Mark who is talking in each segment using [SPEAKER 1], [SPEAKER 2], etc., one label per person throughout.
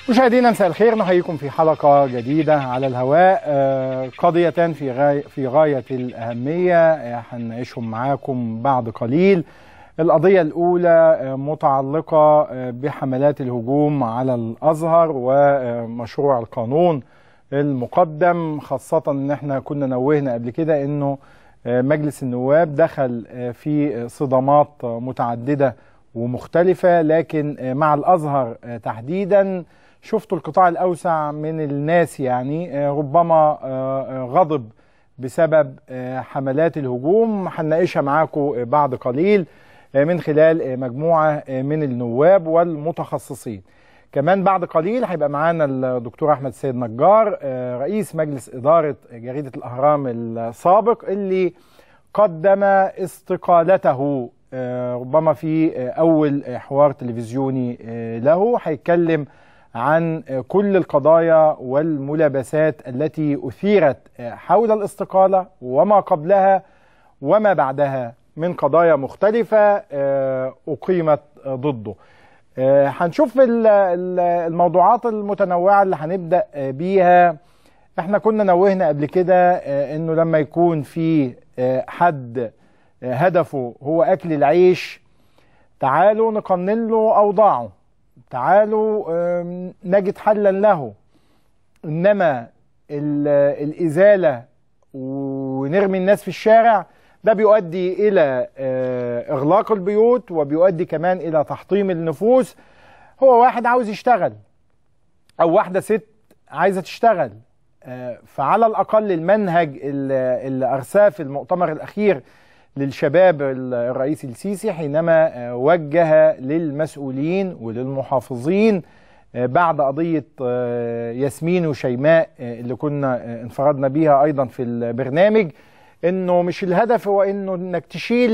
[SPEAKER 1] مشاهدينا مساء الخير نحييكم في حلقة جديدة على الهواء قضيتان في غاية في غاية الأهمية هنعيشهم معاكم بعد قليل القضية الأولى متعلقة بحملات الهجوم على الأزهر ومشروع القانون المقدم خاصة إن احنا كنا نوهنا قبل كده إنه مجلس النواب دخل في صدامات متعددة ومختلفة لكن مع الأزهر تحديدا شفتوا القطاع الأوسع من الناس يعني ربما غضب بسبب حملات الهجوم هنناقشها معاكم بعد قليل من خلال مجموعة من النواب والمتخصصين كمان بعد قليل هيبقى معانا الدكتور أحمد سيد نجار رئيس مجلس إدارة جريدة الأهرام السابق اللي قدم استقالته ربما في أول حوار تلفزيوني له هيتكلم عن كل القضايا والملابسات التي أثيرت حول الاستقالة وما قبلها وما بعدها من قضايا مختلفة أقيمت ضده هنشوف الموضوعات المتنوعة اللي هنبدأ بيها احنا كنا نوهنا قبل كده انه لما يكون في حد هدفه هو اكل العيش تعالوا نقنن له اوضاعه تعالوا نجد حلا له انما الازاله ونرمي الناس في الشارع ده بيؤدي الى اغلاق البيوت وبيؤدي كمان الى تحطيم النفوس هو واحد عاوز يشتغل او واحده ست عايزه تشتغل فعلى الاقل المنهج اللي ارساه في المؤتمر الاخير للشباب الرئيس السيسي حينما وجه للمسؤولين وللمحافظين بعد قضية ياسمين وشيماء اللي كنا انفردنا بيها أيضا في البرنامج انه مش الهدف هو انه انك تشيل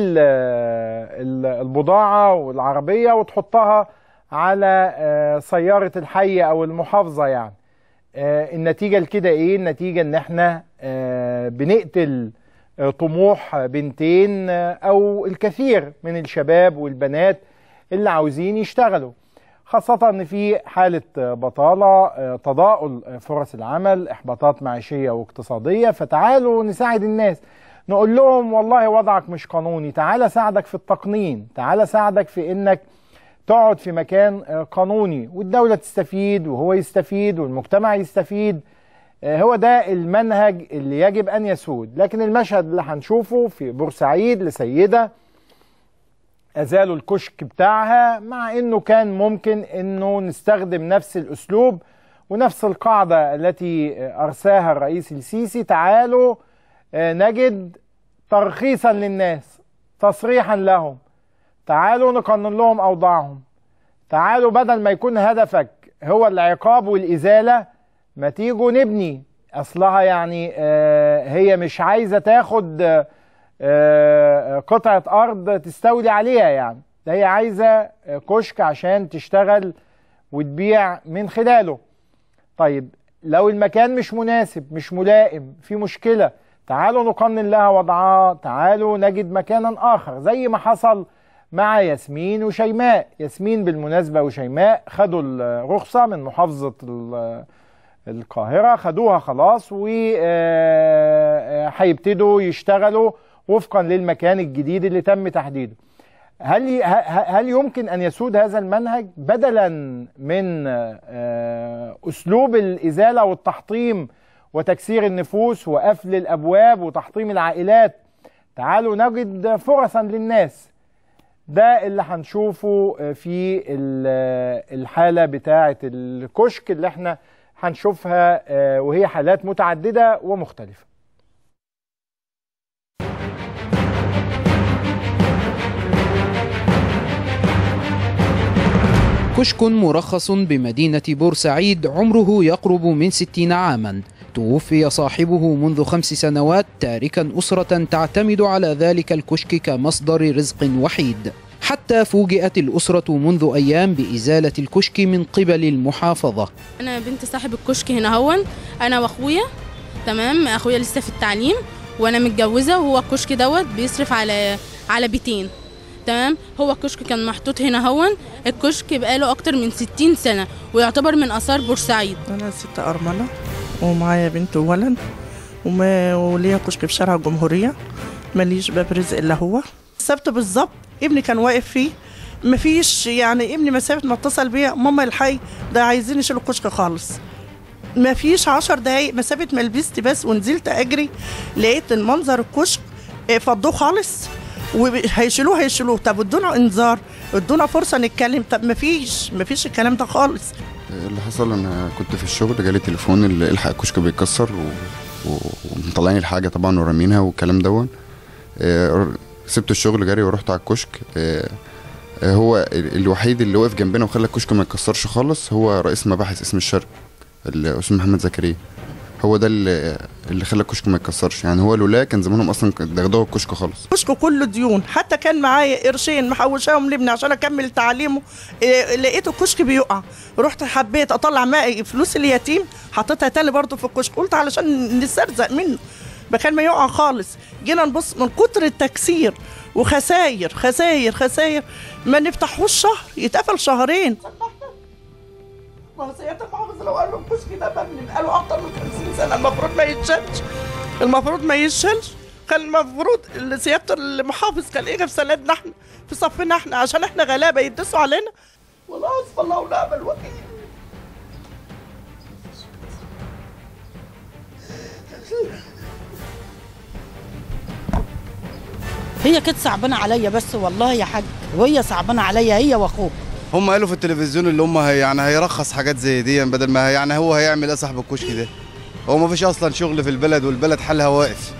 [SPEAKER 1] البضاعة والعربية وتحطها على سيارة الحي او المحافظة يعني النتيجة لكده ايه النتيجة ان احنا بنقتل طموح بنتين او الكثير من الشباب والبنات اللي عاوزين يشتغلوا خاصة ان في حالة بطالة تضاؤل فرص العمل احباطات معيشية واقتصادية فتعالوا نساعد الناس نقول لهم والله وضعك مش قانوني تعال ساعدك في التقنين تعال ساعدك في انك تقعد في مكان قانوني والدولة تستفيد وهو يستفيد والمجتمع يستفيد هو ده المنهج اللي يجب أن يسود لكن المشهد اللي هنشوفه في بورسعيد لسيدة أزالوا الكشك بتاعها مع أنه كان ممكن أنه نستخدم نفس الأسلوب ونفس القاعدة التي أرساها الرئيس السيسي تعالوا نجد ترخيصا للناس تصريحا لهم تعالوا نقنن لهم أوضاعهم تعالوا بدل ما يكون هدفك هو العقاب والإزالة ما تيجوا نبني اصلها يعني آه هي مش عايزه تاخد آه قطعه ارض تستولي عليها يعني ده هي عايزه كشك عشان تشتغل وتبيع من خلاله طيب لو المكان مش مناسب مش ملائم في مشكله تعالوا نقنن لها وضعها تعالوا نجد مكانا اخر زي ما حصل مع ياسمين وشيماء ياسمين بالمناسبه وشيماء خدوا الرخصه من محافظه القاهرة خدوها خلاص وهيبتدوا يشتغلوا وفقا للمكان الجديد اللي تم تحديده هل هل يمكن ان يسود هذا المنهج بدلا من اسلوب الازاله والتحطيم وتكسير النفوس وقفل الابواب وتحطيم العائلات تعالوا نجد فرصا للناس ده اللي هنشوفه في الحاله بتاعه الكشك اللي احنا هنشوفها وهي حالات متعددة ومختلفة
[SPEAKER 2] كشك مرخص بمدينة بورسعيد عمره يقرب من ستين عاما توفي صاحبه منذ خمس سنوات تاركا أسرة تعتمد على ذلك الكشك كمصدر رزق وحيد حتى فوجئت الأسرة منذ أيام بإزالة الكشك من قبل المحافظة
[SPEAKER 3] أنا بنت صاحب الكشك هنا هون أنا وأخويا تمام أخويا لسه في التعليم وأنا متجوزة وهو الكشك دوت بيصرف على على بيتين تمام هو الكشك كان محطوط هنا هون الكشك بقاله اكتر من 60 سنه ويعتبر من اثار بورسعيد
[SPEAKER 4] أنا ست أرملة ومعايا بنت وولد وما وليا كشك في شارع الجمهورية ماليش باب رزق إلا هو السبت بالظبط ابني كان واقف فيه مفيش يعني ابني مسافة ما اتصل بيا ماما الحي ده عايزين يشيلوا الكشك خالص مفيش عشر دقايق مسافة ما لبست بس ونزلت أجري لقيت المنظر الكشك آه، فضوه خالص وهيشيلوه هيشيلوه طب ادونا انذار ادونا فرصة نتكلم طب مفيش مفيش الكلام ده خالص
[SPEAKER 5] اللي حصل انا كنت في الشغل جالي تليفون اللي الحق الكشك بيتكسر و... و... ومطلعين الحاجه طبعا ورامينها والكلام دون آه، سبت الشغل جري ورحت على الكشك آه، آه، هو ال- الوحيد اللي وقف جنبنا وخلى الكشك ما يتكسرش خالص هو رئيس مباحث اسم الشرق الاستاذ محمد زكريا هو ده اللي اللي خلى الكشك ما يتكسرش يعني هو لولا كان زمانهم اصلا دغدغوا الكشك خالص
[SPEAKER 4] كشك كله ديون حتى كان معايا قرشين محوشاهم لابني عشان اكمل تعليمه إيه، لقيت الكشك بيقع رحت حبيت اطلع معي فلوس اليتيم حطيتها تاني برضه في الكشك قلت علشان نسترزق منه مكان ما يقع خالص جينا نبص من كتر التكسير وخساير خساير خساير ما نفتحوش شهر يتقفل شهرين ما هو سيادة المحافظ لو قال له الكشك ده مبني بقاله أكتر من 50 سنة المفروض ما يتشالش المفروض ما يتشالش كان المفروض اللي سيادة المحافظ كان يجي في سندنا احنا في صفنا احنا عشان احنا غلابة يدسوا علينا والله حسب الله ونعم الوكيل
[SPEAKER 6] هي كانت صعبانه عليا بس والله يا حاج وهي صعبانه عليا هي واخوك
[SPEAKER 7] هم قالوا في التلفزيون اللي هم هي يعني هيرخص حاجات زي دي بدل ما هي يعني هو هيعمل ايه صاحب الكشك ده هو ما فيش اصلا شغل في البلد والبلد حالها واقف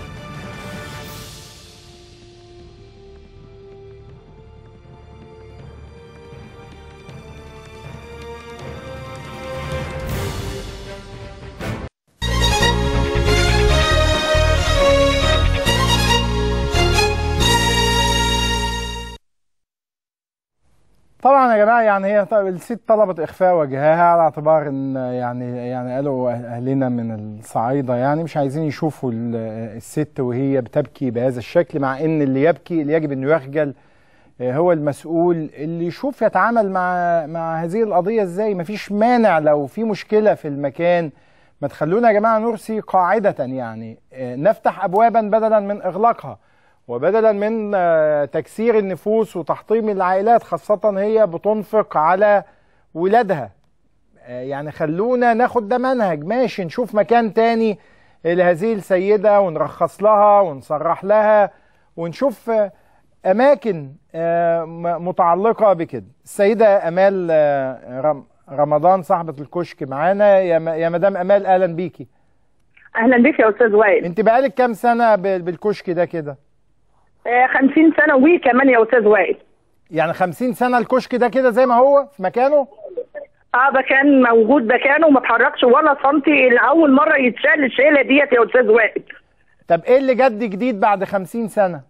[SPEAKER 1] طبعا يا جماعه يعني هي طب الست طلبت اخفاء وجهها على اعتبار ان يعني يعني قالوا اهلنا من الصعايده يعني مش عايزين يشوفوا ال- الست وهي بتبكي بهذا الشكل مع ان اللي يبكي اللي يجب انه يخجل آه، هو المسؤول اللي يشوف يتعامل مع مع هذه القضيه ازاي مفيش مانع لو في مشكله في المكان ما تخلونا يا جماعه نرسي قاعده يعني آه، نفتح ابوابا بدلا من اغلاقها وبدلا من آه، تكسير النفوس وتحطيم العائلات خاصة هي بتنفق على ولادها آه، يعني خلونا ناخد ده منهج ماشي نشوف مكان تاني لهذه السيدة ونرخص لها ونصرح لها ونشوف آه، أماكن آه، م- متعلقة بكده السيدة أمال آه، رم- رمضان صاحبة الكشك معانا يا م- يا مدام أمال أهلا بيكي
[SPEAKER 8] اهلا بك يا استاذ وائل
[SPEAKER 1] انت بقالك كام سنة ب- بالكشك ده كده
[SPEAKER 8] آه 50 سنه وي كمان يا استاذ وائل
[SPEAKER 1] يعني 50 سنة الكشك ده كده زي ما هو في مكانه
[SPEAKER 8] اه ده كان موجود ده كان وما اتحركش ولا سنتي لاول مره يتشال الشيله ديت يا استاذ وائل
[SPEAKER 1] طب ايه اللي جد جديد بعد 50 سنة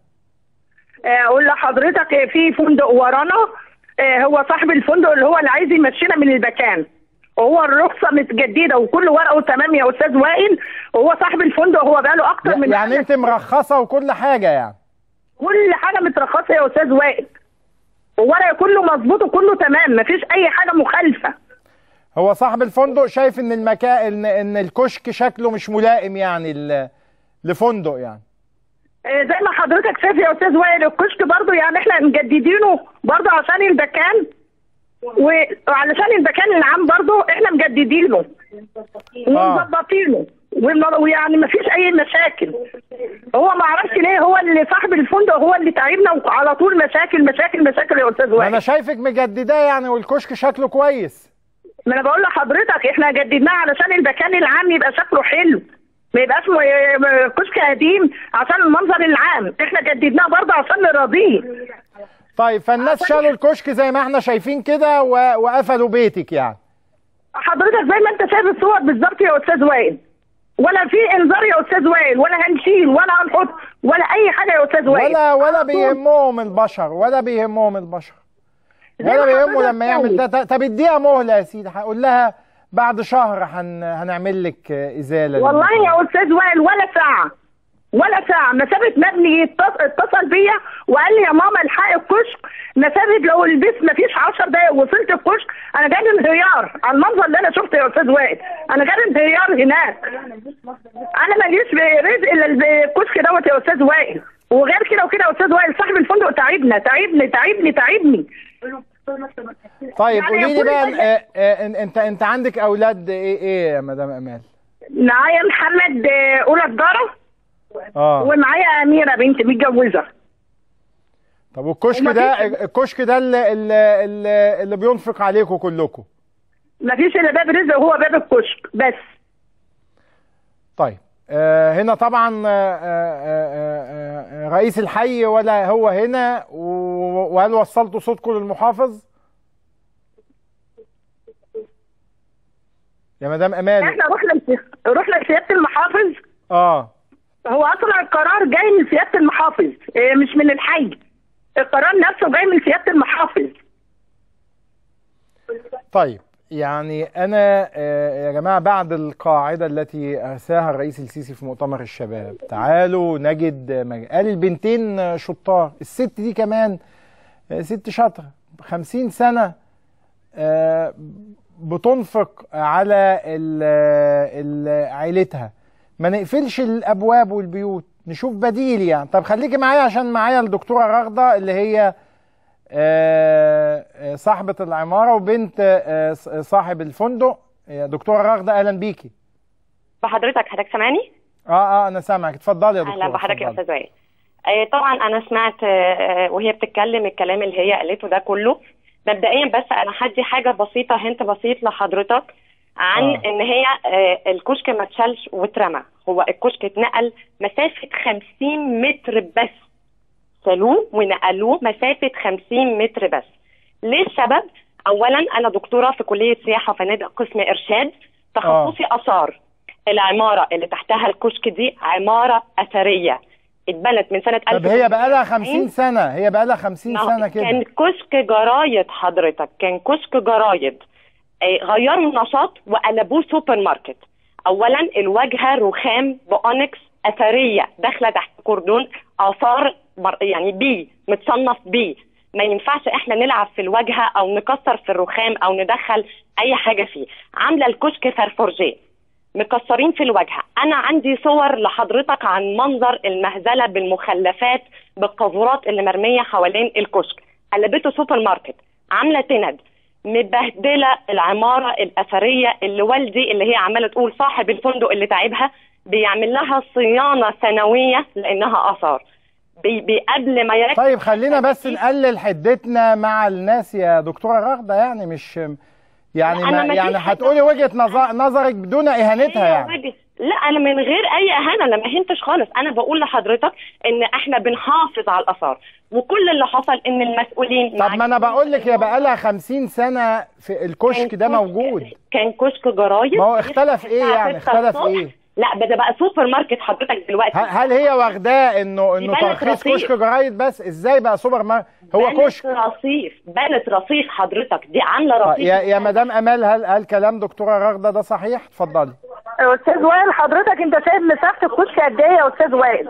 [SPEAKER 8] آه، اقول لحضرتك آه، في فندق ورانا آه، هو صاحب الفندق اللي هو اللي عايز يمشينا من المكان وهو الرخصه متجدده وكل ورقه تمام يا استاذ وائل وهو صاحب الفندق هو بقاله اكتر من
[SPEAKER 1] يعني انت مرخصة وكل حاجة يعني
[SPEAKER 8] كل حاجه مترخصه يا استاذ وائل وورقه كله مظبوط وكله تمام مفيش اي حاجه مخالفه
[SPEAKER 1] هو صاحب الفندق شايف ان المكان ان, ان الكشك شكله مش ملائم يعني ل... لفندق يعني
[SPEAKER 8] آه، زي ما حضرتك شايف يا استاذ وائل الكشك برضو يعني احنا مجددينه برضو عشان المكان وعلشان المكان العام برضو احنا مجددينه ومظبطينه والم- ويعني ما فيش اي مشاكل هو ما اعرفش ليه هو اللي صاحب الفندق هو اللي تعبنا وعلى طول مشاكل مشاكل مشاكل يا استاذ
[SPEAKER 1] ما
[SPEAKER 8] وائل
[SPEAKER 1] انا شايفك مجدداه يعني والكشك شكله كويس
[SPEAKER 8] ما انا بقول لحضرتك احنا جددناه علشان المكان العام يبقى شكله حلو ما يبقاش م- م- كشك قديم عشان المنظر العام احنا جددناه برضه عشان نراضيه
[SPEAKER 1] طيب فالناس شالوا الكشك زي ما احنا شايفين كده و... وقفلوا بيتك يعني
[SPEAKER 8] حضرتك زي ما انت شايف الصور بالظبط يا استاذ وائل ولا في انذار يا استاذ وائل ولا هنشيل ولا هنحط ولا اي حاجه يا استاذ وائل
[SPEAKER 1] ولا ولا
[SPEAKER 8] على طول.
[SPEAKER 1] بيهمهم البشر ولا بيهمهم البشر
[SPEAKER 8] زي
[SPEAKER 1] ولا
[SPEAKER 8] ما
[SPEAKER 1] بيهمه
[SPEAKER 8] حضرتك
[SPEAKER 1] لما يعمل ده
[SPEAKER 8] شايف.
[SPEAKER 1] ط- طب اديها مهله يا سيدي هقول لها بعد شهر هن... هنعمل لك ازاله
[SPEAKER 8] والله
[SPEAKER 1] للمكان.
[SPEAKER 8] يا استاذ وائل ولا ساعه ولا ساعة مسافة مبني اتص- اتصل بيا وقال لي يا ماما الحقي الكشك مسافة لو البيت ما فيش 10 دقايق وصلت الكشك انا جاي انهيار على المنظر اللي انا شفته يا استاذ وائل انا جاي انهيار هناك انا ماليش رزق الا الكشك دوت يا استاذ وائل وغير كده وكده يا استاذ وائل صاحب الفندق تعبنا تعبني تعبني تعبني
[SPEAKER 1] طيب
[SPEAKER 8] يعني
[SPEAKER 1] قولي لي
[SPEAKER 8] كل
[SPEAKER 1] بقى
[SPEAKER 8] حاجة-
[SPEAKER 1] آه، آه، انت انت عندك اولاد ايه ايه يا مدام امال
[SPEAKER 8] معايا محمد آه، اولى تجاره
[SPEAKER 1] اه
[SPEAKER 8] ومعايا اميره بنت متجوزه
[SPEAKER 1] طب والكشك
[SPEAKER 8] وما
[SPEAKER 1] ده
[SPEAKER 8] فيش-
[SPEAKER 1] الكشك ده اللي, اللي, اللي, اللي بينفق عليكم كلكم
[SPEAKER 8] مفيش الا باب رزق وهو باب الكشك بس
[SPEAKER 1] طيب آه هنا طبعا آه آه آه آه رئيس الحي ولا هو هنا و- وهل وصلتوا صوتكم للمحافظ يا مدام امال
[SPEAKER 8] احنا رحنا لس- رحنا لسياده المحافظ
[SPEAKER 1] اه
[SPEAKER 8] هو اصلا القرار جاي من سياده المحافظ إيه، مش من الحي القرار نفسه جاي من سياده المحافظ
[SPEAKER 1] طيب يعني انا آه، يا جماعه بعد القاعده التي ارساها الرئيس السيسي في مؤتمر الشباب تعالوا نجد مج... قال البنتين آه، شطار الست دي كمان آه، ست شاطره 50 سنه آه، بتنفق على ال- ال- عيلتها ما نقفلش الابواب والبيوت نشوف بديل يعني طب خليكي معايا عشان معايا الدكتوره رغده اللي هي آه، آه، صاحبة العمارة وبنت آه، ص- صاحب الفندق يا دكتورة رغدة أهلا بيكي
[SPEAKER 9] بحضرتك حضرتك سامعني؟
[SPEAKER 1] اه اه أنا سامعك اتفضلي يا دكتورة
[SPEAKER 9] اهلا بحضرتك يا
[SPEAKER 1] اتفضلي.
[SPEAKER 9] استاذ وائل. آه، طبعا انا سمعت آه، آه، وهي بتتكلم الكلام اللي هي قالته ده كله مبدئيا بس انا هدي حاجه بسيطه هنت بسيط لحضرتك عن
[SPEAKER 10] آه.
[SPEAKER 9] آه. ان هي آه، الكشك ما اتشالش واترمى هو الكشك اتنقل مسافه 50 متر بس شالوه ونقلوه مسافه 50 متر بس ليه السبب؟ اولا انا دكتوره في كليه سياحه وفنادق قسم ارشاد تخصصي اثار العماره اللي تحتها الكشك دي عماره اثريه اتبنت من سنه
[SPEAKER 1] طب هي بقى لها 50 سنة هي بقى لها 50
[SPEAKER 9] ما هو
[SPEAKER 1] سنة كده
[SPEAKER 9] كان كشك جرايد حضرتك كان كشك جرايد آه، غيروا النشاط وقلبوه سوبر ماركت اولا الواجهه رخام باونكس اثريه داخله تحت كردون اثار مر- يعني بي متصنف بي ما ينفعش احنا نلعب في الواجهه او نكسر في الرخام او ندخل اي حاجه فيه عامله الكشك فرفورجيه مكسرين في الواجهه انا عندي صور لحضرتك عن منظر المهزله بالمخلفات بالقاذورات اللي مرميه حوالين الكشك قلبته سوبر ماركت عامله تند مبهدله العماره الاثريه اللي والدي اللي هي عماله تقول صاحب الفندق اللي تعبها بيعمل لها صيانه سنويه لانها اثار بي بي قبل ما يركب
[SPEAKER 1] طيب خلينا بس نقلل حدتنا مع الناس يا دكتورة رغدة يعني مش يعني
[SPEAKER 9] لا، أنا
[SPEAKER 1] ما
[SPEAKER 9] مفيش
[SPEAKER 1] يعني
[SPEAKER 9] حاجة.
[SPEAKER 1] هتقولي وجهة نظر نظرك بدون إهانتها
[SPEAKER 9] هي
[SPEAKER 1] يعني
[SPEAKER 9] وجه- لا انا من غير اي اهانه انا ما هنتش خالص انا بقول لحضرتك ان احنا بنحافظ على الاثار وكل اللي حصل ان المسؤولين
[SPEAKER 1] طب ما أنا بقول لك هي بقى لها 50 سنة في الكشك ده موجود
[SPEAKER 9] كان كشك جرايد
[SPEAKER 1] ما هو اختلف إيه
[SPEAKER 9] الساعة
[SPEAKER 1] يعني
[SPEAKER 9] 6
[SPEAKER 1] اختلف
[SPEAKER 9] الصبح.
[SPEAKER 1] إيه
[SPEAKER 9] لا ده بقى سوبر ماركت حضرتك دلوقتي
[SPEAKER 1] ه- هل هي واخداه انه انه
[SPEAKER 9] بنت
[SPEAKER 1] ترخيص
[SPEAKER 9] رصيف.
[SPEAKER 1] كشك جرايد بس ازاي بقى سوبر ماركت هو
[SPEAKER 9] بنت
[SPEAKER 1] كشك
[SPEAKER 9] رصيف بنت رصيف حضرتك دي عامله
[SPEAKER 1] آه،
[SPEAKER 9] رصيف
[SPEAKER 1] يا يا مدام امال هل هل كلام دكتوره رغده ده صحيح اتفضلي
[SPEAKER 8] يا استاذ وائل حضرتك انت شايف مساحه الكشك قد ايه يا استاذ وائل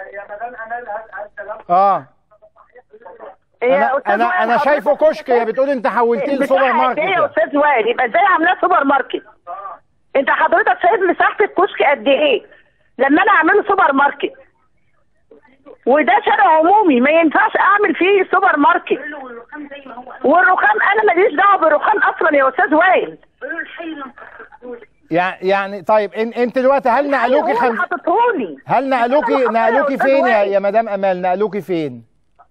[SPEAKER 1] اه
[SPEAKER 8] يا
[SPEAKER 1] انا
[SPEAKER 8] أستاذ
[SPEAKER 1] انا
[SPEAKER 8] وائل
[SPEAKER 1] انا
[SPEAKER 8] حضرتك
[SPEAKER 1] شايفه كشك هي بتقول انت حولتيه لسوبر
[SPEAKER 8] المساحة
[SPEAKER 1] ماركت
[SPEAKER 8] قد ايه يا
[SPEAKER 1] يعني.
[SPEAKER 8] استاذ وائل يبقى ازاي عاملاه سوبر ماركت انت حضرتك شايف مساحه الكشك قد ايه لما انا اعمله سوبر ماركت وده شارع عمومي ما ينفعش اعمل فيه سوبر ماركت والرخام انا ماليش دعوه بالرخام اصلا يا استاذ وائل
[SPEAKER 1] يعني يعني طيب ان انت دلوقتي هل نقلوكي
[SPEAKER 8] هو
[SPEAKER 1] خم...
[SPEAKER 8] حاططهولي
[SPEAKER 1] هل نقلوكي
[SPEAKER 8] أنا حاططها يا
[SPEAKER 1] نقلوكي
[SPEAKER 8] أستاذ
[SPEAKER 1] فين يا
[SPEAKER 8] وائل.
[SPEAKER 1] يا مدام امال نقلوكي فين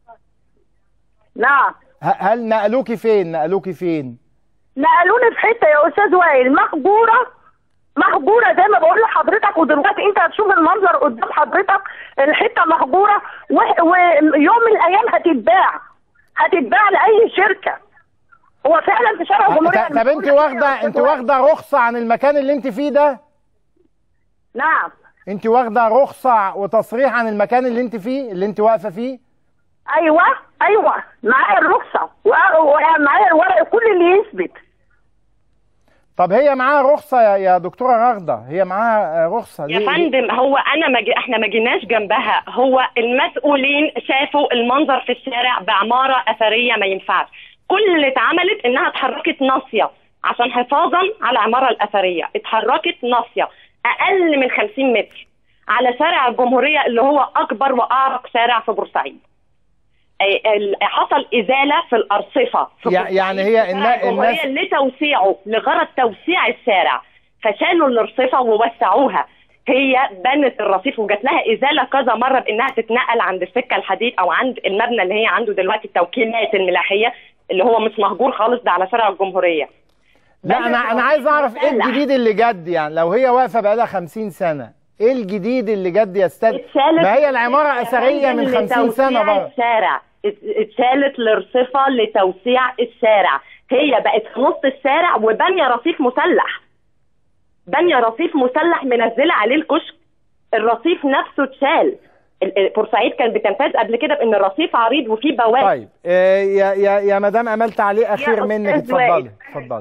[SPEAKER 8] نعم
[SPEAKER 1] ه- هل نقلوكي فين نقلوكي فين
[SPEAKER 8] نقلوني في حته يا استاذ وائل مهجوره مهجوره زي ما بقول لحضرتك ودلوقتي انت هتشوف المنظر قدام حضرتك الحته مهجوره و- ويوم من الايام هتتباع هتتباع لاي شركه هو فعلا في شارع الجمهوريه
[SPEAKER 1] ط- طب انت واخده انت واخده رخصه عن المكان اللي انت فيه ده
[SPEAKER 8] نعم
[SPEAKER 1] انت واخده رخصه وتصريح عن المكان اللي انت فيه اللي انت واقفه فيه
[SPEAKER 8] ايوه ايوه معايا الرخصه و- ومعايا الورق كل اللي يثبت
[SPEAKER 1] طب هي معاها رخصه يا, يا دكتوره رغده هي معاها آه، رخصه
[SPEAKER 9] يا
[SPEAKER 1] ليه-
[SPEAKER 9] فندم هو انا ما جي... احنا ما جيناش جنبها هو المسؤولين شافوا المنظر في الشارع بعماره اثريه ما ينفعش كل اللي اتعملت انها اتحركت ناصيه عشان حفاظا على العماره الاثريه اتحركت ناصيه اقل من 50 متر على شارع الجمهوريه اللي هو اكبر واعرق شارع في بورسعيد أي- ال- حصل ازاله في الارصفه في
[SPEAKER 1] يع-
[SPEAKER 9] بورسعيد
[SPEAKER 1] يعني هي
[SPEAKER 9] في
[SPEAKER 1] النا-
[SPEAKER 9] شارع الجمهورية
[SPEAKER 1] الناس-
[SPEAKER 9] لتوسيعه لغرض توسيع الشارع فشالوا الارصفه ووسعوها هي بنت الرصيف وجات لها ازاله كذا مره بانها تتنقل عند السكه الحديد او عند المبنى اللي هي عنده دلوقتي التوكيلات الملاحيه اللي هو مش مهجور خالص ده على شارع الجمهوريه
[SPEAKER 1] لا انا انا عايز اعرف ايه
[SPEAKER 9] مسلح.
[SPEAKER 1] الجديد اللي جد يعني لو هي واقفه بقالها 50 سنه ايه الجديد اللي جد يا استاذ
[SPEAKER 9] اتشالت
[SPEAKER 1] ما هي العماره اثريه من 50 سنه
[SPEAKER 9] لتوسيع
[SPEAKER 1] بره
[SPEAKER 9] الشارع ات- اتشالت الارصفه لتوسيع الشارع هي بقت في نص الشارع وبانيه رصيف مسلح بانيه رصيف مسلح منزله عليه الكشك الرصيف نفسه اتشال ال- ال- بورسعيد كان بتمتاز قبل كده بان الرصيف عريض وفيه بواب
[SPEAKER 1] طيب آه يا يا يا مدام امال تعليق اخير
[SPEAKER 9] يا
[SPEAKER 1] منك
[SPEAKER 9] أستاذ
[SPEAKER 1] اتفضلي
[SPEAKER 9] وائل.
[SPEAKER 1] اتفضلي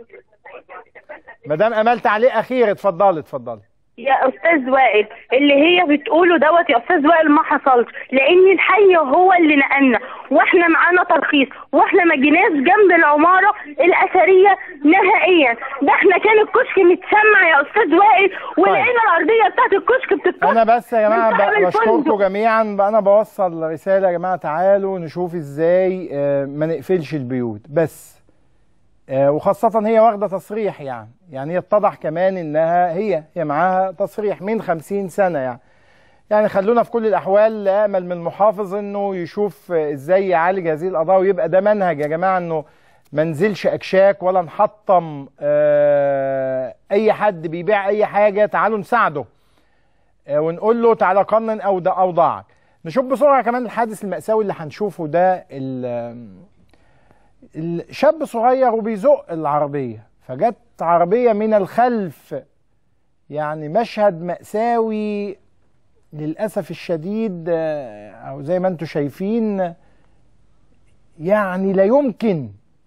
[SPEAKER 1] مدام امال تعليق اخير اتفضلي اتفضلي
[SPEAKER 10] يا استاذ وائل اللي هي بتقوله دوت يا استاذ وائل ما حصلش لان الحي هو اللي نقلنا واحنا معانا ترخيص واحنا ما جيناش جنب العماره الاثريه نهائيا ده احنا كان الكشك متسمع يا استاذ وائل ولقينا الارضيه بتاعت الكشك بتتكسر
[SPEAKER 1] انا بس يا جماعه
[SPEAKER 10] من صاحب
[SPEAKER 1] ب- بشكركم
[SPEAKER 10] الفندق.
[SPEAKER 1] جميعا بقى انا بوصل رساله يا جماعه تعالوا نشوف ازاي آه، ما نقفلش البيوت بس آه، وخاصة هي واخدة تصريح يعني يعني يتضح كمان انها هي هي معاها تصريح من خمسين سنة يعني يعني خلونا في كل الاحوال امل من المحافظ انه يشوف آه، ازاي يعالج هذه القضايا ويبقى ده منهج يا جماعة انه ما نزلش اكشاك ولا نحطم آه، اي حد بيبيع اي حاجة تعالوا نساعده آه، ونقول له تعالى قنن او ده اوضاعك نشوف بسرعه كمان الحادث المأساوي اللي هنشوفه ده ال- الشاب صغير وبيزق العربيه فجت عربيه من الخلف يعني مشهد مأساوي للأسف الشديد آه، أو زي ما انتم شايفين يعني لا يمكن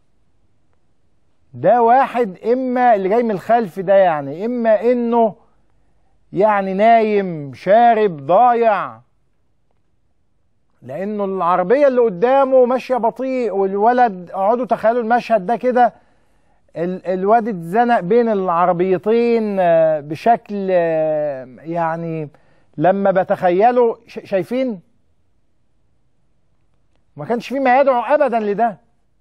[SPEAKER 1] ده واحد إما اللي جاي من الخلف ده يعني إما إنه يعني نايم شارب ضايع لانه العربيه اللي قدامه ماشيه بطيء والولد اقعدوا تخيلوا المشهد ده كده ال- الواد اتزنق بين العربيتين آه، بشكل آه، يعني لما بتخيله ش- شايفين ما كانش فيه ما يدعو ابدا لده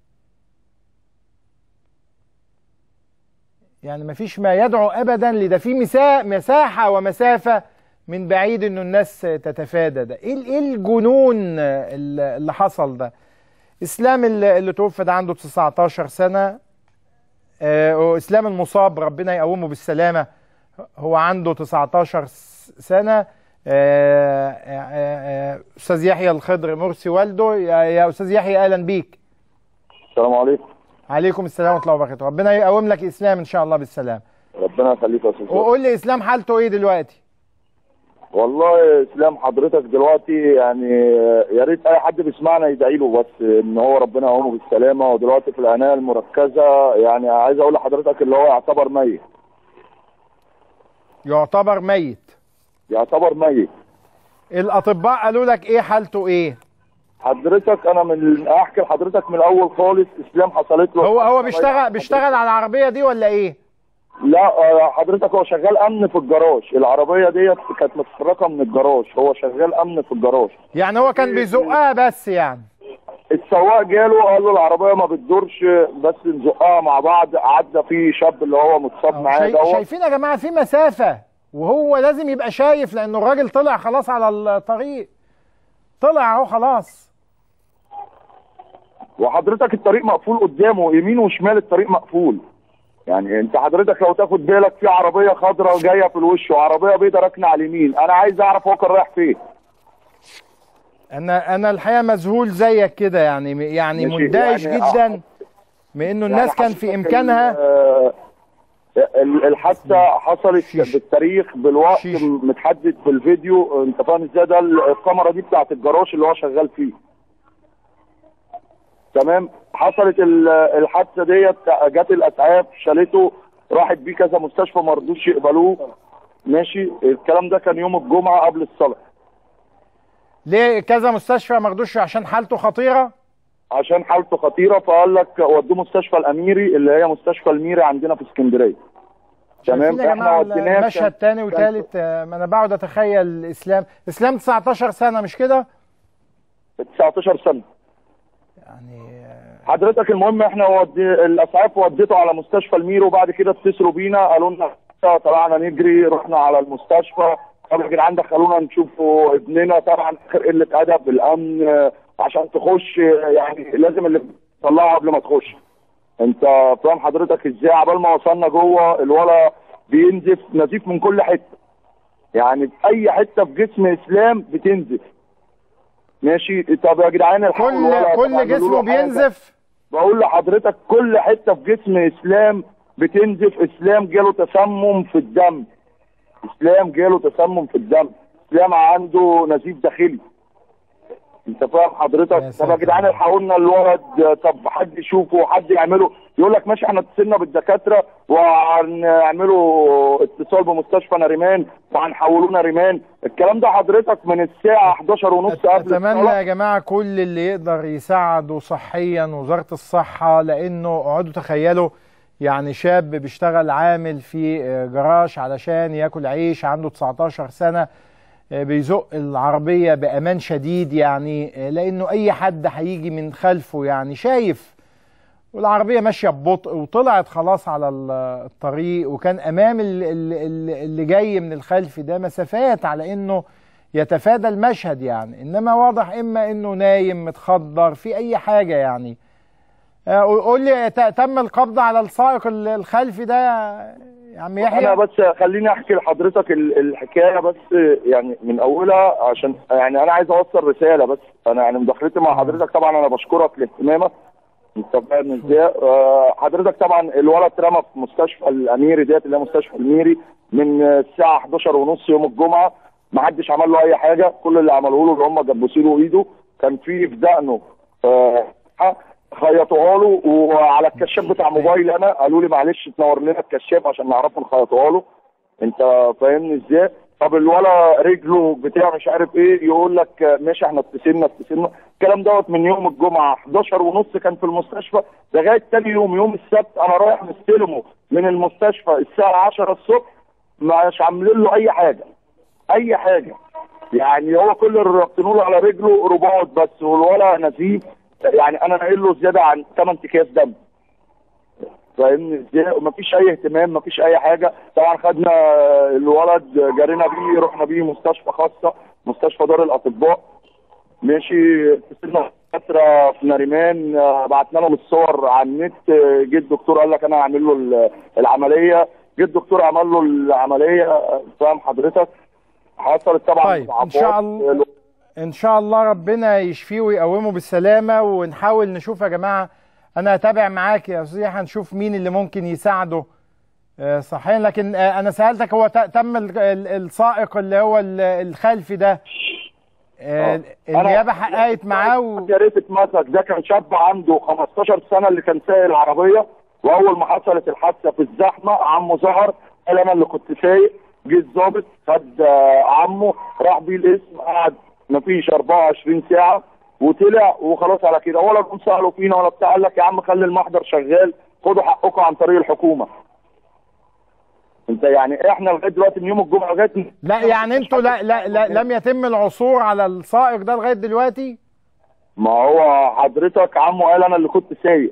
[SPEAKER 1] يعني ما فيش ما يدعو ابدا لده في مسا- مساحه ومسافه من بعيد انه الناس تتفادى ده ايه ال- ايه الجنون اللي اللي حصل ده اسلام اللي اللي توفى ده عنده 19 سنه آه، واسلام المصاب ربنا يقومه بالسلامه هو عنده 19 س- سنه آه، آه، آه، استاذ يحيى الخضر مرسي والده يا يا استاذ يحيى اهلا بيك
[SPEAKER 11] السلام عليكم
[SPEAKER 1] عليكم السلام ورحمه الله وبركاته ربنا يقوم لك اسلام ان شاء الله بالسلام
[SPEAKER 11] ربنا يخليك يا استاذ وائل.
[SPEAKER 1] وقول لي اسلام حالته ايه دلوقتي
[SPEAKER 11] والله اسلام حضرتك دلوقتي يعني يا ريت اي حد بيسمعنا يدعي له بس ان هو ربنا يقومه بالسلامه ودلوقتي في العنايه المركزه يعني عايز اقول لحضرتك اللي هو يعتبر ميت
[SPEAKER 1] يعتبر ميت
[SPEAKER 11] يعتبر ميت
[SPEAKER 1] الاطباء قالوا لك ايه حالته ايه
[SPEAKER 11] حضرتك انا من احكي لحضرتك من الاول خالص اسلام حصلت له
[SPEAKER 1] هو هو بيشتغل بيشتغل على العربيه دي ولا ايه
[SPEAKER 11] لا آه، حضرتك هو شغال امن في الجراج العربيه ديت كانت متحركه من الجراج هو شغال امن في الجراج
[SPEAKER 1] يعني هو كان بيزقها بس يعني
[SPEAKER 11] السواق جاله قال له العربيه ما بتدورش بس نزقها مع بعض عدى في شاب اللي هو متصاب معاه
[SPEAKER 1] شاي...
[SPEAKER 11] دوت
[SPEAKER 1] شايفين يا جماعه في مسافه وهو لازم يبقى شايف لانه الراجل طلع خلاص على الطريق طلع اهو خلاص
[SPEAKER 11] وحضرتك الطريق مقفول قدامه يمين وشمال الطريق مقفول يعني انت حضرتك لو تاخد بالك في عربيه خضراء جايه في الوش وعربيه بيضاء راكنه على اليمين انا عايز اعرف هو كان رايح فين
[SPEAKER 1] انا انا الحقيقه مذهول زيك كده يعني يعني
[SPEAKER 11] ماشي،
[SPEAKER 1] مندهش
[SPEAKER 11] يعني
[SPEAKER 1] جدا من انه الناس
[SPEAKER 11] يعني
[SPEAKER 1] كان في
[SPEAKER 11] حضرتك
[SPEAKER 1] امكانها
[SPEAKER 11] ال- ال- الحادثه حصلت بالتاريخ بالوقت متحدد في الفيديو انت فاهم ازاي ده ال- الكاميرا دي بتاعت الجراج اللي هو شغال فيه تمام حصلت ال- الحادثه ديت جت الاسعاف شالته راحت بيه كذا مستشفى ما رضوش يقبلوه ماشي الكلام ده كان يوم الجمعه قبل الصلاه
[SPEAKER 1] ليه كذا مستشفى ما رضوش عشان حالته خطيره
[SPEAKER 11] عشان حالته خطيره فقال لك ودوه مستشفى الاميري اللي هي مستشفى الميري عندنا في اسكندريه
[SPEAKER 1] تمام
[SPEAKER 11] تمام
[SPEAKER 1] احنا
[SPEAKER 11] وديناه
[SPEAKER 1] مشهد
[SPEAKER 11] كان-
[SPEAKER 1] تاني
[SPEAKER 11] كان-
[SPEAKER 1] وتالت آه، ما انا بقعد اتخيل اسلام اسلام 19 سنه مش كده
[SPEAKER 11] 19 سنه يعني حضرتك المهم احنا ودي الاسعاف وديته على مستشفى الميرو وبعد كده اتصلوا بينا قالوا لنا طلعنا نجري رحنا على المستشفى طب يا جدعان دخلونا نشوفوا ابننا طبعا اخر قله ادب الامن آه، عشان تخش آه، يعني لازم اللي تطلعه قبل ما تخش انت فاهم حضرتك ازاي عبال ما وصلنا جوه الولا بينزف نزيف من كل حته يعني في اي حته في جسم اسلام بتنزف ماشي طب يا جدعان الحقوا
[SPEAKER 1] كل
[SPEAKER 11] الولا، طب
[SPEAKER 1] كل
[SPEAKER 11] اعملوا
[SPEAKER 1] جسمه
[SPEAKER 11] له حاجة.
[SPEAKER 1] بينزف
[SPEAKER 11] بقول لحضرتك كل حته في جسم اسلام بتنزف اسلام جاله تسمم في الدم اسلام جاله تسمم في الدم اسلام عنده نزيف داخلي انت فاهم حضرتك طب يا جدعان الحقوا لنا الولد طب حد يشوفه حد يعمله يقول لك ماشي احنا اتصلنا بالدكاتره وهنعملوا اتصال بمستشفى ناريمان وهنحولوه ناريمان الكلام ده حضرتك من الساعه 11 ونص قبل
[SPEAKER 1] اتمنى
[SPEAKER 11] الصلاة.
[SPEAKER 1] يا جماعه كل اللي يقدر يساعده صحيا وزاره الصحه لانه اقعدوا تخيلوا يعني شاب بيشتغل عامل في آه، جراج علشان ياكل عيش عنده 19 سنه آه، بيزق العربيه بامان شديد يعني آه، لانه اي حد هيجي من خلفه يعني شايف والعربيه ماشيه ببطء وطلعت خلاص على ال- الطريق وكان امام ال- ال- ال- اللي جاي من الخلف ده مسافات على انه يتفادى المشهد يعني انما واضح اما انه نايم متخدر في اي حاجه يعني آه، قول لي ت- تم القبض على السائق ال- الخلفي ده يا عم يحيى
[SPEAKER 11] انا بس خليني احكي لحضرتك ال- الحكايه بس يعني من اولها عشان يعني انا عايز اوصل رساله بس انا يعني مداخلتي مع حضرتك طبعا انا بشكرك لاهتمامك انت فاهم ازاي آه، حضرتك طبعا الولد اترمى في مستشفى الاميري ديت اللي هي مستشفى الميري من الساعه 11 ونص يوم الجمعه ما حدش عمل له اي حاجه كل اللي عملوه له اللي هم جبسوا له ايده كان في في دقنه آه، خيطوها له وعلى الكشاف بتاع موبايل انا قالوا لي معلش تنور لنا الكشاف عشان نعرفه نخيطوها له انت فاهمني ازاي طب الولا رجله بتاع مش عارف ايه يقول لك ماشي احنا اتصلنا اتصلنا الكلام دوت من يوم الجمعه 11 ونص كان في المستشفى لغايه تاني يوم يوم السبت انا رايح مستلمه من المستشفى الساعه 10 الصبح مش عاملين له اي حاجه اي حاجه يعني هو كل اللي رابطينه له على رجله رباط بس والولا نزيف يعني انا ناقل له زياده عن 8 اكياس دم فاهمني ازاي ومفيش اي اهتمام مفيش اي حاجه طبعا خدنا الولد جرينا بيه رحنا بيه مستشفى خاصه مستشفى دار الاطباء ماشي اتصلنا فترة في ناريمان آه، بعتنا لهم الصور على النت آه، جه الدكتور قال لك انا هعمل له ال- العمليه جه الدكتور عمل له العمليه آه، فاهم حضرتك حصلت طبعا
[SPEAKER 1] طيب ان شاء الله ان شاء الله ربنا يشفيه ويقومه بالسلامه ونحاول نشوف يا جماعه انا هتابع معاك يا استاذ يحيى نشوف مين اللي ممكن يساعده آه، صحيا لكن آه، انا سالتك هو ت- تم ال- ال- السائق اللي هو ال- الخلفي ده آه، النيابه حققت معاه و...
[SPEAKER 11] يا ريت اتمسك ده كان شاب عنده 15 سنه اللي كان سايق العربيه واول ما حصلت الحادثه في الزحمه عمه ظهر قال انا اللي كنت سايق جه الظابط خد آه، عمه راح بيه الاسم قعد مفيش 24 ساعه وطلع وخلاص على كده ولا جم سالوا فينا ولا بتاع قال لك يا عم خلي المحضر شغال خدوا حقكم عن طريق الحكومه انت يعني احنا لغايه دلوقتي من يوم الجمعه لغايه
[SPEAKER 1] لا يعني انتوا لا, لا, لا لم يتم العثور على السائق ده لغايه دلوقتي
[SPEAKER 11] ما هو حضرتك عمه قال انا اللي كنت سايق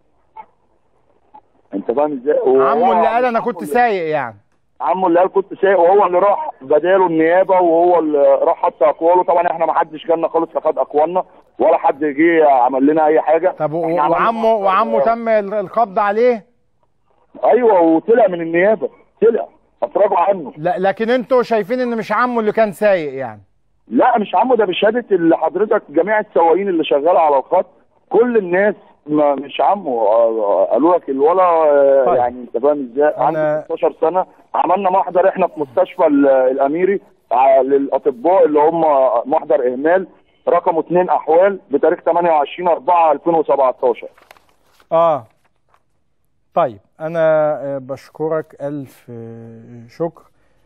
[SPEAKER 11] انت فاهم ازاي وهو
[SPEAKER 1] عمه اللي قال انا
[SPEAKER 11] عمه
[SPEAKER 1] كنت
[SPEAKER 11] اللي-
[SPEAKER 1] سايق يعني
[SPEAKER 11] عمه اللي قال كنت سايق وهو اللي راح بداله النيابه وهو اللي راح حط اقواله طبعا احنا ما حدش جالنا خالص فخد اقوالنا ولا حد جه عمل لنا اي حاجه
[SPEAKER 1] طب و-
[SPEAKER 11] احنا عملنا
[SPEAKER 1] وعمه وعمه تم ال- القبض عليه
[SPEAKER 11] ايوه وطلع من النيابه طلع افرجوا عنه
[SPEAKER 1] لا لكن انتوا شايفين ان مش عمه اللي كان سايق يعني
[SPEAKER 11] لا مش عمه ده بشهاده اللي حضرتك جميع السواقين اللي شغاله على الخط كل الناس ما مش عمه آه، قالوا لك الولا آه،
[SPEAKER 1] طيب.
[SPEAKER 11] يعني انت فاهم ازاي عنده 16 سنه عملنا محضر احنا في مستشفى ال- الاميري ع- للاطباء اللي هم محضر اهمال رقمه 2 احوال بتاريخ 28 4 2017
[SPEAKER 1] اه طيب انا آه، بشكرك الف آه، شكر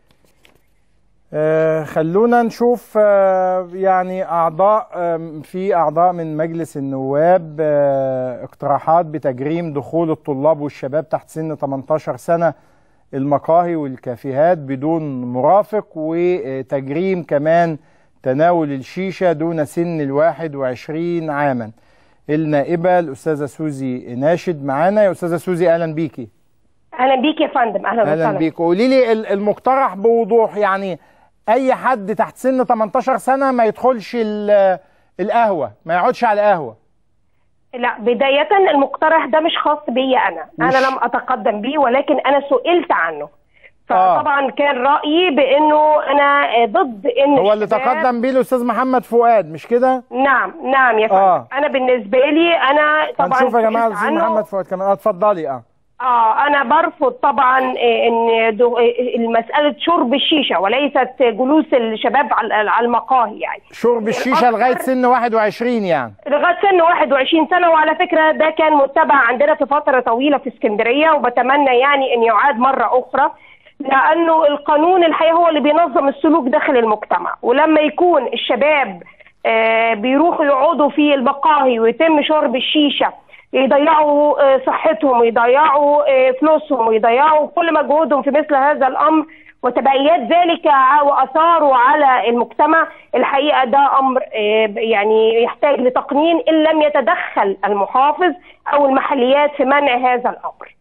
[SPEAKER 1] آه، خلونا نشوف آه، يعني اعضاء آم، في اعضاء من مجلس النواب آه، اقتراحات بتجريم دخول الطلاب والشباب تحت سن 18 سنه المقاهي والكافيهات بدون مرافق وتجريم كمان تناول الشيشه دون سن الواحد وعشرين عاما النائبه الاستاذه سوزي ناشد معانا يا استاذه سوزي اهلا بيكي
[SPEAKER 12] اهلا بيك يا فندم اهلا
[SPEAKER 1] اهلا
[SPEAKER 12] وسهلا
[SPEAKER 1] بيك قولي لي ال- المقترح بوضوح يعني اي حد تحت سن 18 سنه ما يدخلش ال- القهوه ما يقعدش على القهوه
[SPEAKER 12] لا بداية المقترح ده مش خاص بيا أنا
[SPEAKER 1] مش-
[SPEAKER 12] أنا لم أتقدم بيه ولكن أنا سئلت عنه
[SPEAKER 1] آه.
[SPEAKER 12] فطبعا كان رأيي بأنه أنا ضد إن
[SPEAKER 1] هو اللي
[SPEAKER 12] الشباب-
[SPEAKER 1] تقدم بيه الاستاذ محمد فؤاد مش كده
[SPEAKER 12] نعم نعم يا فندم
[SPEAKER 1] آه.
[SPEAKER 12] أنا بالنسبة لي أنا طبعا
[SPEAKER 1] هنشوف يا جماعه
[SPEAKER 12] سئلت
[SPEAKER 1] الاستاذ
[SPEAKER 12] عنه.
[SPEAKER 1] محمد فؤاد كمان اه اتفضلي اه
[SPEAKER 12] اه انا برفض طبعا إيه، ان دو- إيه، المساله شرب الشيشه وليست جلوس الشباب على على المقاهي يعني
[SPEAKER 1] شرب الشيشه لغايه سن 21 يعني
[SPEAKER 12] لغايه سن 21 سنه وعلى فكره ده كان متبع عندنا في فتره طويله في اسكندريه وبتمنى يعني ان يعاد مره اخرى لانه القانون الحقيقه هو اللي بينظم السلوك داخل المجتمع ولما يكون الشباب آه، بيروحوا يقعدوا في المقاهي ويتم شرب الشيشه يضيعوا آه، صحتهم ويضيعوا آه، فلوسهم ويضيعوا كل مجهودهم في مثل هذا الامر وتبعيات ذلك ع- واثاره على المجتمع الحقيقه ده امر آه، يعني يحتاج لتقنين ان لم يتدخل المحافظ او المحليات في منع هذا الامر.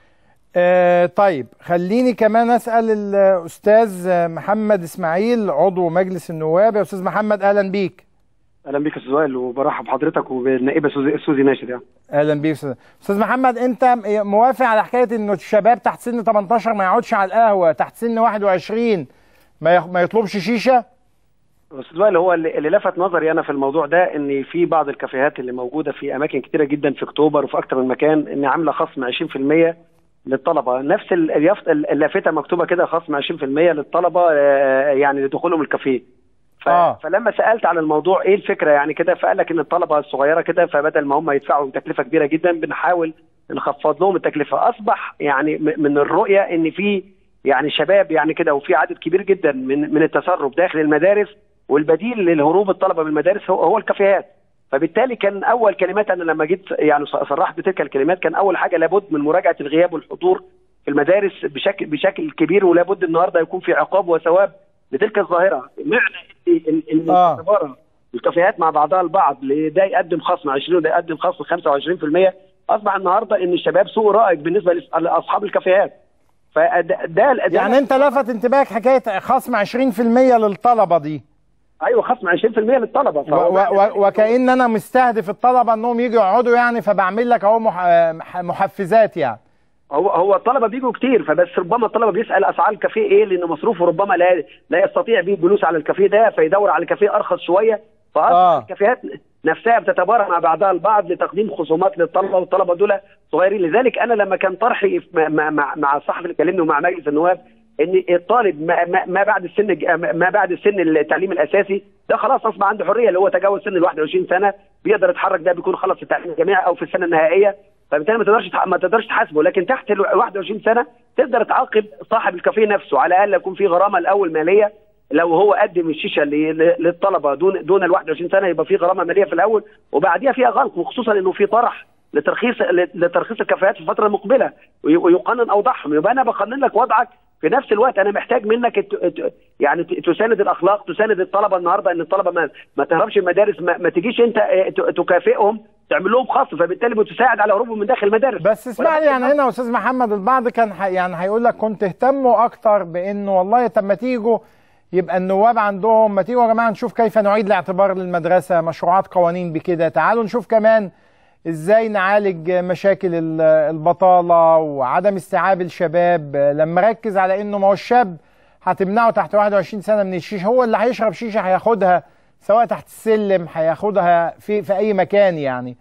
[SPEAKER 1] آه طيب خليني كمان اسال الاستاذ محمد اسماعيل عضو مجلس النواب يا استاذ محمد اهلا بيك
[SPEAKER 13] اهلا بيك يا استاذ وائل وبرحب بحضرتك وبالنائبه سوزي, سوزي ناشد يعني
[SPEAKER 1] اهلا بيك استاذ استاذ محمد انت موافق على حكايه انه الشباب تحت سن 18 ما يقعدش على القهوه تحت سن 21 ما يخ... ما يطلبش شيشه
[SPEAKER 13] استاذ وائل هو اللي, اللي لفت نظري انا في الموضوع ده ان في بعض الكافيهات اللي موجوده في اماكن كتيره جدا في اكتوبر وفي اكتر من مكان ان عامله خصم 20% للطلبه نفس ال- اليافطه اللافته مكتوبه كده خصم 20% للطلبه آه، يعني لدخولهم الكافيه ف...
[SPEAKER 1] آه.
[SPEAKER 13] فلما سالت عن الموضوع ايه الفكره يعني كده فقال لك ان الطلبه الصغيره كده فبدل ما هم يدفعوا تكلفه كبيره جدا بنحاول نخفض لهم التكلفه اصبح يعني م- من الرؤيه ان في يعني شباب يعني كده وفي عدد كبير جدا من من التسرب داخل المدارس والبديل للهروب الطلبه من المدارس هو, هو الكافيهات فبالتالي كان اول كلمات انا لما جيت يعني صرحت بتلك الكلمات كان اول حاجه لابد من مراجعه الغياب والحضور في المدارس بشكل بشكل كبير ولابد النهارده يكون في عقاب وثواب لتلك الظاهره معنى ان ان إن
[SPEAKER 1] آه.
[SPEAKER 13] اعتبار الكافيهات مع بعضها البعض ده يقدم خصم 20 وده يقدم خصم 25% اصبح النهارده ان الشباب سوء رائج بالنسبه لأص- لاصحاب الكافيهات فده ده ده-
[SPEAKER 1] يعني انت لفت انتباهك حكايه خصم 20% للطلبه دي
[SPEAKER 13] ايوه خصم 20% للطلبه
[SPEAKER 1] و و و وكأن انا مستهدف الطلبه انهم يجوا يقعدوا يعني فبعمل لك اهو مح محفزات يعني
[SPEAKER 13] هو هو الطلبه بيجوا كتير فبس ربما الطلبه بيسال اسعار الكافيه ايه لان مصروفه ربما لا لا يستطيع به الجلوس على الكافيه ده فيدور على الكافيه ارخص شويه فاصبح
[SPEAKER 1] آه.
[SPEAKER 13] الكافيهات نفسها بتتبارى مع بعضها البعض لتقديم خصومات للطلبه والطلبه دول صغيرين لذلك انا لما كان طرحي في- مع مع, مع الصحفي اللي كلمني ومع مجلس النواب ان الطالب ما, ما, ما بعد السن الج- ما بعد السن التعليم الاساسي ده خلاص اصبح عنده حريه اللي هو تجاوز سن ال 21 سنه بيقدر يتحرك ده بيكون خلص التعليم الجامعي او في السنه النهائيه فبالتالي ما تقدرش تح- ما تقدرش تحاسبه لكن تحت ال 21 سنه تقدر تعاقب صاحب الكافيه نفسه على الاقل يكون في غرامه الاول ماليه لو هو قدم الشيشه ل- ل- للطلبه دون دون ال 21 سنه يبقى في غرامه ماليه في الاول وبعديها فيها غلق وخصوصا انه في طرح لترخيص لترخيص الكفاءات في الفتره المقبله وي- ويقنن اوضاعهم يبقى انا بقنن لك وضعك في نفس الوقت انا محتاج منك الت- الت- يعني ت- تساند الاخلاق تساند الطلبه النهارده ان الطلبه ما, ما تهربش المدارس ما, ما تجيش انت اه، ت- تكافئهم تعمل لهم خصم فبالتالي بتساعد على هروبهم من داخل المدارس
[SPEAKER 1] بس اسمع لي يعني هنا يا استاذ محمد البعض كان ح- يعني هيقول لك كنت اهتموا اكتر بانه والله طب ما تيجوا يبقى النواب عندهم ما تيجوا يا جماعه نشوف كيف نعيد الاعتبار للمدرسه مشروعات قوانين بكده تعالوا نشوف كمان ازاي نعالج مشاكل ال- البطاله وعدم استيعاب الشباب لما ركز على انه ما هو الشاب هتمنعه تحت 21 سنه من الشيشه هو اللي هيشرب شيشه هياخدها سواء تحت السلم هياخدها في في اي مكان يعني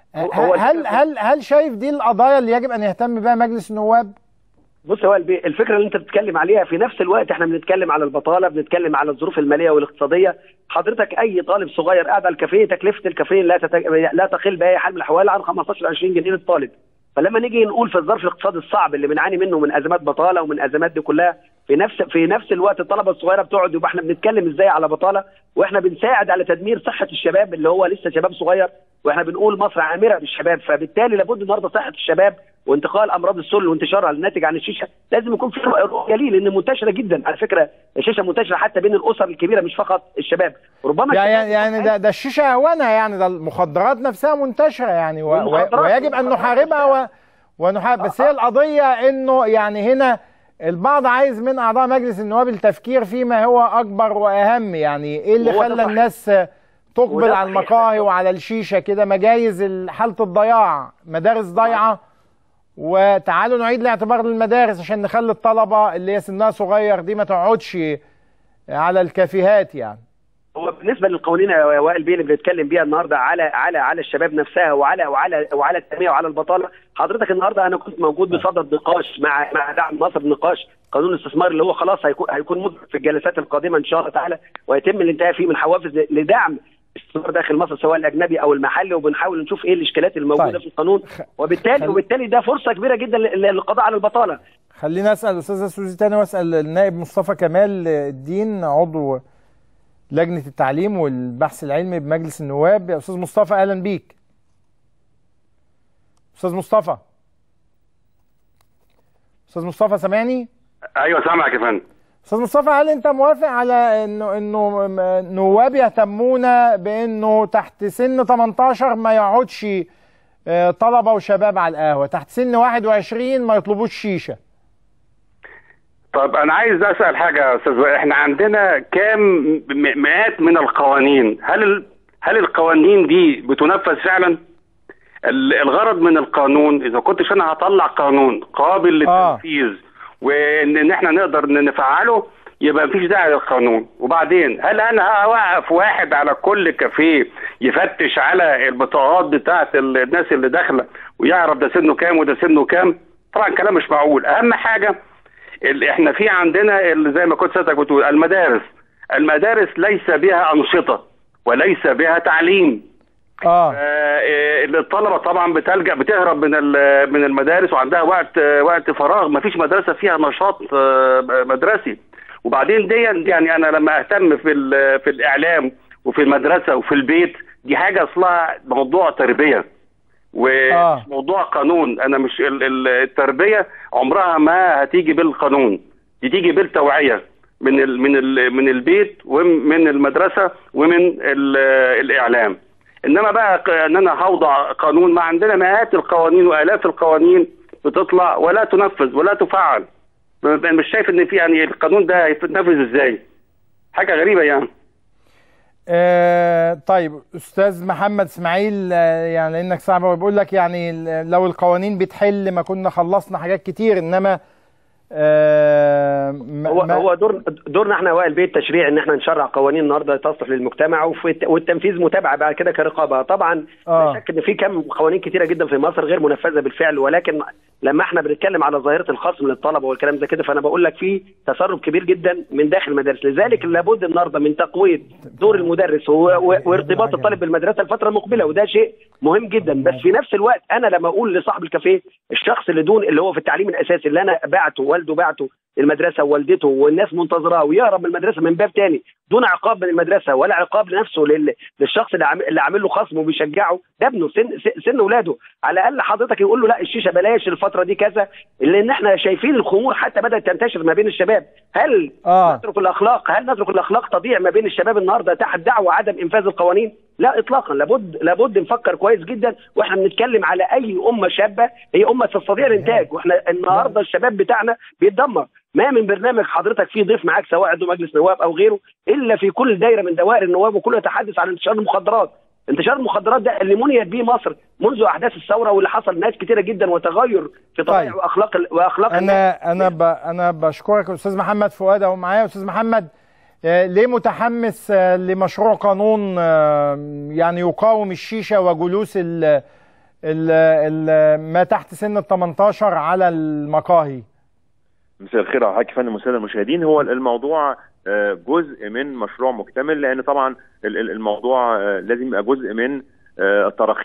[SPEAKER 13] هو
[SPEAKER 1] هل هل هل شايف دي القضايا اللي يجب ان يهتم بها مجلس النواب؟
[SPEAKER 13] بص هو البي- الفكره اللي انت بتتكلم عليها في نفس الوقت احنا بنتكلم على البطاله بنتكلم على الظروف الماليه والاقتصاديه حضرتك اي طالب صغير قاعد على الكافيه تكلفه الكافيه لا تتج... لا تقل باي حال من الاحوال عن 15 20 جنيه للطالب فلما نيجي نقول في الظرف الاقتصادي الصعب اللي بنعاني منه من ازمات بطاله ومن ازمات دي كلها في نفس في نفس الوقت الطلبه الصغيره بتقعد يبقى احنا بنتكلم ازاي على بطاله واحنا بنساعد على تدمير صحه الشباب اللي هو لسه شباب صغير واحنا بنقول مصر عامره بالشباب فبالتالي لابد النهارده صحه الشباب وانتقال امراض السل وانتشارها الناتج عن الشيشه لازم يكون في رؤيه ليه لان منتشره جدا على فكره الشيشه منتشره حتى بين الاسر الكبيره مش فقط الشباب ربما
[SPEAKER 1] يعني
[SPEAKER 13] الشباب
[SPEAKER 1] يعني ده, ده الشيشه هوانها يعني ده المخدرات نفسها منتشره يعني و و
[SPEAKER 13] والمخدرات-
[SPEAKER 1] ويجب ان نحاربها و ونحارب بس هي القضيه انه يعني هنا البعض عايز من اعضاء مجلس النواب التفكير فيما هو اكبر واهم يعني ايه اللي
[SPEAKER 13] وهو ده
[SPEAKER 1] خلى
[SPEAKER 13] صحيح.
[SPEAKER 1] الناس تقبل
[SPEAKER 13] وده
[SPEAKER 1] على
[SPEAKER 13] صحيح.
[SPEAKER 1] المقاهي وعلى الشيشه كده مجايز ال- حاله الضياع مدارس ضايعه وتعالوا نعيد الاعتبار للمدارس عشان نخلي الطلبه اللي هي سنها صغير دي ما تقعدش على الكافيهات يعني
[SPEAKER 13] هو بالنسبه للقوانين يا وائل بيه اللي بنتكلم بيها النهارده على على على الشباب نفسها وعلى وعلى وعلى التنميه وعلى البطاله حضرتك النهارده انا كنت موجود بصدد نقاش مع مع دعم مصر نقاش قانون الاستثمار اللي هو خلاص هيكون هيكون مدرك في الجلسات القادمه ان شاء الله تعالى ويتم الانتهاء فيه من حوافز لدعم الاستثمار داخل مصر سواء الاجنبي او المحلي وبنحاول نشوف ايه الاشكالات اللي موجوده
[SPEAKER 1] طيب.
[SPEAKER 13] في القانون وبالتالي وبالتالي ده فرصه كبيره جدا لل- للقضاء على البطاله
[SPEAKER 1] خلينا اسال الاستاذه سوزي تاني واسال النائب مصطفى كمال الدين عضو لجنه التعليم والبحث العلمي بمجلس النواب يا استاذ مصطفى اهلا بيك استاذ مصطفى استاذ مصطفى سامعني
[SPEAKER 14] ايوه سامعك يا فندم
[SPEAKER 1] استاذ مصطفى هل انت موافق على انه انه م- نواب يهتمون بانه تحت سن 18 ما يقعدش آه، طلبه وشباب على القهوه تحت سن 21 ما يطلبوش شيشه
[SPEAKER 14] طب انا عايز اسال حاجه يا استاذ وائل. احنا عندنا كام م- مئات من القوانين هل ال... هل القوانين دي بتنفذ فعلا ال- الغرض من القانون اذا كنتش انا هطلع قانون قابل للتنفيذ وان إن احنا نقدر ن- نفعله يبقى مفيش داعي للقانون وبعدين هل انا هوقف واحد على كل كافيه يفتش على البطاقات بتاعت ال- الناس اللي داخله ويعرف ده سنه كام وده سنه كام طبعا كلام مش معقول اهم حاجه ال- احنا في عندنا ال- زي ما كنت سيادتك بتقول المدارس المدارس ليس بها انشطه وليس بها تعليم
[SPEAKER 1] اه
[SPEAKER 14] الطلبه طبعا بتلجا بتهرب من ال- من المدارس وعندها وقت وقت فراغ ما فيش مدرسه فيها نشاط آه، مدرسي وبعدين دي يعني انا لما اهتم في ال- في الاعلام وفي المدرسه وفي البيت دي حاجه اصلها موضوع تربيه ومش موضوع قانون انا مش ال- ال- التربيه عمرها ما هتيجي بالقانون دي تيجي بالتوعيه من ال من ال من البيت ومن المدرسه ومن ال- الاعلام انما بقى ق- ان انا هوضع قانون ما عندنا مئات القوانين والاف القوانين بتطلع ولا تنفذ ولا تفعل انا مش شايف ان في يعني القانون ده هيتنفذ ازاي حاجه غريبه يعني
[SPEAKER 1] آه طيب استاذ محمد اسماعيل آه يعني لانك صعب هو بيقول لك يعني ال- لو القوانين بتحل ما كنا خلصنا حاجات كتير انما آه ما-
[SPEAKER 13] هو
[SPEAKER 1] ما-
[SPEAKER 13] هو دور دورنا احنا اوائل بيت تشريع ان احنا نشرع قوانين النهارده تصلح للمجتمع وفي الت- والتنفيذ متابعه بعد كده كرقابه طبعا
[SPEAKER 1] آه.
[SPEAKER 13] لا شك ان في كم قوانين كتيره جدا في مصر غير منفذه بالفعل ولكن لما احنا بنتكلم على ظاهره الخصم للطلبه والكلام ده كده فانا بقول لك في تسرب كبير جدا من داخل المدارس لذلك لابد النهارده من تقويه دور المدرس و- و- وارتباط الطالب بالمدرسه الفتره المقبله وده شيء مهم جدا بس في نفس الوقت انا لما اقول لصاحب الكافيه الشخص اللي دون اللي هو في التعليم الاساسي اللي انا بعته والده بعته المدرسه ووالدته والناس منتظراه ويهرب من المدرسه من باب تاني دون عقاب من المدرسه ولا عقاب لنفسه لل... للشخص اللي عامل اللي عامل له خصم وبيشجعه ده ابنه سن س- سن اولاده على الاقل حضرتك يقول له لا الشيشه بلاش الفتره دي كذا لان احنا شايفين الخمور حتى بدات تنتشر ما بين الشباب هل
[SPEAKER 1] آه.
[SPEAKER 13] نترك الاخلاق هل نترك الاخلاق تضيع ما بين الشباب النهارده تحت دعوه عدم انفاذ القوانين لا اطلاقا لابد لابد نفكر كويس جدا واحنا بنتكلم على اي امه شابه هي امه تستطيع الانتاج واحنا النهارده الشباب بتاعنا بيتدمر ما من برنامج حضرتك فيه ضيف معاك سواء عضو مجلس نواب او غيره الا في كل دايره من دوائر النواب وكله يتحدث عن انتشار المخدرات انتشار المخدرات ده اللي منيت به مصر منذ احداث الثوره واللي حصل ناس كتيره جدا وتغير في طبيعه
[SPEAKER 1] طيب.
[SPEAKER 13] واخلاق ال- واخلاق الناس.
[SPEAKER 1] انا انا ب... انا بشكرك استاذ محمد فؤاد اهو معايا استاذ محمد آه، ليه متحمس آه، لمشروع قانون آه، يعني يقاوم الشيشه وجلوس ال ال ال ما تحت سن ال 18 على المقاهي
[SPEAKER 15] مساء الخير على حضرتك يا فندم والساده المشاهدين هو الموضوع آه، جزء من مشروع مكتمل لان طبعا ال- ال- الموضوع آه، لازم يبقى جزء من آه، تراخيص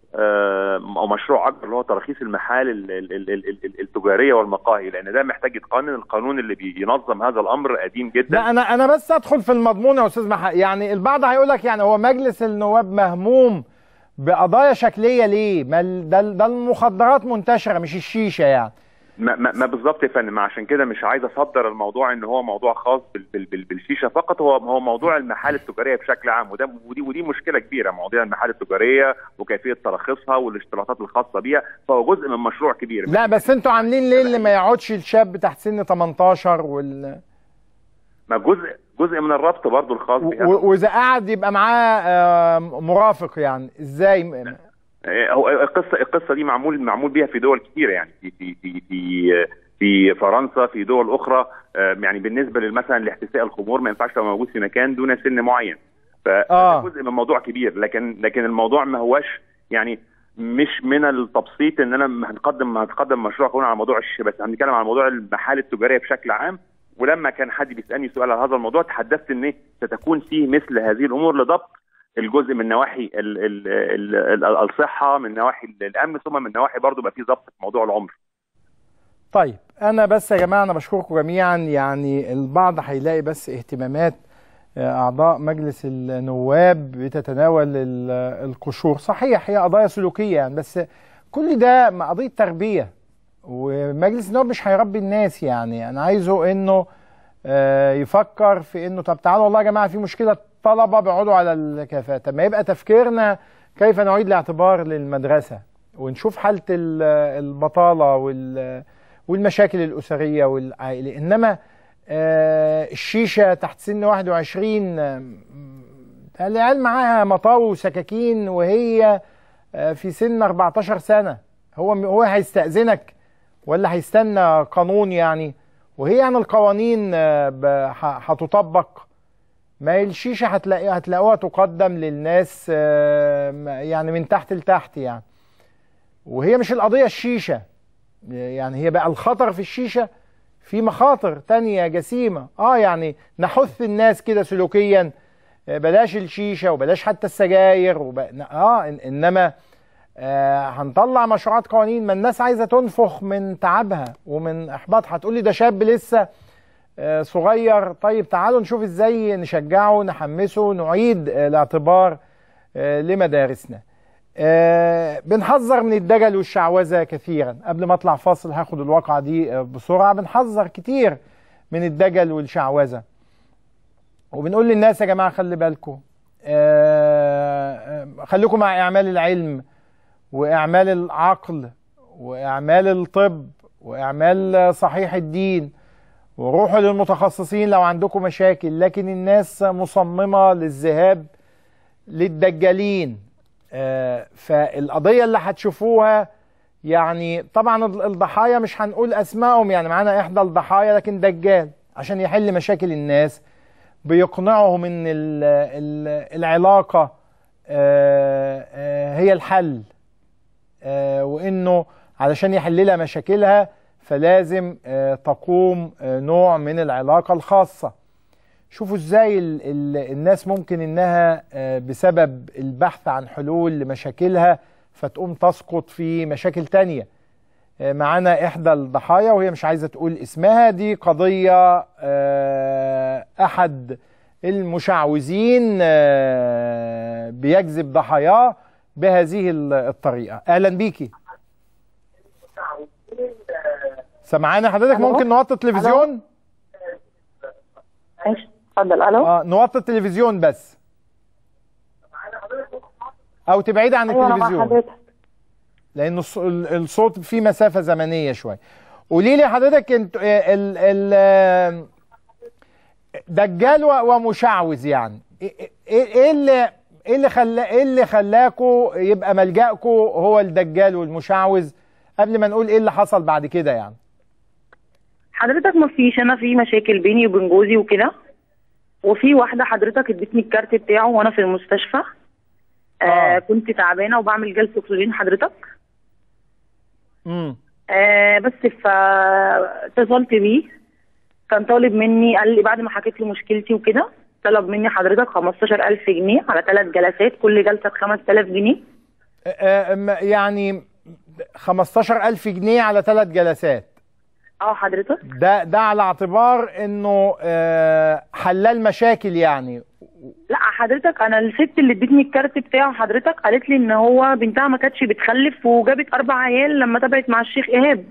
[SPEAKER 15] آه، او مشروع اكبر اللي هو ترخيص المحال ال- ال- ال- ال- ال- التجاريه والمقاهي لان ده محتاج يتقنن القانون اللي بينظم هذا الامر قديم جدا
[SPEAKER 1] لا انا انا بس ادخل في المضمون يا استاذ محمد يعني البعض هيقول لك يعني هو مجلس النواب مهموم بقضايا شكليه ليه؟ ما ال- ده ده المخدرات منتشره مش الشيشه يعني
[SPEAKER 15] ما, ما, ما بالظبط يا فندم عشان كده مش عايز اصدر الموضوع ان هو موضوع خاص بال بال بال بالشيشه فقط هو هو موضوع المحال التجاريه بشكل عام وده ودي ودي مشكله كبيره مواضيع المحال التجاريه وكيفيه تراخيصها والاشتراطات الخاصه بيها فهو جزء من مشروع كبير
[SPEAKER 1] لا بس انتوا عاملين ليه اللي ما يقعدش الشاب تحت سن 18 وال...
[SPEAKER 15] ما جزء جزء من الربط برضو الخاص بها
[SPEAKER 1] و- واذا قعد يبقى معاه آه، مرافق يعني ازاي م-
[SPEAKER 15] آه، هو القصه القصه دي معمول معمول بيها في دول كتيره يعني في في في في في فرنسا في دول اخرى آه، يعني بالنسبه للمثلا لاحتساء الخمور ما ينفعش تبقى موجود في مكان دون سن معين
[SPEAKER 1] آه.
[SPEAKER 15] فده جزء من موضوع كبير لكن لكن الموضوع ما هوش يعني مش من التبسيط ان انا هنقدم هنقدم مشروع قانون على موضوع الشيشه بس هنتكلم عن موضوع المحال التجاريه بشكل عام ولما كان حد بيسالني سؤال على هذا الموضوع تحدثت ان ستكون فيه مثل هذه الامور لضبط الجزء من نواحي ال ال ال ال الصحه من نواحي الامن ثم من نواحي برضه بقى فيه ضبط في موضوع العمر
[SPEAKER 1] طيب انا بس يا جماعه انا بشكركم جميعا يعني البعض هيلاقي بس اهتمامات آه، اعضاء مجلس النواب بتتناول ال- القشور صحيح هي قضايا سلوكيه يعني بس كل ده م- قضيه تربيه ومجلس النواب مش هيربي الناس يعني انا عايزه انه آه، يفكر في انه طب تعالوا والله يا جماعه في مشكله طلبه بيقعدوا على الكفاءه طب ما يبقى تفكيرنا كيف نعيد الاعتبار للمدرسه ونشوف حاله ال- البطاله وال والمشاكل الاسريه والعائليه انما آه، الشيشه تحت سن 21 آه، العيال معاها مطاوي وسكاكين وهي آه، في سن 14 سنه هو هو هيستأذنك ولا هيستنى قانون يعني وهي يعني القوانين آه، ب- ح- هتطبق ما هي الشيشه هتلاقيها هتلاقوها تقدم للناس آه، م- يعني من تحت لتحت يعني وهي مش القضيه الشيشه يعني هي بقى الخطر في الشيشه في مخاطر تانية جسيمة اه يعني نحث الناس كده سلوكيا آه، بلاش الشيشة وبلاش حتى السجاير وب... اه إن- انما آه هنطلع مشروعات قوانين ما الناس عايزة تنفخ من تعبها ومن احباطها هتقولي ده شاب لسه آه صغير طيب تعالوا نشوف ازاي نشجعه نحمسه نعيد آه الاعتبار آه لمدارسنا آه بنحذر من الدجل والشعوذة كثيرا قبل ما اطلع فاصل هاخد الواقعة دي آه بسرعة بنحذر كتير من الدجل والشعوذة وبنقول للناس يا جماعة خلي بالكم آه آه، خليكم مع إعمال العلم وإعمال العقل وإعمال الطب وإعمال صحيح الدين وروحوا للمتخصصين لو عندكم مشاكل لكن الناس مصممة للذهاب للدجالين آه، فالقضية اللي هتشوفوها يعني طبعا ال- الضحايا مش هنقول اسمائهم يعني معانا احدى الضحايا لكن دجال عشان يحل مشاكل الناس بيقنعهم ان ال- ال- العلاقة آه، آه، هي الحل آه، وانه علشان يحل لها مشاكلها فلازم آه، تقوم آه، نوع من العلاقة الخاصة شوفوا ازاي ال ال الناس ممكن انها آه، بسبب البحث عن حلول لمشاكلها فتقوم تسقط في مشاكل تانية آه، معانا احدى الضحايا وهي مش عايزة تقول اسمها دي قضية آه، احد المشعوذين آه، بيجذب ضحاياه بهذه ال- الطريقة اهلا بيكي سمعانا حضرتك
[SPEAKER 16] ألو؟
[SPEAKER 1] ممكن نوطي التلفزيون
[SPEAKER 16] ماشي اتفضل الو
[SPEAKER 1] اه نوطي التلفزيون بس او تبعدي عن
[SPEAKER 16] أيوة، أنا مع
[SPEAKER 1] التلفزيون
[SPEAKER 16] حضرتك.
[SPEAKER 1] لان الص- ال- الصوت فيه مسافه زمنيه شويه قولي لي حضرتك انت ال ال آه، دجال و- ومشعوذ يعني ايه إيه- ايه اللي ايه اللي خلا ايه اللي خلاكوا يبقى ملجأكوا هو الدجال والمشعوذ قبل ما نقول ايه اللي حصل بعد كده يعني
[SPEAKER 16] حضرتك ما فيش انا في مشاكل بيني وبين جوزي وكده وفي واحده حضرتك ادتني الكارت بتاعه وانا في المستشفى آه كنت تعبانه وبعمل جلسه اكسجين حضرتك
[SPEAKER 1] امم
[SPEAKER 16] آه بس فاتصلت بيه كان طالب مني قال لي بعد ما حكيت له مشكلتي وكده طلب مني حضرتك 15000 جنيه على ثلاث جلسات كل جلسه ب 5000 جنيه
[SPEAKER 1] آه، م- يعني 15000 جنيه على ثلاث جلسات
[SPEAKER 16] اه حضرتك
[SPEAKER 1] ده ده على اعتبار انه آه، حلال مشاكل يعني
[SPEAKER 16] لا حضرتك انا الست اللي ادتني الكارت بتاعه حضرتك قالت لي ان هو بنتها ما كانتش بتخلف وجابت اربع عيال لما تابعت مع الشيخ ايهاب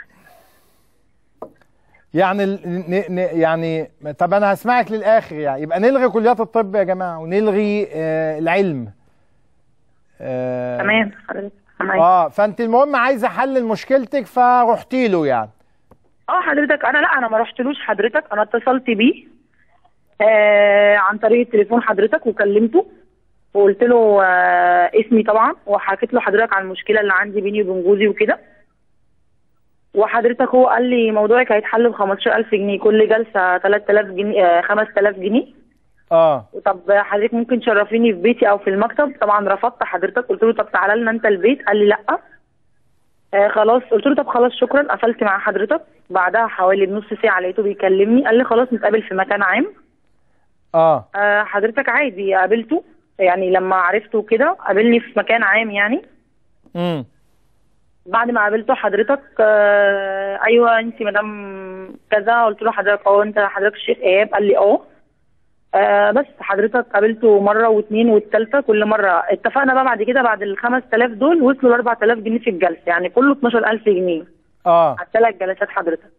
[SPEAKER 1] يعني ال- ن- ن- يعني طب انا هسمعك للاخر يعني يبقى نلغي كليات الطب يا جماعه ونلغي آه، العلم آه،
[SPEAKER 16] تمام حضرتك تمام.
[SPEAKER 1] اه فانت المهم عايزه حل مشكلتك فرحتي له يعني
[SPEAKER 16] اه حضرتك انا لا انا ما رحتلوش حضرتك انا اتصلت بيه آه عن طريق التليفون حضرتك وكلمته وقلت له آه اسمي طبعا وحكيت له حضرتك عن المشكله اللي عندي بيني وبين جوزي وكده وحضرتك هو قال لي موضوعك هيتحل ب 15000 جنيه كل جلسه 3000 جنيه آه 5000 جنيه
[SPEAKER 1] اه
[SPEAKER 16] طب حضرتك ممكن تشرفيني في بيتي او في المكتب طبعا رفضت حضرتك قلت له طب تعالى لنا انت البيت قال لي لا آه خلاص قلت له طب خلاص شكرا قفلت مع حضرتك بعدها حوالي بنص ساعه لقيته بيكلمني قال لي خلاص نتقابل في مكان عام
[SPEAKER 1] اه
[SPEAKER 16] آه حضرتك عادي قابلته يعني لما عرفته كده قابلني في مكان عام يعني
[SPEAKER 1] امم
[SPEAKER 16] بعد ما قابلته حضرتك آه ايوه انت مدام كذا قلت له حضرتك اه انت حضرتك الشيخ ايهاب قال لي اه آه بس حضرتك قابلته مره واثنين والثالثه كل مره اتفقنا بقى بعد كده بعد ال 5000 دول وصلوا ل 4000 جنيه في الجلسه يعني كله 12000 جنيه
[SPEAKER 1] اه
[SPEAKER 16] على الثلاث جلسات حضرتك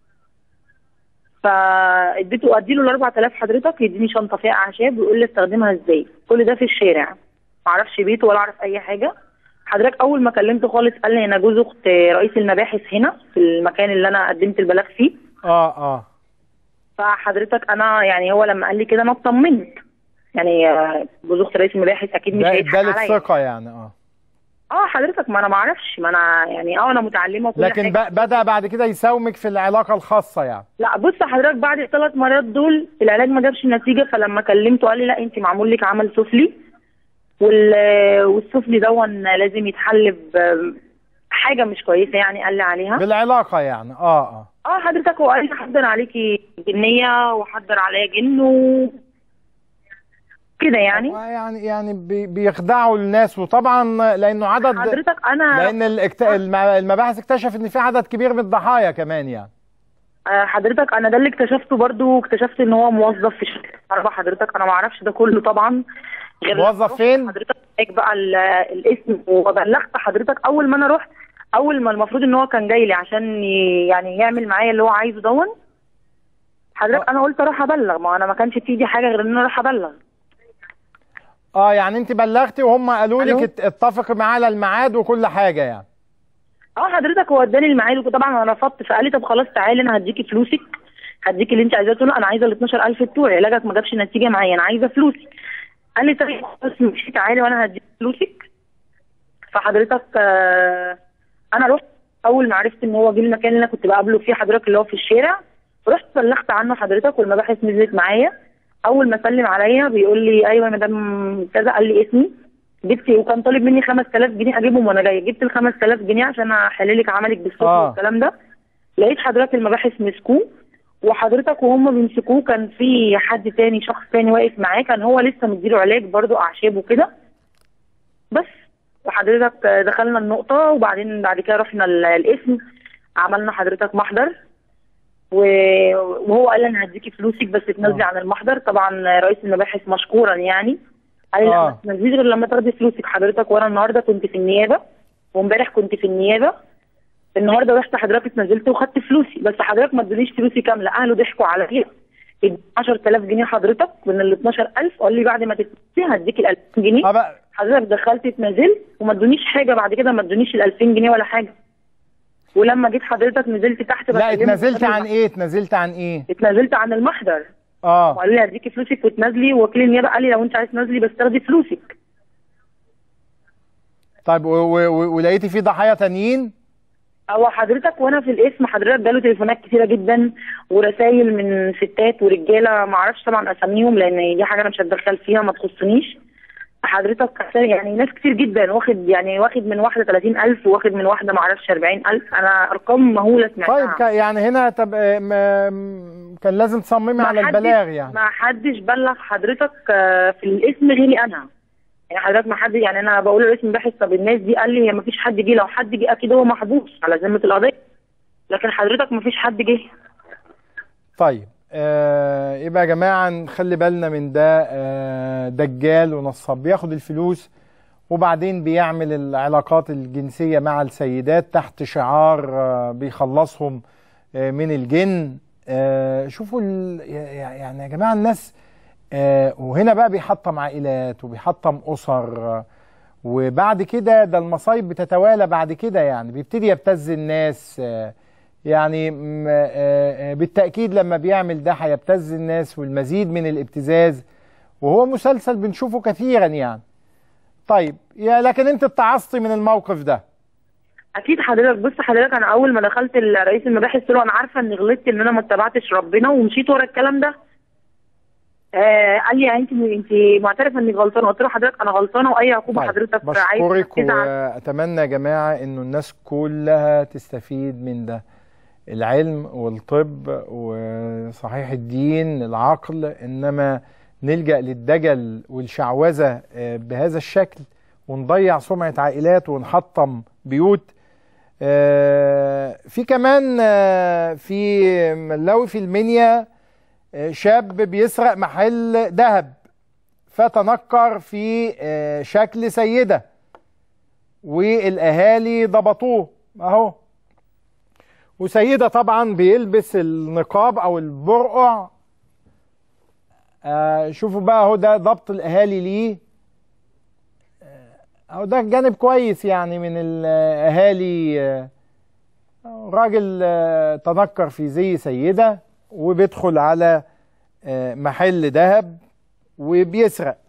[SPEAKER 16] فاديته اديله ال 4000 حضرتك يديني شنطه فيها اعشاب ويقول لي استخدمها ازاي كل ده في الشارع ما اعرفش بيته ولا اعرف اي حاجه حضرتك اول ما كلمته خالص قال لي انا جوز اخت رئيس المباحث هنا في المكان اللي انا قدمت البلاغ فيه
[SPEAKER 1] اه اه
[SPEAKER 16] فحضرتك انا يعني هو لما قال لي كده انا اطمنت يعني آه، جوز اخت رئيس المباحث اكيد مش
[SPEAKER 1] ده
[SPEAKER 16] هيضحك
[SPEAKER 1] ادالك
[SPEAKER 16] عليا
[SPEAKER 1] ثقه يعني اه
[SPEAKER 16] اه حضرتك ما انا ما اعرفش ما انا يعني اه انا متعلمه وكل
[SPEAKER 1] لكن
[SPEAKER 16] حاجه
[SPEAKER 1] ب- بدا بعد كده يساومك في العلاقه الخاصه يعني
[SPEAKER 16] لا بص حضرتك بعد الثلاث مرات دول العلاج ما جابش نتيجه فلما كلمته قال لي لا انت معمول لك عمل سفلي وال والسفلي دون لازم يتحل ب- حاجه مش كويسه يعني قال لي عليها
[SPEAKER 1] بالعلاقه يعني اه اه
[SPEAKER 16] اه حضرتك هو قال لي حضر عليكي جنيه وحضر عليا جن و كده يعني
[SPEAKER 1] يعني يعني بي- بيخدعوا الناس وطبعا لانه عدد
[SPEAKER 16] حضرتك انا
[SPEAKER 1] لان الاكت... الم- المباحث اكتشفت ان في عدد كبير من الضحايا كمان يعني
[SPEAKER 16] آه، حضرتك انا ده اللي اكتشفته برضو اكتشفت ان هو موظف في شركه كهرباء حضرتك انا ما اعرفش ده كله طبعا غير لما
[SPEAKER 1] موظف
[SPEAKER 16] رحت
[SPEAKER 1] فين؟
[SPEAKER 16] حضرتك هناك بقى ال- الاسم وبلغت حضرتك اول ما انا رحت اول ما المفروض ان هو كان جاي لي عشان ي- يعني يعمل معايا اللي هو عايزه دون حضرتك انا قلت اروح ابلغ ما انا ما كانش في ايدي حاجه غير ان انا اروح ابلغ
[SPEAKER 1] اه يعني انت بلغتي وهم قالوا
[SPEAKER 16] ألو؟
[SPEAKER 1] لك ات- اتفقي معاه على الميعاد وكل حاجه يعني
[SPEAKER 16] اه حضرتك هو اداني الميعاد وطبعا انا رفضت فقال لي طب خلاص تعالي انا هديكي فلوسك هديكي اللي انت عايزاه قلت له انا عايزه ال 12000 بتوعي علاجك ما جابش نتيجه معايا انا عايزه فلوسي قال لي طيب خلاص ماشي تعالي وانا هديك فلوسك فحضرتك آه انا رحت اول ما عرفت ان هو جه المكان اللي انا كنت بقابله فيه حضرتك اللي هو في الشارع رحت بلغت عنه حضرتك والمباحث نزلت معايا اول ما سلم عليا بيقول لي ايوه يا مدام كذا قال لي اسمي جبت وكان طالب مني 5000 جنيه اجيبهم وانا جايه جبت ال 5000 جنيه عشان احل لك عملك بالسوق
[SPEAKER 1] آه.
[SPEAKER 16] والكلام ده لقيت حضرتك المباحث مسكوه وحضرتك وهم بيمسكوه كان في حد تاني شخص تاني واقف معاه كان هو لسه مديله علاج برضو اعشاب وكده بس وحضرتك دخلنا النقطة وبعدين بعد كده رحنا ال- القسم عملنا حضرتك محضر و- وهو قال لي انا هديكي فلوسك بس تنزلي عن المحضر طبعا رئيس المباحث مشكورا يعني قال لي لا
[SPEAKER 1] آه.
[SPEAKER 16] ما تنزليش غير لما تاخدي فلوسك حضرتك وانا النهارده كنت في النيابه وامبارح كنت في النيابه النهارده رحت حضرتك اتنزلت وخدت فلوسي بس حضرتك ما ادونيش فلوسي كامله اهله ضحكوا عليا ادوني 10000 جنيه حضرتك من ال 12000 قال لي بعد ما تتنزلي هديك ال 2000 جنيه حضرتك دخلت اتنزلت وما ادونيش حاجه بعد كده ما ادونيش ال 2000 جنيه ولا حاجه ولما جيت حضرتك نزلت تحت
[SPEAKER 1] لا
[SPEAKER 16] بكلمك
[SPEAKER 1] اتنازلت
[SPEAKER 16] قال لي
[SPEAKER 1] عن ايه اتنازلت عن ايه
[SPEAKER 16] اتنازلت عن المحضر
[SPEAKER 1] اه
[SPEAKER 16] وقال لي هديكي فلوسك وتنازلي ووكيل النيابه قال لي لو انت عايز تنازلي بس تاخدي فلوسك
[SPEAKER 1] طيب و- و- و- ولقيتي في ضحايا تانيين
[SPEAKER 16] هو حضرتك وانا في القسم حضرتك جاله تليفونات كتيره جدا ورسائل من ستات ورجاله ما اعرفش طبعا اساميهم لان دي حاجه انا مش هتدخل فيها ما تخصنيش حضرتك يعني ناس كتير جدا واخد يعني واخد من واحده 30000 واخد من واحده ما اعرفش 40000 انا ارقام مهوله سمعتها
[SPEAKER 1] طيب كا- يعني هنا طب آه، م- م- كان لازم تصممي
[SPEAKER 16] ما
[SPEAKER 1] على
[SPEAKER 16] حدش-
[SPEAKER 1] البلاغ يعني
[SPEAKER 16] ما حدش بلغ حضرتك آه، في الاسم غيري انا يعني حضرتك ما حد يعني انا بقول لرئيس المباحث طب الناس دي قال لي هي ما فيش حد جه لو حد جه اكيد هو محبوس على ذمه القضيه لكن حضرتك ما فيش حد جه
[SPEAKER 1] طيب آه يبقى يا جماعة نخلي بالنا من ده آه دجال ونصاب بياخد الفلوس وبعدين بيعمل العلاقات الجنسية مع السيدات تحت شعار آه بيخلصهم آه من الجن آه شوفوا ال- يعني يا جماعة الناس آه وهنا بقى بيحطم عائلات وبيحطم أسر آه وبعد كده ده المصايب بتتوالى بعد كده يعني بيبتدي يبتز الناس آه يعني م- آه، آه، بالتأكيد لما بيعمل ده هيبتز الناس والمزيد من الابتزاز وهو مسلسل بنشوفه كثيرا يعني طيب يا لكن انت اتعظتي من الموقف ده
[SPEAKER 16] اكيد حضرتك بص حضرتك انا اول ما دخلت رئيس المباحث قلت له انا عارفه اني غلطت ان انا ما اتبعتش ربنا ومشيت ورا الكلام ده آه قال لي انت انت معترفه انك غلطانه قلت له حضرتك انا غلطانه واي عقوبه حضرتك عايز
[SPEAKER 1] بشكرك
[SPEAKER 16] تنفذها عني.
[SPEAKER 1] واتمنى يا جماعه انه الناس كلها تستفيد من ده العلم والطب وصحيح الدين العقل انما نلجا للدجل والشعوذه آه، بهذا الشكل ونضيع سمعه عائلات ونحطم بيوت آه، في كمان آه، في ملاوي في المنيا آه، شاب بيسرق محل ذهب فتنكر في آه، شكل سيدة والأهالي ضبطوه أهو وسيدة طبعا بيلبس النقاب أو البرقع آه، شوفوا بقى اهو ده ضبط الأهالي ليه آه، أهو ده جانب كويس يعني من الأهالي آه، راجل آه، تنكر في زي سيدة وبيدخل على آه، محل ذهب وبيسرق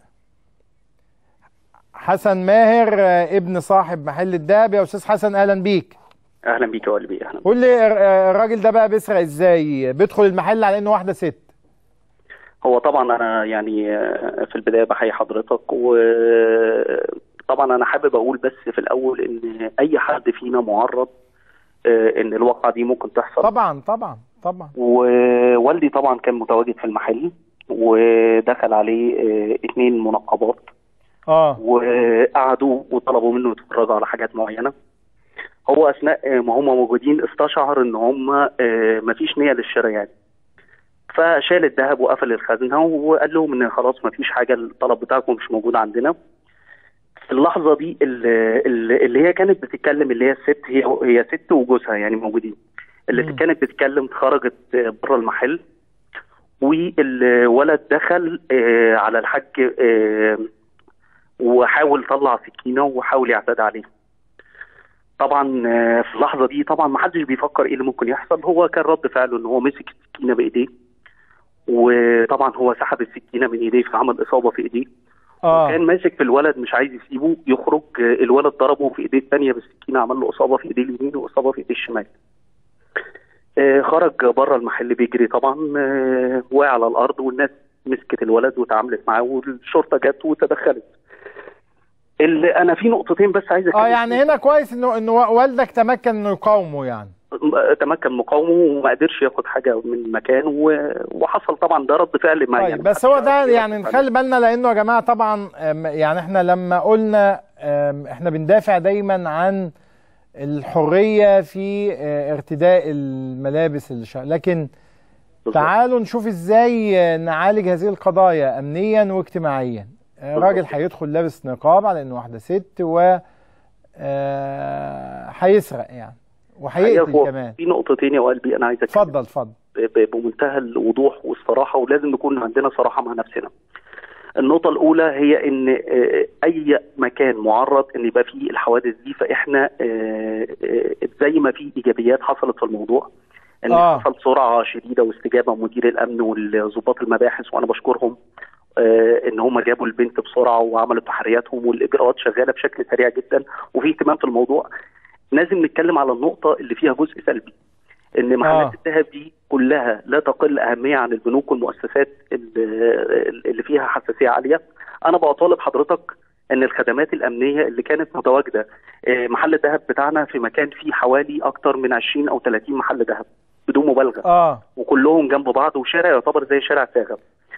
[SPEAKER 1] حسن ماهر آه، ابن صاحب محل الدهب يا استاذ حسن اهلا بيك
[SPEAKER 17] اهلا بيك يا قلبي اهلا
[SPEAKER 1] قول لي آه، الراجل ده بقى بيسرق ازاي بيدخل المحل على انه واحده ست
[SPEAKER 17] هو طبعا انا يعني آه، في البدايه بحيي حضرتك وطبعا انا حابب اقول بس في الاول ان اي حد فينا معرض آه، ان الواقعه دي ممكن تحصل
[SPEAKER 1] طبعا طبعا طبعا
[SPEAKER 17] ووالدي طبعا كان متواجد في المحل ودخل عليه آه، اتنين منقبات
[SPEAKER 1] اه
[SPEAKER 17] وقعدوا وطلبوا منه يتفرجوا على حاجات معينه هو اثناء آه، ما هم موجودين استشعر ان هم آه، مفيش نيه للشراء يعني فشال الذهب وقفل الخزنه وقال لهم ان خلاص مفيش حاجه الطلب بتاعكم مش موجود عندنا في اللحظه دي اللي, اللي هي كانت بتتكلم اللي هي الست هي هي ست وجوزها يعني موجودين اللي كانت بتتكلم خرجت آه، بره المحل والولد دخل آه، على الحاج آه، وحاول طلع سكينه وحاول يعتدي عليه طبعا آه، في اللحظه دي طبعا ما حدش بيفكر ايه اللي ممكن يحصل هو كان رد فعله ان هو مسك السكينه بايديه وطبعا هو سحب السكينه من ايديه فعمل اصابه في ايديه
[SPEAKER 1] اه
[SPEAKER 17] كان ماسك في الولد مش عايز يسيبه يخرج آه، الولد ضربه في ايديه الثانيه بالسكينه عمل له اصابه في ايديه اليمين واصابه في ايديه الشمال آه، خرج بره المحل بيجري طبعا آه، وقع على الارض والناس مسكت الولد وتعاملت معاه والشرطه جت وتدخلت اللي انا في نقطتين بس عايز
[SPEAKER 1] اه يعني هنا كويس انه انه والدك تمكن انه يقاومه يعني
[SPEAKER 17] تمكن مقاومه وما قدرش ياخد حاجه من مكانه و- وحصل طبعا ده رد فعل ما
[SPEAKER 1] طيب
[SPEAKER 17] يعني
[SPEAKER 1] بس هو ده يعني نخلي بالنا لانه يا جماعه طبعا آم، يعني احنا لما قلنا آم، احنا بندافع دايما عن الحريه في آه، ارتداء الملابس الش... لكن تعالوا نشوف ازاي آه، نعالج هذه القضايا امنيا واجتماعيا آه، راجل هيدخل لابس نقاب على انه واحده ست و آه، هيسرق يعني
[SPEAKER 17] حقيقة
[SPEAKER 1] وهيقتل
[SPEAKER 17] هو
[SPEAKER 1] كمان
[SPEAKER 17] في نقطتين يا قلبي انا عايز اتكلم
[SPEAKER 1] اتفضل اتفضل
[SPEAKER 17] ب- بمنتهى الوضوح والصراحه ولازم نكون عندنا صراحه مع نفسنا. النقطة الأولى هي إن آه، أي مكان معرض إن يبقى فيه الحوادث دي فإحنا آه، آه، زي ما في إيجابيات حصلت في الموضوع إن
[SPEAKER 1] آه.
[SPEAKER 17] حصل سرعة شديدة واستجابة من مدير الأمن وضباط المباحث وأنا بشكرهم آه، إن هم جابوا البنت بسرعة وعملوا تحرياتهم والإجراءات شغالة بشكل سريع جدا وفي اهتمام في الموضوع. لازم نتكلم على النقطة اللي فيها جزء سلبي ان محلات
[SPEAKER 1] آه.
[SPEAKER 17] الذهب دي كلها لا تقل اهميه عن البنوك والمؤسسات اللي اللي فيها حساسيه عاليه انا بطالب حضرتك ان الخدمات الامنيه اللي كانت متواجده آه، محل الذهب بتاعنا في مكان فيه حوالي اكتر من 20 او 30 محل ذهب بدون مبالغه
[SPEAKER 1] اه
[SPEAKER 17] وكلهم جنب بعض وشارع يعتبر زي شارع ساغر
[SPEAKER 1] طيب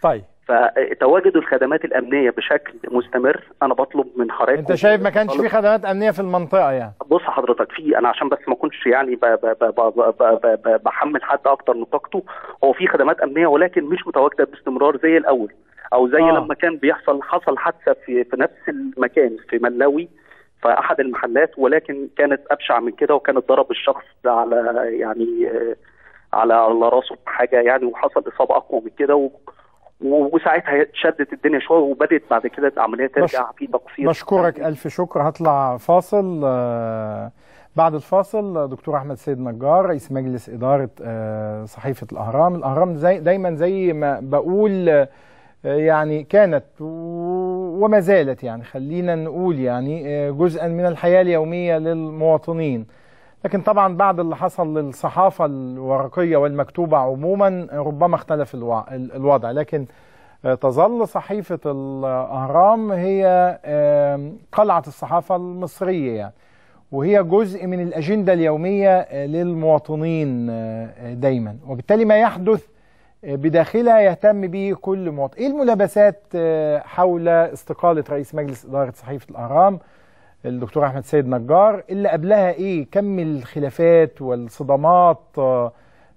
[SPEAKER 17] فتواجد الخدمات الامنيه بشكل مستمر انا بطلب من حضرتك
[SPEAKER 1] انت شايف ما كانش في خدمات امنيه في المنطقه يعني
[SPEAKER 17] بص حضرتك في انا عشان بس ما اكونش يعني ب ب ب ب ب ب ب بحمل حد اكتر من طاقته هو في خدمات امنيه ولكن مش متواجده باستمرار زي الاول او زي
[SPEAKER 1] آه.
[SPEAKER 17] آه. لما كان بيحصل حصل حادثه في في نفس المكان في ملاوي في احد المحلات ولكن كانت ابشع من كده وكانت ضرب الشخص على يعني آه، على على راسه حاجه يعني وحصل اصابه اقوى من كده و و- وساعتها شدت الدنيا شويه وبدات بعد كده العمليه ترجع في تقصير
[SPEAKER 1] بشكرك الف شكر هطلع فاصل آه، بعد الفاصل دكتور احمد سيد نجار رئيس مجلس اداره آه، صحيفه الاهرام الاهرام زي دايما زي ما بقول آه، يعني كانت و- وما زالت يعني خلينا نقول يعني آه، جزءا من الحياه اليوميه للمواطنين لكن طبعا بعد اللي حصل للصحافه الورقيه والمكتوبه عموما ربما اختلف الوع- الوضع لكن آه، تظل صحيفة الأهرام هي آم، قلعة الصحافة المصرية يعني وهي جزء من الأجندة اليومية آه، للمواطنين آه، آه، دايما وبالتالي ما يحدث آه، بداخلها يهتم به كل مواطن إيه الملابسات آه، حول استقالة رئيس مجلس إدارة صحيفة الأهرام الدكتور أحمد سيد نجار اللي قبلها إيه كم الخلافات والصدمات آه،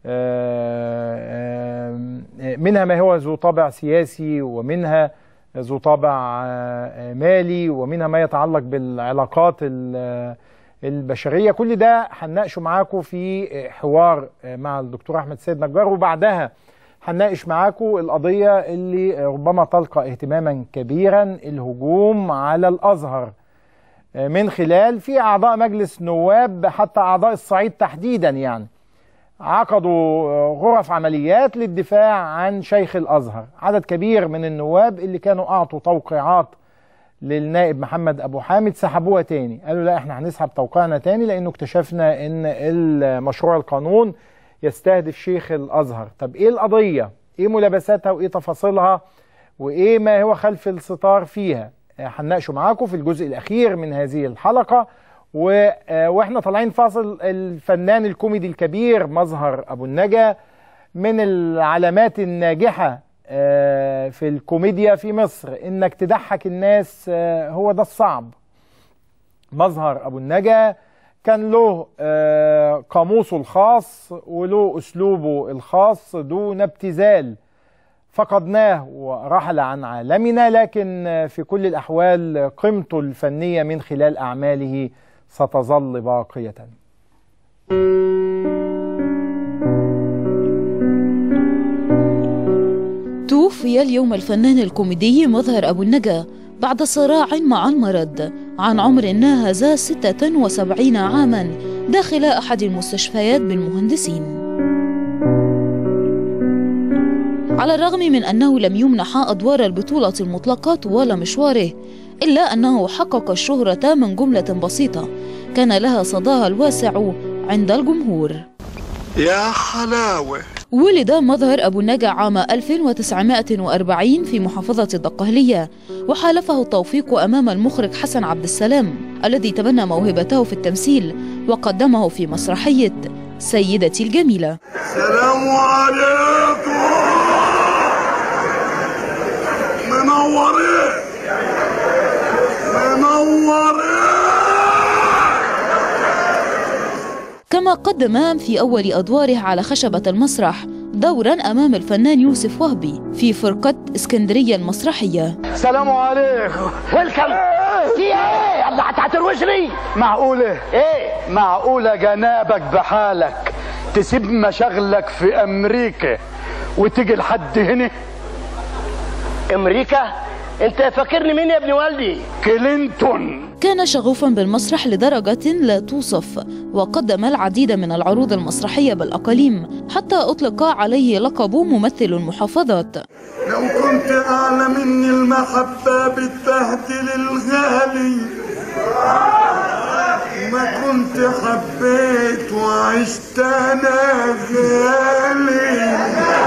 [SPEAKER 1] آه، آه، منها ما هو ذو طابع سياسي ومنها ذو طابع آه، مالي ومنها ما يتعلق بالعلاقات ال- البشرية كل ده هنناقشه معاكم في حوار مع الدكتور أحمد سيد نجار وبعدها هنناقش معاكم القضية اللي ربما تلقى اهتماما كبيرا الهجوم على الأزهر من خلال في أعضاء مجلس نواب حتى أعضاء الصعيد تحديدا يعني عقدوا غرف عمليات للدفاع عن شيخ الازهر عدد كبير من النواب اللي كانوا اعطوا توقيعات للنائب محمد ابو حامد سحبوها تاني قالوا لا احنا هنسحب توقيعنا تاني لانه اكتشفنا ان المشروع القانون يستهدف شيخ الازهر طب ايه القضيه ايه ملابساتها وايه تفاصيلها وايه ما هو خلف الستار فيها هنناقشه معاكم في الجزء الاخير من هذه الحلقه و... آه، واحنا طالعين فاصل الفنان الكوميدي الكبير مظهر ابو النجا من العلامات الناجحه آه، في الكوميديا في مصر انك تضحك الناس آه، هو ده الصعب مظهر ابو النجا كان له آه، قاموسه الخاص وله اسلوبه الخاص دون ابتذال فقدناه ورحل عن عالمنا لكن آه، في كل الاحوال قيمته الفنيه من خلال اعماله ستظل باقيه
[SPEAKER 18] توفي اليوم الفنان الكوميدي مظهر أبو النجا بعد صراع مع المرض عن عمر ناهز 76 عاما داخل أحد المستشفيات بالمهندسين على الرغم من أنه لم يمنح أدوار البطولة المطلقة طوال مشواره إلا أنه حقق الشهرة من جملة بسيطة كان لها صداها الواسع عند الجمهور
[SPEAKER 19] يا حلاوة
[SPEAKER 18] ولد مظهر أبو النجا عام 1940 في محافظة الدقهلية وحالفه التوفيق أمام المخرج حسن عبد السلام الذي تبنى موهبته في التمثيل وقدمه في مسرحية سيدتي الجميلة
[SPEAKER 19] سلام عليكم منورين منورين
[SPEAKER 18] كما قدم في أول أدواره على خشبة المسرح دورا أمام الفنان يوسف وهبي في فرقة اسكندرية المسرحية
[SPEAKER 20] سلام عليكم ويلكم في ايه الله هتروشني معقولة ايه معقولة جنابك بحالك تسيب مشاغلك في امريكا وتيجي لحد هنا
[SPEAKER 21] امريكا انت فاكرني مين يا ابن والدي
[SPEAKER 20] كلينتون
[SPEAKER 18] كان شغوفا بالمسرح لدرجة لا توصف وقدم العديد من العروض المسرحية بالأقاليم حتى أطلق عليه لقب ممثل المحافظات
[SPEAKER 19] لو كنت اعلم ان المحبة بتبهدل الغالي ما كنت حبيت وعشت انا غالي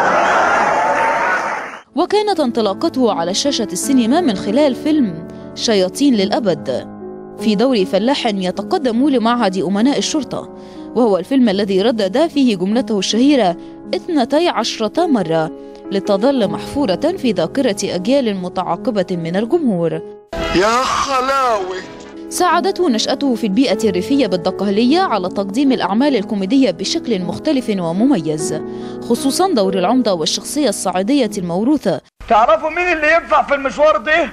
[SPEAKER 18] وكانت انطلاقته على شاشة السينما من خلال فيلم شياطين للأبد في دور فلاح يتقدم لمعهد أمناء الشرطة وهو الفيلم الذي ردد فيه جملته الشهيرة اثنتي عشرة مرة لتظل محفورة في ذاكرة أجيال متعاقبة من الجمهور
[SPEAKER 19] يا خلاوي
[SPEAKER 18] ساعدته نشأته في البيئة الريفية بالدقهلية على تقديم الأعمال الكوميدية بشكل مختلف ومميز خصوصا دور العمدة والشخصية الصعيدية الموروثة
[SPEAKER 20] تعرفوا مين اللي ينفع في المشوار ده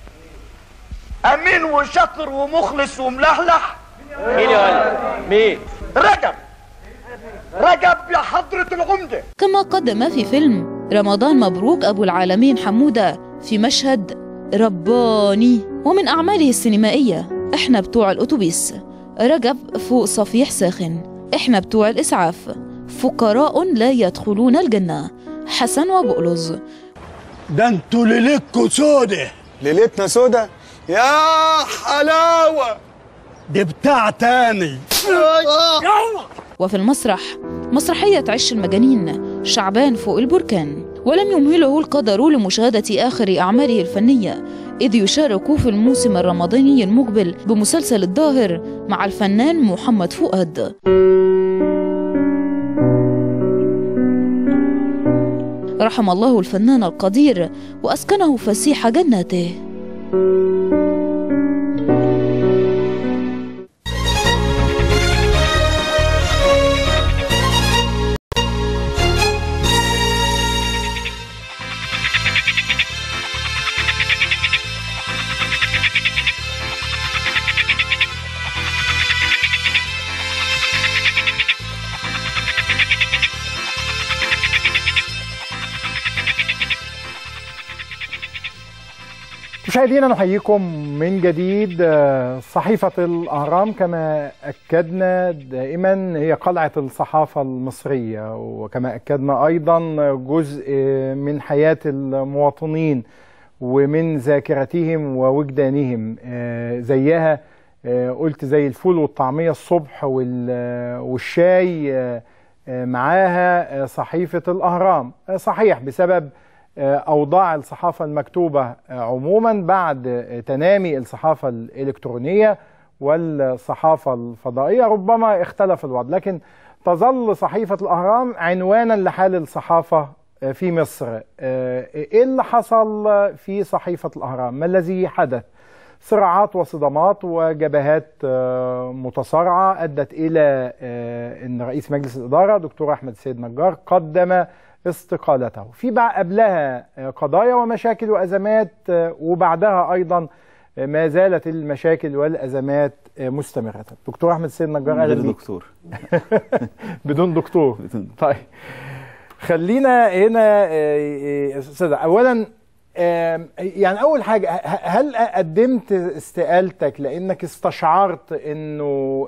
[SPEAKER 20] امين وشاطر ومخلص وملحلح
[SPEAKER 2] مين يا ولد؟ مين؟
[SPEAKER 20] رجب رجب يا حضرة العمدة
[SPEAKER 18] كما قدم في فيلم رمضان مبروك أبو العالمين حمودة في مشهد رباني ومن أعماله السينمائية إحنا بتوع الأتوبيس رجب فوق صفيح ساخن إحنا بتوع الإسعاف فقراء لا يدخلون الجنة حسن وبقلظ
[SPEAKER 20] ده انتوا ليلتكوا سودة
[SPEAKER 19] ليلتنا سودة يا حلاوة
[SPEAKER 20] دي بتاع تاني
[SPEAKER 18] وفي المسرح مسرحية عش المجانين شعبان فوق البركان ولم يمهله القدر لمشاهدة آخر أعماله الفنية إذ يشارك في الموسم الرمضاني المقبل بمسلسل الظاهر مع الفنان محمد فؤاد رحم الله الفنان القدير وأسكنه فسيح جناته
[SPEAKER 1] مشاهدينا نحييكم من جديد آه، صحيفة الأهرام كما أكدنا دائما هي قلعة الصحافة المصرية وكما أكدنا أيضا جزء من حياة المواطنين ومن ذاكرتهم ووجدانهم آه، زيها آه، قلت زي الفول والطعمية الصبح وال- والشاي آه، آه، معاها آه، صحيفة الأهرام آه، صحيح بسبب آه، أوضاع الصحافة المكتوبة آه، عموما بعد آه، تنامي الصحافة الإلكترونية والصحافة الفضائية ربما اختلف الوضع لكن تظل صحيفة الأهرام عنوانا لحال الصحافة آه، في مصر آه، إيه اللي حصل في صحيفة الأهرام ما الذي حدث صراعات وصدامات وجبهات آه، متصارعة أدت إلى آه، أن رئيس مجلس الإدارة دكتور أحمد السيد نجار قدم استقالته في بع- قبلها آه، قضايا ومشاكل وأزمات آه، وبعدها أيضا آه، ما زالت المشاكل والأزمات آه، مستمرة دكتور أحمد السيد نجار
[SPEAKER 22] من
[SPEAKER 1] أهلا
[SPEAKER 22] غير
[SPEAKER 1] بيك.
[SPEAKER 22] دكتور
[SPEAKER 1] بدون دكتور طيب خلينا هنا آه، آه، استاذ اولا آم، يعني اول حاجه ه- هل قدمت استقالتك لانك استشعرت انه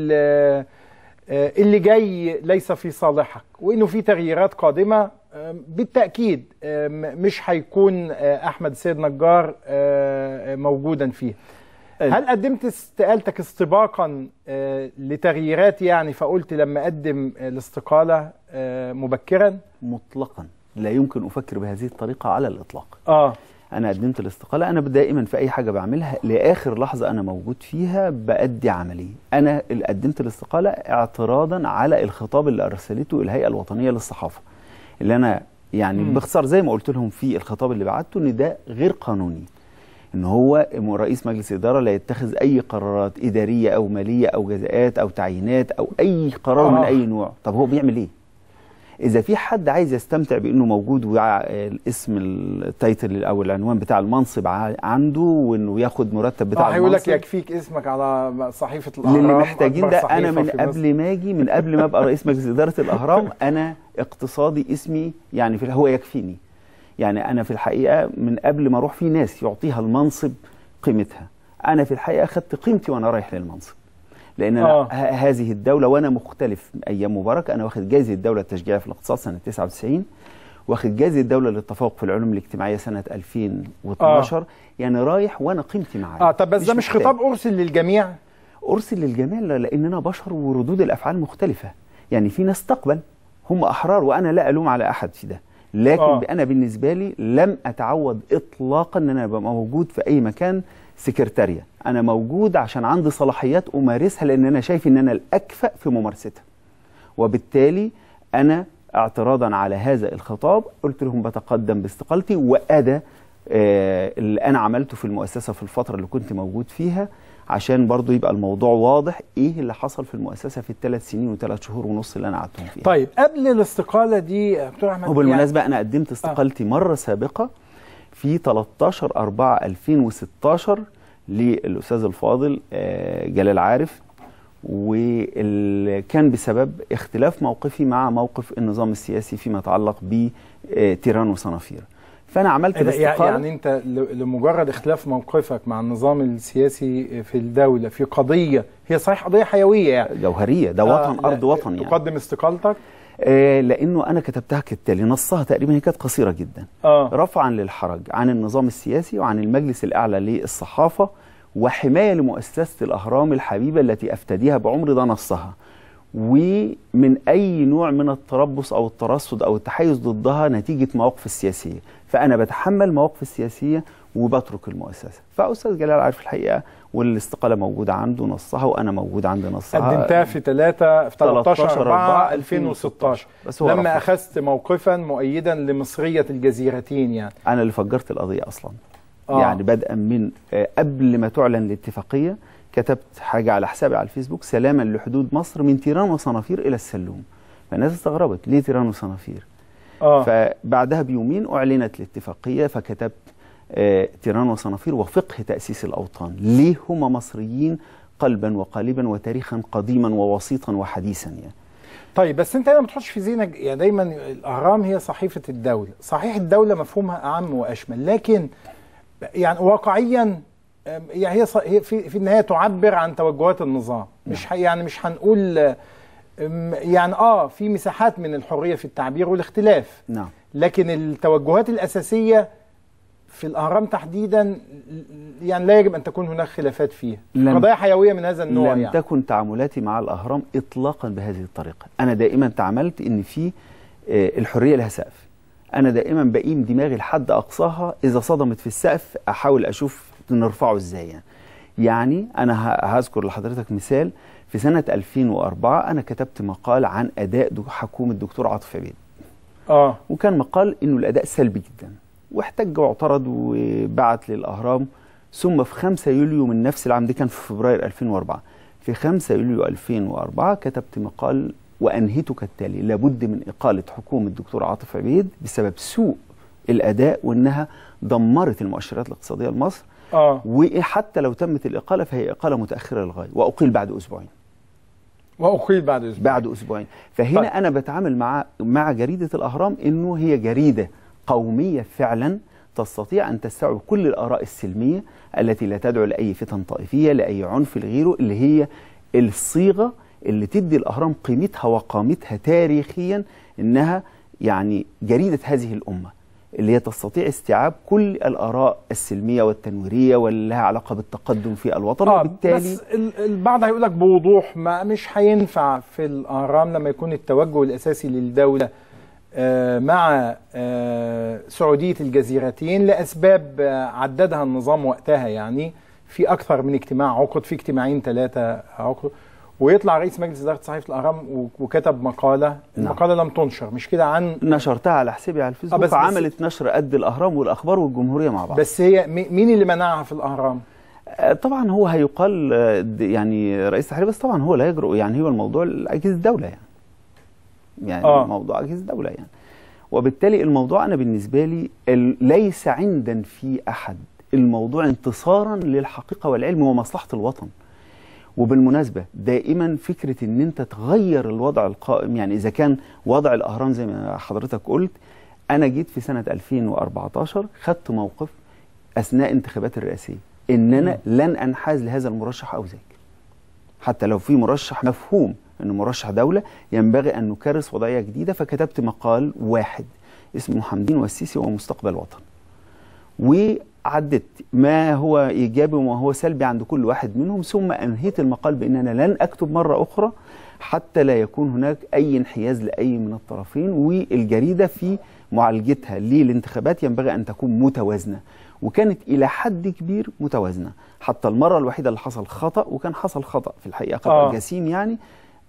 [SPEAKER 1] ال- آه، اللي جاي ليس في صالحك وانه في تغييرات قادمه آم، بالتاكيد آم، مش هيكون آه، احمد السيد نجار آه، موجودا فيها هل قدمت استقالتك استباقا آه، لتغييرات يعني فقلت لما اقدم آه، الاستقاله آه، مبكرا
[SPEAKER 22] مطلقا لا يمكن افكر بهذه الطريقه على الاطلاق
[SPEAKER 1] اه
[SPEAKER 22] انا قدمت الاستقاله انا دائما في اي حاجه بعملها لاخر لحظه انا موجود فيها بادي عملي انا اللي قدمت الاستقاله اعتراضا على الخطاب اللي ارسلته الهيئه الوطنيه للصحافه اللي انا يعني
[SPEAKER 23] مم.
[SPEAKER 22] باختصار زي ما قلت لهم في الخطاب اللي بعته ان ده غير قانوني ان هو رئيس مجلس الاداره لا يتخذ اي قرارات اداريه او ماليه او جزاءات او تعيينات او اي قرار
[SPEAKER 23] آه.
[SPEAKER 22] من اي نوع طب هو بيعمل ايه اذا في حد عايز يستمتع بانه موجود والاسم التايتل او العنوان بتاع المنصب ع- عنده وانه ياخد مرتب بتاع
[SPEAKER 1] اه هيقول لك
[SPEAKER 22] المنصب
[SPEAKER 1] يكفيك اسمك على صحيفه الاهرام
[SPEAKER 22] للي محتاجين
[SPEAKER 1] أكبر
[SPEAKER 22] ده انا
[SPEAKER 1] صحيفة
[SPEAKER 22] من
[SPEAKER 1] في مصر.
[SPEAKER 22] قبل ما اجي من قبل ما ابقى رئيس مجلس اداره الاهرام انا اقتصادي اسمي يعني في هو يكفيني يعني انا في الحقيقه من قبل ما اروح في ناس يعطيها المنصب قيمتها انا في الحقيقه خدت قيمتي وانا رايح للمنصب لان أنا
[SPEAKER 1] آه.
[SPEAKER 22] ه- هذه الدوله وانا مختلف ايام مبارك انا واخد جائزه الدوله التشجيعيه في الاقتصاد سنه 99 واخد جائزه الدوله للتفوق في العلوم الاجتماعيه سنه 2012
[SPEAKER 1] آه.
[SPEAKER 22] يعني رايح وانا قيمتي معايا
[SPEAKER 1] اه طب بس ده مش
[SPEAKER 22] محتاج.
[SPEAKER 1] خطاب ارسل للجميع
[SPEAKER 22] ارسل للجميع لا- لاننا بشر وردود الافعال مختلفه يعني في ناس تقبل هم احرار وانا لا الوم على احد في ده لكن
[SPEAKER 1] آه.
[SPEAKER 22] آه. انا بالنسبه لي لم اتعود اطلاقا ان انا ابقى موجود في اي مكان سكرتاريه انا موجود عشان عندي صلاحيات امارسها لان انا شايف ان انا الاكفأ في ممارستها وبالتالي انا اعتراضا على هذا الخطاب قلت لهم بتقدم باستقالتي وأدى آه، اللي أنا عملته في المؤسسة في الفترة اللي كنت موجود فيها عشان برضو يبقى الموضوع واضح ايه اللي حصل في المؤسسة في الثلاث سنين وثلاث شهور ونص اللي انا قعدتهم فيها
[SPEAKER 1] طيب قبل الاستقاله دي يا دكتور احمد
[SPEAKER 22] وبالمناسبة أنا قدمت استقالتي مرة سابقة في 13 4 2016 للأستاذ الفاضل آه، جلال عارف وكان بسبب اختلاف موقفي مع موقف النظام السياسي فيما يتعلق بتيران وصنافير فأنا عملت
[SPEAKER 1] إيه ده؟
[SPEAKER 22] الاستقالة
[SPEAKER 1] يعني انت ل- لمجرد اختلاف موقفك مع النظام السياسي في الدوله في قضيه هي صحيح قضيه حيويه يعني
[SPEAKER 22] جوهرية ده
[SPEAKER 1] آه،
[SPEAKER 22] وطن
[SPEAKER 1] لا،
[SPEAKER 22] أرض وطن يعني
[SPEAKER 1] تقدم استقالتك
[SPEAKER 22] آه لأنه أنا كتبتها كالتالي نصها تقريبا هي كانت قصيرة جدا
[SPEAKER 1] آه.
[SPEAKER 22] رفعا للحرج عن النظام السياسي وعن المجلس الأعلى للصحافة وحماية لمؤسسة الأهرام الحبيبة التي أفتديها بعمري ده نصها ومن أي نوع من التربص أو الترصد أو التحيز ضدها نتيجة مواقف السياسية فأنا بتحمل مواقف السياسية وبترك المؤسسة فأستاذ جلال عارف الحقيقة والاستقالة موجودة عنده نصها وأنا موجود عندي نصها
[SPEAKER 1] قدمتها في 3 في 13 4 2016
[SPEAKER 22] بس هو
[SPEAKER 1] لما
[SPEAKER 22] رفض.
[SPEAKER 1] اخذت موقفا مؤيدا لمصريه الجزيرتين يعني
[SPEAKER 22] انا اللي فجرت القضيه اصلا
[SPEAKER 1] آه.
[SPEAKER 22] آه. يعني بدءا من آه، قبل ما تعلن الاتفاقيه كتبت حاجه على حسابي على الفيسبوك سلاما لحدود مصر من تيران وصنافير الى السلوم فالناس استغربت ليه تيران وصنافير
[SPEAKER 1] آه.
[SPEAKER 22] فبعدها بيومين اعلنت الاتفاقيه فكتبت آه، تيران وصنافير وفقه تاسيس الاوطان ليه هم مصريين قلبا وقالبا وتاريخا قديما ووسيطا وحديثا يعني
[SPEAKER 1] طيب بس انت هنا ما تحطش في ذهنك يعني دايما الاهرام هي صحيفه الدوله صحيح الدوله مفهومها اعم واشمل لكن يعني واقعيا أم، يعني هي ص- هي في في النهايه تعبر عن توجهات النظام مش ح- يعني مش هنقول أم، يعني اه في مساحات من الحريه في التعبير والاختلاف
[SPEAKER 22] نعم
[SPEAKER 1] لكن التوجهات الاساسيه في الاهرام تحديدا يعني لا يجب ان تكون هناك خلافات فيها
[SPEAKER 22] لم-
[SPEAKER 1] قضايا حيويه من هذا النوع
[SPEAKER 22] لم
[SPEAKER 1] يعني
[SPEAKER 22] تكن تعاملاتي مع الاهرام اطلاقا بهذه الطريقه انا دائما تعاملت ان في آه، الحريه لها سقف انا دائما بقيم دماغي لحد اقصاها اذا صدمت في السقف احاول اشوف نرفعه ازاي يعني يعني انا ه- هذكر لحضرتك مثال في سنه 2004 انا كتبت مقال عن اداء دو- حكومه الدكتور عاطف عبيد
[SPEAKER 1] اه
[SPEAKER 22] وكان مقال انه الاداء سلبي جدا واحتج واعترض وبعت للاهرام ثم في 5 يوليو من نفس العام ده كان في فبراير 2004 في 5 يوليو 2004 كتبت مقال وانهيته كالتالي لابد من اقاله حكومه الدكتور عاطف عبيد بسبب سوء الاداء وانها دمرت المؤشرات الاقتصاديه لمصر
[SPEAKER 1] اه
[SPEAKER 22] وحتى لو تمت الاقاله فهي اقاله متاخره للغايه واقيل بعد اسبوعين
[SPEAKER 1] واقيل بعد اسبوع
[SPEAKER 22] بعد اسبوعين فهنا
[SPEAKER 1] طيب.
[SPEAKER 22] طيب. انا بتعامل مع مع جريده الاهرام انه هي جريده قوميه فعلا تستطيع ان تستوعب كل الاراء السلميه التي لا تدعو لاي فتن طائفيه لاي عنف لغيره اللي هي الصيغه اللي تدي الاهرام قيمتها وقامتها تاريخيا انها يعني جريده هذه الامه اللي هي تستطيع استيعاب كل الاراء السلميه والتنويريه واللي لها علاقه بالتقدم في الوطن
[SPEAKER 1] آه
[SPEAKER 22] وبالتالي
[SPEAKER 1] بس ال- البعض هيقول لك بوضوح ما مش هينفع في الاهرام لما يكون التوجه الاساسي للدوله آه، مع آه، سعوديه الجزيرتين لاسباب آه، عددها النظام وقتها يعني في اكثر من اجتماع عقد في اجتماعين ثلاثه عقد ويطلع رئيس مجلس اداره صحيفه الاهرام و- وكتب مقاله المقاله لم تنشر مش كده عن
[SPEAKER 22] نشرتها على حسابي على الفيسبوك
[SPEAKER 1] آه، بس- بس-
[SPEAKER 22] فعملت نشر قد الاهرام والاخبار والجمهوريه مع بعض
[SPEAKER 1] بس هي مي- مين اللي منعها في الاهرام
[SPEAKER 22] آه، طبعا هو هيقال آه، د- يعني رئيس التحرير بس طبعا هو لا يجرؤ يعني هو الموضوع اجهزه الدوله يعني يعني
[SPEAKER 1] آه.
[SPEAKER 22] آه. موضوع اجهزه الدوله يعني وبالتالي الموضوع انا بالنسبه لي ال- ليس عند في احد الموضوع انتصارا للحقيقه والعلم ومصلحه الوطن وبالمناسبة دائما فكرة ان انت تغير الوضع القائم يعني اذا كان وضع الاهرام زي ما حضرتك قلت انا جيت في سنة 2014 خدت موقف اثناء انتخابات الرئاسية ان انا لن انحاز لهذا المرشح او ذاك حتى لو في مرشح مفهوم انه مرشح دولة ينبغي ان نكرس وضعية جديدة فكتبت مقال واحد اسمه حمدين والسيسي ومستقبل وطن وعدت ما هو ايجابي وما هو سلبي عند كل واحد منهم ثم انهيت المقال بان انا لن اكتب مره اخرى حتى لا يكون هناك اي انحياز لاي من الطرفين والجريده في معالجتها للانتخابات ينبغي ان تكون متوازنه وكانت الى حد كبير متوازنه حتى المره الوحيده اللي حصل خطا وكان حصل خطا في الحقيقه خطا
[SPEAKER 1] آه.
[SPEAKER 22] آه. جسيم يعني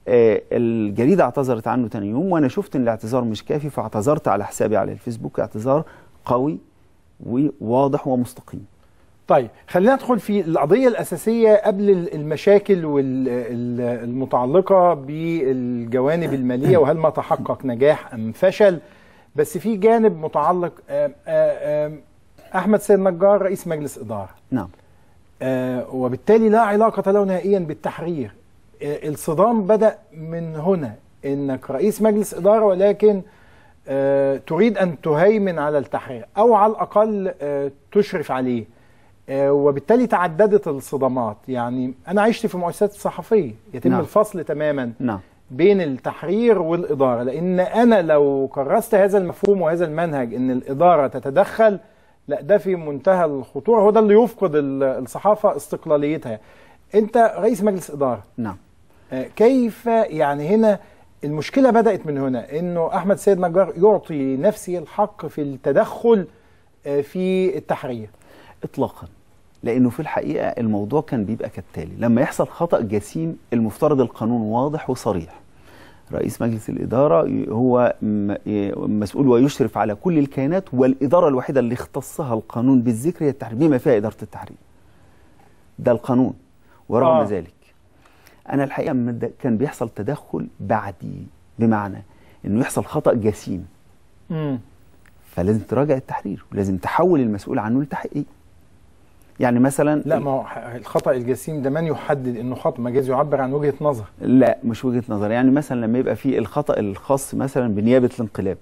[SPEAKER 22] آه، الجريده اعتذرت عنه تاني يوم وانا شفت ان الاعتذار مش كافي فاعتذرت على حسابي على الفيسبوك اعتذار قوي وواضح ومستقيم
[SPEAKER 1] طيب خلينا ندخل في القضية الأساسية قبل ال- المشاكل والمتعلقة بالجوانب المالية وهل ما تحقق نجاح أم فشل بس في جانب متعلق آم، آم، أحمد سيد نجار رئيس مجلس إدارة
[SPEAKER 22] نعم
[SPEAKER 1] آه، وبالتالي لا علاقة له نهائيا بالتحرير آه، الصدام بدأ من هنا إنك رئيس مجلس إدارة ولكن آه، تريد أن تهيمن على التحرير أو على الأقل آه، تشرف عليه آه، وبالتالي تعددت الصدامات يعني أنا عشت في مؤسسات صحفية يتم
[SPEAKER 22] نعم.
[SPEAKER 1] الفصل تماما
[SPEAKER 22] نعم
[SPEAKER 1] بين التحرير والإدارة لأن أنا لو كرست هذا المفهوم وهذا المنهج أن الإدارة تتدخل لا ده في منتهى الخطورة هو ده اللي يفقد ال- الصحافة استقلاليتها أنت رئيس مجلس إدارة
[SPEAKER 22] نعم
[SPEAKER 1] آه، كيف يعني هنا المشكلة بدأت من هنا أنه أحمد سيد نجار يعطي نفسه الحق في التدخل آه، في التحرير
[SPEAKER 22] اطلاقا لانه في الحقيقه الموضوع كان بيبقى كالتالي لما يحصل خطا جسيم المفترض القانون واضح وصريح رئيس مجلس الاداره ي- هو م- ي- مسؤول ويشرف على كل الكيانات والاداره الوحيده اللي اختصها القانون بالذكر هي التحرير بما فيها اداره التحرير ده القانون ورغم
[SPEAKER 1] آه.
[SPEAKER 22] آه. ذلك انا الحقيقه من ده كان بيحصل تدخل بعدي بمعنى انه يحصل خطا جسيم
[SPEAKER 1] مم.
[SPEAKER 22] فلازم تراجع التحرير ولازم تحول المسؤول عنه لتحقيق يعني مثلا
[SPEAKER 1] لا ما هو ح- الخطأ الجسيم ده من يحدد أنه خطأ مجاز يعبر عن وجهة نظر
[SPEAKER 22] لا مش وجهه نظر يعني مثلا لما يبقى في الخطا الخاص مثلا بنيابه الانقلاب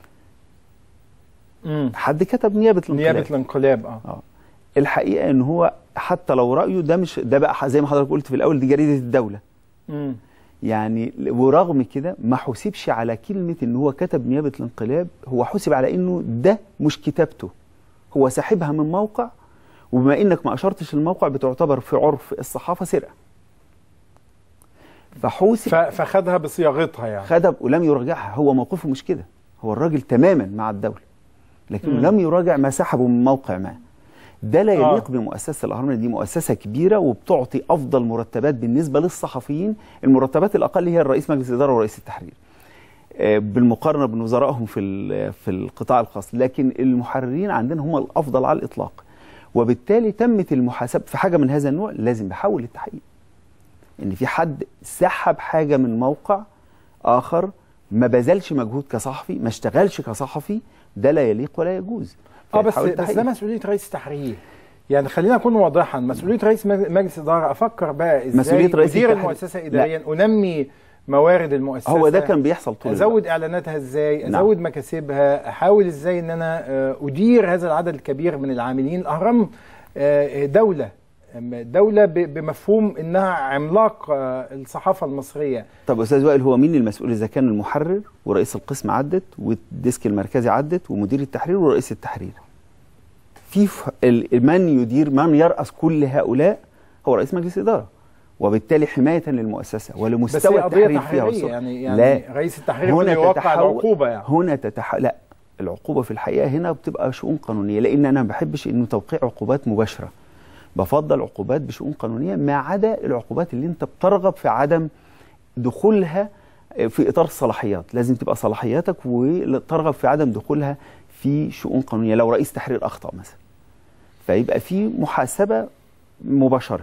[SPEAKER 1] مم.
[SPEAKER 22] حد كتب نيابه الانقلاب
[SPEAKER 1] نيابة الانقلاب اه
[SPEAKER 22] اه الحقيقه ان هو حتى لو رايه ده مش ده بقى زي ما حضرتك قلت في الاول دي جريده الدوله
[SPEAKER 1] مم.
[SPEAKER 22] يعني ورغم كده ما حسبش على كلمه ان هو كتب نيابه الانقلاب هو حسب على انه ده مش كتابته هو ساحبها من موقع وبما انك ما اشرتش الموقع بتعتبر في عرف الصحافه سرقه فحوسب
[SPEAKER 1] ف- فخدها بصياغتها يعني
[SPEAKER 22] خدها ولم يراجعها هو موقفه مش كده هو الراجل تماما مع الدوله لكنه
[SPEAKER 1] مم.
[SPEAKER 22] لم يراجع ما سحبه من موقع ما ده لا
[SPEAKER 1] آه.
[SPEAKER 22] يليق بمؤسسه الاهرام لأن دي مؤسسه كبيره وبتعطي افضل مرتبات بالنسبه للصحفيين المرتبات الاقل هي الرئيس مجلس الاداره ورئيس التحرير آه، بالمقارنه بوزرائهم في ال- في القطاع الخاص لكن المحررين عندنا هم الافضل على الاطلاق وبالتالي تمت المحاسبه في حاجه من هذا النوع لازم نحول التحقيق ان في حد سحب حاجه من موقع اخر ما بذلش مجهود كصحفي ما اشتغلش كصحفي ده لا يليق ولا يجوز
[SPEAKER 1] اه بس
[SPEAKER 22] فيتحول
[SPEAKER 1] بس
[SPEAKER 22] التحقيق.
[SPEAKER 1] ده مسؤوليه رئيس التحرير يعني خلينا نكون واضحا مسؤوليه رئيس مج- مجلس اداره افكر بقى ازاي
[SPEAKER 22] مسؤولية رئيس
[SPEAKER 1] ادير
[SPEAKER 22] التحرير.
[SPEAKER 1] المؤسسه اداريا انمي موارد المؤسسه
[SPEAKER 22] هو ده كان بيحصل طول
[SPEAKER 1] ازود
[SPEAKER 22] الوقت.
[SPEAKER 1] اعلاناتها ازاي
[SPEAKER 22] نعم.
[SPEAKER 1] ازود مكاسبها احاول ازاي ان انا آه، ادير هذا العدد الكبير من العاملين الاهرام آه، دوله دولة ب- بمفهوم انها عملاق آه، الصحافة المصرية
[SPEAKER 22] طب استاذ وائل هو مين المسؤول اذا كان المحرر ورئيس القسم عدت والديسك المركزي عدت ومدير التحرير ورئيس التحرير في ف- ال- من يدير من يرأس كل هؤلاء هو رئيس مجلس الإدارة وبالتالي حماية للمؤسسة
[SPEAKER 1] بس
[SPEAKER 22] ولمستوى
[SPEAKER 1] هي قضية
[SPEAKER 22] التحرير فيها
[SPEAKER 1] تحريرية
[SPEAKER 22] والسلطة.
[SPEAKER 1] يعني يعني
[SPEAKER 22] لا
[SPEAKER 1] رئيس التحرير هو اللي
[SPEAKER 22] هنا
[SPEAKER 1] يوقع
[SPEAKER 22] تتحول-
[SPEAKER 1] العقوبة يعني
[SPEAKER 22] هنا تتح... لا العقوبة في الحقيقة هنا بتبقى شؤون قانونية لأن أنا ما بحبش إنه توقيع عقوبات مباشرة بفضل عقوبات بشؤون قانونية ما عدا العقوبات اللي أنت بترغب في عدم دخولها في إطار الصلاحيات لازم تبقى صلاحياتك وترغب في عدم دخولها في شؤون قانونية لو رئيس تحرير أخطأ مثلا فيبقى في محاسبة مباشرة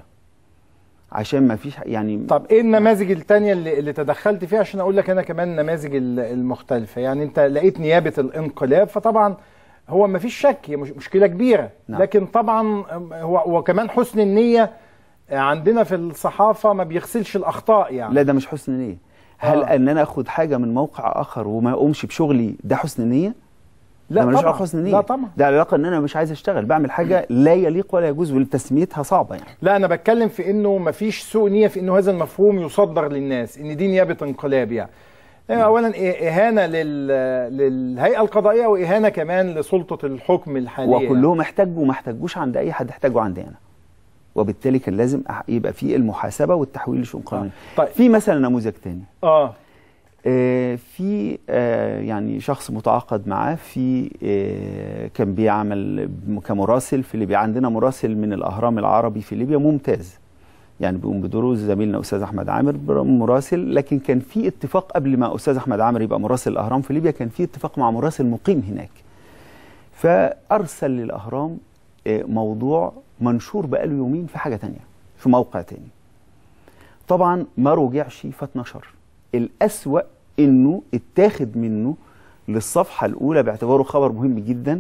[SPEAKER 22] عشان ما فيش يعني
[SPEAKER 1] طب ايه النماذج التانية اللي, اللي تدخلت فيها عشان اقول لك انا كمان النماذج ال- المختلفة يعني انت لقيت نيابة الانقلاب فطبعا هو ما فيش شك هي مش مشكلة كبيرة
[SPEAKER 22] نعم.
[SPEAKER 1] لكن طبعا هو وكمان حسن النية عندنا في الصحافة ما بيغسلش الاخطاء يعني
[SPEAKER 22] لا ده مش حسن نية هل
[SPEAKER 1] آه.
[SPEAKER 22] ان انا اخد حاجه من موقع اخر وما اقومش بشغلي ده حسن نيه
[SPEAKER 1] لا
[SPEAKER 22] ده ملوش
[SPEAKER 1] طبعاً.
[SPEAKER 22] علاقه حسن نيه
[SPEAKER 1] لا طبعا
[SPEAKER 22] ده علاقه ان انا مش عايز اشتغل بعمل حاجه لا يليق ولا يجوز وتسميتها صعبه يعني
[SPEAKER 1] لا انا بتكلم في انه ما فيش سوء نية في انه هذا المفهوم يصدر للناس ان دي نيابة انقلاب يعني اولا إيه- اهانة لل... للهيئة القضائية واهانة كمان لسلطة الحكم الحالية يعني.
[SPEAKER 22] وكلهم احتاجوا ما احتاجوش عند اي حد احتاجوا عندي انا وبالتالي كان لازم أح- يبقى في المحاسبه والتحويل لشؤون قانونيه
[SPEAKER 1] طيب.
[SPEAKER 22] في مثلا نموذج تاني
[SPEAKER 1] اه
[SPEAKER 22] آه، في آه، يعني شخص متعاقد معاه في آه، كان بيعمل كمراسل في ليبيا عندنا مراسل من الأهرام العربي في ليبيا ممتاز يعني بيقوم بدوره زميلنا استاذ احمد عامر مراسل لكن كان في اتفاق قبل ما استاذ احمد عامر يبقى مراسل الاهرام في ليبيا كان في اتفاق مع مراسل مقيم هناك فارسل للاهرام آه، موضوع منشور بقاله يومين في حاجه تانية في موقع تاني طبعا ما رجعش فاتنشر الاسوا انه اتاخد منه للصفحه الاولى باعتباره خبر مهم جدا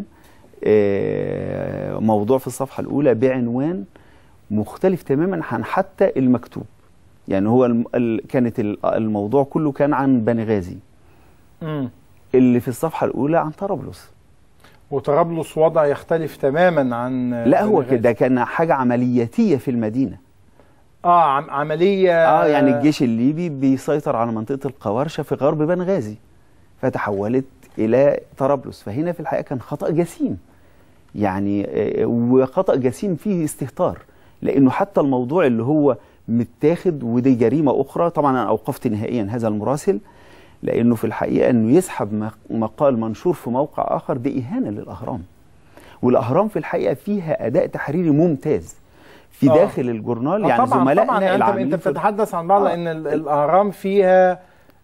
[SPEAKER 22] آه، موضوع في الصفحه الاولى بعنوان مختلف تماما عن حتى المكتوب يعني هو الم- ال- كانت ال- الموضوع كله كان عن بنغازي
[SPEAKER 1] مم.
[SPEAKER 22] اللي في الصفحه الاولى عن طرابلس
[SPEAKER 1] وطرابلس وضع يختلف تماما عن
[SPEAKER 22] لا هو
[SPEAKER 1] بنغازي.
[SPEAKER 22] كده كان حاجه عملياتيه في المدينه
[SPEAKER 1] اه عم عمليه
[SPEAKER 22] اه يعني الجيش الليبي بيسيطر على منطقه القوارشه في غرب بنغازي فتحولت الى طرابلس فهنا في الحقيقه كان خطا جسيم يعني آه، وخطا جسيم فيه استهتار لانه حتى الموضوع اللي هو متاخد ودي جريمه اخرى طبعا انا اوقفت نهائيا هذا المراسل لانه في الحقيقه انه يسحب مق- مقال منشور في موقع اخر دي اهانه للاهرام والاهرام في الحقيقه فيها اداء تحريري ممتاز في
[SPEAKER 1] آه.
[SPEAKER 22] داخل الجورنال
[SPEAKER 1] آه
[SPEAKER 22] يعني
[SPEAKER 1] طبعا
[SPEAKER 22] زملائنا
[SPEAKER 1] طبعا يعني انت
[SPEAKER 22] العاملين
[SPEAKER 1] انت
[SPEAKER 22] في-
[SPEAKER 1] بتتحدث عن بعض
[SPEAKER 22] آه.
[SPEAKER 1] لان ال- الاهرام فيها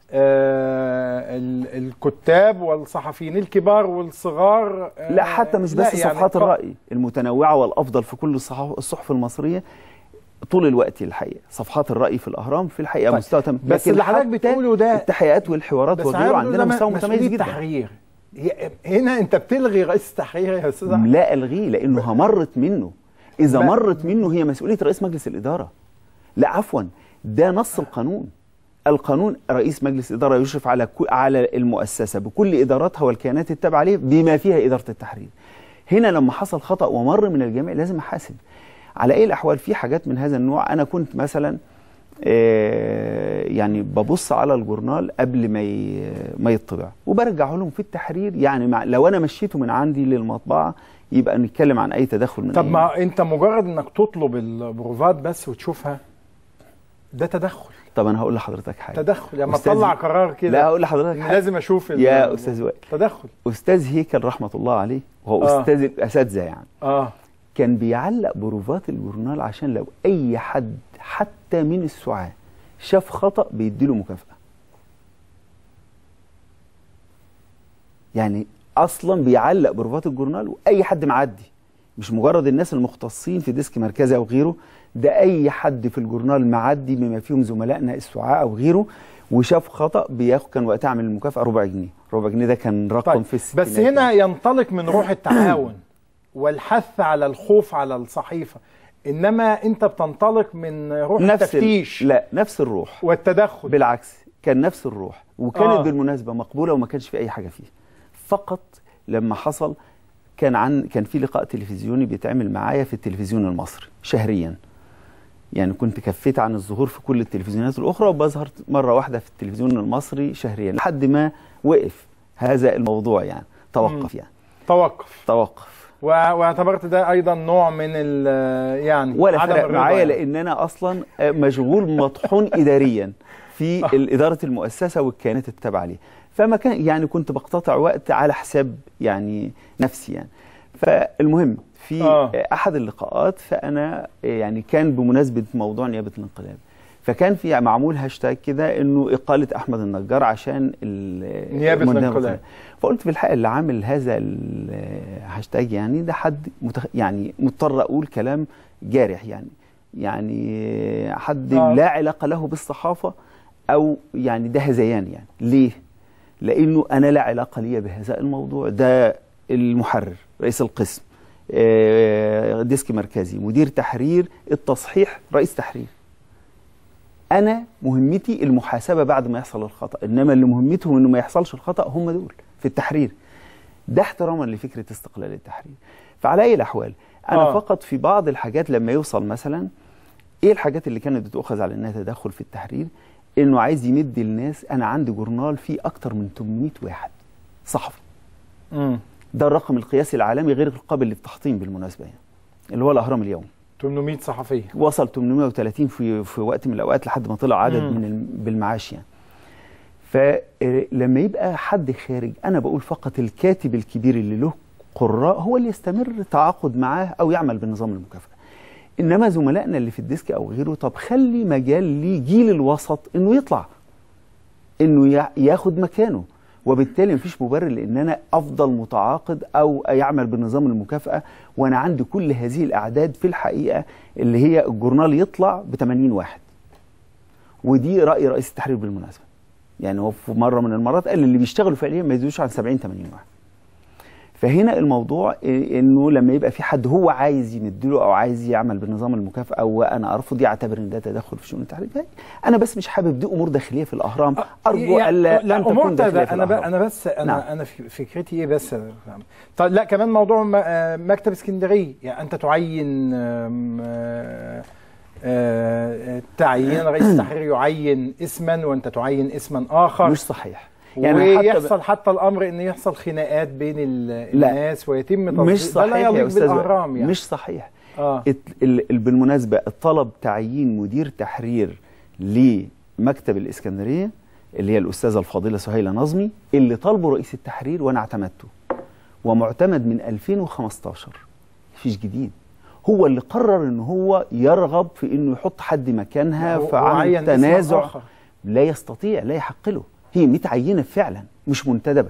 [SPEAKER 1] آه ال- الكتاب والصحفيين الكبار والصغار آه
[SPEAKER 22] لا حتى مش
[SPEAKER 1] لا
[SPEAKER 22] بس
[SPEAKER 1] يعني
[SPEAKER 22] صفحات
[SPEAKER 1] ق-
[SPEAKER 22] الرأي المتنوعة والأفضل في كل الصحف, الصحف المصرية طول الوقت الحقيقة صفحات الرأي في الأهرام في الحقيقة
[SPEAKER 1] طيب.
[SPEAKER 22] مستوى تم
[SPEAKER 1] بس اللي حضرتك بتقوله ده
[SPEAKER 22] التحقيقات والحوارات
[SPEAKER 1] بس
[SPEAKER 22] وغيره
[SPEAKER 1] عايز
[SPEAKER 22] عندنا
[SPEAKER 1] أقول ده
[SPEAKER 22] مستوى
[SPEAKER 1] مسؤولية
[SPEAKER 22] متميز جدا
[SPEAKER 1] تحرير هي- هنا انت بتلغي رئيس التحرير يا استاذ أحمد.
[SPEAKER 22] لا ألغيه لأنه مرت منه إذا
[SPEAKER 1] ما-
[SPEAKER 22] مرت منه هي مسؤولية رئيس مجلس الإدارة لا عفوا ده نص القانون القانون رئيس مجلس الإدارة يشرف على كو- على المؤسسة بكل إداراتها والكيانات التابعة عليه بما فيها إدارة التحرير هنا لما حصل خطأ ومر من الجميع لازم أحاسب على أي الأحوال في حاجات من هذا النوع أنا كنت مثلا آه، يعني ببص على الجورنال قبل ما ي- ما يطبع وبرجعه لهم في التحرير يعني مع لو انا مشيته من عندي للمطبعه يبقى نتكلم عن اي تدخل من
[SPEAKER 1] طب
[SPEAKER 22] أي
[SPEAKER 1] ما انت مجرد انك تطلب البروفات بس وتشوفها ده تدخل
[SPEAKER 22] طب انا هقول لحضرتك حاجه
[SPEAKER 1] تدخل لما
[SPEAKER 22] أستاذ-
[SPEAKER 1] تطلع قرار كده
[SPEAKER 22] لا هقول لحضرتك
[SPEAKER 1] إن
[SPEAKER 22] حاجة.
[SPEAKER 1] لازم اشوف ال-
[SPEAKER 22] يا استاذ وائل
[SPEAKER 1] تدخل
[SPEAKER 22] استاذ هيكل رحمه الله عليه وهو
[SPEAKER 1] آه.
[SPEAKER 22] استاذ الاساتذه يعني
[SPEAKER 1] اه
[SPEAKER 22] كان بيعلق بروفات الجورنال عشان لو اي حد حتى من السعاة شاف خطأ بيديله مكافأة يعني اصلا بيعلق بروفات الجورنال واي حد معدي مش مجرد الناس المختصين في ديسك مركزي او غيره ده اي حد في الجورنال معدي بما فيهم زملائنا السعاة او غيره وشاف خطأ بياخد كان وقتها عامل المكافأة ربع جنيه ربع جنيه ده كان رقم
[SPEAKER 1] طيب
[SPEAKER 22] في الستينات
[SPEAKER 1] بس هنا ينطلق من روح التعاون والحث على الخوف على الصحيفه انما انت بتنطلق من روح
[SPEAKER 22] نفس ال-
[SPEAKER 1] التفتيش
[SPEAKER 22] لا نفس الروح
[SPEAKER 1] والتدخل
[SPEAKER 22] بالعكس كان نفس الروح وكانت
[SPEAKER 1] آه.
[SPEAKER 22] آه. بالمناسبه مقبوله وما كانش في اي حاجه فيه فقط لما حصل كان عن كان في لقاء تلفزيوني بيتعمل معايا في التلفزيون المصري شهريا يعني كنت كفيت عن الظهور في كل التلفزيونات الاخرى وبظهر مره واحده في التلفزيون المصري شهريا لحد ما وقف هذا الموضوع يعني توقف
[SPEAKER 1] مم.
[SPEAKER 22] يعني
[SPEAKER 1] توقف
[SPEAKER 22] توقف
[SPEAKER 1] و- واعتبرت ده ايضا نوع من ال يعني
[SPEAKER 22] ولا
[SPEAKER 1] عدم
[SPEAKER 22] فرق
[SPEAKER 1] الرضا
[SPEAKER 22] معايا
[SPEAKER 1] يعني.
[SPEAKER 22] لان انا اصلا مشغول مطحون اداريا في اداره المؤسسه والكيانات التابعه ليه فما كان يعني كنت بقتطع وقت على حساب يعني نفسي يعني فالمهم في
[SPEAKER 1] آه.
[SPEAKER 22] آه. احد اللقاءات فانا يعني كان بمناسبه موضوع نيابه الانقلاب فكان في معمول هاشتاج كده انه اقاله احمد النجار عشان ال-
[SPEAKER 1] نيابة
[SPEAKER 22] منتهى
[SPEAKER 1] الانقلاب.
[SPEAKER 22] فقلت في الحقيقه اللي عامل هذا الهاشتاج يعني ده حد متخ... يعني مضطر اقول كلام جارح يعني يعني حد
[SPEAKER 1] آه.
[SPEAKER 22] لا علاقه له بالصحافه او يعني ده هذيان يعني ليه؟ لانه انا لا علاقه لي بهذا الموضوع ده المحرر رئيس القسم آه، ديسك مركزي مدير تحرير التصحيح رئيس تحرير انا مهمتي المحاسبه بعد ما يحصل الخطا انما اللي مهمتهم انه ما يحصلش الخطا هم دول في التحرير ده احتراما لفكره استقلال التحرير فعلى اي الاحوال انا
[SPEAKER 1] آه.
[SPEAKER 22] آه. فقط في بعض الحاجات لما يوصل مثلا ايه الحاجات اللي كانت بتؤخذ على انها تدخل في التحرير انه عايز يمد الناس انا عندي جورنال فيه اكتر من 800 واحد صحفي
[SPEAKER 1] مم.
[SPEAKER 22] ده الرقم القياسي العالمي غير القابل للتحطيم بالمناسبه يعني اللي هو الاهرام اليوم
[SPEAKER 1] 800 صحفيه
[SPEAKER 22] وصل 830 في في وقت من الاوقات لحد ما طلع عدد
[SPEAKER 1] مم.
[SPEAKER 22] من الم- بالمعاش يعني فلما يبقى حد خارج انا بقول فقط الكاتب الكبير اللي له قراء هو اللي يستمر تعاقد معاه او يعمل بنظام المكافاه انما زملائنا اللي في الديسك او غيره طب خلي مجال لجيل الوسط انه يطلع انه يا- ياخد مكانه وبالتالي مفيش مبرر لان انا افضل متعاقد او يعمل بنظام المكافاه وانا عندي كل هذه الاعداد في الحقيقه اللي هي الجورنال يطلع ب 80 واحد ودي راي رئيس التحرير بالمناسبه يعني هو في مره من المرات قال اللي بيشتغلوا فعليا ما يزيدوش عن 70 80 واحد فهنا الموضوع إيه انه لما يبقى في حد هو عايز يمدله او عايز يعمل بنظام المكافاه وانا ارفض يعتبر ان ده تدخل في شؤون التحرير الجاي انا بس مش حابب دي امور داخليه في الاهرام ارجو
[SPEAKER 1] يعني
[SPEAKER 22] الا
[SPEAKER 1] لا
[SPEAKER 22] ان
[SPEAKER 1] امور
[SPEAKER 22] تكون داخليه
[SPEAKER 1] ده
[SPEAKER 22] في
[SPEAKER 1] انا ب...
[SPEAKER 22] الأهرام.
[SPEAKER 1] انا بس انا
[SPEAKER 22] نعم.
[SPEAKER 1] انا في فكرتي ايه بس طيب لا كمان موضوع م- آه، مكتب اسكندريه يعني انت تعين آم، آه، آه، تعيين رئيس التحرير يعين اسما وانت تعين اسما اخر
[SPEAKER 22] مش صحيح يعني حتى ب-
[SPEAKER 1] ويحصل حتى الامر ان يحصل خناقات بين ال-
[SPEAKER 22] لا.
[SPEAKER 1] الناس ويتم
[SPEAKER 22] مش
[SPEAKER 1] تصديق-
[SPEAKER 22] صحيح
[SPEAKER 1] ده لا
[SPEAKER 22] يا
[SPEAKER 1] يليق
[SPEAKER 22] استاذ
[SPEAKER 1] بالاهرام يعني
[SPEAKER 22] مش صحيح
[SPEAKER 1] اه
[SPEAKER 22] ات- ال- ال- بالمناسبه طلب تعيين مدير تحرير لمكتب الاسكندريه اللي هي الاستاذه الفاضله سهيله نظمي اللي طالبه رئيس التحرير وانا اعتمدته ومعتمد من 2015 مفيش جديد هو اللي قرر ان هو يرغب في انه يحط حد مكانها
[SPEAKER 1] هو- هو
[SPEAKER 22] فعمل
[SPEAKER 1] عين اسم
[SPEAKER 22] تنازع
[SPEAKER 1] آخر.
[SPEAKER 22] لا يستطيع لا يحق له هي متعينه فعلا مش منتدبه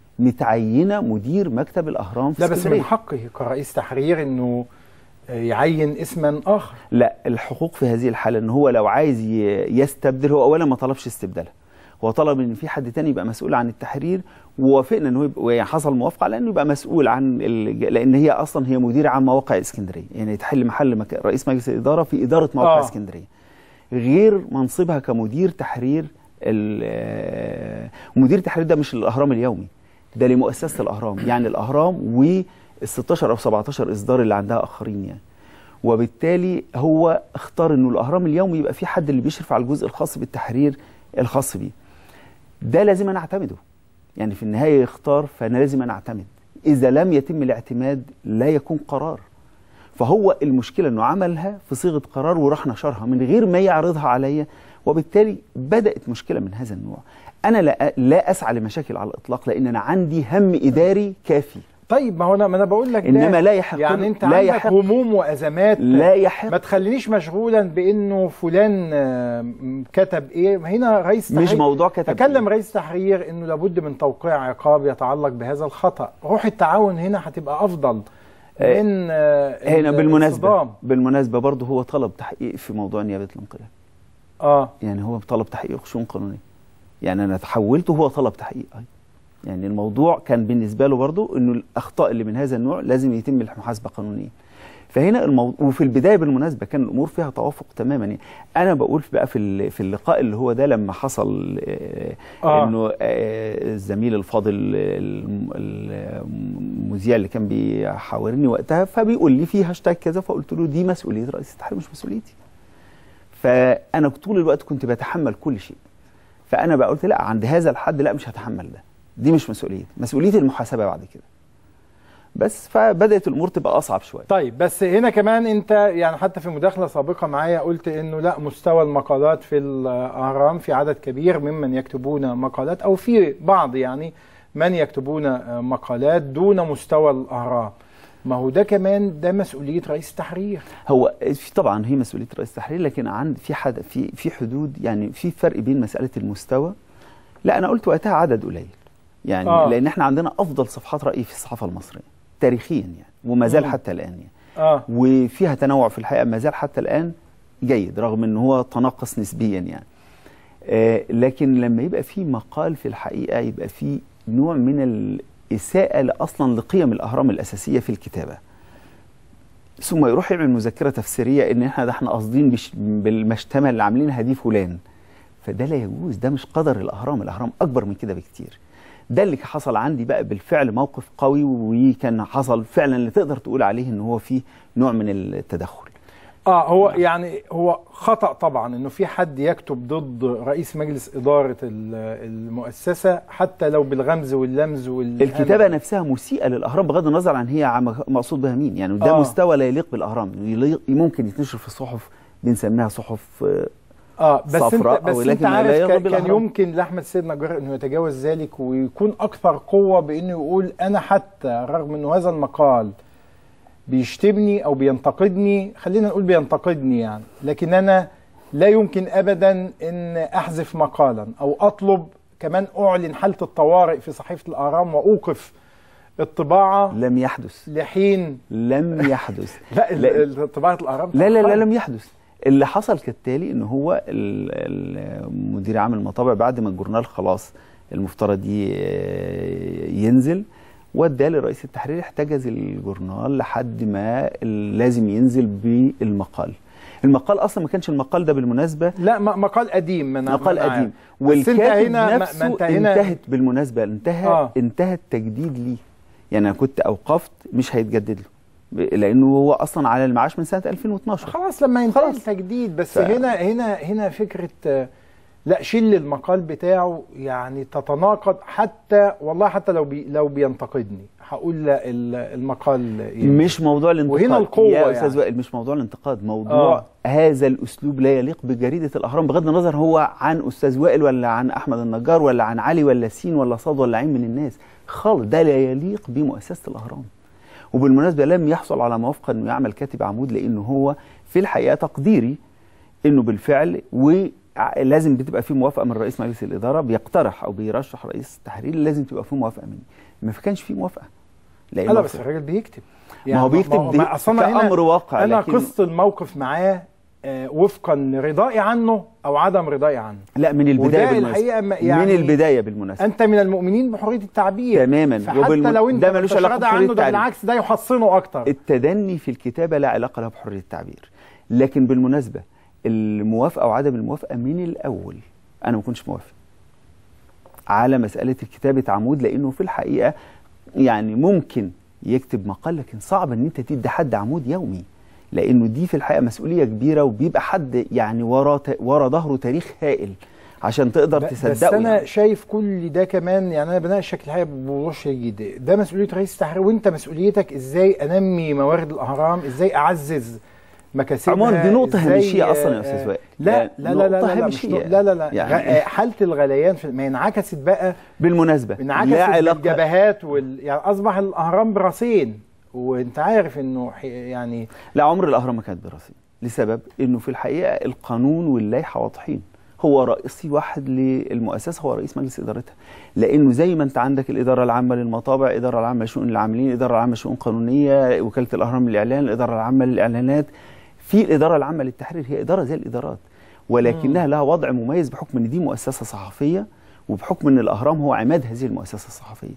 [SPEAKER 22] متعينه مدير مكتب الاهرام في
[SPEAKER 1] لا بس من
[SPEAKER 22] اسكندرية.
[SPEAKER 1] حقه كرئيس تحرير انه يعين اسما اخر
[SPEAKER 22] لا الحقوق في هذه الحالة ان هو لو عايز ي- يستبدل هو اولا ما طلبش استبدالها هو طلب ان في حد تاني يبقى مسؤول عن التحرير ووافقنا ان هو يبقى يعني حصل موافقه على انه يبقى مسؤول عن ال... لان هي اصلا هي مديره عام مواقع اسكندريه يعني تحل محل مك... رئيس مجلس الاداره في اداره مواقع
[SPEAKER 1] آه.
[SPEAKER 22] آه. اسكندريه غير منصبها كمدير تحرير ال... آه، ومدير التحرير ده مش الاهرام اليومي ده لمؤسسه الاهرام يعني الاهرام وال 16 او 17 اصدار اللي عندها اخرين يعني وبالتالي هو اختار انه الاهرام اليومي يبقى في حد اللي بيشرف على الجزء الخاص بالتحرير الخاص بيه ده لازم انا اعتمده يعني في النهايه يختار فانا لازم انا اعتمد اذا لم يتم الاعتماد لا يكون قرار فهو المشكله انه عملها في صيغه قرار وراح نشرها من غير ما يعرضها عليا وبالتالي بدات مشكله من هذا النوع انا لا لا اسعى لمشاكل على الاطلاق لان انا عندي هم اداري كافي
[SPEAKER 1] طيب ما هو انا ما انا بقول لك ده
[SPEAKER 22] إنما لا يحق-
[SPEAKER 1] يعني انت
[SPEAKER 22] لا
[SPEAKER 1] عندك
[SPEAKER 22] يحق-
[SPEAKER 1] هموم وازمات
[SPEAKER 22] لا يحق.
[SPEAKER 1] ما تخلينيش مشغولا بانه فلان آه، م- كتب ايه ما هنا رئيس
[SPEAKER 22] مش
[SPEAKER 1] تحرير
[SPEAKER 22] موضوع كتب
[SPEAKER 1] تكلم رئيس تحرير انه لابد من توقيع عقاب يتعلق بهذا الخطا روح التعاون هنا هتبقى افضل
[SPEAKER 22] آه،
[SPEAKER 1] من آه،
[SPEAKER 22] هنا
[SPEAKER 1] ال-
[SPEAKER 22] بالمناسبه
[SPEAKER 1] الصدام.
[SPEAKER 22] بالمناسبه برضه هو طلب تحقيق في موضوع نيابه الانقلاب
[SPEAKER 1] اه
[SPEAKER 22] يعني هو طلب تحقيق شؤون قانونيه يعني انا تحولته هو طلب تحقيق أيضا يعني الموضوع كان بالنسبه له برضه انه الاخطاء اللي من هذا النوع لازم يتم المحاسبه قانونيا فهنا الموضوع وفي البدايه بالمناسبه كان الامور فيها توافق تماما يعني انا بقول بقى في ال- في اللقاء اللي هو ده لما حصل آه
[SPEAKER 1] آه.
[SPEAKER 22] انه آه الزميل الفاضل الم- المذيع اللي كان بيحاورني وقتها فبيقول لي في هاشتاج كذا فقلت له دي مسؤوليه رئيس التحرير مش مسؤوليتي فانا طول الوقت كنت بتحمل كل شيء فانا بقى قلت لا عند هذا الحد لا مش هتحمل ده دي مش مسؤوليتي مسؤوليتي المحاسبه بعد كده بس فبدات الامور تبقى اصعب شويه
[SPEAKER 1] طيب بس هنا كمان انت يعني حتى في مداخله سابقه معايا قلت انه لا مستوى المقالات في الاهرام في عدد كبير ممن يكتبون مقالات او في بعض يعني من يكتبون مقالات دون مستوى الاهرام ما هو ده كمان ده مسؤوليه رئيس التحرير
[SPEAKER 22] هو في طبعا هي مسؤوليه رئيس التحرير لكن عند في حد في في حدود يعني في فرق بين مساله المستوى لا انا قلت وقتها عدد قليل يعني
[SPEAKER 1] آه.
[SPEAKER 22] آه. لان احنا عندنا افضل صفحات راي في الصحافه المصريه تاريخيا يعني وما زال
[SPEAKER 1] مم.
[SPEAKER 22] حتى الان يعني
[SPEAKER 1] اه
[SPEAKER 22] وفيها تنوع في الحقيقه ما زال حتى الان جيد رغم ان هو تناقص نسبيا يعني آه لكن لما يبقى في مقال في الحقيقه يبقى في نوع من الاساءه اصلا لقيم الاهرام الاساسيه في الكتابه ثم يروح يعمل مذكره تفسيريه ان احنا ده احنا قاصدين بش- بالمشتمه اللي عاملينها دي فلان فده لا يجوز ده مش قدر الاهرام الاهرام اكبر من كده بكتير ده اللي حصل عندي بقى بالفعل موقف قوي وكان حصل فعلا اللي تقدر تقول عليه ان هو فيه نوع من التدخل
[SPEAKER 1] اه هو يعني هو خطا طبعا انه في حد يكتب ضد رئيس مجلس اداره ال- المؤسسه حتى لو بالغمز واللمز والهمز.
[SPEAKER 22] الكتابه نفسها مسيئه للاهرام بغض النظر عن هي عم- مقصود بها مين يعني ده
[SPEAKER 1] آه.
[SPEAKER 22] آه. مستوى لا يليق بالاهرام يليق ممكن يتنشر في صحف بنسميها صحف آه،
[SPEAKER 1] اه بس انت
[SPEAKER 22] صفراء
[SPEAKER 1] بس
[SPEAKER 22] ولكن
[SPEAKER 1] انت
[SPEAKER 22] لا
[SPEAKER 1] عارف
[SPEAKER 22] يغضب
[SPEAKER 1] كان, كان
[SPEAKER 22] الأهرام.
[SPEAKER 1] يمكن لاحمد سيد نجار انه يتجاوز ذلك ويكون اكثر قوه بانه يقول انا حتى رغم انه هذا المقال بيشتمني او بينتقدني خلينا نقول بينتقدني يعني لكن انا لا يمكن ابدا ان احذف مقالا او اطلب كمان اعلن حاله الطوارئ في صحيفه الاهرام واوقف الطباعه
[SPEAKER 22] لم يحدث
[SPEAKER 1] لحين
[SPEAKER 22] لم يحدث
[SPEAKER 1] لا ال- ال- طباعه الاهرام
[SPEAKER 22] لا لا لا
[SPEAKER 1] تأخرت.
[SPEAKER 22] لم يحدث اللي حصل كالتالي ان هو ال- ال- مدير عام المطابع بعد ما الجورنال خلاص المفترض ي- ينزل وداه لرئيس التحرير احتجز الجورنال لحد ما ال- لازم ينزل بالمقال المقال اصلا ما كانش المقال ده بالمناسبه
[SPEAKER 1] لا م- مقال قديم من
[SPEAKER 22] مقال
[SPEAKER 1] من-
[SPEAKER 22] قديم
[SPEAKER 1] بس انت
[SPEAKER 22] والكاتب
[SPEAKER 1] هنا ما- ما
[SPEAKER 22] نفسه
[SPEAKER 1] انت هنا
[SPEAKER 22] انتهت بالمناسبه انتهى
[SPEAKER 1] آه.
[SPEAKER 22] آه. انتهى التجديد ليه يعني انا كنت اوقفت مش هيتجدد له ب- لانه هو اصلا على المعاش من سنه 2012
[SPEAKER 1] خلاص لما ينتهي التجديد بس
[SPEAKER 22] ف-
[SPEAKER 1] هنا هنا هنا فكره آه، لا شيل المقال بتاعه يعني تتناقض حتى والله حتى لو بي لو بينتقدني هقول لا ال- المقال ينزل.
[SPEAKER 22] مش موضوع الانتقاد
[SPEAKER 1] وهنا القوه
[SPEAKER 22] يا
[SPEAKER 1] يعني.
[SPEAKER 22] استاذ وائل مش موضوع الانتقاد موضوع
[SPEAKER 1] آه.
[SPEAKER 22] آه. هذا الاسلوب لا يليق بجريده الاهرام بغض النظر هو عن استاذ وائل ولا عن احمد النجار ولا عن علي ولا سين ولا صاد ولا عين من الناس خالص ده لا يليق بمؤسسه الاهرام وبالمناسبه لم يحصل على موافقه انه يعمل كاتب عمود لانه هو في الحقيقه تقديري انه بالفعل ولازم بتبقى في موافقه من رئيس مجلس الاداره بيقترح او بيرشح رئيس التحرير لازم تبقى في موافقه مني ما كانش في موافقه
[SPEAKER 1] لا لا بس الراجل بيكتب
[SPEAKER 22] ما هو بيكتب دي
[SPEAKER 1] أصل أنا هنا-
[SPEAKER 22] كأمر واقع
[SPEAKER 1] انا
[SPEAKER 22] لكن-
[SPEAKER 1] قصه الموقف معاه آه، وفقا لرضائي عنه او عدم رضائي عنه
[SPEAKER 22] لا من البدايه
[SPEAKER 1] وده
[SPEAKER 22] بالمناسبة.
[SPEAKER 1] الحقيقه ما- يعني
[SPEAKER 22] من البدايه بالمناسبه
[SPEAKER 1] انت من المؤمنين بحريه التعبير
[SPEAKER 22] تماما
[SPEAKER 1] فحتى
[SPEAKER 22] وبالم-
[SPEAKER 1] لو انت
[SPEAKER 22] ده
[SPEAKER 1] ما
[SPEAKER 22] ملوش
[SPEAKER 1] انتش
[SPEAKER 22] علاقة
[SPEAKER 1] راضي
[SPEAKER 22] بحرية
[SPEAKER 1] عنه ده
[SPEAKER 22] التعبير.
[SPEAKER 1] بالعكس ده يحصنه اكتر
[SPEAKER 22] التدني في الكتابه لا علاقه لها بحريه التعبير لكن بالمناسبه الموافقه او عدم الموافقه من الاول انا ما كنتش موافق على مساله كتابه عمود لانه في الحقيقه يعني ممكن يكتب مقال لكن صعب ان انت تدي حد عمود يومي لانه دي في الحقيقه مسؤوليه كبيره وبيبقى حد يعني ورا ت- ورا ظهره تاريخ هائل عشان تقدر
[SPEAKER 1] ب- بس
[SPEAKER 22] تصدقه
[SPEAKER 1] انا
[SPEAKER 22] يعني.
[SPEAKER 1] شايف كل ده كمان يعني انا بناقش شكل الحقيقه بوضوح شديد ده مسؤوليه رئيس التحرير وانت مسؤوليتك ازاي انمي موارد الاهرام ازاي اعزز مكاسبها
[SPEAKER 22] عموما دي نقطة
[SPEAKER 1] إزاي،
[SPEAKER 22] هامشية أصلا يا
[SPEAKER 1] آه،
[SPEAKER 22] أستاذ وائل.
[SPEAKER 1] لا
[SPEAKER 22] يعني
[SPEAKER 1] لا لا لا
[SPEAKER 22] نقطة
[SPEAKER 1] لا, لا, مش
[SPEAKER 22] هامشية.
[SPEAKER 1] نق- لا لا لا
[SPEAKER 22] يعني-
[SPEAKER 1] يعني حالة الغليان في ما انعكست بقى
[SPEAKER 22] بالمناسبة
[SPEAKER 1] انعكست
[SPEAKER 22] لا علاقة
[SPEAKER 1] بالجبهات وال يعني اصبح الاهرام براسين وانت عارف انه ح- يعني
[SPEAKER 22] لا عمر الاهرام ما كانت براسين لسبب انه في الحقيقه القانون واللائحه واضحين هو رئيسي واحد للمؤسسه هو رئيس مجلس ادارتها لانه زي ما انت عندك الاداره العامه للمطابع الاداره العامه لشؤون العاملين الاداره العامه لشؤون قانونيه وكاله الاهرام للاعلان الاداره العامه للاعلانات في الاداره العامه للتحرير هي اداره زي الادارات ولكنها لها وضع مميز بحكم ان دي مؤسسه صحفيه وبحكم ان الاهرام هو عماد هذه المؤسسه الصحفيه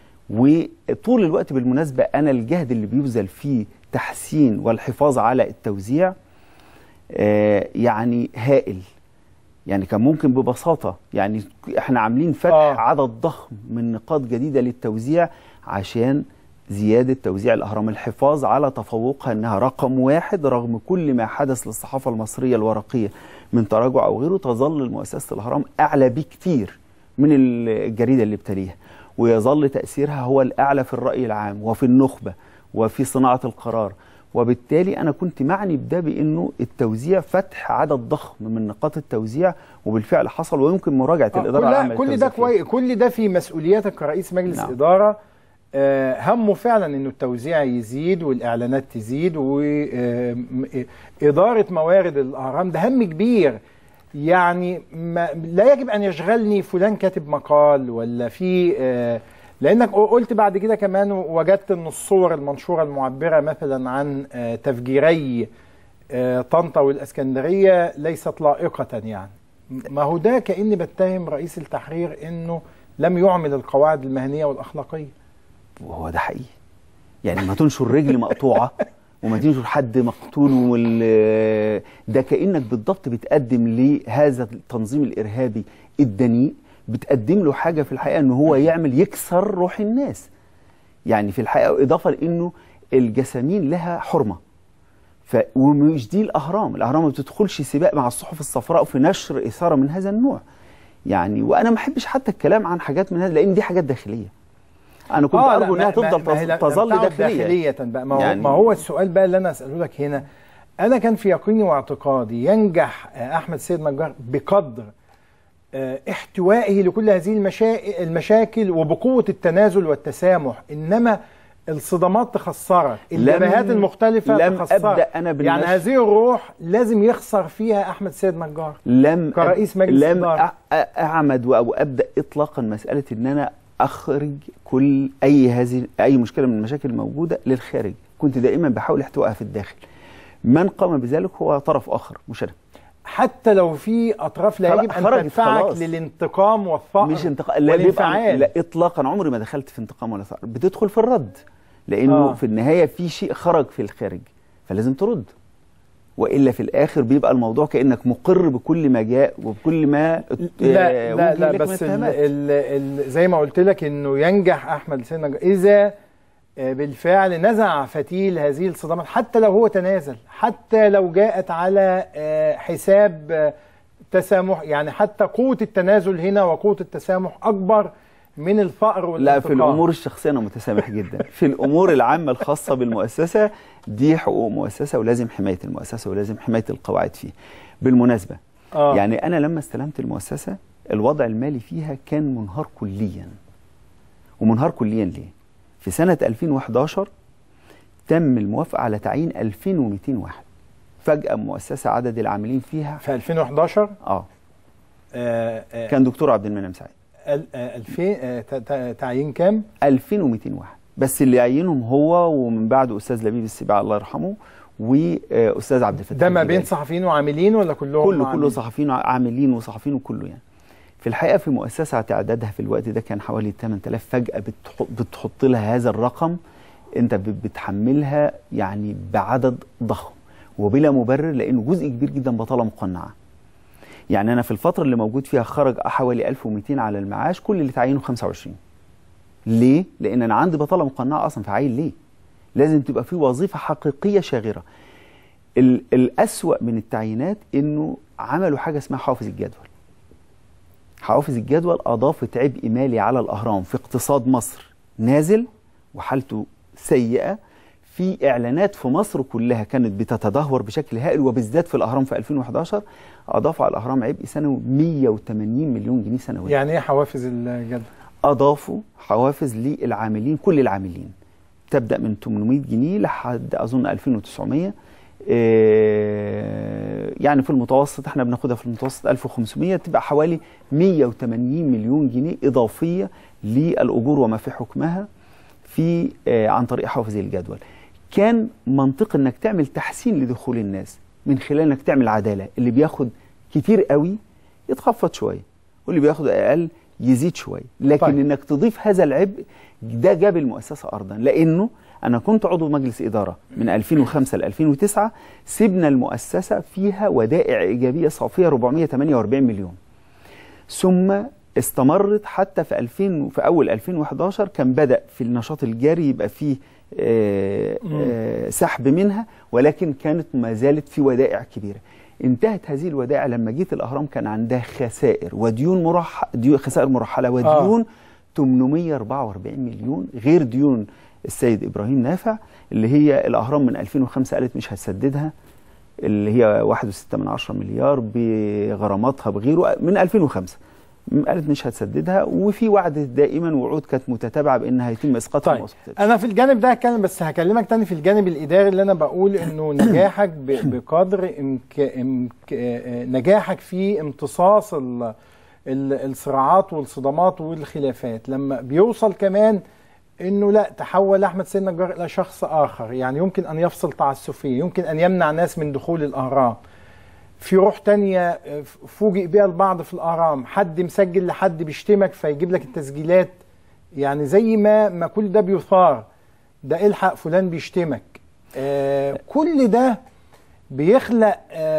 [SPEAKER 22] وطول الوقت بالمناسبة أنا الجهد اللي بيبذل فيه تحسين والحفاظ على التوزيع آه، يعني هائل يعني كان ممكن ببساطة يعني احنا عاملين فتح آه. عدد ضخم من نقاط جديدة للتوزيع عشان زيادة توزيع الأهرام الحفاظ على تفوقها أنها رقم واحد رغم كل ما حدث للصحافة المصرية الورقية من تراجع أو غيره تظل مؤسسة الأهرام أعلى بكتير من الجريدة اللي بتليها ويظل تأثيرها هو الأعلى في الرأي العام وفي النخبة وفي صناعة القرار وبالتالي أنا كنت معني بده بأنه التوزيع فتح عدد ضخم من نقاط التوزيع وبالفعل حصل ويمكن مراجعة
[SPEAKER 1] آه،
[SPEAKER 22] الإدارة
[SPEAKER 1] كل
[SPEAKER 22] العامة
[SPEAKER 1] كل ده
[SPEAKER 22] للتوزيع فيه.
[SPEAKER 1] كويس كل ده في مسؤولياتك كرئيس مجلس
[SPEAKER 22] نعم.
[SPEAKER 1] اداره آه، همه فعلا انه التوزيع يزيد والاعلانات تزيد واداره موارد الاهرام ده هم كبير يعني ما لا يجب ان يشغلني فلان كاتب مقال ولا في آه، لانك قلت بعد كده كمان وجدت ان الصور المنشوره المعبره مثلا عن آه، تفجيري آه، طنطا والاسكندريه ليست لائقه يعني ما هو ده كاني بتهم رئيس التحرير انه لم يعمل القواعد المهنيه والاخلاقيه
[SPEAKER 22] وهو ده حقيقي يعني ما تنشر رجل مقطوعه وما تنشر حد مقتول وال ده كانك بالضبط بتقدم لهذا التنظيم الارهابي الدنيء بتقدم له حاجه في الحقيقه ان هو يعمل يكسر روح الناس يعني في الحقيقه اضافه لانه الجسامين لها حرمه ف ومش دي الاهرام الاهرام ما بتدخلش سباق مع الصحف الصفراء في نشر اثاره من هذا النوع يعني وانا ما احبش حتى الكلام عن حاجات من هذا لان دي حاجات داخليه انا كنت
[SPEAKER 1] آه، لا،
[SPEAKER 22] ارجو انها
[SPEAKER 1] ما-
[SPEAKER 22] تفضل
[SPEAKER 1] ما- ما هي لا-
[SPEAKER 22] تظ- تظل
[SPEAKER 1] لم تعد
[SPEAKER 22] داخليه
[SPEAKER 1] داخلية بقى ما هو,
[SPEAKER 22] يعني-
[SPEAKER 1] ما هو السؤال بقى اللي انا اساله لك هنا انا كان في يقيني واعتقادي ينجح آه، احمد سيد نجار بقدر آه، احتوائه لكل هذه المشا... المشاكل وبقوه التنازل والتسامح انما الصدمات تخسرك
[SPEAKER 22] لم-
[SPEAKER 1] الجبهات المختلفة
[SPEAKER 22] لم
[SPEAKER 1] تخسرك
[SPEAKER 22] أبدأ أنا
[SPEAKER 1] يعني
[SPEAKER 22] بالمشي.
[SPEAKER 1] هذه الروح لازم يخسر فيها أحمد سيد نجار
[SPEAKER 22] لم
[SPEAKER 1] كرئيس
[SPEAKER 22] أب-
[SPEAKER 1] مجلس
[SPEAKER 22] لم
[SPEAKER 1] إدارة.
[SPEAKER 22] أ- أ- اعمد او ابدا اطلاقا مساله ان انا اخرج كل اي هذه اي مشكله من المشاكل الموجوده للخارج كنت دائما بحاول احتوائها في الداخل من قام بذلك هو طرف اخر مش انا
[SPEAKER 1] حتى لو في أطراف لا
[SPEAKER 22] خلاص-
[SPEAKER 1] يجب أن
[SPEAKER 22] خرجت
[SPEAKER 1] تدفعك
[SPEAKER 22] خلاص.
[SPEAKER 1] للانتقام والثأر
[SPEAKER 22] مش انتقام لا, بيبقى
[SPEAKER 1] والانفعال
[SPEAKER 22] لا اطلاقا عمري ما دخلت في انتقام ولا ثأر بتدخل في الرد لانه
[SPEAKER 1] آه.
[SPEAKER 22] آه. في النهايه في شيء خرج في الخارج فلازم ترد والا في الاخر بيبقى الموضوع كانك مقر بكل ما جاء وبكل ما
[SPEAKER 1] لا
[SPEAKER 22] آه،
[SPEAKER 1] لا
[SPEAKER 22] وجه
[SPEAKER 1] لا
[SPEAKER 22] لك من
[SPEAKER 1] بس ال
[SPEAKER 22] اتهامات.
[SPEAKER 1] ال ال زي ما قلت لك انه ينجح احمد سيد نجار اذا آه، بالفعل نزع فتيل هذه الصدمات حتى لو هو تنازل حتى لو جاءت على آه، حساب آه، تسامح يعني حتى قوة التنازل هنا وقوة التسامح أكبر من الفقر
[SPEAKER 22] لا
[SPEAKER 1] والانتقام
[SPEAKER 22] في الامور الشخصيه انا متسامح جدا في الامور العامه الخاصه بالمؤسسه دي حقوق مؤسسه ولازم حمايه المؤسسه ولازم حمايه القواعد فيها بالمناسبه
[SPEAKER 1] آه.
[SPEAKER 22] يعني انا لما استلمت المؤسسه الوضع المالي فيها كان منهار كليا ومنهار كليا ليه في سنه 2011 تم الموافقه على تعيين 2200 واحد فجاه مؤسسه عدد العاملين فيها
[SPEAKER 1] في 2011
[SPEAKER 22] اه
[SPEAKER 1] آه، آه،
[SPEAKER 22] كان دكتور عبد المنعم سعيد
[SPEAKER 1] ال- آه، 2000 آه، ت- ت- تعيين كام؟
[SPEAKER 22] 2200 واحد بس اللي عينهم هو ومن بعده استاذ لبيب السباع الله يرحمه واستاذ عبد الفتاح
[SPEAKER 1] ده ما
[SPEAKER 22] الجبالي.
[SPEAKER 1] بين صحفيين وعاملين ولا كلهم
[SPEAKER 22] كله كله
[SPEAKER 1] عاملين؟
[SPEAKER 22] صحفيين عاملين وصحفيين وكله يعني في الحقيقه في مؤسسه تعدادها في الوقت ده كان حوالي 8000 فجاه بتحط, بتحط لها هذا الرقم انت ب- بتحملها يعني بعدد ضخم وبلا مبرر لانه جزء كبير جدا بطاله مقنعه يعني انا في الفتره اللي موجود فيها خرج حوالي 1200 على المعاش كل اللي تعينه 25 ليه لان انا عندي بطاله مقنعه اصلا فعين ليه لازم تبقى في وظيفه حقيقيه شاغره ال- الأسوأ من التعيينات انه عملوا حاجه اسمها حافظ الجدول حوافز الجدول اضافت عبء مالي على الاهرام في اقتصاد مصر نازل وحالته سيئه في اعلانات في مصر كلها كانت بتتدهور بشكل هائل وبالذات في الاهرام في 2011 اضاف على الاهرام عبء سنوي 180 مليون جنيه سنويا
[SPEAKER 1] يعني ايه حوافز الجدول؟
[SPEAKER 22] اضافوا حوافز للعاملين كل العاملين تبدا من 800 جنيه لحد اظن 2900 إيه، يعني في المتوسط احنا بناخدها في المتوسط 1500 تبقى حوالي 180 مليون جنيه اضافيه للاجور وما في حكمها في آه، عن طريق حوافز الجدول كان منطق انك تعمل تحسين لدخول الناس من خلال انك تعمل عداله اللي بياخد كتير قوي يتخفض شويه واللي بياخد اقل يزيد شويه لكن طيب. انك تضيف هذا العبء ده جاب المؤسسه ارضا لانه انا كنت عضو مجلس اداره من 2005 ل 2009 سيبنا المؤسسه فيها ودائع ايجابيه صافيه 448 مليون ثم استمرت حتى في 2000 في اول 2011 كان بدا في النشاط الجاري يبقى فيه آه، آه، سحب منها ولكن كانت ما زالت في ودائع كبيره انتهت هذه الودائع لما جيت الاهرام كان عندها خسائر وديون مرح ديون خسائر مرحله وديون آه. 844 مليون غير ديون السيد ابراهيم نافع اللي هي الاهرام من 2005 قالت مش هتسددها اللي هي 1.6 من عشرة مليار بغراماتها بغيره من 2005 قالت مش هتسددها وفي وعد دائما وعود كانت متتابعه بانها هيتم اسقاطها
[SPEAKER 1] طيب انا في الجانب ده هتكلم بس هكلمك تاني في الجانب الاداري اللي انا بقول انه نجاحك ب- بقدر إمك... إمك... آه، نجاحك في امتصاص ال... ال- الصراعات والصدامات والخلافات لما بيوصل كمان انه لا تحول احمد سيد نجار الى شخص اخر يعني يمكن ان يفصل تعسفيه يمكن ان يمنع ناس من دخول الاهرام في روح تانية آه، فوجئ بيها البعض في الآرام حد مسجل لحد بيشتمك فيجيب لك التسجيلات يعني زي ما ما كل ده بيثار ده الحق فلان بيشتمك آه كل ده بيخلق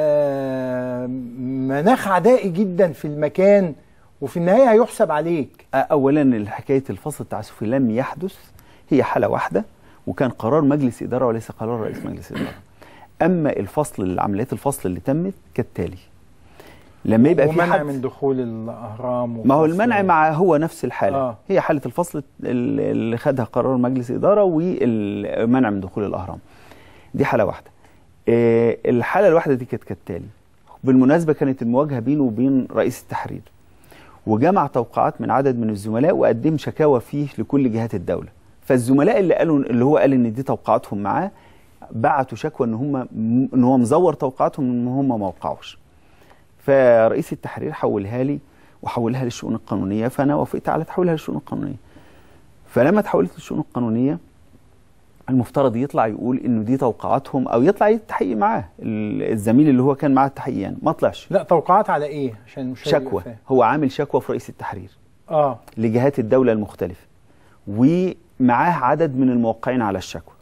[SPEAKER 1] آه مناخ عدائي جدا في المكان وفي النهاية هيحسب عليك
[SPEAKER 22] اولا حكايه الفصل التعسفي لم يحدث هي حاله واحده وكان قرار مجلس اداره وليس قرار رئيس مجلس اداره اما الفصل عمليات الفصل اللي تمت كالتالي لما يبقى في
[SPEAKER 1] ومنع
[SPEAKER 22] حد
[SPEAKER 1] من دخول الأهرام
[SPEAKER 22] ما هو
[SPEAKER 1] وفصل-
[SPEAKER 22] المنع مع هو نفس الحاله
[SPEAKER 1] آه.
[SPEAKER 22] آه. هي حاله الفصل ال- اللي خدها قرار مجلس اداره والمنع من دخول الاهرام دي حاله واحده آه، الحاله الواحده دي كانت كالتالي بالمناسبه كانت المواجهه بينه وبين رئيس التحرير وجمع توقعات من عدد من الزملاء وقدم شكاوى فيه لكل جهات الدوله فالزملاء اللي قالوا اللي هو قال ان دي توقعاتهم معاه بعتوا شكوى ان هم ان هو مزور توقعاتهم ان هم ما وقعوش فرئيس التحرير حولها لي وحولها للشؤون القانونيه فانا وافقت على تحويلها للشؤون القانونيه فلما تحولت للشؤون القانونيه المفترض يطلع يقول انه دي توقعاتهم او يطلع يتحقق معاه ال- الزميل اللي هو كان معاه التحقيق يعني ما طلعش
[SPEAKER 1] لا توقعات على ايه عشان مش
[SPEAKER 22] شكوى
[SPEAKER 1] فاهم.
[SPEAKER 22] هو عامل شكوى في رئيس التحرير
[SPEAKER 1] اه
[SPEAKER 22] لجهات الدولة المختلفة ومعاه عدد من الموقعين على الشكوى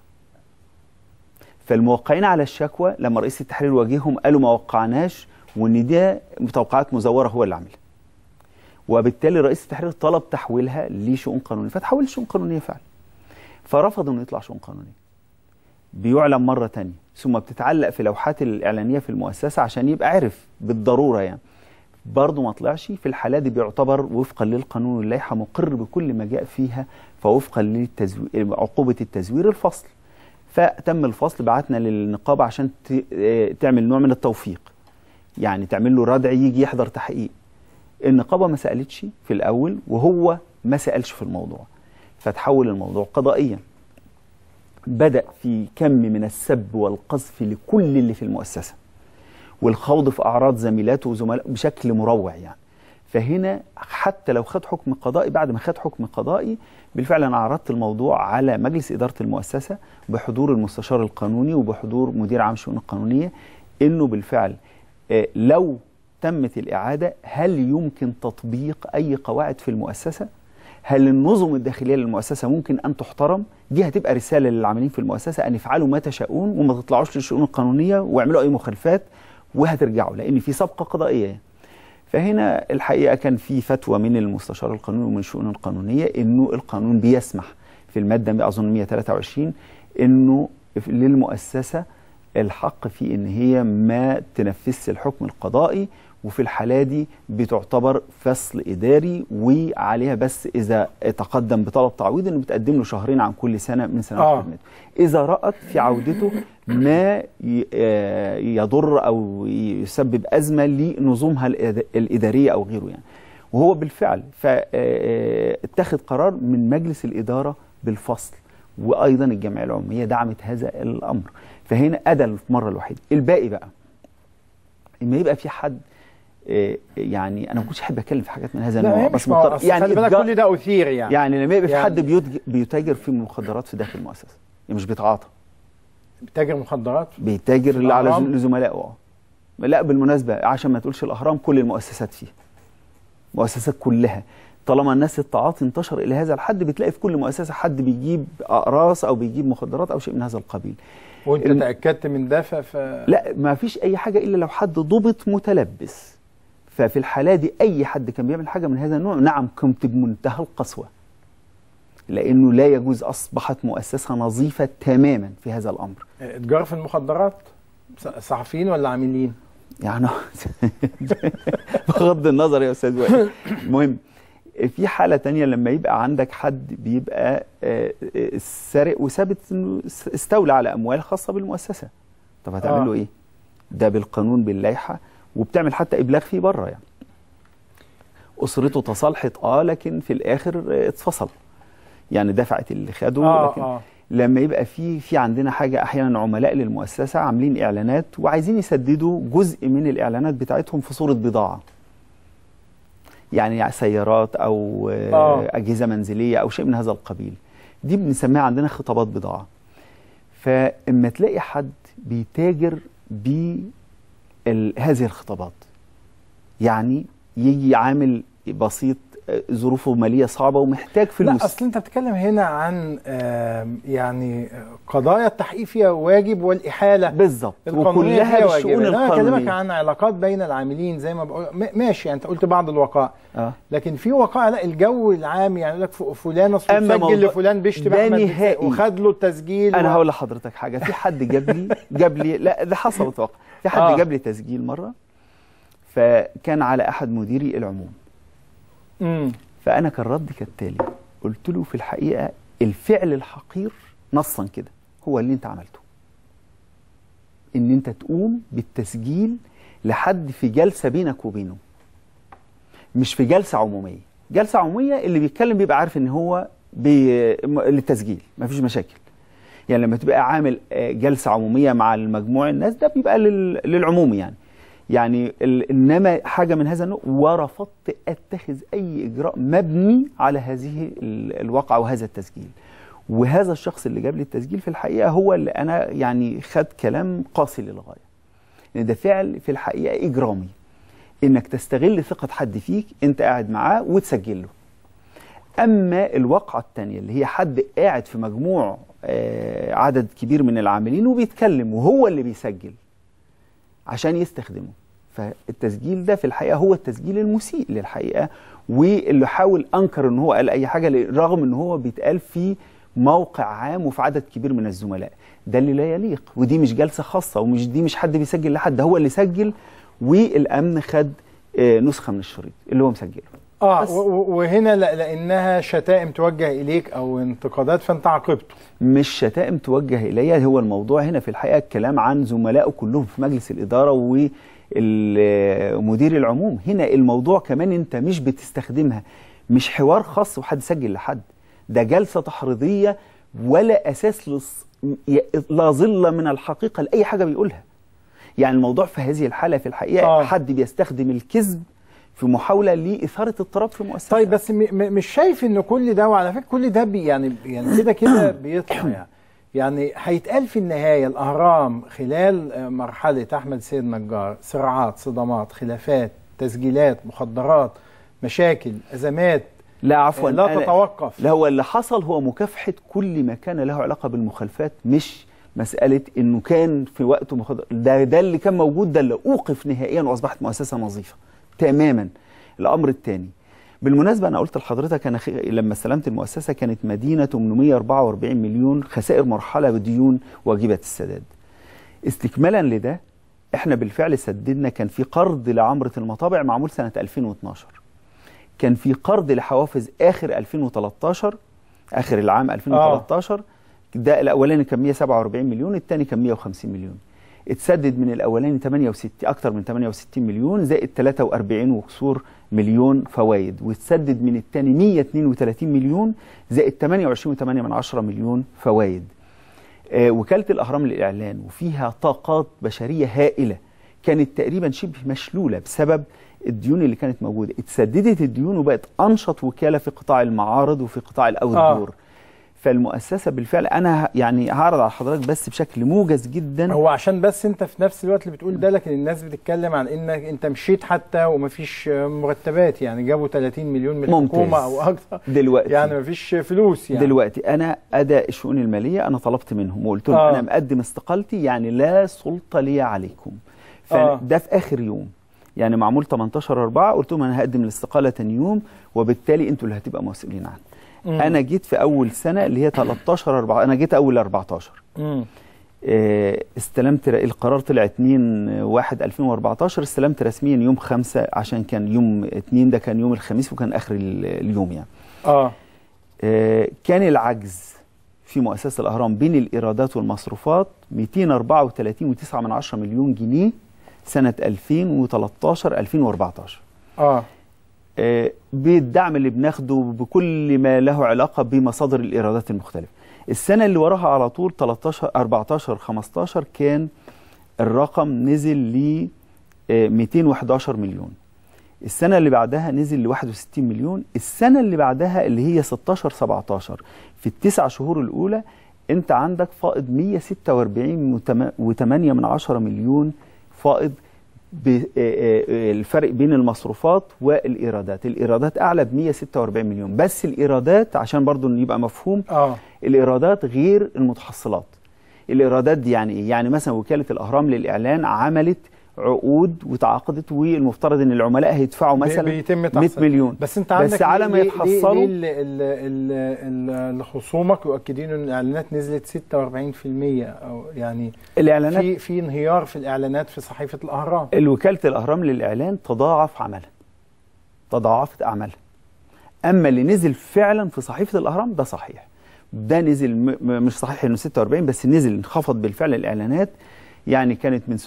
[SPEAKER 22] فالموقعين على الشكوى لما رئيس التحرير واجههم قالوا ما وقعناش وان دي توقعات مزورة هو اللي عاملها وبالتالي رئيس التحرير طلب تحويلها لشؤون قانونية فتحول لشؤون قانونية فعلا فرفض انه يطلع شؤون قانونية بيعلن مرة تانية ثم بتتعلق في لوحات الإعلانية في المؤسسة عشان يبقى عرف بالضرورة يعني برضه ما طلعش في الحالة دي بيعتبر وفقا للقانون واللائحة مقر بكل ما جاء فيها فوفقا للتزوير عقوبة التزوير الفصل فتم الفصل بعتنا للنقابة عشان ت- آه، تعمل نوع من التوفيق يعني تعمل له ردع يجي يحضر تحقيق النقابة ما سألتش في الأول وهو ما سألش في الموضوع فتحول الموضوع قضائيا بدأ في كم من السب والقذف لكل اللي في المؤسسة والخوض في أعراض زميلاته وزملاء بشكل مروع يعني فهنا حتى لو خد حكم قضائي بعد ما خد حكم قضائي بالفعل أنا عرضت الموضوع على مجلس إدارة المؤسسة بحضور المستشار القانوني وبحضور مدير عام الشؤون القانونية إنه بالفعل آه، لو تمت الإعادة هل يمكن تطبيق أي قواعد في المؤسسة هل النظم الداخليه للمؤسسه ممكن ان تحترم دي هتبقى رساله للعاملين في المؤسسه ان افعلوا ما تشاءون وما تطلعوش للشؤون القانونيه واعملوا اي مخالفات وهترجعوا لان في سابقه قضائيه فهنا الحقيقه كان في فتوى من المستشار القانوني ومن الشؤون القانونيه انه القانون بيسمح في الماده اظن 123 انه للمؤسسه الحق في ان هي ما تنفذش الحكم القضائي وفي الحالة دي بتعتبر فصل إداري وعليها بس إذا تقدم بطلب تعويض إنه بتقدم له شهرين عن كل سنة من سنوات
[SPEAKER 1] آه.
[SPEAKER 22] خدمته. إذا رأت في عودته ما ي- آه يضر أو يسبب أزمة لنظامها الإد- الإدارية أو غيره يعني. وهو بالفعل فاتخذ قرار من مجلس الإدارة بالفصل وأيضا الجمعية العمومية دعمت هذا الأمر فهنا أدى المرة الوحيدة الباقي بقى اما يبقى في حد آه، يعني انا ما كنتش احب اتكلم في حاجات من هذا
[SPEAKER 1] لا
[SPEAKER 22] النوع
[SPEAKER 1] هي مش مع- أصل خلي بالك
[SPEAKER 22] إتجار-
[SPEAKER 1] كل ده أثير يعني.
[SPEAKER 22] يعني لما يبقى في
[SPEAKER 1] يعني-
[SPEAKER 22] حد بيتج- بيتاجر في مخدرات في داخل المؤسسه يعني مش بيتعاطى
[SPEAKER 1] بتاجر مخدرات
[SPEAKER 22] بيتاجر
[SPEAKER 1] في
[SPEAKER 22] على
[SPEAKER 1] الأهرام؟
[SPEAKER 22] ز- لزملائه اه لا بالمناسبه عشان ما تقولش الاهرام كل المؤسسات فيها مؤسسات كلها طالما الناس التعاطي انتشر الى هذا الحد بتلاقي في كل مؤسسه حد بيجيب اقراص او بيجيب مخدرات او شيء من هذا القبيل
[SPEAKER 1] وانت
[SPEAKER 22] الم-
[SPEAKER 1] تاكدت من ده ف ف-
[SPEAKER 22] لا ما فيش اي حاجه الا لو حد ضبط متلبس ففي الحاله دي اي حد كان بيعمل حاجه من هذا النوع نعم كنت بمنتهى القسوه لانه لا يجوز اصبحت مؤسسه نظيفه تماما في هذا الامر
[SPEAKER 1] اتجار في المخدرات ص- صحفيين ولا عاملين
[SPEAKER 22] يعني بغض النظر يا استاذ وائل المهم في حاله تانية لما يبقى عندك حد بيبقى آه، آه، سارق وثابت انه س- استولى على اموال خاصه بالمؤسسه طب هتعمل له
[SPEAKER 1] آه.
[SPEAKER 22] ايه ده بالقانون باللائحه وبتعمل حتى ابلاغ فيه بره يعني اسرته تصالحت اه لكن في الاخر آه، اتفصل يعني دفعت اللي خده
[SPEAKER 1] آه،
[SPEAKER 22] لكن
[SPEAKER 1] آه.
[SPEAKER 22] لما يبقى في في عندنا حاجه احيانا عملاء للمؤسسه عاملين اعلانات وعايزين يسددوا جزء من الاعلانات بتاعتهم في صوره بضاعه يعني سيارات او آه.
[SPEAKER 1] آه.
[SPEAKER 22] اجهزه منزليه او شيء من هذا القبيل دي بنسميها عندنا خطابات بضاعه فاما تلاقي حد بيتاجر بهذه الخطابات يعني يجي عامل بسيط آه، ظروفه ماليه صعبه ومحتاج فلوس
[SPEAKER 1] لا اصل انت بتتكلم هنا عن آم، يعني قضايا التحقيق فيها واجب والاحاله
[SPEAKER 22] بالظبط
[SPEAKER 1] القانونية
[SPEAKER 22] وكلها
[SPEAKER 1] فيها
[SPEAKER 22] بالشؤون
[SPEAKER 1] واجب. انا
[SPEAKER 22] القانونية.
[SPEAKER 1] بكلمك عن علاقات بين العاملين زي ما بقول م- ماشي يعني انت قلت بعض الوقائع
[SPEAKER 22] اه
[SPEAKER 1] لكن في وقائع لا الجو العام يعني يقول لك ف- فلان اصل
[SPEAKER 22] أما
[SPEAKER 1] سجل
[SPEAKER 22] موضوع-
[SPEAKER 1] لفلان بيشتم
[SPEAKER 22] ده
[SPEAKER 1] احمد
[SPEAKER 22] نهائي.
[SPEAKER 1] وخد له التسجيل
[SPEAKER 22] انا
[SPEAKER 1] و-
[SPEAKER 22] هقول لحضرتك حاجه في حد جاب لي جاب لي لا ده حصلت واقع في حد
[SPEAKER 1] آه.
[SPEAKER 22] جاب لي تسجيل مره فكان على احد مديري العموم
[SPEAKER 1] مم.
[SPEAKER 22] فانا كان ردي كالتالي قلت له في الحقيقه الفعل الحقير نصا كده هو اللي انت عملته ان انت تقوم بالتسجيل لحد في جلسه بينك وبينه مش في جلسه عموميه جلسه عموميه اللي بيتكلم بيبقى عارف ان هو بي- م- للتسجيل مفيش مشاكل يعني لما تبقى عامل آه، جلسه عموميه مع المجموع الناس ده بيبقى لل- للعموم يعني يعني ال- انما حاجه من هذا النوع ورفضت اتخذ اي اجراء مبني على هذه ال- الواقعه وهذا التسجيل وهذا الشخص اللي جاب لي التسجيل في الحقيقه هو اللي انا يعني خد كلام قاسي للغايه لان ده فعل في الحقيقه اجرامي انك تستغل ثقه حد فيك انت قاعد معاه وتسجل له اما الواقعه الثانيه اللي هي حد قاعد في مجموع آه، عدد كبير من العاملين وبيتكلم وهو اللي بيسجل عشان يستخدمه فالتسجيل ده في الحقيقه هو التسجيل المسيء للحقيقه واللي حاول انكر ان هو قال اي حاجه رغم ان هو بيتقال في موقع عام وفي عدد كبير من الزملاء ده اللي لا يليق ودي مش جلسه خاصه ومش دي مش حد بيسجل لحد ده هو اللي سجل والامن خد آه، نسخه من الشريط اللي هو مسجله
[SPEAKER 1] اه و- و- وهنا لا- لانها شتائم توجه اليك او انتقادات فانت عاقبته
[SPEAKER 22] مش شتائم توجه الي هو الموضوع هنا في الحقيقه الكلام عن زملائه كلهم في مجلس الاداره ومدير العموم هنا الموضوع كمان انت مش بتستخدمها مش حوار خاص وحد سجل لحد ده جلسه تحريضيه ولا اساس لص... ي- لا ظل من الحقيقه لاي حاجه بيقولها يعني الموضوع في هذه الحاله في الحقيقه آه. حد بيستخدم الكذب في محاوله لاثاره اضطراب في مؤسسه
[SPEAKER 1] طيب بس م- م- مش شايف ان كل ده وعلى فكره كل ده بي يعني يعني كده كده بيطلع يعني يعني هيتقال في النهايه الاهرام خلال آه، مرحله احمد سيد نجار صراعات صدامات خلافات تسجيلات مخدرات مشاكل ازمات
[SPEAKER 22] لا عفوا
[SPEAKER 1] لا
[SPEAKER 22] أنا-
[SPEAKER 1] تتوقف
[SPEAKER 22] لا هو اللي حصل هو مكافحه كل ما كان له علاقه بالمخالفات مش مساله انه كان في وقته مخدر ده ده اللي كان موجود ده اللي اوقف نهائيا واصبحت مؤسسه نظيفه تماما الامر الثاني بالمناسبه انا قلت لحضرتك انا خ... لما استلمت المؤسسه كانت مدينه 844 مليون خسائر مرحله بديون واجبه السداد استكمالا لده احنا بالفعل سددنا كان في قرض لعمره المطابع معمول سنه 2012 كان في قرض لحوافز اخر 2013 اخر العام 2013 ده الاولاني كان 147 مليون الثاني كان 150 مليون اتسدد من الاولاني 68 اكتر من 68 مليون زائد 43 وكسور مليون فوائد واتسدد من الثاني 132 مليون زائد 28.8 من عشرة مليون فوائد آه، وكالة الأهرام للإعلان وفيها طاقات بشرية هائلة كانت تقريبا شبه مشلولة بسبب الديون اللي كانت موجودة اتسددت الديون وبقت أنشط وكالة في قطاع المعارض وفي قطاع الأوت
[SPEAKER 1] آه.
[SPEAKER 22] دور فالمؤسسة بالفعل أنا ه- يعني هعرض على حضرتك بس بشكل موجز جدا
[SPEAKER 1] هو عشان بس انت في نفس الوقت اللي بتقول ده لكن الناس بتتكلم عن انك انت مشيت حتى ومفيش مرتبات يعني جابوا 30 مليون من
[SPEAKER 22] ممتاز.
[SPEAKER 1] الحكومه او اكتر
[SPEAKER 22] دلوقتي
[SPEAKER 1] يعني مفيش فلوس يعني
[SPEAKER 22] دلوقتي انا اداء الشؤون الماليه انا طلبت منهم وقلت لهم
[SPEAKER 1] آه.
[SPEAKER 22] انا مقدم استقالتي يعني لا سلطه لي عليكم
[SPEAKER 1] آه.
[SPEAKER 22] فده في اخر يوم يعني معمول 18 4 قلت لهم انا هقدم الاستقاله تاني يوم وبالتالي انتوا اللي هتبقى مسؤولين عنه
[SPEAKER 1] مم.
[SPEAKER 22] انا جيت في اول سنه اللي هي 13 4 انا جيت اول 14
[SPEAKER 1] مم.
[SPEAKER 22] آه، استلمت ر- القرار طلع 2 1 2014 استلمت رسميا يوم 5 عشان كان يوم 2 ده كان يوم الخميس وكان اخر ال- اليوم يعني
[SPEAKER 1] اه
[SPEAKER 22] آه، كان العجز في مؤسسة الأهرام بين الإيرادات والمصروفات 234.9 من عشرة مليون جنيه سنة 2013 2014
[SPEAKER 1] اه
[SPEAKER 22] آه، بالدعم اللي بناخده بكل ما له علاقة بمصادر الإيرادات المختلفة السنة اللي وراها على طول 13 14 15 كان الرقم نزل ل آه، 211 مليون السنة اللي بعدها نزل ل 61 مليون السنة اللي بعدها اللي هي 16 17 في التسع شهور الأولى أنت عندك فائض 146 و8 من عشرة مليون فائض ب- آه، آه، الفرق بين المصروفات والإيرادات الإيرادات أعلى ب 146 مليون بس الإيرادات عشان برضو إن يبقى مفهوم
[SPEAKER 1] اه
[SPEAKER 22] الإيرادات غير المتحصلات الإيرادات دي يعني إيه؟ يعني مثلا وكالة الأهرام للإعلان عملت عقود وتعاقدت والمفترض ان العملاء هيدفعوا
[SPEAKER 1] بي-
[SPEAKER 22] مثلا
[SPEAKER 1] بيتم
[SPEAKER 22] 100
[SPEAKER 1] تحصيل.
[SPEAKER 22] مليون
[SPEAKER 1] بس انت عندك
[SPEAKER 22] بس على ما
[SPEAKER 1] ليه- ليه-
[SPEAKER 22] يتحصلوا
[SPEAKER 1] ليه ال- ال- ال- ال- الخصومك يؤكدين ان الاعلانات نزلت 46% او يعني
[SPEAKER 22] الإعلانات-
[SPEAKER 1] في في انهيار في الاعلانات في صحيفه الاهرام
[SPEAKER 22] الوكالة الأهرام للإعلان تضاعف عملها تضاعفت أعمالها أما اللي نزل فعلا في صحيفة الأهرام ده صحيح ده نزل م- م- مش صحيح انه 46 بس نزل انخفض بالفعل الاعلانات يعني كانت من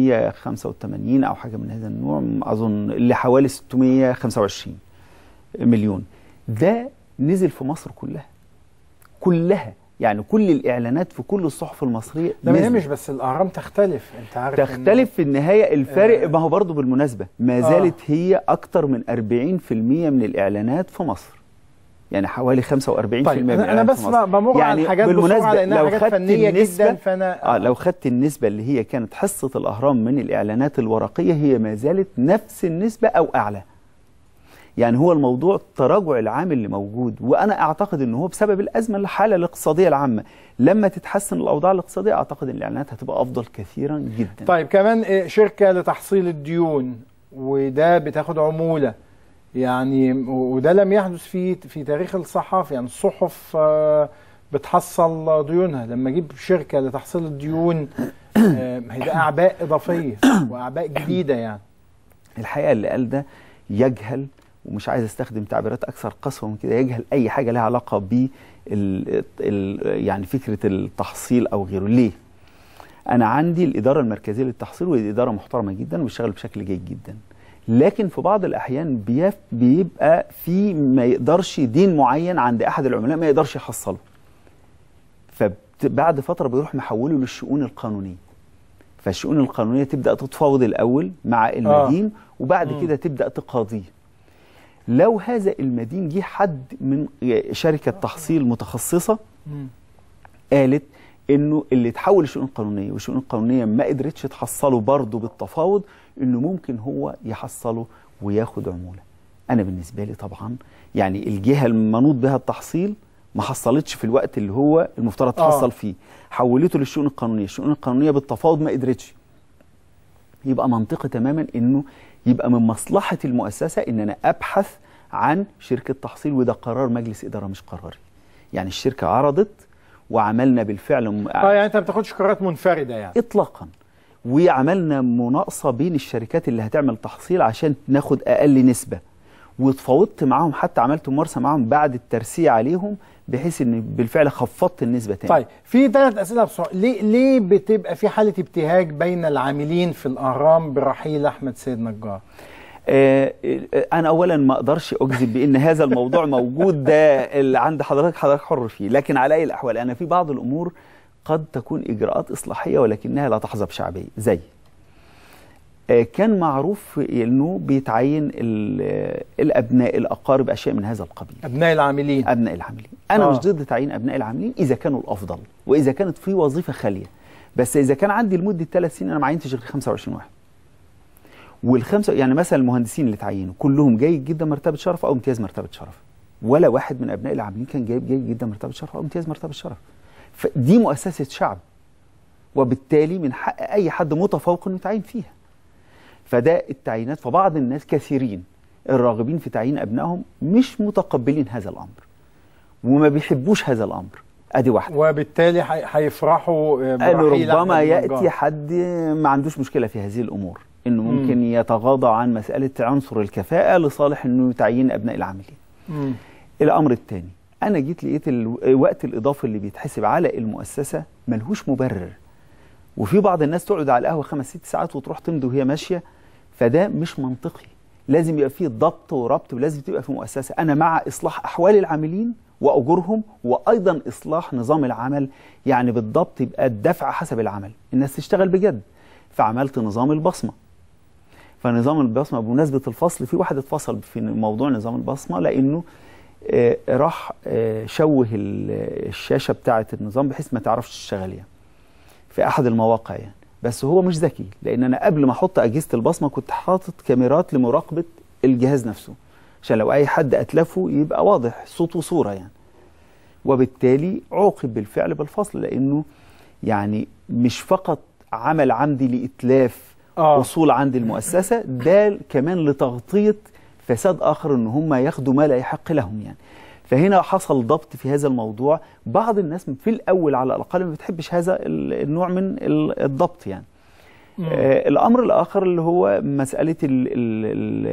[SPEAKER 22] 685 او حاجه من هذا النوع اظن لحوالي 625 مليون ده نزل في مصر كلها كلها يعني كل الاعلانات في كل الصحف المصريه
[SPEAKER 1] ده ما
[SPEAKER 22] نزلت.
[SPEAKER 1] يهمش بس الاهرام تختلف انت عارف إن-
[SPEAKER 22] تختلف في النهايه الفارق
[SPEAKER 1] آه.
[SPEAKER 22] ما هو برضه بالمناسبه ما زالت هي اكتر من 40% من الاعلانات في مصر يعني حوالي 45% من
[SPEAKER 1] طيب أنا-
[SPEAKER 22] الإعلانات
[SPEAKER 1] أنا بس
[SPEAKER 22] في مصر.
[SPEAKER 1] بمر على الحاجات بسرعة
[SPEAKER 22] بالمناسبة
[SPEAKER 1] لأنها
[SPEAKER 22] لو
[SPEAKER 1] حاجات
[SPEAKER 22] خدت
[SPEAKER 1] فنية جداً،
[SPEAKER 22] النسبة
[SPEAKER 1] فأنا-
[SPEAKER 22] اه لو خدت النسبة اللي هي كانت حصة الأهرام من الإعلانات الورقية هي ما زالت نفس النسبة أو أعلى يعني هو الموضوع التراجع العام اللي موجود وأنا أعتقد أنه هو بسبب الأزمة الحالة الاقتصادية العامة لما تتحسن الأوضاع الاقتصادية أعتقد أن الإعلانات هتبقى أفضل كثيرا جدا
[SPEAKER 1] طيب كمان إيه، شركة لتحصيل الديون وده بتاخد عمولة يعني وده لم يحدث في في تاريخ الصحافة يعني الصحف آه، بتحصل ديونها لما اجيب شركة لتحصيل الديون آه، هيبقى اعباء اضافية واعباء جديدة يعني
[SPEAKER 22] الحقيقه اللي قال ده يجهل ومش عايز استخدم تعبيرات اكثر قسوه من كده يجهل اي حاجه لها علاقه ب يعني فكره التحصيل او غيره ليه انا عندي الاداره المركزيه للتحصيل وهي اداره محترمه جدا وبتشتغل بشكل جيد جدا لكن في بعض الاحيان بيف بيبقى في ما يقدرش دين معين عند احد العملاء ما يقدرش يحصله فبعد فتره بيروح محوله للشؤون القانونيه فالشؤون القانونيه تبدا تتفاوض الاول مع المدين وبعد
[SPEAKER 1] مم.
[SPEAKER 22] كده تبدا تقاضيه لو هذا المدين جه حد من شركه تحصيل متخصصه قالت انه اللي تحول الشؤون القانونيه والشؤون القانونيه ما قدرتش تحصله برضه بالتفاوض انه ممكن هو يحصله وياخد عموله انا بالنسبه لي طبعا يعني الجهه المنوط بها التحصيل ما حصلتش في الوقت اللي هو المفترض
[SPEAKER 1] آه.
[SPEAKER 22] تحصل فيه حولته للشؤون القانونيه الشؤون القانونيه بالتفاوض ما قدرتش يبقى منطقي تماما انه يبقى من مصلحه المؤسسه ان انا ابحث عن شركه تحصيل وده قرار مجلس اداره مش قراري يعني الشركه عرضت وعملنا بالفعل م-
[SPEAKER 1] اه يعني انت ما بتاخدش قرارات منفردة يعني
[SPEAKER 22] اطلاقا وعملنا مناقصه بين الشركات اللي هتعمل تحصيل عشان ناخد اقل نسبه واتفاوضت معاهم حتى عملت ممارسه معاهم بعد الترسية عليهم بحيث ان بالفعل خفضت النسبه تاني
[SPEAKER 1] طيب في ثلاث اسئله بسرعه ليه ليه بتبقى في حاله ابتهاج بين العاملين في الاهرام برحيل احمد سيد نجار
[SPEAKER 22] آه، آه، انا اولا ما اقدرش اكذب بان هذا الموضوع موجود ده اللي عند حضرتك حضرتك حر فيه لكن على اي الاحوال انا في بعض الامور قد تكون اجراءات اصلاحيه ولكنها لا تحظى بشعبيه زي آه، كان معروف انه بيتعين ال- آه، الابناء الاقارب اشياء من هذا القبيل
[SPEAKER 1] ابناء العاملين
[SPEAKER 22] ابناء العاملين انا
[SPEAKER 1] آه.
[SPEAKER 22] مش ضد تعيين ابناء العاملين اذا كانوا الافضل واذا كانت في وظيفه خاليه بس اذا كان عندي لمده ثلاث سنين انا ما عينتش غير 25 واحد والخمسه يعني مثلا المهندسين اللي تعينوا كلهم جيد جدا مرتبه شرف او امتياز مرتبه شرف ولا واحد من ابناء العاملين كان جايب جيد جدا مرتبه شرف او امتياز مرتبه شرف فدي مؤسسه شعب وبالتالي من حق اي حد متفوق انه يتعين فيها فده التعيينات فبعض الناس كثيرين الراغبين في تعيين ابنائهم مش متقبلين هذا الامر وما بيحبوش هذا الامر ادي واحده
[SPEAKER 1] وبالتالي هي- هيفرحوا آه،
[SPEAKER 22] قالوا
[SPEAKER 1] برحيل
[SPEAKER 22] ربما
[SPEAKER 1] أحمد
[SPEAKER 22] ياتي
[SPEAKER 1] نجار.
[SPEAKER 22] حد ما عندوش مشكله في هذه الامور انه
[SPEAKER 1] مم.
[SPEAKER 22] ممكن يتغاضى عن مساله عنصر الكفاءه لصالح انه تعيين ابناء العاملين
[SPEAKER 1] مم.
[SPEAKER 22] الامر الثاني انا جيت لقيت الوقت الاضافي اللي بيتحسب على المؤسسه ملهوش مبرر وفي بعض الناس تقعد على القهوه خمس ست ساعات وتروح تمضي وهي ماشيه فده مش منطقي لازم يبقى فيه ضبط وربط ولازم تبقى في مؤسسه انا مع اصلاح احوال العاملين واجورهم وايضا اصلاح نظام العمل يعني بالضبط يبقى الدفع حسب العمل الناس تشتغل بجد فعملت نظام البصمه فنظام البصمه بمناسبه الفصل في واحد اتفصل في موضوع نظام البصمه لانه آه، راح آه، شوه ال- الشاشه بتاعه النظام بحيث ما تعرفش تشتغليها في احد المواقع يعني بس هو مش ذكي لان انا قبل ما احط اجهزه البصمه كنت حاطط كاميرات لمراقبه الجهاز نفسه عشان لو اي حد اتلفه يبقى واضح صوت وصوره يعني وبالتالي عوقب بالفعل بالفصل لانه يعني مش فقط عمل عمدي لاتلاف
[SPEAKER 1] آه.
[SPEAKER 22] وصول عند المؤسسه ده كمان لتغطيه فساد اخر ان هم ياخدوا ما لا يحق لهم يعني فهنا حصل ضبط في هذا الموضوع بعض الناس في الاول على الاقل ما بتحبش هذا ال- النوع من ال- الضبط يعني آه الامر الاخر اللي هو مساله ال ال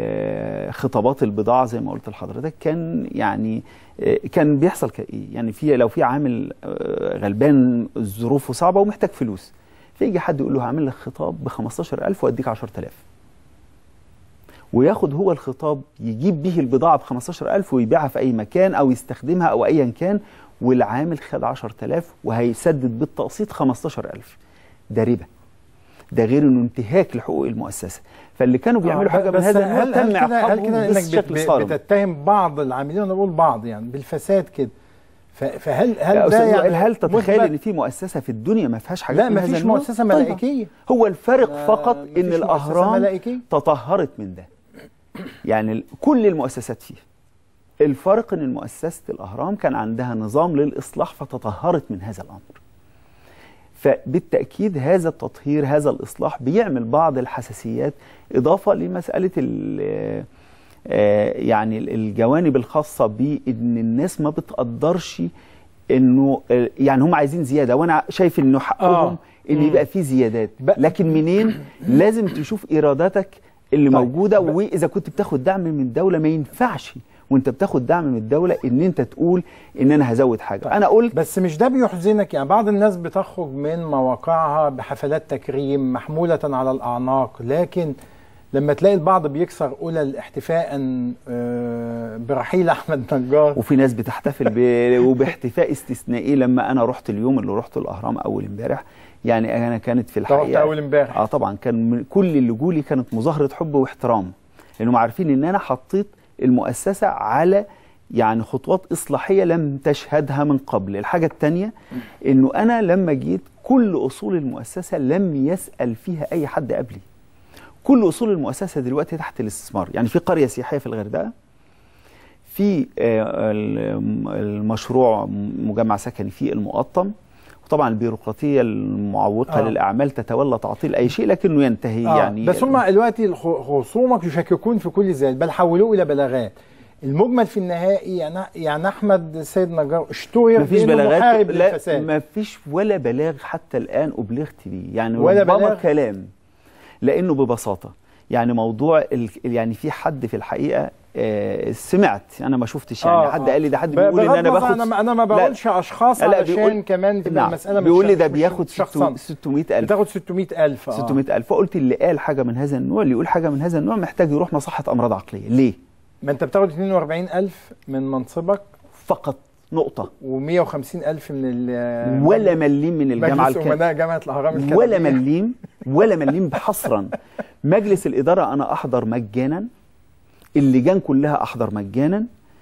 [SPEAKER 22] ال خطابات البضاعه زي ما قلت لحضرتك كان يعني آه كان بيحصل كايه يعني في لو في عامل آه غلبان ظروفه صعبه ومحتاج فلوس فيجي حد يقول له هعمل لك خطاب ب 15000 واديك 10000 وياخد هو الخطاب يجيب به البضاعه ب 15000 ويبيعها في اي مكان او يستخدمها او ايا كان والعامل خد 10000 وهيسدد بالتقسيط 15000 ده ربا ده غير انه انتهاك لحقوق المؤسسه فاللي كانوا بيعملوا
[SPEAKER 1] آه،
[SPEAKER 22] حاجه من
[SPEAKER 1] بس
[SPEAKER 22] هذا
[SPEAKER 1] هل
[SPEAKER 22] النوع
[SPEAKER 1] هل
[SPEAKER 22] تم
[SPEAKER 1] كده هل
[SPEAKER 22] عقابهم
[SPEAKER 1] كده انك بت-
[SPEAKER 22] بشكل صارم
[SPEAKER 1] بتتهم بعض العاملين انا بقول بعض يعني بالفساد كده ف- فهل هل
[SPEAKER 22] يا
[SPEAKER 1] ده
[SPEAKER 22] أستاذ
[SPEAKER 1] يعني
[SPEAKER 22] وائل هل تتخيل
[SPEAKER 1] مثبت؟
[SPEAKER 22] ان في مؤسسه في الدنيا ما فيهاش حاجات
[SPEAKER 1] لا
[SPEAKER 22] من
[SPEAKER 1] ما
[SPEAKER 22] هذا
[SPEAKER 1] فيش
[SPEAKER 22] النوع؟
[SPEAKER 1] مؤسسه
[SPEAKER 22] طبعاً.
[SPEAKER 1] ملائكيه
[SPEAKER 22] هو الفرق
[SPEAKER 1] ما-
[SPEAKER 22] فقط
[SPEAKER 1] مفيش
[SPEAKER 22] ان
[SPEAKER 1] مؤسسة
[SPEAKER 22] الاهرام
[SPEAKER 1] ملائكية.
[SPEAKER 22] تطهرت من ده يعني ال- كل المؤسسات فيها الفرق ان مؤسسه الاهرام كان عندها نظام للاصلاح فتطهرت من هذا الامر فبالتاكيد هذا التطهير هذا الاصلاح بيعمل بعض الحساسيات اضافه لمساله ال- آه، يعني ال- الجوانب الخاصه بان الناس ما بتقدرش انه آه، يعني هم عايزين زياده وانا شايف انه حقهم
[SPEAKER 1] آه.
[SPEAKER 22] ان
[SPEAKER 1] مم.
[SPEAKER 22] يبقى في زيادات لكن منين لازم تشوف ايراداتك اللي
[SPEAKER 1] طيب.
[SPEAKER 22] موجوده واذا كنت بتاخد دعم من الدوله ما ينفعش وانت بتاخد دعم من الدوله ان انت تقول ان انا هزود حاجه انا قلت
[SPEAKER 1] بس مش ده بيحزنك يعني بعض الناس بتخرج من مواقعها بحفلات تكريم محمولة على الأعناق لكن لما تلاقي البعض بيكسر أولى احتفاء آه، برحيل أحمد نجار
[SPEAKER 22] وفي ناس بتحتفل ب... وباحتفاء استثنائي لما انا رحت اليوم اللي رحت الاهرام اول امبارح يعني انا كانت في
[SPEAKER 1] رحت
[SPEAKER 22] الحقيقه
[SPEAKER 1] أول امبارح.
[SPEAKER 22] اه طبعا كان من كل اللي جولي كانت مظاهره حب واحترام لانهم عارفين ان انا حطيت المؤسسه على يعني خطوات اصلاحيه لم تشهدها من قبل الحاجه الثانيه انه انا لما جيت كل اصول المؤسسه لم يسال فيها اي حد قبلي كل اصول المؤسسه دلوقتي تحت الاستثمار يعني في قريه سياحيه في الغردقه في آه، الم- المشروع مجمع سكني في المقطم وطبعا البيروقراطيه المعوقه
[SPEAKER 1] آه.
[SPEAKER 22] آه. للاعمال تتولى تعطيل اي شيء لكنه ينتهي
[SPEAKER 1] آه،
[SPEAKER 22] يعني
[SPEAKER 1] بس هم دلوقتي الخ- خصومك يشككون في كل ذلك بل حولوه إلى بلاغات المجمل في النهائي يعني يعني أحمد سيد نجار اشتهر
[SPEAKER 22] مفيش
[SPEAKER 1] بأنه
[SPEAKER 22] بلاغات
[SPEAKER 1] محارب
[SPEAKER 22] لا
[SPEAKER 1] للفساد
[SPEAKER 22] مفيش ولا بلاغ حتى الان ابلغت بيه يعني
[SPEAKER 1] ولا
[SPEAKER 22] ربما
[SPEAKER 1] بلاغ؟
[SPEAKER 22] كلام لانه ببساطه يعني موضوع ال... يعني في حد في الحقيقه آه سمعت انا ما شفتش يعني
[SPEAKER 1] آه،
[SPEAKER 22] حد
[SPEAKER 1] آه.
[SPEAKER 22] قال لي ده حد
[SPEAKER 1] ب-
[SPEAKER 22] بيقول ان
[SPEAKER 1] بغض
[SPEAKER 22] انا
[SPEAKER 1] النظر
[SPEAKER 22] باخد
[SPEAKER 1] انا انا ما
[SPEAKER 22] لا.
[SPEAKER 1] بقولش اشخاص
[SPEAKER 22] لا،
[SPEAKER 1] علشان
[SPEAKER 22] بيقول-
[SPEAKER 1] كمان تبقى
[SPEAKER 22] نعم.
[SPEAKER 1] المساله مش
[SPEAKER 22] بيقول لي
[SPEAKER 1] مش-
[SPEAKER 22] ده
[SPEAKER 1] مش
[SPEAKER 22] بياخد
[SPEAKER 1] شخصا
[SPEAKER 22] 600000
[SPEAKER 1] بتاخد 600000 آه.
[SPEAKER 22] 600000 فقلت اللي قال حاجه من هذا النوع اللي يقول حاجه من هذا النوع محتاج يروح مصحه امراض عقليه ليه
[SPEAKER 1] ما انت بتاخد 42000 من منصبك
[SPEAKER 22] فقط نقطه
[SPEAKER 1] و150000 من ال
[SPEAKER 22] ولا مليم من الجامعه
[SPEAKER 1] مجلس امناء جامعه الاهرام الكندية.
[SPEAKER 22] ولا مليم ولا مليم حصرا مجلس الاداره انا احضر مجانا اللجان كلها احضر مجانا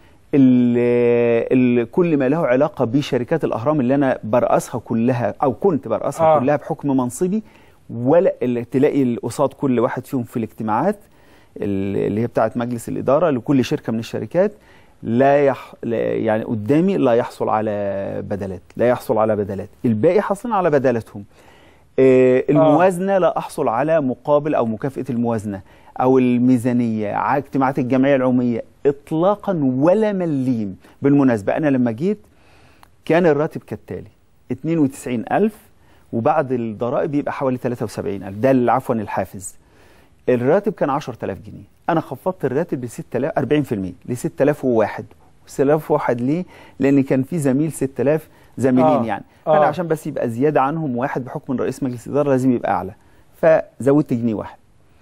[SPEAKER 22] ال- ال- كل ما له علاقه بشركات الاهرام اللي انا برأسها كلها او كنت برأسها
[SPEAKER 1] آه.
[SPEAKER 22] آه. كلها بحكم منصبي ولا اللي تلاقي قصاد كل واحد فيهم في الاجتماعات ال- اللي هي بتاعه مجلس الاداره لكل شركه من الشركات لا, يح... لا يعني قدامي لا يحصل على بدلات لا يحصل على بدلات الباقي حاصلين على بدلاتهم آه، الموازنه لا احصل على مقابل او مكافاه الموازنه او الميزانيه ع- اجتماعات الجمعيه العموميه اطلاقا ولا مليم بالمناسبه انا لما جيت كان الراتب كالتالي 92000 وبعد الضرائب يبقى حوالي 73000 ده ال- عفوا الحافز الراتب كان 10000 جنيه انا خفضت الراتب ل 6000 40% ل 6001 6001 ليه لان كان في زميل 6000 زميلين
[SPEAKER 1] آه.
[SPEAKER 22] يعني فانا
[SPEAKER 1] آه.
[SPEAKER 22] عشان بس يبقى زياده عنهم واحد بحكم ان رئيس مجلس الاداره لازم يبقى اعلى فزودت جنيه واحد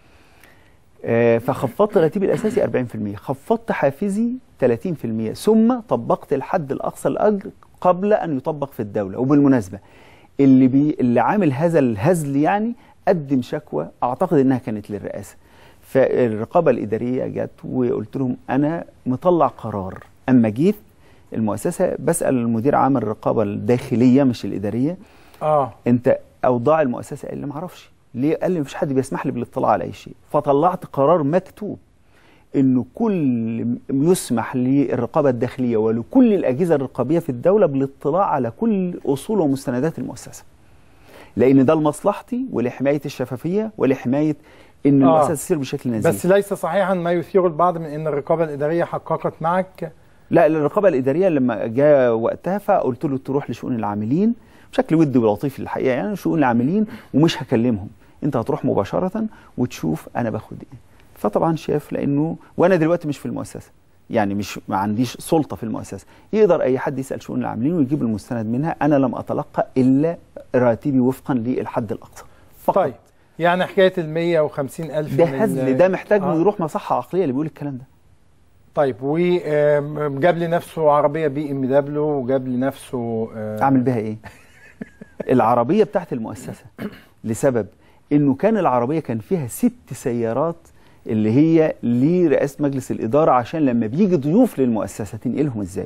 [SPEAKER 22] آه، فخفضت راتبي الاساسي 40% خفضت حافزي 30% ثم طبقت الحد الاقصى الاجر قبل ان يطبق في الدوله وبالمناسبه اللي بي اللي عامل هذا الهزل يعني قدم شكوى اعتقد انها كانت للرئاسه فالرقابه الاداريه جت وقلت لهم انا مطلع قرار اما جيت المؤسسه بسال المدير عام الرقابه الداخليه مش الاداريه
[SPEAKER 1] اه
[SPEAKER 22] انت اوضاع المؤسسه قال لي ما اعرفش ليه قال لي مفيش حد بيسمح لي بالاطلاع على اي شيء فطلعت قرار مكتوب انه كل يسمح للرقابه الداخليه ولكل الاجهزه الرقابيه في الدوله بالاطلاع على كل اصول ومستندات المؤسسه لان ده لمصلحتي ولحمايه الشفافيه ولحمايه ان
[SPEAKER 1] آه.
[SPEAKER 22] المؤسسه تسير بشكل نزيه
[SPEAKER 1] بس ليس صحيحا ما يثير البعض من ان الرقابه الاداريه حققت معك
[SPEAKER 22] لا الرقابه الاداريه لما جاء وقتها فقلت له تروح لشؤون العاملين بشكل ودي ولطيف الحقيقه يعني شؤون العاملين ومش هكلمهم انت هتروح مباشره وتشوف انا باخد ايه فطبعا شاف لانه وانا دلوقتي مش في المؤسسه يعني مش ما عنديش سلطه في المؤسسه يقدر اي حد يسال شؤون العاملين ويجيب المستند منها انا لم اتلقى الا راتبي وفقا للحد الاقصى فقط
[SPEAKER 1] طيب يعني حكايه ال 150 الف
[SPEAKER 22] ده
[SPEAKER 1] من
[SPEAKER 22] هزل
[SPEAKER 1] ال-
[SPEAKER 22] ده محتاج
[SPEAKER 1] آه.
[SPEAKER 22] انه يروح مصحه عقليه اللي بيقول الكلام ده
[SPEAKER 1] طيب وجاب لنفسه عربيه بي ام دبليو وجاب لنفسه آه،
[SPEAKER 22] اعمل بيها ايه العربيه بتاعت المؤسسه لسبب انه كان العربيه كان فيها ست سيارات اللي هي لرئاسه مجلس الاداره عشان لما بيجي ضيوف للمؤسسه تنقلهم ازاي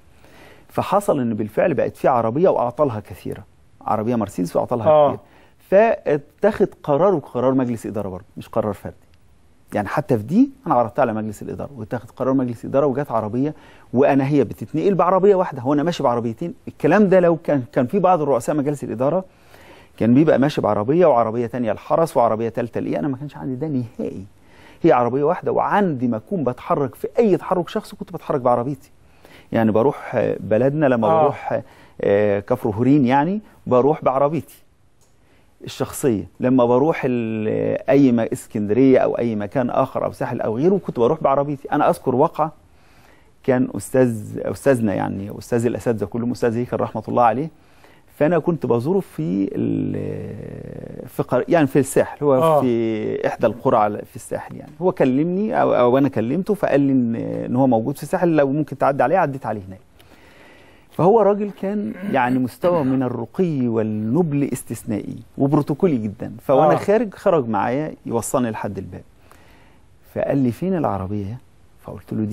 [SPEAKER 22] فحصل ان بالفعل بقت في عربيه واعطالها كثيره عربيه مرسيدس واعطالها
[SPEAKER 1] آه.
[SPEAKER 22] كثير فاتخذ قرار وقرار مجلس اداره برضه مش قرار فردي يعني حتى في دي انا عرضتها على مجلس الاداره واتخذ قرار مجلس اداره وجات عربيه وانا هي بتتنقل بعربيه واحده هو انا ماشي بعربيتين الكلام ده لو كان كان في بعض الرؤساء مجالس الاداره كان بيبقى ماشي بعربيه وعربيه تانية الحرس وعربيه ثالثه ليه انا ما كانش عندي ده نهائي هي عربيه واحده وعندي ما اكون بتحرك في اي تحرك شخصي كنت بتحرك بعربيتي يعني بروح آه، بلدنا لما
[SPEAKER 1] آه.
[SPEAKER 22] آه. بروح آه، كفر هورين يعني بروح بعربيتي الشخصيه لما بروح ال- اي ما اسكندريه او اي مكان اخر او ساحل او غيره كنت بروح بعربيتي انا اذكر واقعه كان استاذ استاذنا يعني استاذ الاساتذه كلهم استاذ هيكل رحمه الله عليه فانا كنت بزوره في ال- في قر... يعني في الساحل هو
[SPEAKER 1] آه.
[SPEAKER 22] آه. في احدى القرى على- في الساحل يعني هو كلمني او, أو انا كلمته فقال لي ان ان هو موجود في الساحل لو ممكن تعدي عليه عديت عليه هناك فهو راجل كان يعني مستوى من الرقي والنبل استثنائي وبروتوكولي جدا فوانا
[SPEAKER 1] آه.
[SPEAKER 22] آه. خارج خرج معايا يوصلني لحد الباب فقال لي فين العربيه فقلت له دي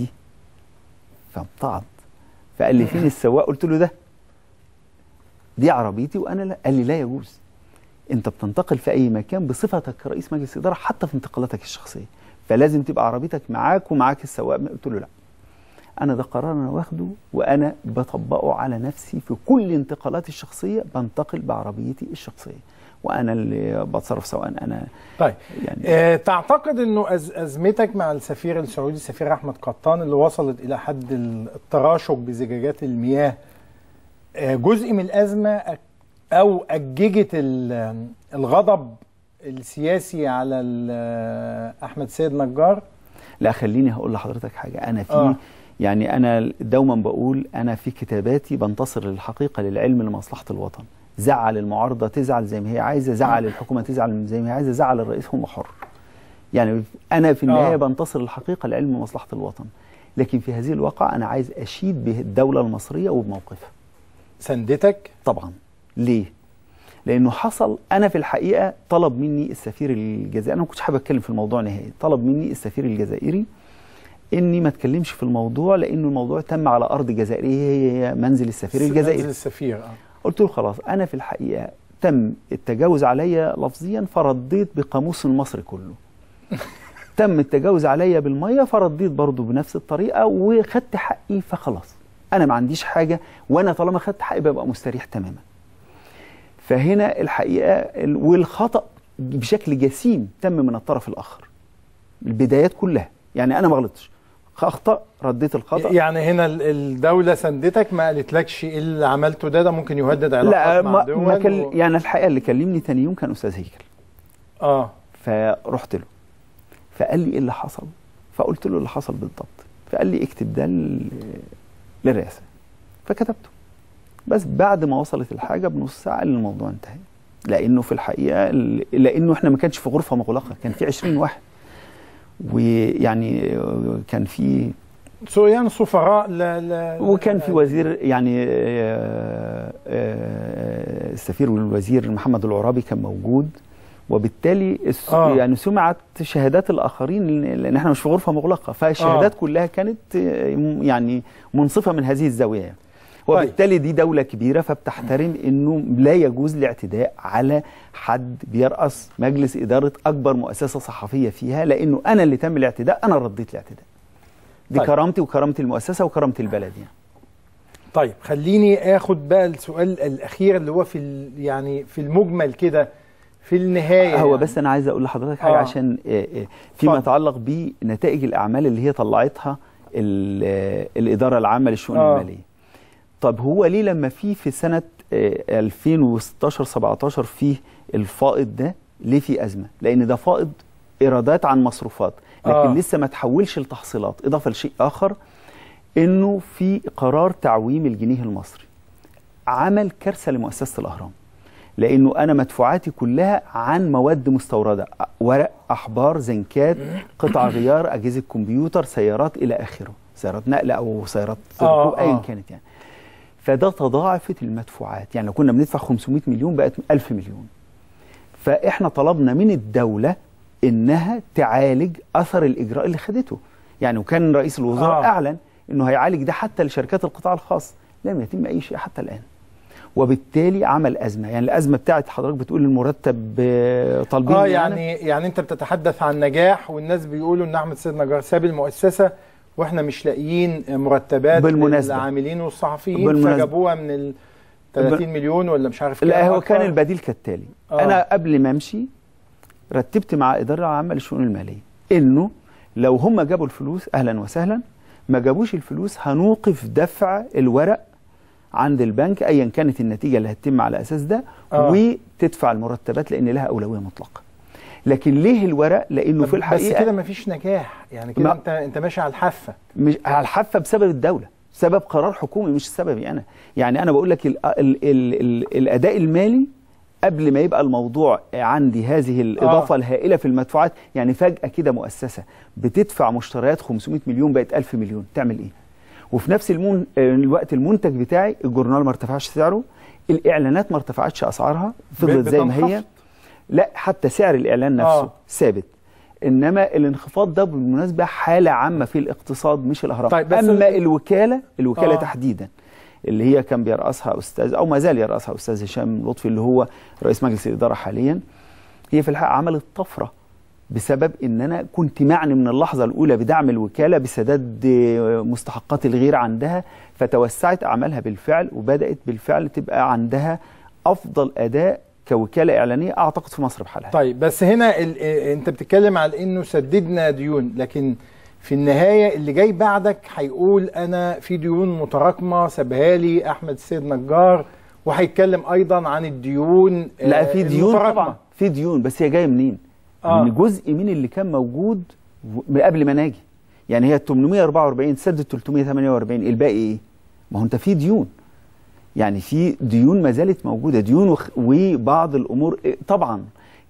[SPEAKER 22] فامتعض فقال لي فين السواق قلت له ده دي عربيتي وانا لا قال لي لا يجوز انت بتنتقل في اي مكان بصفتك كرئيس مجلس اداره حتى في انتقالاتك الشخصيه فلازم تبقى عربيتك معاك ومعاك السواق قلت له لا انا ده قرار انا واخده وانا بطبقه على نفسي في كل انتقالاتي الشخصيه بنتقل بعربيتي الشخصيه وانا اللي بتصرف سواء انا
[SPEAKER 1] طيب
[SPEAKER 22] يعني
[SPEAKER 1] آه، تعتقد انه أز أزمتك مع السفير السعودي السفير احمد قطان اللي وصلت الى حد التراشق بزجاجات المياه آه، جزء من الازمه أك- او اججت ال- الغضب السياسي على ال- احمد سيد نجار
[SPEAKER 22] لا خليني هقول لحضرتك حاجه انا في
[SPEAKER 1] آه.
[SPEAKER 22] آه. يعني انا دوما بقول انا في كتاباتي بنتصر للحقيقه للعلم لمصلحه الوطن زعل المعارضه تزعل زي ما هي عايزه زعل الحكومه تزعل زي ما هي عايزه زعل الرئيس هو حر يعني انا في النهايه
[SPEAKER 1] آه.
[SPEAKER 22] آه. بنتصر للحقيقه لعلم مصلحه الوطن لكن في هذه الواقع انا عايز اشيد بالدوله المصريه وبموقفها
[SPEAKER 1] سندتك
[SPEAKER 22] طبعا ليه لانه حصل انا في الحقيقه طلب مني السفير الجزائري انا ما كنتش حابب اتكلم في الموضوع نهائي طلب مني السفير الجزائري اني ما اتكلمش في الموضوع لانه الموضوع تم على ارض جزائريه هي منزل السفير الجزائري
[SPEAKER 1] منزل السفير اه
[SPEAKER 22] قلت له خلاص انا في الحقيقه تم التجاوز عليا لفظيا فرديت بقاموس المصري كله تم التجاوز عليا بالميه فرديت برضه بنفس الطريقه وخدت حقي فخلاص انا ما عنديش حاجه وانا طالما خدت حقي ببقى مستريح تماما فهنا الحقيقه ال- والخطا بشكل جسيم تم من الطرف الاخر البدايات كلها يعني انا ما غلطتش اخطا رديت الخطا
[SPEAKER 1] يعني هنا ال- الدوله سندتك ما قالتلكش ايه اللي عملته ده ده ممكن يهدد
[SPEAKER 22] لا
[SPEAKER 1] علاقات مع
[SPEAKER 22] ما,
[SPEAKER 1] دول
[SPEAKER 22] ما كل
[SPEAKER 1] و...
[SPEAKER 22] يعني الحقيقه اللي كلمني تاني يوم كان استاذ هيكل
[SPEAKER 1] اه
[SPEAKER 22] فرحت له فقال لي ايه اللي حصل فقلت له اللي حصل بالضبط فقال لي اكتب ده لل- للرئاسه فكتبته بس بعد ما وصلت الحاجه بنص ساعه قال لي الموضوع انتهى لانه في الحقيقه ال- لانه احنا ما كانش في غرفه مغلقه كان في 20 واحد ويعني كان في
[SPEAKER 1] سو يعني سفراء لا لا
[SPEAKER 22] وكان في وزير يعني آه، آه، السفير والوزير محمد العرابي كان موجود وبالتالي الس-
[SPEAKER 1] آه.
[SPEAKER 22] يعني سمعت شهادات الاخرين لان لأن احنا مش في غرفه مغلقه فالشهادات
[SPEAKER 1] آه.
[SPEAKER 22] كلها كانت آه، م- يعني منصفه من هذه الزاويه وبالتالي دي دولة كبيرة فبتحترم انه لا يجوز الاعتداء على حد بيرأس مجلس إدارة أكبر مؤسسة صحفية فيها لأنه أنا اللي تم الاعتداء أنا رديت الاعتداء دي
[SPEAKER 1] طيب.
[SPEAKER 22] كرامتي وكرامة المؤسسة وكرامة البلد يعني
[SPEAKER 1] طيب خليني اخد بقى السؤال الاخير اللي هو في ال- يعني في المجمل كده في النهايه
[SPEAKER 22] هو
[SPEAKER 1] يعني.
[SPEAKER 22] بس انا عايز اقول لحضرتك حاجه
[SPEAKER 1] آه.
[SPEAKER 22] آه. عشان آه، آه، فيما يتعلق بنتائج الاعمال اللي هي طلعتها ال- آه، الاداره العامه للشؤون
[SPEAKER 1] آه.
[SPEAKER 22] آه. الماليه طب هو ليه لما في في سنه آه، 2016 17 فيه الفائض ده ليه في ازمه لان ده فائض ايرادات عن مصروفات لكن
[SPEAKER 1] آه.
[SPEAKER 22] آه. لسه ما تحولش لتحصيلات اضافه لشيء اخر انه في قرار تعويم الجنيه المصري عمل كارثه لمؤسسه الاهرام لانه انا مدفوعاتي كلها عن مواد مستورده ورق احبار زنكات قطع غيار اجهزه كمبيوتر سيارات الى اخره سيارات نقل او سيارات
[SPEAKER 1] آه،
[SPEAKER 22] ركوب ايا
[SPEAKER 1] آه.
[SPEAKER 22] كانت يعني فده تضاعفت المدفوعات يعني لو كنا بندفع 500 مليون بقت 1000 مليون فاحنا طلبنا من الدوله انها تعالج اثر الاجراء اللي خدته يعني وكان رئيس الوزراء
[SPEAKER 1] آه.
[SPEAKER 22] آه. اعلن انه هيعالج ده حتى لشركات القطاع الخاص لم يتم اي شيء حتى الان وبالتالي عمل ازمه يعني الازمه بتاعت حضرتك بتقول المرتب آه، طالبين
[SPEAKER 1] اه
[SPEAKER 22] مننا.
[SPEAKER 1] يعني يعني انت بتتحدث عن نجاح والناس بيقولوا ان احمد سيد نجار ساب المؤسسه واحنا مش لاقيين مرتبات
[SPEAKER 22] بالمناسبة.
[SPEAKER 1] للعاملين والصحفيين
[SPEAKER 22] بالمناسبة.
[SPEAKER 1] فجابوها من ال 30 مليون ولا مش عارف
[SPEAKER 22] لا
[SPEAKER 1] كام
[SPEAKER 22] هو
[SPEAKER 1] أكتر.
[SPEAKER 22] كان البديل كالتالي
[SPEAKER 1] آه.
[SPEAKER 22] آه. انا قبل ما امشي رتبت مع الاداره العامه للشؤون الماليه انه لو هم جابوا الفلوس اهلا وسهلا ما جابوش الفلوس هنوقف دفع الورق عند البنك ايا كانت النتيجه اللي هتتم على اساس ده
[SPEAKER 1] آه.
[SPEAKER 22] وتدفع المرتبات لان لها اولويه مطلقه لكن ليه الورق لانه في
[SPEAKER 1] بس
[SPEAKER 22] الحقيقه
[SPEAKER 1] كده مفيش نجاح يعني كده
[SPEAKER 22] ما-
[SPEAKER 1] انت انت ماشي على الحافه
[SPEAKER 22] مش على الحافه بسبب الدوله سبب قرار حكومي مش سببي انا يعني انا بقول لك ال ال ال ال الاداء المالي قبل ما يبقى الموضوع عندي هذه الاضافه
[SPEAKER 1] آه.
[SPEAKER 22] آه. الهائله في المدفوعات يعني فجاه كده مؤسسه بتدفع مشتريات 500 مليون بقت 1000 مليون تعمل ايه وفي نفس المون... الوقت المنتج بتاعي الجورنال ما ارتفعش سعره الاعلانات ما ارتفعتش اسعارها فضلت زي ما هي
[SPEAKER 1] بتنخفض.
[SPEAKER 22] لا حتى سعر الاعلان نفسه
[SPEAKER 1] آه.
[SPEAKER 22] آه. ثابت انما الانخفاض ده بالمناسبه حاله عامه في الاقتصاد مش الاهرام
[SPEAKER 1] طيب، بس
[SPEAKER 22] اما
[SPEAKER 1] ال-
[SPEAKER 22] الوكاله الوكاله
[SPEAKER 1] آه.
[SPEAKER 22] آه. تحديدا اللي هي كان بيرأسها استاذ او ما زال يرأسها استاذ هشام لطفي اللي هو رئيس مجلس الاداره حاليا هي في الحقيقه عملت طفره بسبب ان انا كنت معني من اللحظه الاولى بدعم الوكاله بسداد آه، مستحقات الغير عندها فتوسعت اعمالها بالفعل وبدات بالفعل تبقى عندها افضل اداء كوكاله اعلانيه اعتقد في مصر بحالها
[SPEAKER 1] طيب بس هنا ال... اه، انت بتتكلم على انه سددنا ديون لكن في النهايه اللي جاي بعدك هيقول انا في ديون متراكمه سابها لي احمد السيد نجار وهيتكلم ايضا عن الديون
[SPEAKER 22] لا
[SPEAKER 1] اه،
[SPEAKER 22] في ديون
[SPEAKER 1] المتراكمة.
[SPEAKER 22] طبعا في ديون بس هي جايه منين؟
[SPEAKER 1] آه.
[SPEAKER 22] آه. من جزء من اللي كان موجود و- من قبل ما ناجي يعني هي 844 سدت 348 الباقي ايه؟ ما هو انت في ديون يعني في ديون ما زالت موجوده ديون وخ- وبعض الامور إيه، طبعا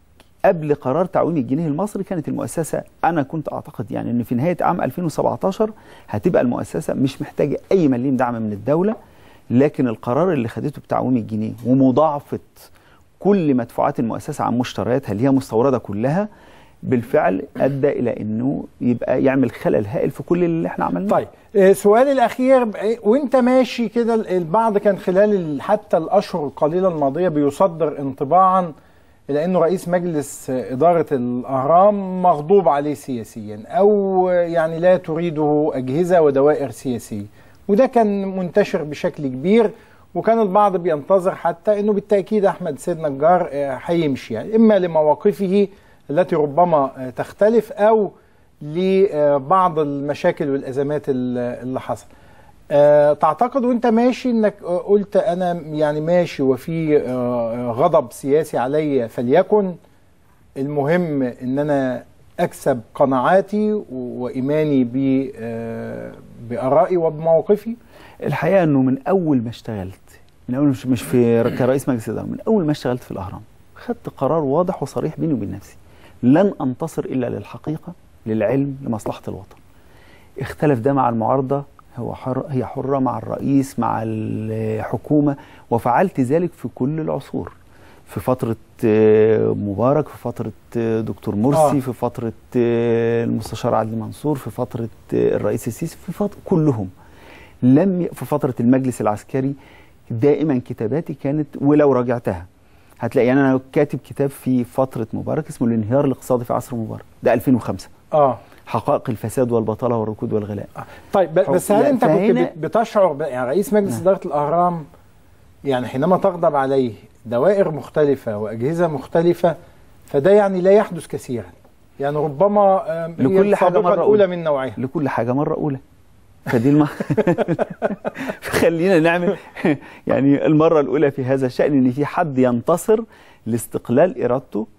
[SPEAKER 22] قبل قرار تعويم الجنيه المصري كانت المؤسسه انا كنت اعتقد يعني ان في نهايه عام 2017 هتبقى المؤسسه مش محتاجه اي مليم دعم من الدوله لكن القرار اللي خدته بتعويم الجنيه ومضاعفه كل مدفوعات المؤسسه عن مشترياتها اللي هي مستورده كلها بالفعل ادى الى انه يبقى يعمل خلل هائل في كل اللي احنا عملناه
[SPEAKER 1] طيب آه، سؤالي الاخير ب- وانت ماشي كده ال- البعض كان خلال ال- حتى الاشهر القليله الماضيه بيصدر انطباعا الى انه رئيس مجلس آه، اداره الاهرام مغضوب عليه سياسيا او آه، يعني لا تريده اجهزه ودوائر سياسيه وده كان منتشر بشكل كبير وكان البعض بينتظر حتى انه بالتاكيد احمد سيد نجار آه، هيمشي يعني اما لمواقفه التي ربما آه، تختلف او لبعض المشاكل والازمات ال- اللي حصل آه، تعتقد وانت ماشي انك آه، قلت انا يعني ماشي وفي آه، غضب سياسي علي فليكن المهم ان انا اكسب قناعاتي و- وايماني ب آه، بارائي وبمواقفي
[SPEAKER 22] الحقيقه انه من اول ما اشتغلت من اول مش مش في كرئيس مجلس اداره من اول ما اشتغلت في الاهرام خدت قرار واضح وصريح بيني وبين نفسي لن انتصر الا للحقيقه للعلم لمصلحه الوطن اختلف ده مع المعارضه هو حر هي حره مع الرئيس مع الحكومه وفعلت ذلك في كل العصور في فترة آه، مبارك في فترة آه، دكتور مرسي
[SPEAKER 1] آه.
[SPEAKER 22] آه. في فترة آه، المستشار عدلي منصور في فترة آه، الرئيس السيسي في فترة كلهم لم ي... في فترة المجلس العسكري دائما كتاباتي كانت ولو راجعتها هتلاقي يعني انا كاتب كتاب في فترة مبارك اسمه الانهيار الاقتصادي في عصر مبارك ده 2005
[SPEAKER 1] اه
[SPEAKER 22] حقائق الفساد والبطالة والركود والغلاء
[SPEAKER 1] طيب ب- بس هل
[SPEAKER 22] لا،
[SPEAKER 1] انت كنت
[SPEAKER 22] فهنا-
[SPEAKER 1] بت- بتشعر ب- يعني رئيس مجلس اداره الاهرام يعني حينما تغضب عليه دوائر مختلفه واجهزه مختلفه فده يعني لا يحدث كثيرا يعني ربما آم، هي
[SPEAKER 22] لكل حاجة
[SPEAKER 1] السابقة
[SPEAKER 22] مرة
[SPEAKER 1] الاولى
[SPEAKER 22] أولى.
[SPEAKER 1] من نوعها
[SPEAKER 22] لكل حاجة مرة أولى فدي الم... خلينا نعمل يعني المرة الأولى في هذا الشأن إن في حد ينتصر لاستقلال إرادته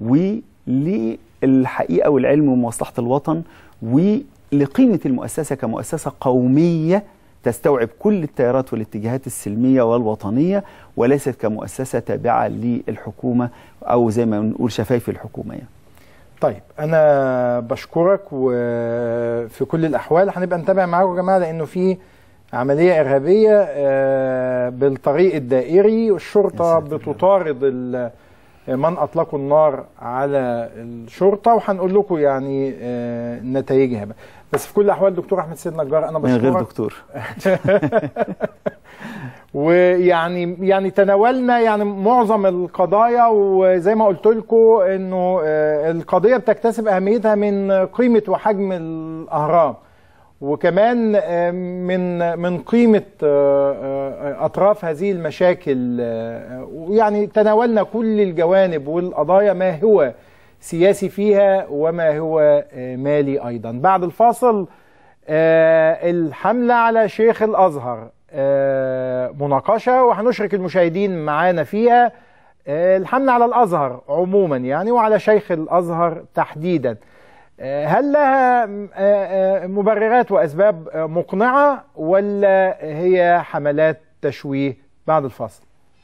[SPEAKER 22] وللحقيقة والعلم ومصلحة الوطن ولقيمة المؤسسة كمؤسسة قومية تستوعب كل التيارات والاتجاهات السلميه والوطنيه وليست كمؤسسه تابعه للحكومه او زي ما بنقول شفايف الحكومه يعني.
[SPEAKER 1] طيب انا بشكرك وفي كل الاحوال هنبقى نتابع معاكم يا جماعه لانه في عمليه ارهابيه آه، بالطريق الدائري والشرطه بتطارد ال- من اطلقوا النار على الشرطه وهنقول لكم يعني آه، نتائجها بقى. بس في كل الاحوال دكتور احمد سيد نجار انا
[SPEAKER 22] من
[SPEAKER 1] بشكرك
[SPEAKER 22] غير دكتور
[SPEAKER 1] ويعني يعني تناولنا يعني معظم القضايا وزي ما قلت لكم انه آه، القضيه بتكتسب اهميتها من قيمه وحجم الاهرام وكمان آه، من من قيمه آه، آه، اطراف هذه المشاكل آه، ويعني تناولنا كل الجوانب والقضايا ما هو سياسي فيها وما هو آه، مالي ايضا بعد الفاصل آه، الحملة على شيخ الأزهر آه، مناقشة وهنشرك المشاهدين معانا فيها آه، الحملة على الأزهر عموما يعني وعلى شيخ الأزهر تحديدا آه، هل لها آه، آه، مبررات وأسباب آه، مقنعة ولا هي حملات تشويه بعد الفاصل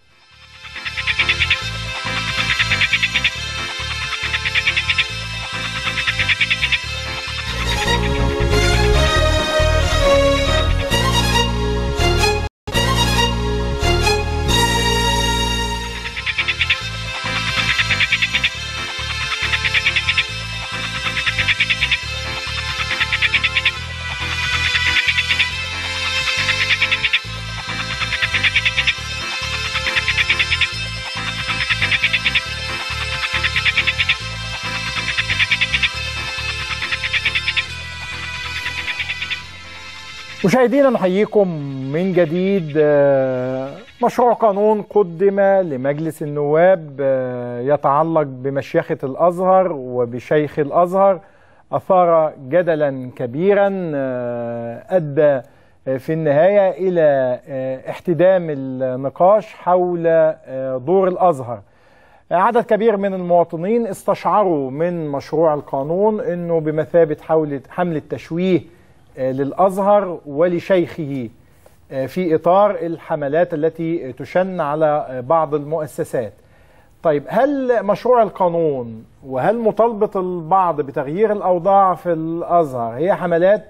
[SPEAKER 1] مشاهدينا نحييكم من جديد آه، مشروع قانون قدم لمجلس النواب آه، يتعلق بمشيخة الأزهر وبشيخ الأزهر أثار جدلا كبيرا آه، أدى آه، في النهاية إلى آه، احتدام النقاش حول آه، دور الأزهر عدد كبير من المواطنين استشعروا من مشروع القانون أنه بمثابة حولة حملة تشويه آه، للأزهر ولشيخه آه، في إطار الحملات التي تشن على آه، بعض المؤسسات طيب هل مشروع القانون وهل مطالبة البعض بتغيير الأوضاع في الأزهر هي حملات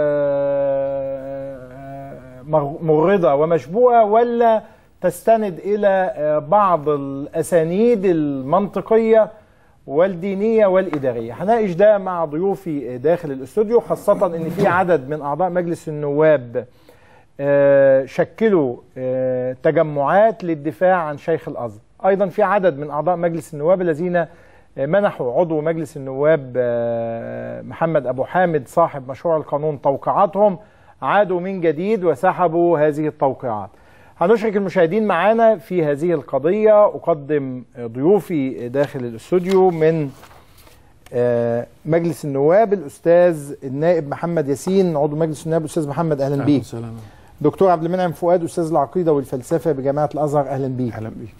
[SPEAKER 1] آه، مغ- مغرضة ومشبوهة ولا تستند إلى آه، بعض الأسانيد المنطقية والدينية والإدارية هناقش ده مع ضيوفي داخل الاستوديو خاصة ان في عدد من أعضاء مجلس النواب آه، شكلوا آه، تجمعات للدفاع عن شيخ الأزهر أيضا في عدد من أعضاء مجلس النواب الذين آه، منحوا عضو مجلس النواب آه، محمد أبو حامد صاحب مشروع القانون توقيعاتهم عادوا من جديد وسحبوا هذه التوقيعات هنشرك المشاهدين معنا في هذه القضية أقدم ضيوفي داخل الاستوديو من آه، مجلس النواب الأستاذ النائب محمد ياسين عضو مجلس النواب الأستاذ محمد أهلا بيك دكتور عبد المنعم فؤاد أستاذ العقيدة والفلسفة بجامعة الأزهر أهلا بيك أهلا
[SPEAKER 3] بيك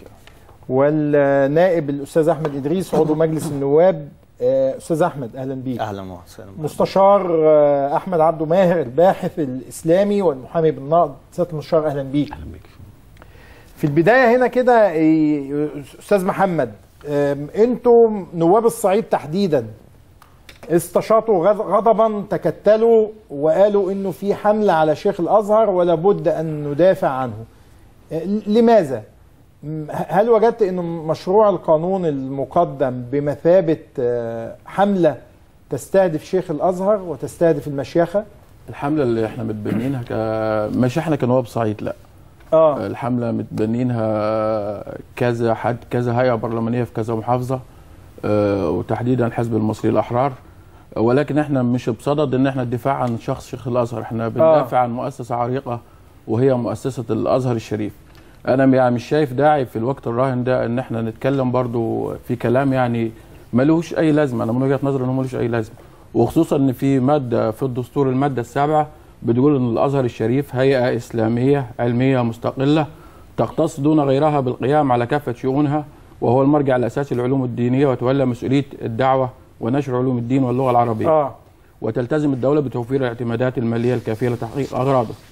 [SPEAKER 1] والنائب الأستاذ أحمد إدريس عضو مجلس النواب آه، أستاذ أحمد أهلا بيك
[SPEAKER 2] اهلا وسهلا
[SPEAKER 1] مستشار آه، احمد عبده ماهر الباحث الاسلامي والمحامي بالنقد سياده المستشار اهلا بيك اهلا بيك في البدايه هنا كده إيه، استاذ محمد آم، انتم نواب الصعيد تحديدا استشاطوا غض- غضبا تكتلوا وقالوا انه في حمله على شيخ الازهر ولا بد ان ندافع عنه آه، لماذا م- هل وجدت ان مشروع القانون المقدم بمثابه آه، حمله تستهدف شيخ الازهر وتستهدف المشيخه
[SPEAKER 3] الحمله اللي احنا متبنينها ك... مش احنا كنواب صعيد لا
[SPEAKER 1] اه
[SPEAKER 3] الحمله متبنينها كذا حد كذا هيئه برلمانيه في كذا محافظه آه، وتحديدا الحزب المصري الاحرار ولكن احنا مش بصدد ان احنا الدفاع عن شخص شيخ الازهر احنا بندافع عن مؤسسه عريقه وهي مؤسسه الازهر الشريف انا يعني مش شايف داعي في الوقت الراهن ده ان احنا نتكلم برضو في كلام يعني ملوش اي لازمه انا من وجهه نظري انه ملوش اي لازمه وخصوصا ان في ماده في الدستور الماده السابعه بتقول ان الازهر الشريف هيئه اسلاميه علميه مستقله تختص دون غيرها بالقيام على كافه شؤونها وهو المرجع الاساسي للعلوم الدينيه وتولى مسؤوليه الدعوه ونشر علوم الدين واللغه العربيه
[SPEAKER 1] اه
[SPEAKER 3] وتلتزم الدوله بتوفير الاعتمادات الماليه الكافيه لتحقيق اغراضه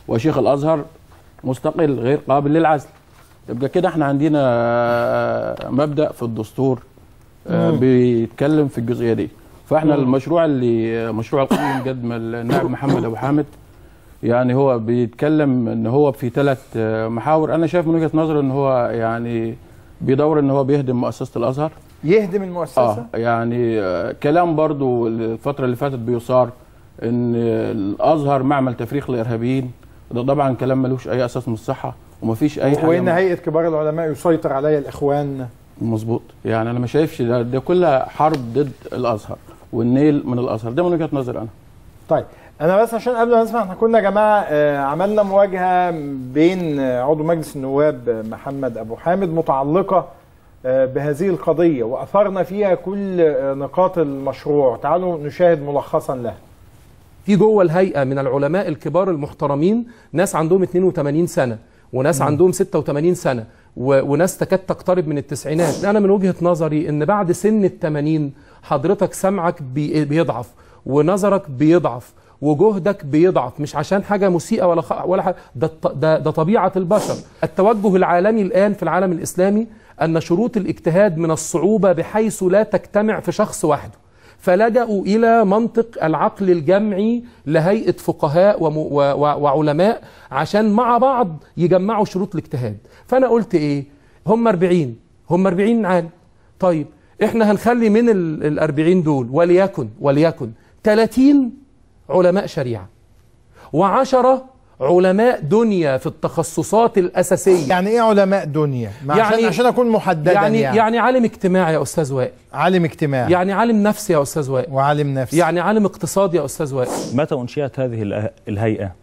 [SPEAKER 3] وشيخ الازهر مستقل غير قابل للعزل يبقى كده احنا عندنا آه، مبدا في الدستور آه،
[SPEAKER 1] مم.
[SPEAKER 3] بيتكلم في الجزئيه دي فاحنا
[SPEAKER 1] مم.
[SPEAKER 3] المشروع اللي مشروع القانون قدم النائب محمد ابو حامد يعني هو بيتكلم ان هو في ثلاث محاور انا شايف من وجهه نظري ان هو يعني بيدور ان هو بيهدم مؤسسه الازهر
[SPEAKER 1] يهدم المؤسسه
[SPEAKER 3] اه يعني آه، كلام برضو الفتره اللي فاتت بيصار ان الازهر معمل تفريق للارهابيين ده طبعا كلام ملوش اي اساس من الصحه ومفيش اي حاجه
[SPEAKER 1] وان هيئه كبار العلماء يسيطر عليها الاخوان
[SPEAKER 3] مظبوط يعني انا ما شايفش ده, ده كلها حرب ضد الازهر والنيل من الازهر ده من وجهه نظري انا
[SPEAKER 1] طيب انا بس عشان قبل ما نسمع احنا كنا يا جماعه آه، عملنا مواجهه بين آه، عضو مجلس النواب آه، محمد ابو حامد متعلقه آه، بهذه القضيه واثرنا فيها كل آه، نقاط المشروع تعالوا نشاهد ملخصا له
[SPEAKER 4] في جوه الهيئه من العلماء الكبار المحترمين ناس عندهم 82 سنه وناس
[SPEAKER 1] مم.
[SPEAKER 4] عندهم 86 سنه و... وناس تكاد تقترب من التسعينات انا من وجهه نظري ان بعد سن ال 80 حضرتك سمعك بي... بيضعف ونظرك بيضعف وجهدك بيضعف مش عشان حاجه مسيئه ولا خ... ولا حاجة. ده, الط- ده ده طبيعه البشر التوجه العالمي الان في العالم الاسلامي ان شروط الاجتهاد من الصعوبه بحيث لا تجتمع في شخص وحده فلجأوا إلى منطق العقل الجمعي لهيئة فقهاء وم- و- و- وعلماء عشان مع بعض يجمعوا شروط الاجتهاد فأنا قلت إيه هم 40 هم 40 عالم طيب إحنا هنخلي من ال ال 40 دول وليكن وليكن 30 علماء شريعة وعشرة علماء دنيا في التخصصات الأساسية
[SPEAKER 1] يعني ايه علماء دنيا ما عشان عشان اكون محددا
[SPEAKER 4] يعني,
[SPEAKER 1] يعني,
[SPEAKER 4] يعني عالم اجتماعي يا أستاذ وائل
[SPEAKER 1] عالم اجتماعي
[SPEAKER 4] يعني عالم نفسي يا أستاذ وائل
[SPEAKER 1] وعالم نفسي
[SPEAKER 4] يعني عالم اقتصادي يا أستاذ وائل
[SPEAKER 5] متى أنشئت هذه الأه- الهيئة؟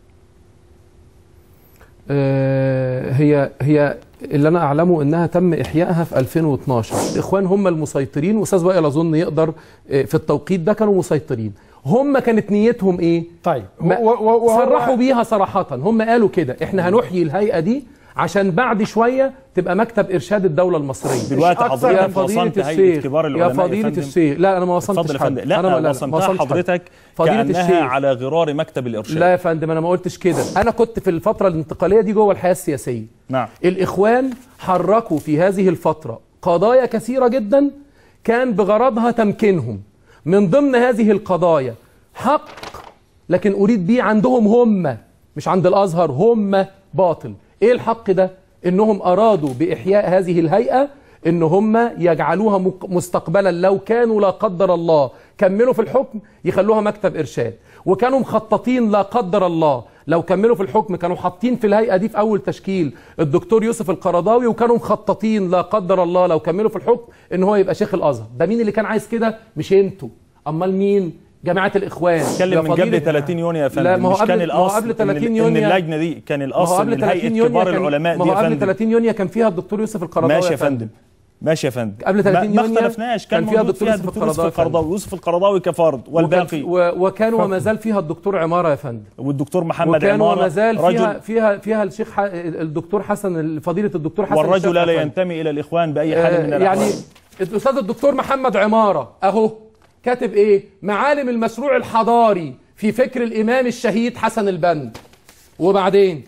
[SPEAKER 4] آه، هي هي اللي انا اعلمه انها تم احيائها في 2012 الاخوان هم المسيطرين واستاذ وائل اظن يقدر آه، في التوقيت ده كانوا مسيطرين هم كانت نيتهم ايه
[SPEAKER 1] طيب
[SPEAKER 4] ما
[SPEAKER 1] و- و- وهو-
[SPEAKER 4] صرحوا بيها صراحه هم قالوا كده احنا هنحيي الهيئه دي عشان بعد شويه تبقى مكتب ارشاد الدوله المصريه
[SPEAKER 5] دلوقتي
[SPEAKER 4] مش أكتر.
[SPEAKER 5] حضرتك
[SPEAKER 4] يا فضيله
[SPEAKER 5] وصلت هيئة
[SPEAKER 4] الشيخ
[SPEAKER 5] كبار العلماء
[SPEAKER 4] يا
[SPEAKER 5] يا
[SPEAKER 4] فضيله
[SPEAKER 5] فندم.
[SPEAKER 4] الشيخ لا انا ما وصلتش
[SPEAKER 5] اتفضل يا
[SPEAKER 4] حد.
[SPEAKER 5] فندم لا,
[SPEAKER 4] انا
[SPEAKER 5] لا
[SPEAKER 4] ما
[SPEAKER 5] وصمتها
[SPEAKER 4] وصلتش حد.
[SPEAKER 5] حضرتك
[SPEAKER 4] فضيله
[SPEAKER 5] كأنها
[SPEAKER 4] الشيخ
[SPEAKER 5] على غرار مكتب الإرشاد
[SPEAKER 4] لا يا فندم انا ما قلتش كده انا كنت في الفتره الانتقاليه دي جوه الحياه السياسيه
[SPEAKER 5] نعم
[SPEAKER 4] الاخوان حركوا في هذه الفتره قضايا كثيره جدا كان بغرضها تمكينهم من ضمن هذه القضايا حق لكن اريد بيه عندهم هم مش عند الازهر هم باطل ايه الحق ده انهم ارادوا باحياء هذه الهيئه ان هم يجعلوها مق- مستقبلا لو كانوا لا قدر الله كملوا في الحكم يخلوها مكتب ارشاد وكانوا مخططين لا قدر الله لو كملوا في الحكم كانوا حاطين في الهيئه دي في اول تشكيل الدكتور يوسف القرضاوي وكانوا مخططين لا قدر الله لو كملوا في الحكم ان هو يبقى شيخ الازهر ده مين اللي كان عايز كده مش انتوا امال مين جماعه الاخوان
[SPEAKER 5] اتكلم
[SPEAKER 4] يا
[SPEAKER 5] من
[SPEAKER 4] فضيلة-
[SPEAKER 5] قبل 30 يونيو يا
[SPEAKER 4] لا
[SPEAKER 5] فندم
[SPEAKER 4] ما هو
[SPEAKER 5] مش
[SPEAKER 4] قبل
[SPEAKER 5] كان
[SPEAKER 4] ما هو
[SPEAKER 5] الاصل
[SPEAKER 4] قبل 30
[SPEAKER 5] إن, ان
[SPEAKER 4] يونيو
[SPEAKER 5] اللجنه دي كان
[SPEAKER 4] ما هو
[SPEAKER 5] الاصل
[SPEAKER 4] قبل
[SPEAKER 5] من
[SPEAKER 4] 30
[SPEAKER 5] هيئه
[SPEAKER 4] يونيو
[SPEAKER 5] كبار
[SPEAKER 4] كان-
[SPEAKER 5] العلماء
[SPEAKER 4] ما
[SPEAKER 5] دي
[SPEAKER 4] هو
[SPEAKER 5] يا
[SPEAKER 4] قبل
[SPEAKER 5] فندم
[SPEAKER 4] 30 يونيو كان فيها الدكتور يوسف القرضاوي
[SPEAKER 5] ماشي يا فندم ماشي يا فندم
[SPEAKER 4] قبل 30
[SPEAKER 5] ما, ما
[SPEAKER 4] يونيو
[SPEAKER 5] اختلفناش كان
[SPEAKER 4] كان فيها
[SPEAKER 5] موجود
[SPEAKER 4] الدكتور
[SPEAKER 5] فيها
[SPEAKER 4] يوسف
[SPEAKER 5] الدكتور يوسف
[SPEAKER 4] القرضاوي يا فندم.
[SPEAKER 5] القرضاوي يوسف القرضاوي كفرد والباقي
[SPEAKER 4] وكان, و- وكان وما زال فيها الدكتور عماره يا فندم
[SPEAKER 5] والدكتور محمد
[SPEAKER 4] وكان
[SPEAKER 5] عماره
[SPEAKER 4] وما زال فيها
[SPEAKER 5] رجل
[SPEAKER 4] فيها فيها الشيخ ح... الدكتور حسن فضيله الدكتور حسن
[SPEAKER 5] والرجل
[SPEAKER 4] الشيخ
[SPEAKER 5] لا
[SPEAKER 4] حسن.
[SPEAKER 5] ينتمي الى الاخوان باي حال من
[SPEAKER 4] آه،
[SPEAKER 5] الاحوال
[SPEAKER 4] يعني الاستاذ الدكتور محمد عماره اهو كاتب ايه معالم المشروع الحضاري في فكر الامام الشهيد حسن البنا وبعدين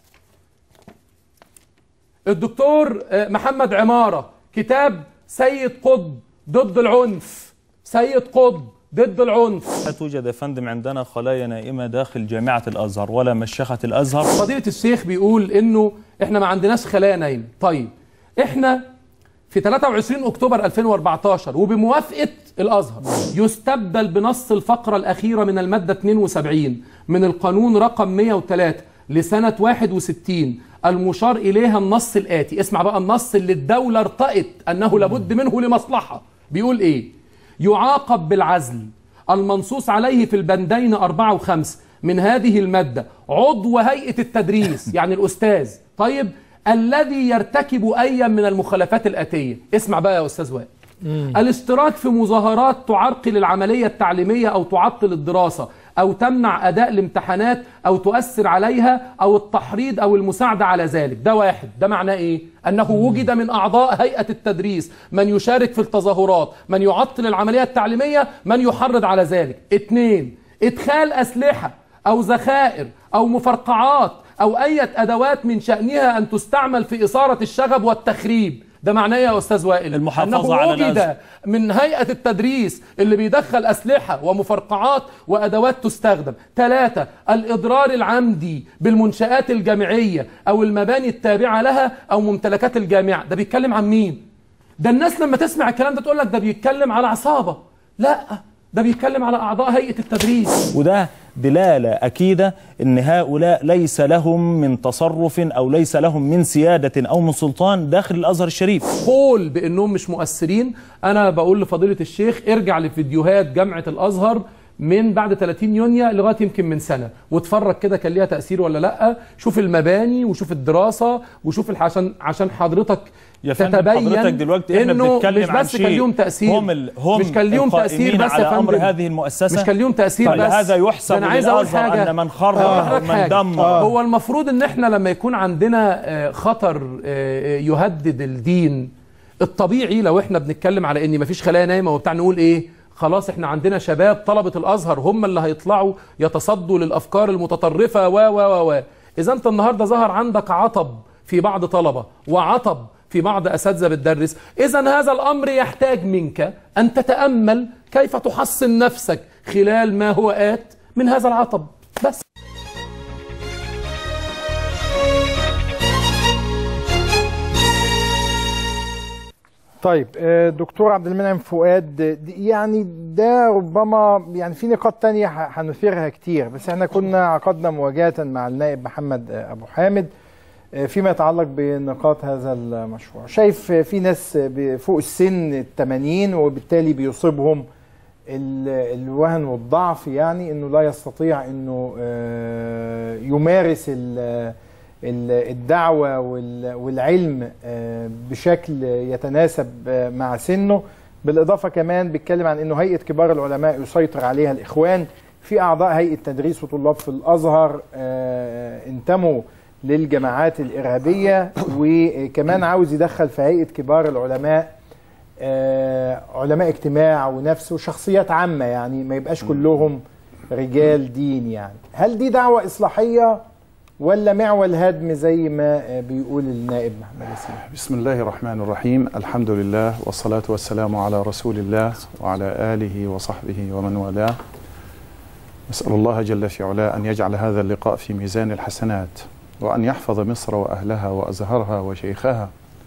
[SPEAKER 4] الدكتور آه، محمد عماره كتاب سيد قطب ضد العنف سيد قطب ضد العنف
[SPEAKER 5] لا توجد يا فندم عندنا خلايا نائمه داخل جامعه الازهر ولا مشيخه الازهر
[SPEAKER 4] فضيله الشيخ بيقول انه احنا ما عندناش خلايا نايمه طيب احنا في 23 اكتوبر 2014 وبموافقه الازهر يستبدل بنص الفقره الاخيره من الماده 72 من القانون رقم 103 لسنه 61 المشار اليها النص الاتي اسمع بقى النص اللي الدوله ارتأت انه لابد منه لمصلحه بيقول ايه يعاقب بالعزل المنصوص عليه في البندين أربعة وخمس من هذه المادة عضو هيئة التدريس يعني الأستاذ طيب الذي يرتكب أي من المخالفات الآتية اسمع بقى يا أستاذ وائل الاشتراك في مظاهرات تعرقل العملية التعليمية أو تعطل الدراسة أو تمنع أداء الامتحانات أو تؤثر عليها أو التحريض أو المساعدة على ذلك ده واحد ده معناه إيه؟ أنه وجد من أعضاء هيئة التدريس من يشارك في التظاهرات من يعطل العملية التعليمية من يحرض على ذلك اثنين إدخال أسلحة او ذخائر او مفرقعات او اي ادوات من شانها ان تستعمل في اثاره الشغب والتخريب ده معناه إيه يا استاذ وائل
[SPEAKER 5] المحافظة
[SPEAKER 4] أنه
[SPEAKER 5] على
[SPEAKER 4] وجد
[SPEAKER 5] الأزهر.
[SPEAKER 4] من هيئة التدريس اللي بيدخل أسلحة ومفرقعات وأدوات تستخدم ثلاثة الإضرار العمدي بالمنشآت الجامعية أو المباني التابعة لها أو ممتلكات الجامعة ده بيتكلم عن مين؟ ده الناس لما تسمع الكلام ده تقول لك ده بيتكلم على عصابة لا ده بيتكلم على أعضاء هيئة التدريس
[SPEAKER 5] وده دلالة أكيدة أن هؤلاء ليس لهم من تصرف أو ليس لهم من سيادة أو من سلطان داخل الأزهر الشريف
[SPEAKER 4] قول بانهم مش مؤثرين انا بقول لفضيله الشيخ ارجع لفيديوهات جامعه الازهر من بعد 30 يونيو لغايه يمكن من سنه واتفرج كده كان ليها تاثير ولا لا شوف المباني وشوف الدراسه وشوف الح- عشان عشان حضرتك
[SPEAKER 5] يا فندم
[SPEAKER 4] تتبين
[SPEAKER 5] حضرتك دلوقتي احنا
[SPEAKER 4] إنه
[SPEAKER 5] بنتكلم
[SPEAKER 4] مش
[SPEAKER 5] عن
[SPEAKER 4] بس
[SPEAKER 5] شيء
[SPEAKER 4] كان ليهم تاثير
[SPEAKER 5] هم ال... هم
[SPEAKER 4] مش كان ليهم تاثير
[SPEAKER 5] القائمين
[SPEAKER 4] بس يا
[SPEAKER 5] على امر
[SPEAKER 4] فندم
[SPEAKER 5] هذه المؤسسه
[SPEAKER 4] مش كان ليهم تاثير
[SPEAKER 5] طيب
[SPEAKER 4] بس
[SPEAKER 5] هذا يحسب
[SPEAKER 4] ده انا عايز اقول
[SPEAKER 5] للأزهر
[SPEAKER 4] حاجه
[SPEAKER 5] ان من خرب
[SPEAKER 4] أقول لك
[SPEAKER 5] ومن
[SPEAKER 4] حاجة.
[SPEAKER 5] دمر
[SPEAKER 4] هو المفروض ان احنا لما يكون عندنا آه، خطر آه، يهدد الدين الطبيعي لو احنا بنتكلم على ان مفيش خلايا نايمه وبتاع نقول ايه خلاص احنا عندنا شباب طلبه الازهر هم اللي هيطلعوا يتصدوا للافكار المتطرفه و و و و اذا انت النهارده ظهر عندك عطب في بعض طلبه وعطب في بعض اساتذه بتدرس اذا هذا الامر يحتاج منك ان تتامل كيف تحصن نفسك خلال ما هو ات من هذا العطب بس
[SPEAKER 1] طيب آه، دكتور عبد المنعم فؤاد آه، دي- يعني ده ربما يعني في نقاط تانية ح- هنثيرها كتير بس احنا كنا عقدنا مواجهة مع النائب محمد آه، أبو حامد آه، فيما يتعلق بنقاط هذا المشروع شايف آه، في ناس آه، ب- فوق السن التمانين وبالتالي بيصيبهم ال- الوهن والضعف يعني انه لا يستطيع انه آه، يمارس ال- ال- الدعوة وال- والعلم آه، بشكل يتناسب آه، مع سنه بالإضافة كمان بيتكلم عن أنه هيئة كبار العلماء يسيطر عليها الإخوان في أعضاء هيئة تدريس وطلاب في الأزهر آه، انتموا للجماعات الإرهابية وكمان عاوز يدخل في هيئة كبار العلماء آه، علماء اجتماع ونفس وشخصيات عامة يعني ما يبقاش كلهم رجال دين يعني هل دي دعوة إصلاحية ولا معول هدم زي ما آه، بيقول النائب محمد ياسين
[SPEAKER 6] بسم الله الرحمن الرحيم الحمد لله والصلاة والسلام على رسول الله وعلى آله وصحبه ومن والاه نسأل الله جل في علاه أن يجعل هذا اللقاء في ميزان الحسنات وأن يحفظ مصر وأهلها وأزهرها وشيخها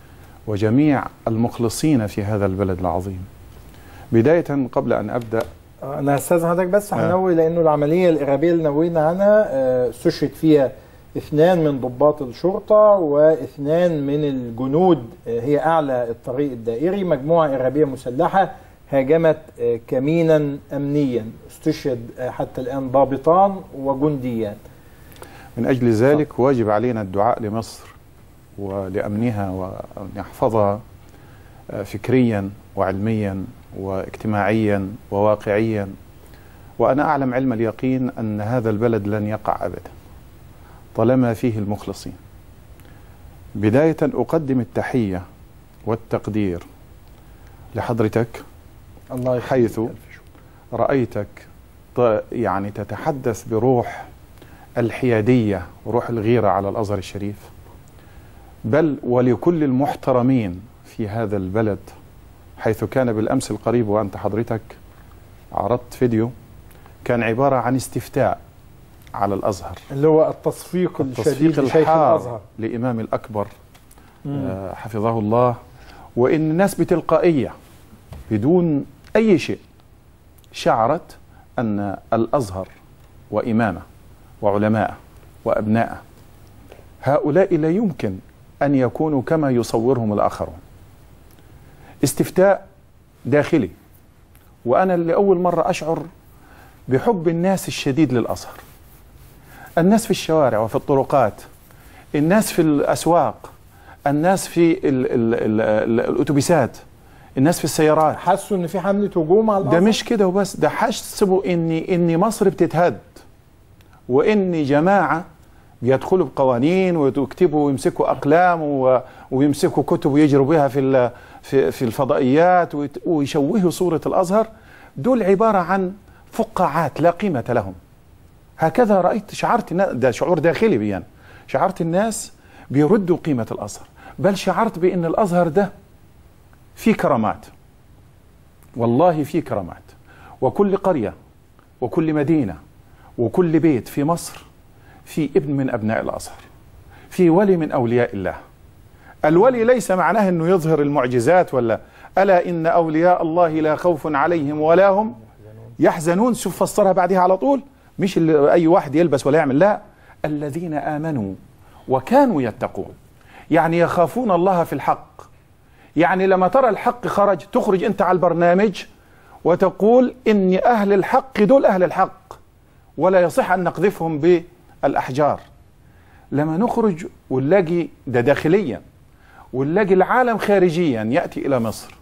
[SPEAKER 6] وجميع المخلصين في هذا البلد العظيم بداية قبل أن أبدأ
[SPEAKER 1] آه، انا هستاذن حضرتك بس
[SPEAKER 6] آه.
[SPEAKER 1] هنوي لانه العمليه الارهابيه اللي نوينا عنها آه، استشهد فيها اثنان من ضباط الشرطه واثنان من الجنود آه، هي اعلى الطريق الدائري مجموعه ارهابيه مسلحه هاجمت آه، كمينا امنيا استشهد آه، حتى الان ضابطان وجنديان
[SPEAKER 6] من أجل ذلك واجب علينا الدعاء لمصر ولأمنها وأن يحفظها آه، فكريا وعلميا واجتماعيا وواقعيا وأنا أعلم علم اليقين أن هذا البلد لن يقع أبدا طالما فيه المخلصين بداية أقدم التحية والتقدير لحضرتك
[SPEAKER 1] الله
[SPEAKER 6] حيث رأيتك ط- يعني تتحدث بروح الحيادية وروح الغيرة على الأزهر الشريف بل ولكل المحترمين في هذا البلد حيث كان بالأمس القريب وأنت حضرتك عرضت فيديو كان عبارة عن استفتاء على الأزهر
[SPEAKER 1] اللي هو التصفيق الشديد
[SPEAKER 6] التصفيق
[SPEAKER 1] لشيخ
[SPEAKER 6] الحار
[SPEAKER 1] الازهر
[SPEAKER 6] لإمام الأكبر
[SPEAKER 1] مم.
[SPEAKER 6] آه، حفظه الله وإن الناس بتلقائية بدون أي شيء شعرت أن الأزهر وإمامه وعلماءه وأبناءه هؤلاء لا يمكن أن يكونوا كما يصورهم الآخرون استفتاء داخلي وأنا لأول مرة أشعر بحب الناس الشديد للأزهر الناس في الشوارع وفي الطرقات الناس في الأسواق الناس في ال ال ال ال الأتوبيسات الناس في السيارات
[SPEAKER 1] حسوا ان في حمله هجوم على
[SPEAKER 6] ده
[SPEAKER 1] الازهر
[SPEAKER 6] مش كده وبس ده حسبوا ان ان مصر بتتهد وان جماعه بيدخلوا بقوانين ويكتبوا ويمسكوا اقلام و- ويمسكوا كتب ويجروا بها في ال- في في الفضائيات ويت- ويشوهوا صوره الازهر دول عباره عن فقاعات لا قيمه لهم هكذا رأيت شعرت الناس ده شعور داخلي بي أنا شعرت الناس بيردوا قيمة الأزهر بل شعرت بأن الأزهر ده فيه كرامات والله فيه كرامات وكل قرية وكل مدينة وكل بيت في مصر في ابن من أبناء الأزهر في ولي من أولياء الله الولي ليس معناه أنه يظهر المعجزات ولا ألا إن أولياء الله لا خوف عليهم ولا هم يحزنون شوف فسرها بعدها على طول مش اللي أي واحد يلبس ولا يعمل لا الذين آمنوا وكانوا يتقون يعني يخافون الله في الحق يعني لما ترى الحق خرج تخرج أنت على البرنامج وتقول إن أهل الحق دول أهل الحق ولا يصح أن نقذفهم بالأحجار لما نخرج ونلاقي ده داخليا ونلاقي العالم خارجيا يأتي إلى مصر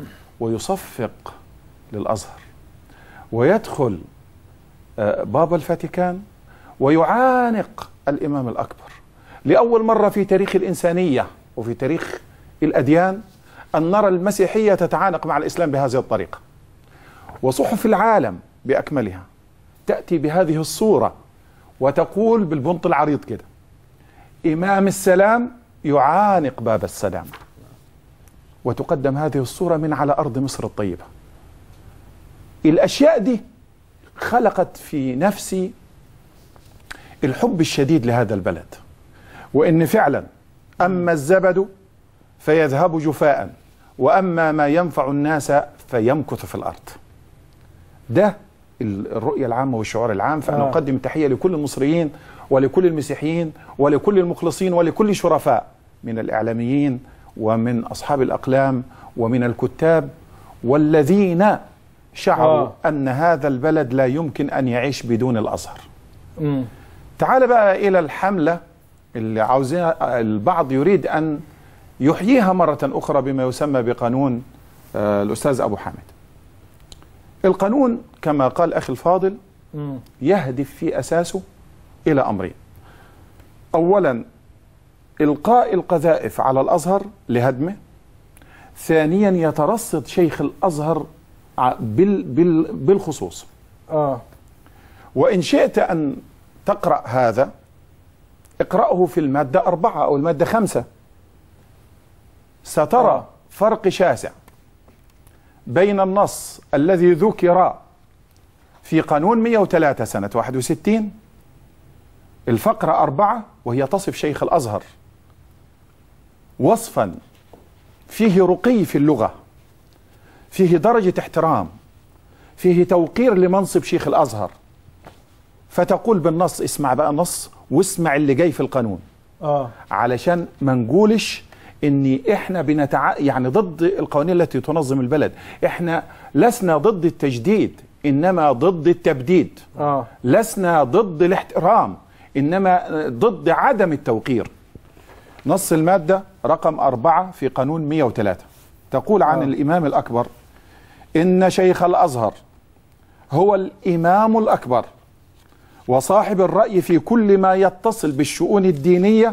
[SPEAKER 6] ويصفق للأزهر ويدخل آه، باب الفاتيكان ويعانق الإمام الأكبر لأول مرة في تاريخ الإنسانية وفي تاريخ الأديان أن نرى المسيحية تتعانق مع الإسلام بهذه الطريقة وصحف العالم بأكملها تأتي بهذه الصورة وتقول بالبنط العريض كده إمام السلام يعانق باب السلام وتقدم هذه الصورة من على أرض مصر الطيبة الأشياء دي خلقت في نفسي الحب الشديد لهذا البلد وإن فعلا أما الزبد فيذهب جفاء وأما ما ينفع الناس فيمكث في الأرض ده الرؤية العامة والشعور العام فأنا
[SPEAKER 1] آه.
[SPEAKER 6] أقدم التحية لكل المصريين ولكل المسيحيين ولكل المخلصين ولكل الشرفاء من الإعلاميين ومن أصحاب الأقلام ومن الكتاب والذين شعروا
[SPEAKER 1] آه.
[SPEAKER 6] أن هذا البلد لا يمكن أن يعيش بدون الأزهر
[SPEAKER 1] مم.
[SPEAKER 6] تعال بقى إلى الحملة اللي عاوزين البعض يريد أن يحييها مرة أخرى بما يسمى بقانون آه، الأستاذ أبو حامد القانون كما قال أخي الفاضل
[SPEAKER 1] مم.
[SPEAKER 6] يهدف في أساسه إلى أمرين أولا إلقاء القذائف على الأزهر لهدمه ثانيا يترصد شيخ الأزهر ع- بال بال بالخصوص
[SPEAKER 1] آه
[SPEAKER 6] وإن شئت أن تقرأ هذا اقرأه في المادة أربعة أو المادة خمسة سترى فرق شاسع بين النص الذي ذكر في قانون 103 سنة 61 الفقرة أربعة وهي تصف شيخ الأزهر وصفا فيه رقي في اللغة فيه درجة احترام فيه توقير لمنصب شيخ الأزهر فتقول بالنص اسمع بقى النص واسمع اللي جاي في القانون
[SPEAKER 1] آه
[SPEAKER 6] علشان ما نقولش ان احنا بنتع يعني ضد القوانين التي تنظم البلد احنا لسنا ضد التجديد انما ضد التبديد
[SPEAKER 1] آه
[SPEAKER 6] لسنا ضد الاحترام انما ضد عدم التوقير نص المادة رقم أربعة في قانون 103 تقول عن
[SPEAKER 1] آه.
[SPEAKER 6] الإمام الأكبر إن شيخ الأزهر هو الإمام الأكبر وصاحب الرأي في كل ما يتصل بالشؤون الدينية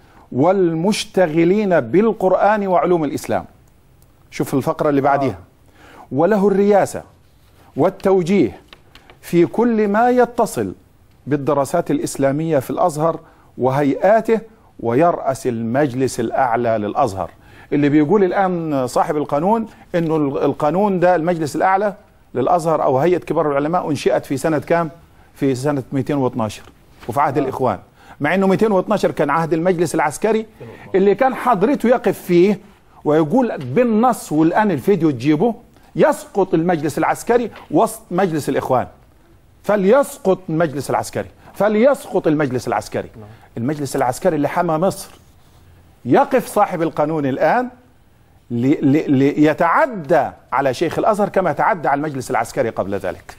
[SPEAKER 6] والمشتغلين بالقرآن وعلوم الإسلام شوف الفقرة اللي بعدها وله الرياسة والتوجيه في كل ما يتصل بالدراسات الإسلامية في الأزهر وهيئاته ويرأس المجلس الأعلى للأزهر اللي بيقول الآن صاحب القانون أنه القانون ده المجلس الأعلى للأزهر أو هيئة كبار العلماء أنشئت في سنة كام؟ في سنة 212 وفي عهد الإخوان مع أنه 212 كان عهد المجلس العسكري اللي كان حضرته يقف فيه ويقول بالنص والآن الفيديو تجيبه يسقط المجلس العسكري وسط مجلس الإخوان فليسقط المجلس العسكري فليسقط المجلس العسكري المجلس العسكري اللي حمى مصر يقف صاحب القانون الآن لي- لي- ليتعدى على شيخ الأزهر كما تعدى على المجلس العسكري قبل ذلك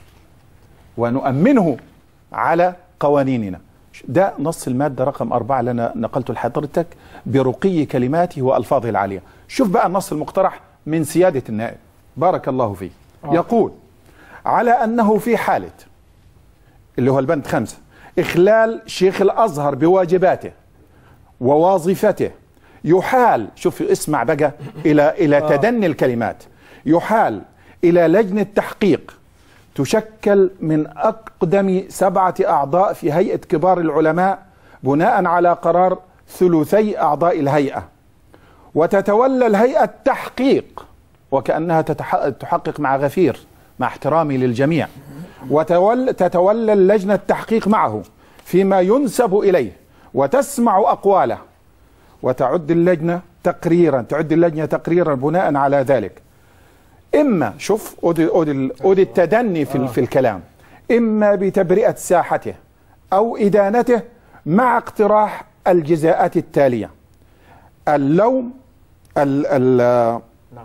[SPEAKER 6] ونؤمنه على قوانيننا ده نص المادة رقم أربعة اللي أنا نقلته لحضرتك برقي كلماته وألفاظه العالية شوف بقى النص المقترح من سيادة النائب بارك الله فيه
[SPEAKER 1] آه.
[SPEAKER 6] يقول على أنه في حالة اللي هو البند خمسة إخلال شيخ الأزهر بواجباته ووظيفته يحال شوف اسمع بقى إلى إلى
[SPEAKER 1] آه.
[SPEAKER 6] تدني الكلمات يحال إلى لجنة تحقيق تشكل من أقدم سبعة أعضاء في هيئة كبار العلماء بناء على قرار ثلثي أعضاء الهيئة وتتولى الهيئة التحقيق وكأنها تتح- تحقق مع غفير مع احترامي للجميع وتول تتولى اللجنة التحقيق معه فيما ينسب إليه وتسمع أقواله وتعد اللجنة تقريرا تعد اللجنة تقريرا بناء على ذلك إما شوف أودي, أودي, أودي التدني في, آه. في الكلام إما بتبرئة ساحته أو إدانته مع اقتراح الجزاءات التالية اللوم ال ال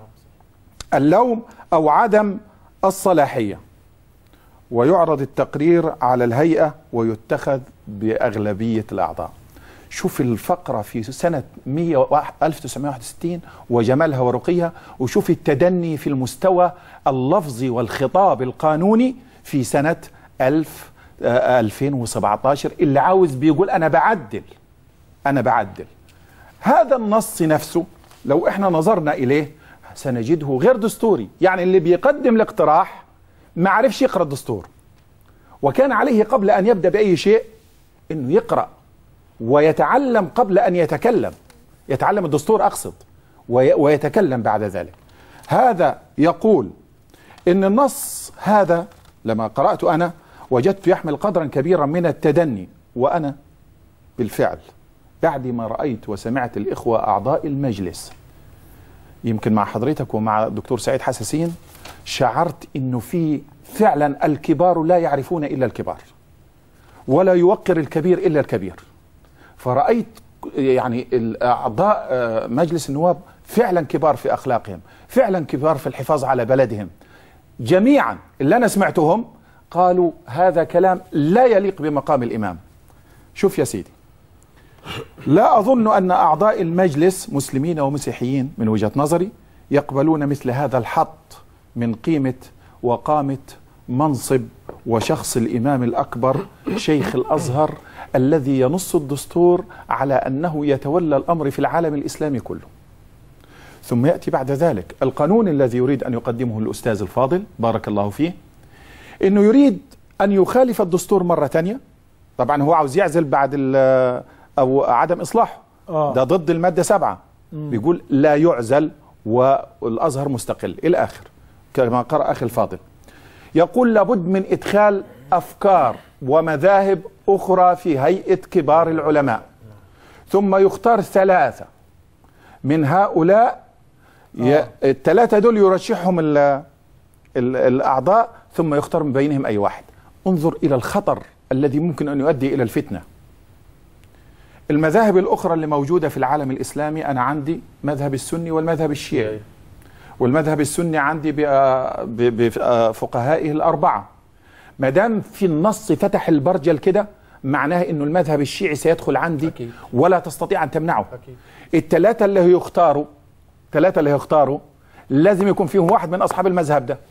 [SPEAKER 6] اللوم أو عدم الصلاحية ويعرض التقرير على الهيئة ويتخذ بأغلبية الأعضاء شوف الفقرة في سنة 100 1961 وجمالها ورقيها وشوف التدني في المستوى اللفظي والخطاب القانوني في سنة 1000 آه، 2017 اللي عاوز بيقول أنا بعدل أنا بعدل هذا النص نفسه لو احنا نظرنا إليه سنجده غير دستوري يعني اللي بيقدم الاقتراح ما عرفش يقرأ الدستور وكان عليه قبل أن يبدأ بأي شيء أنه يقرأ ويتعلم قبل أن يتكلم يتعلم الدستور أقصد وي- ويتكلم بعد ذلك هذا يقول إن النص هذا لما قرأت أنا وجدت يحمل قدرا كبيرا من التدني وأنا بالفعل بعد ما رأيت وسمعت الإخوة أعضاء المجلس يمكن مع حضرتك ومع الدكتور سعيد حساسين شعرت انه في فعلا الكبار لا يعرفون الا الكبار ولا يوقر الكبير الا الكبير فرأيت يعني اعضاء آه، مجلس النواب فعلا كبار في اخلاقهم فعلا كبار في الحفاظ على بلدهم جميعا اللي انا سمعتهم قالوا هذا كلام لا يليق بمقام الامام شوف يا سيدي لا أظن أن أعضاء المجلس مسلمين ومسيحيين من وجهة نظري يقبلون مثل هذا الحط من قيمة وقامة منصب وشخص الإمام الأكبر شيخ الأزهر الذي ينص الدستور على أنه يتولى الأمر في العالم الإسلامي كله ثم يأتي بعد ذلك القانون الذي يريد أن يقدمه الأستاذ الفاضل بارك الله فيه أنه يريد أن يخالف الدستور مرة ثانية طبعا هو عاوز يعزل بعد ال- أو عدم إصلاحه
[SPEAKER 1] آه.
[SPEAKER 6] ده ضد المادة سبعة
[SPEAKER 1] مم.
[SPEAKER 6] بيقول لا يعزل والأزهر مستقل إلى آخر كما قرأ أخي الفاضل يقول لابد من إدخال أفكار ومذاهب أخرى في هيئة كبار العلماء ثم يختار ثلاثة من هؤلاء ي... الثلاثة دول يرشحهم ال... ال... الأعضاء ثم يختار من بينهم أي واحد انظر إلى الخطر الذي ممكن أن يؤدي إلى الفتنة المذاهب الأخرى اللي موجودة في العالم الإسلامي أنا عندي مذهب السني والمذهب الشيعي والمذهب السني عندي بفقهائه الأربعة ما دام في النص فتح البرجل كده معناه انه المذهب الشيعي سيدخل عندي أكيد. ولا تستطيع ان تمنعه أكيد. الثلاثه اللي هيختاروا الثلاثه اللي هيختاروا لازم يكون فيهم واحد من اصحاب المذهب ده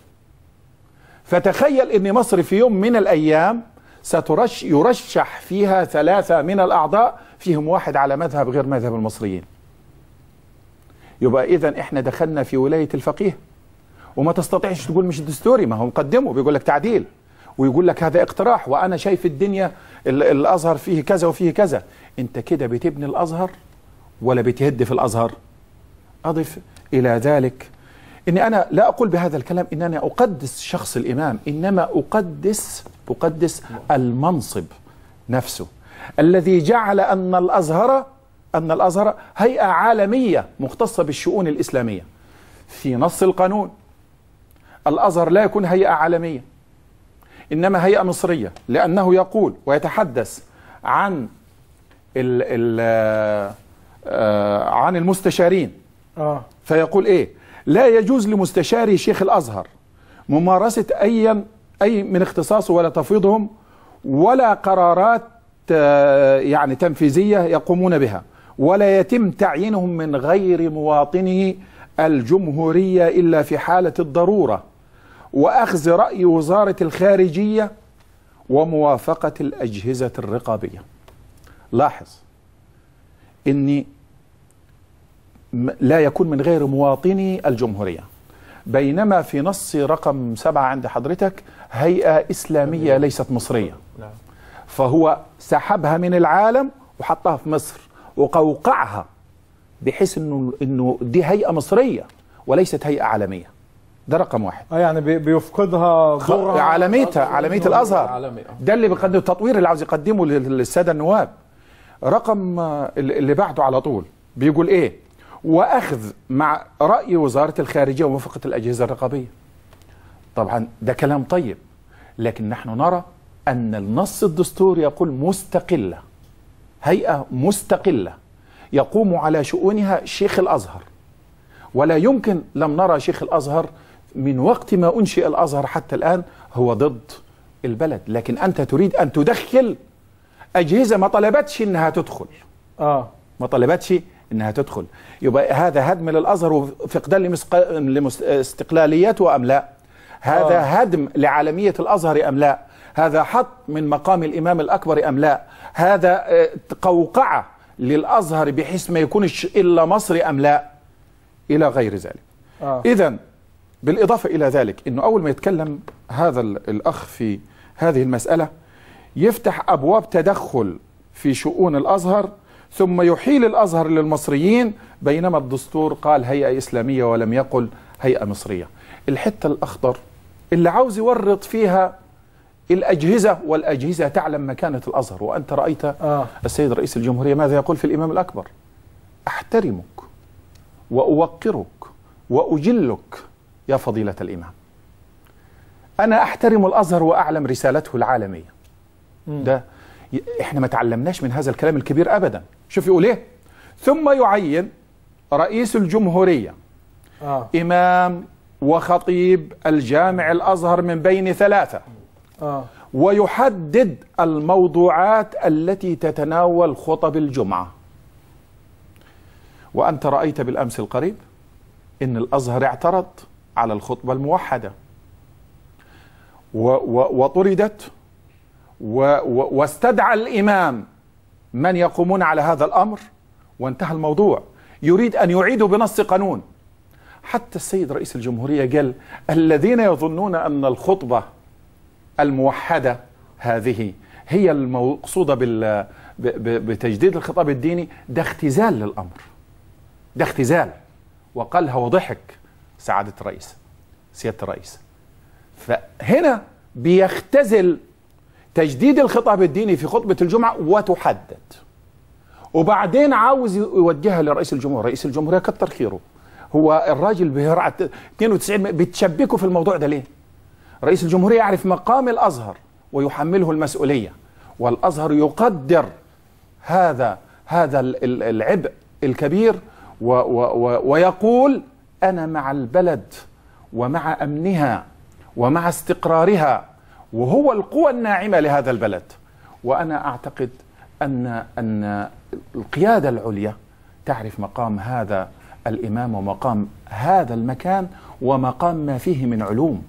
[SPEAKER 6] فتخيل ان مصر في يوم من الايام سترش يرشح فيها ثلاثه من الاعضاء فيهم واحد على مذهب غير مذهب المصريين يبقى اذا احنا دخلنا في ولايه الفقيه وما تستطيعش تقول مش دستوري ما هو مقدمه بيقول لك تعديل ويقول لك هذا اقتراح وانا شايف الدنيا ال- الازهر فيه كذا وفيه كذا انت كده بتبني الازهر ولا بتهد في الازهر اضف الى ذلك اني انا لا اقول بهذا الكلام ان انا اقدس شخص الامام انما اقدس اقدس المنصب نفسه الذي جعل ان الازهر ان الازهر هيئه عالميه مختصه بالشؤون الاسلاميه في نص القانون الازهر لا يكون هيئه عالميه انما هيئه مصريه لانه يقول ويتحدث عن ال ال آه عن المستشارين
[SPEAKER 1] اه
[SPEAKER 6] فيقول ايه لا يجوز لمستشاري شيخ الازهر ممارسه اي اي من اختصاصه ولا تفويضهم ولا قرارات آه، يعني تنفيذيه يقومون بها ولا يتم تعيينهم من غير مواطنه الجمهوريه الا في حاله الضروره واخذ راي وزاره الخارجيه وموافقه الاجهزه الرقابيه لاحظ اني م- لا يكون من غير مواطني الجمهوريه بينما في نص رقم سبعة عند حضرتك هيئة إسلامية ليست مصرية فهو سحبها من العالم وحطها في مصر وقوقعها بحيث انه انه دي هيئه مصريه وليست هيئه عالميه ده رقم واحد
[SPEAKER 1] اه يعني بي- بيفقدها
[SPEAKER 6] خ-
[SPEAKER 1] دورها
[SPEAKER 6] عالميتها عالميه الازهر
[SPEAKER 4] عالمي، آه.
[SPEAKER 6] ده اللي بيقدم التطوير اللي عاوز يقدمه لل- للساده النواب رقم آه، اللي اللي بعده على طول بيقول ايه واخذ مع راي وزاره الخارجيه وموافقه الاجهزه الرقابيه طبعا ده كلام طيب لكن نحن نرى ان النص الدستوري يقول مستقله هيئه مستقله يقوم على شؤونها شيخ الازهر ولا يمكن لم نرى شيخ الازهر من وقت ما انشئ الازهر حتى الان هو ضد البلد لكن انت تريد ان تدخل اجهزه ما طلبتش انها تدخل
[SPEAKER 1] اه
[SPEAKER 6] ما طلبتش انها تدخل يبقى هذا هدم للازهر وفقدان لمسق- لمس- استقلاليته ام لا هذا
[SPEAKER 1] آه.
[SPEAKER 6] هدم لعالميه الازهر ام لا هذا حط من مقام الامام الاكبر ام لا هذا آه، قوقعه للازهر بحيث ما يكونش الا مصري ام لا الى غير ذلك
[SPEAKER 1] اه
[SPEAKER 6] اذا بالاضافه الى ذلك انه اول ما يتكلم هذا ال- الاخ في هذه المساله يفتح ابواب تدخل في شؤون الازهر ثم يحيل الازهر للمصريين بينما الدستور قال هيئه اسلاميه ولم يقل هيئه مصريه الحته الاخضر اللي عاوز يورط فيها الاجهزه والاجهزه تعلم مكانه الازهر وانت رايت
[SPEAKER 1] اه
[SPEAKER 6] السيد رئيس الجمهوريه ماذا يقول في الامام الاكبر احترمك واوقرك واجلك يا فضيله الامام انا احترم الازهر واعلم رسالته العالميه ده ي- احنا ما تعلمناش من هذا الكلام الكبير ابدا شوف يقول ايه ثم يعين رئيس الجمهوريه
[SPEAKER 1] اه
[SPEAKER 6] امام وخطيب الجامع الازهر من بين ثلاثه
[SPEAKER 1] اه
[SPEAKER 6] ويحدد الموضوعات التي تتناول خطب الجمعه وانت رايت بالامس القريب ان الازهر اعترض على الخطبه الموحده و و وطردت و و واستدعى الامام من يقومون على هذا الامر وانتهى الموضوع يريد ان يعيدوا بنص قانون حتى السيد رئيس الجمهوريه قال الذين يظنون ان الخطبه الموحده هذه هي المقصوده بال ب- ب- بتجديد الخطاب الديني ده اختزال للامر ده اختزال وقالها وضحك سعاده الرئيس سياده الرئيس فهنا بيختزل تجديد الخطاب الديني في خطبه الجمعه وتحدد وبعدين عاوز يوجهها لرئيس الجمهوريه رئيس الجمهوريه كتر خيره هو الراجل بيرعى 92 بتشبكه في الموضوع ده ليه رئيس الجمهوريه يعرف مقام الازهر ويحمله المسؤوليه والازهر يقدر هذا هذا ال- ال- العبء الكبير و و و ويقول انا مع البلد ومع امنها ومع استقرارها وهو القوى الناعمه لهذا البلد وانا اعتقد ان ان القياده العليا تعرف مقام هذا الامام ومقام هذا المكان ومقام ما فيه من علوم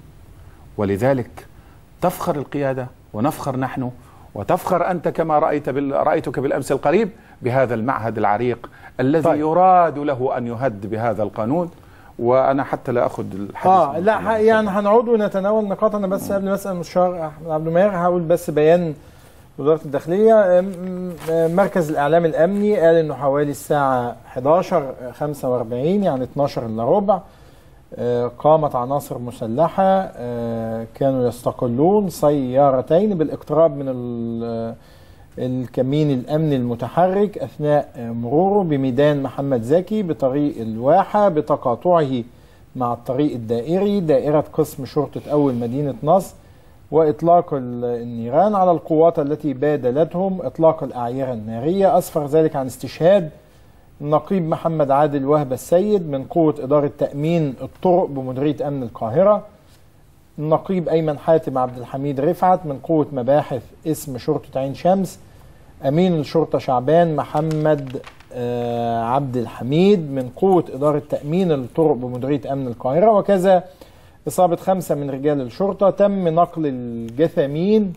[SPEAKER 6] ولذلك تفخر القيادة ونفخر نحن وتفخر أنت كما رأيت بال... رأيتك بالأمس القريب بهذا المعهد العريق الذي طيب. يراد له أن يهد بهذا القانون وأنا حتى لا أخذ الحديث
[SPEAKER 1] اه لا ح- يعني هنعود ونتناول نقاط انا بس قبل ما اسال المستشار احمد عبد المهير هقول بس بيان وزاره الداخليه أم- أم- مركز الاعلام الامني قال انه حوالي الساعه 11 45 يعني 12 الا ربع آه، قامت عناصر مسلحه آه، كانوا يستقلون سيارتين بالاقتراب من ال- الكمين الامني المتحرك اثناء آه، مروره بميدان محمد زكي بطريق الواحه بتقاطعه مع الطريق الدائري دائره قسم شرطه اول مدينه نصر واطلاق ال- النيران على القوات التي بادلتهم اطلاق الاعيره الناريه اسفر ذلك عن استشهاد النقيب محمد عادل وهب السيد من قوه اداره تامين الطرق بمديريه امن القاهره النقيب ايمن حاتم عبد الحميد رفعت من قوه مباحث اسم شرطه عين شمس امين الشرطه شعبان محمد آه، عبد الحميد من قوه اداره تامين الطرق بمديريه امن القاهره وكذا اصابه خمسه من رجال الشرطه تم نقل الجثامين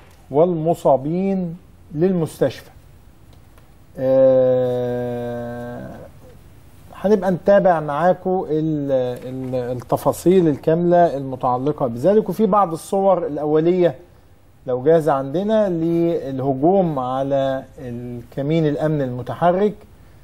[SPEAKER 1] والمصابين للمستشفى آه، هنبقى نتابع معاكم ال- ال- التفاصيل الكاملة المتعلقة بذلك وفي بعض الصور الأولية لو جاز عندنا للهجوم على الكمين الأمن المتحرك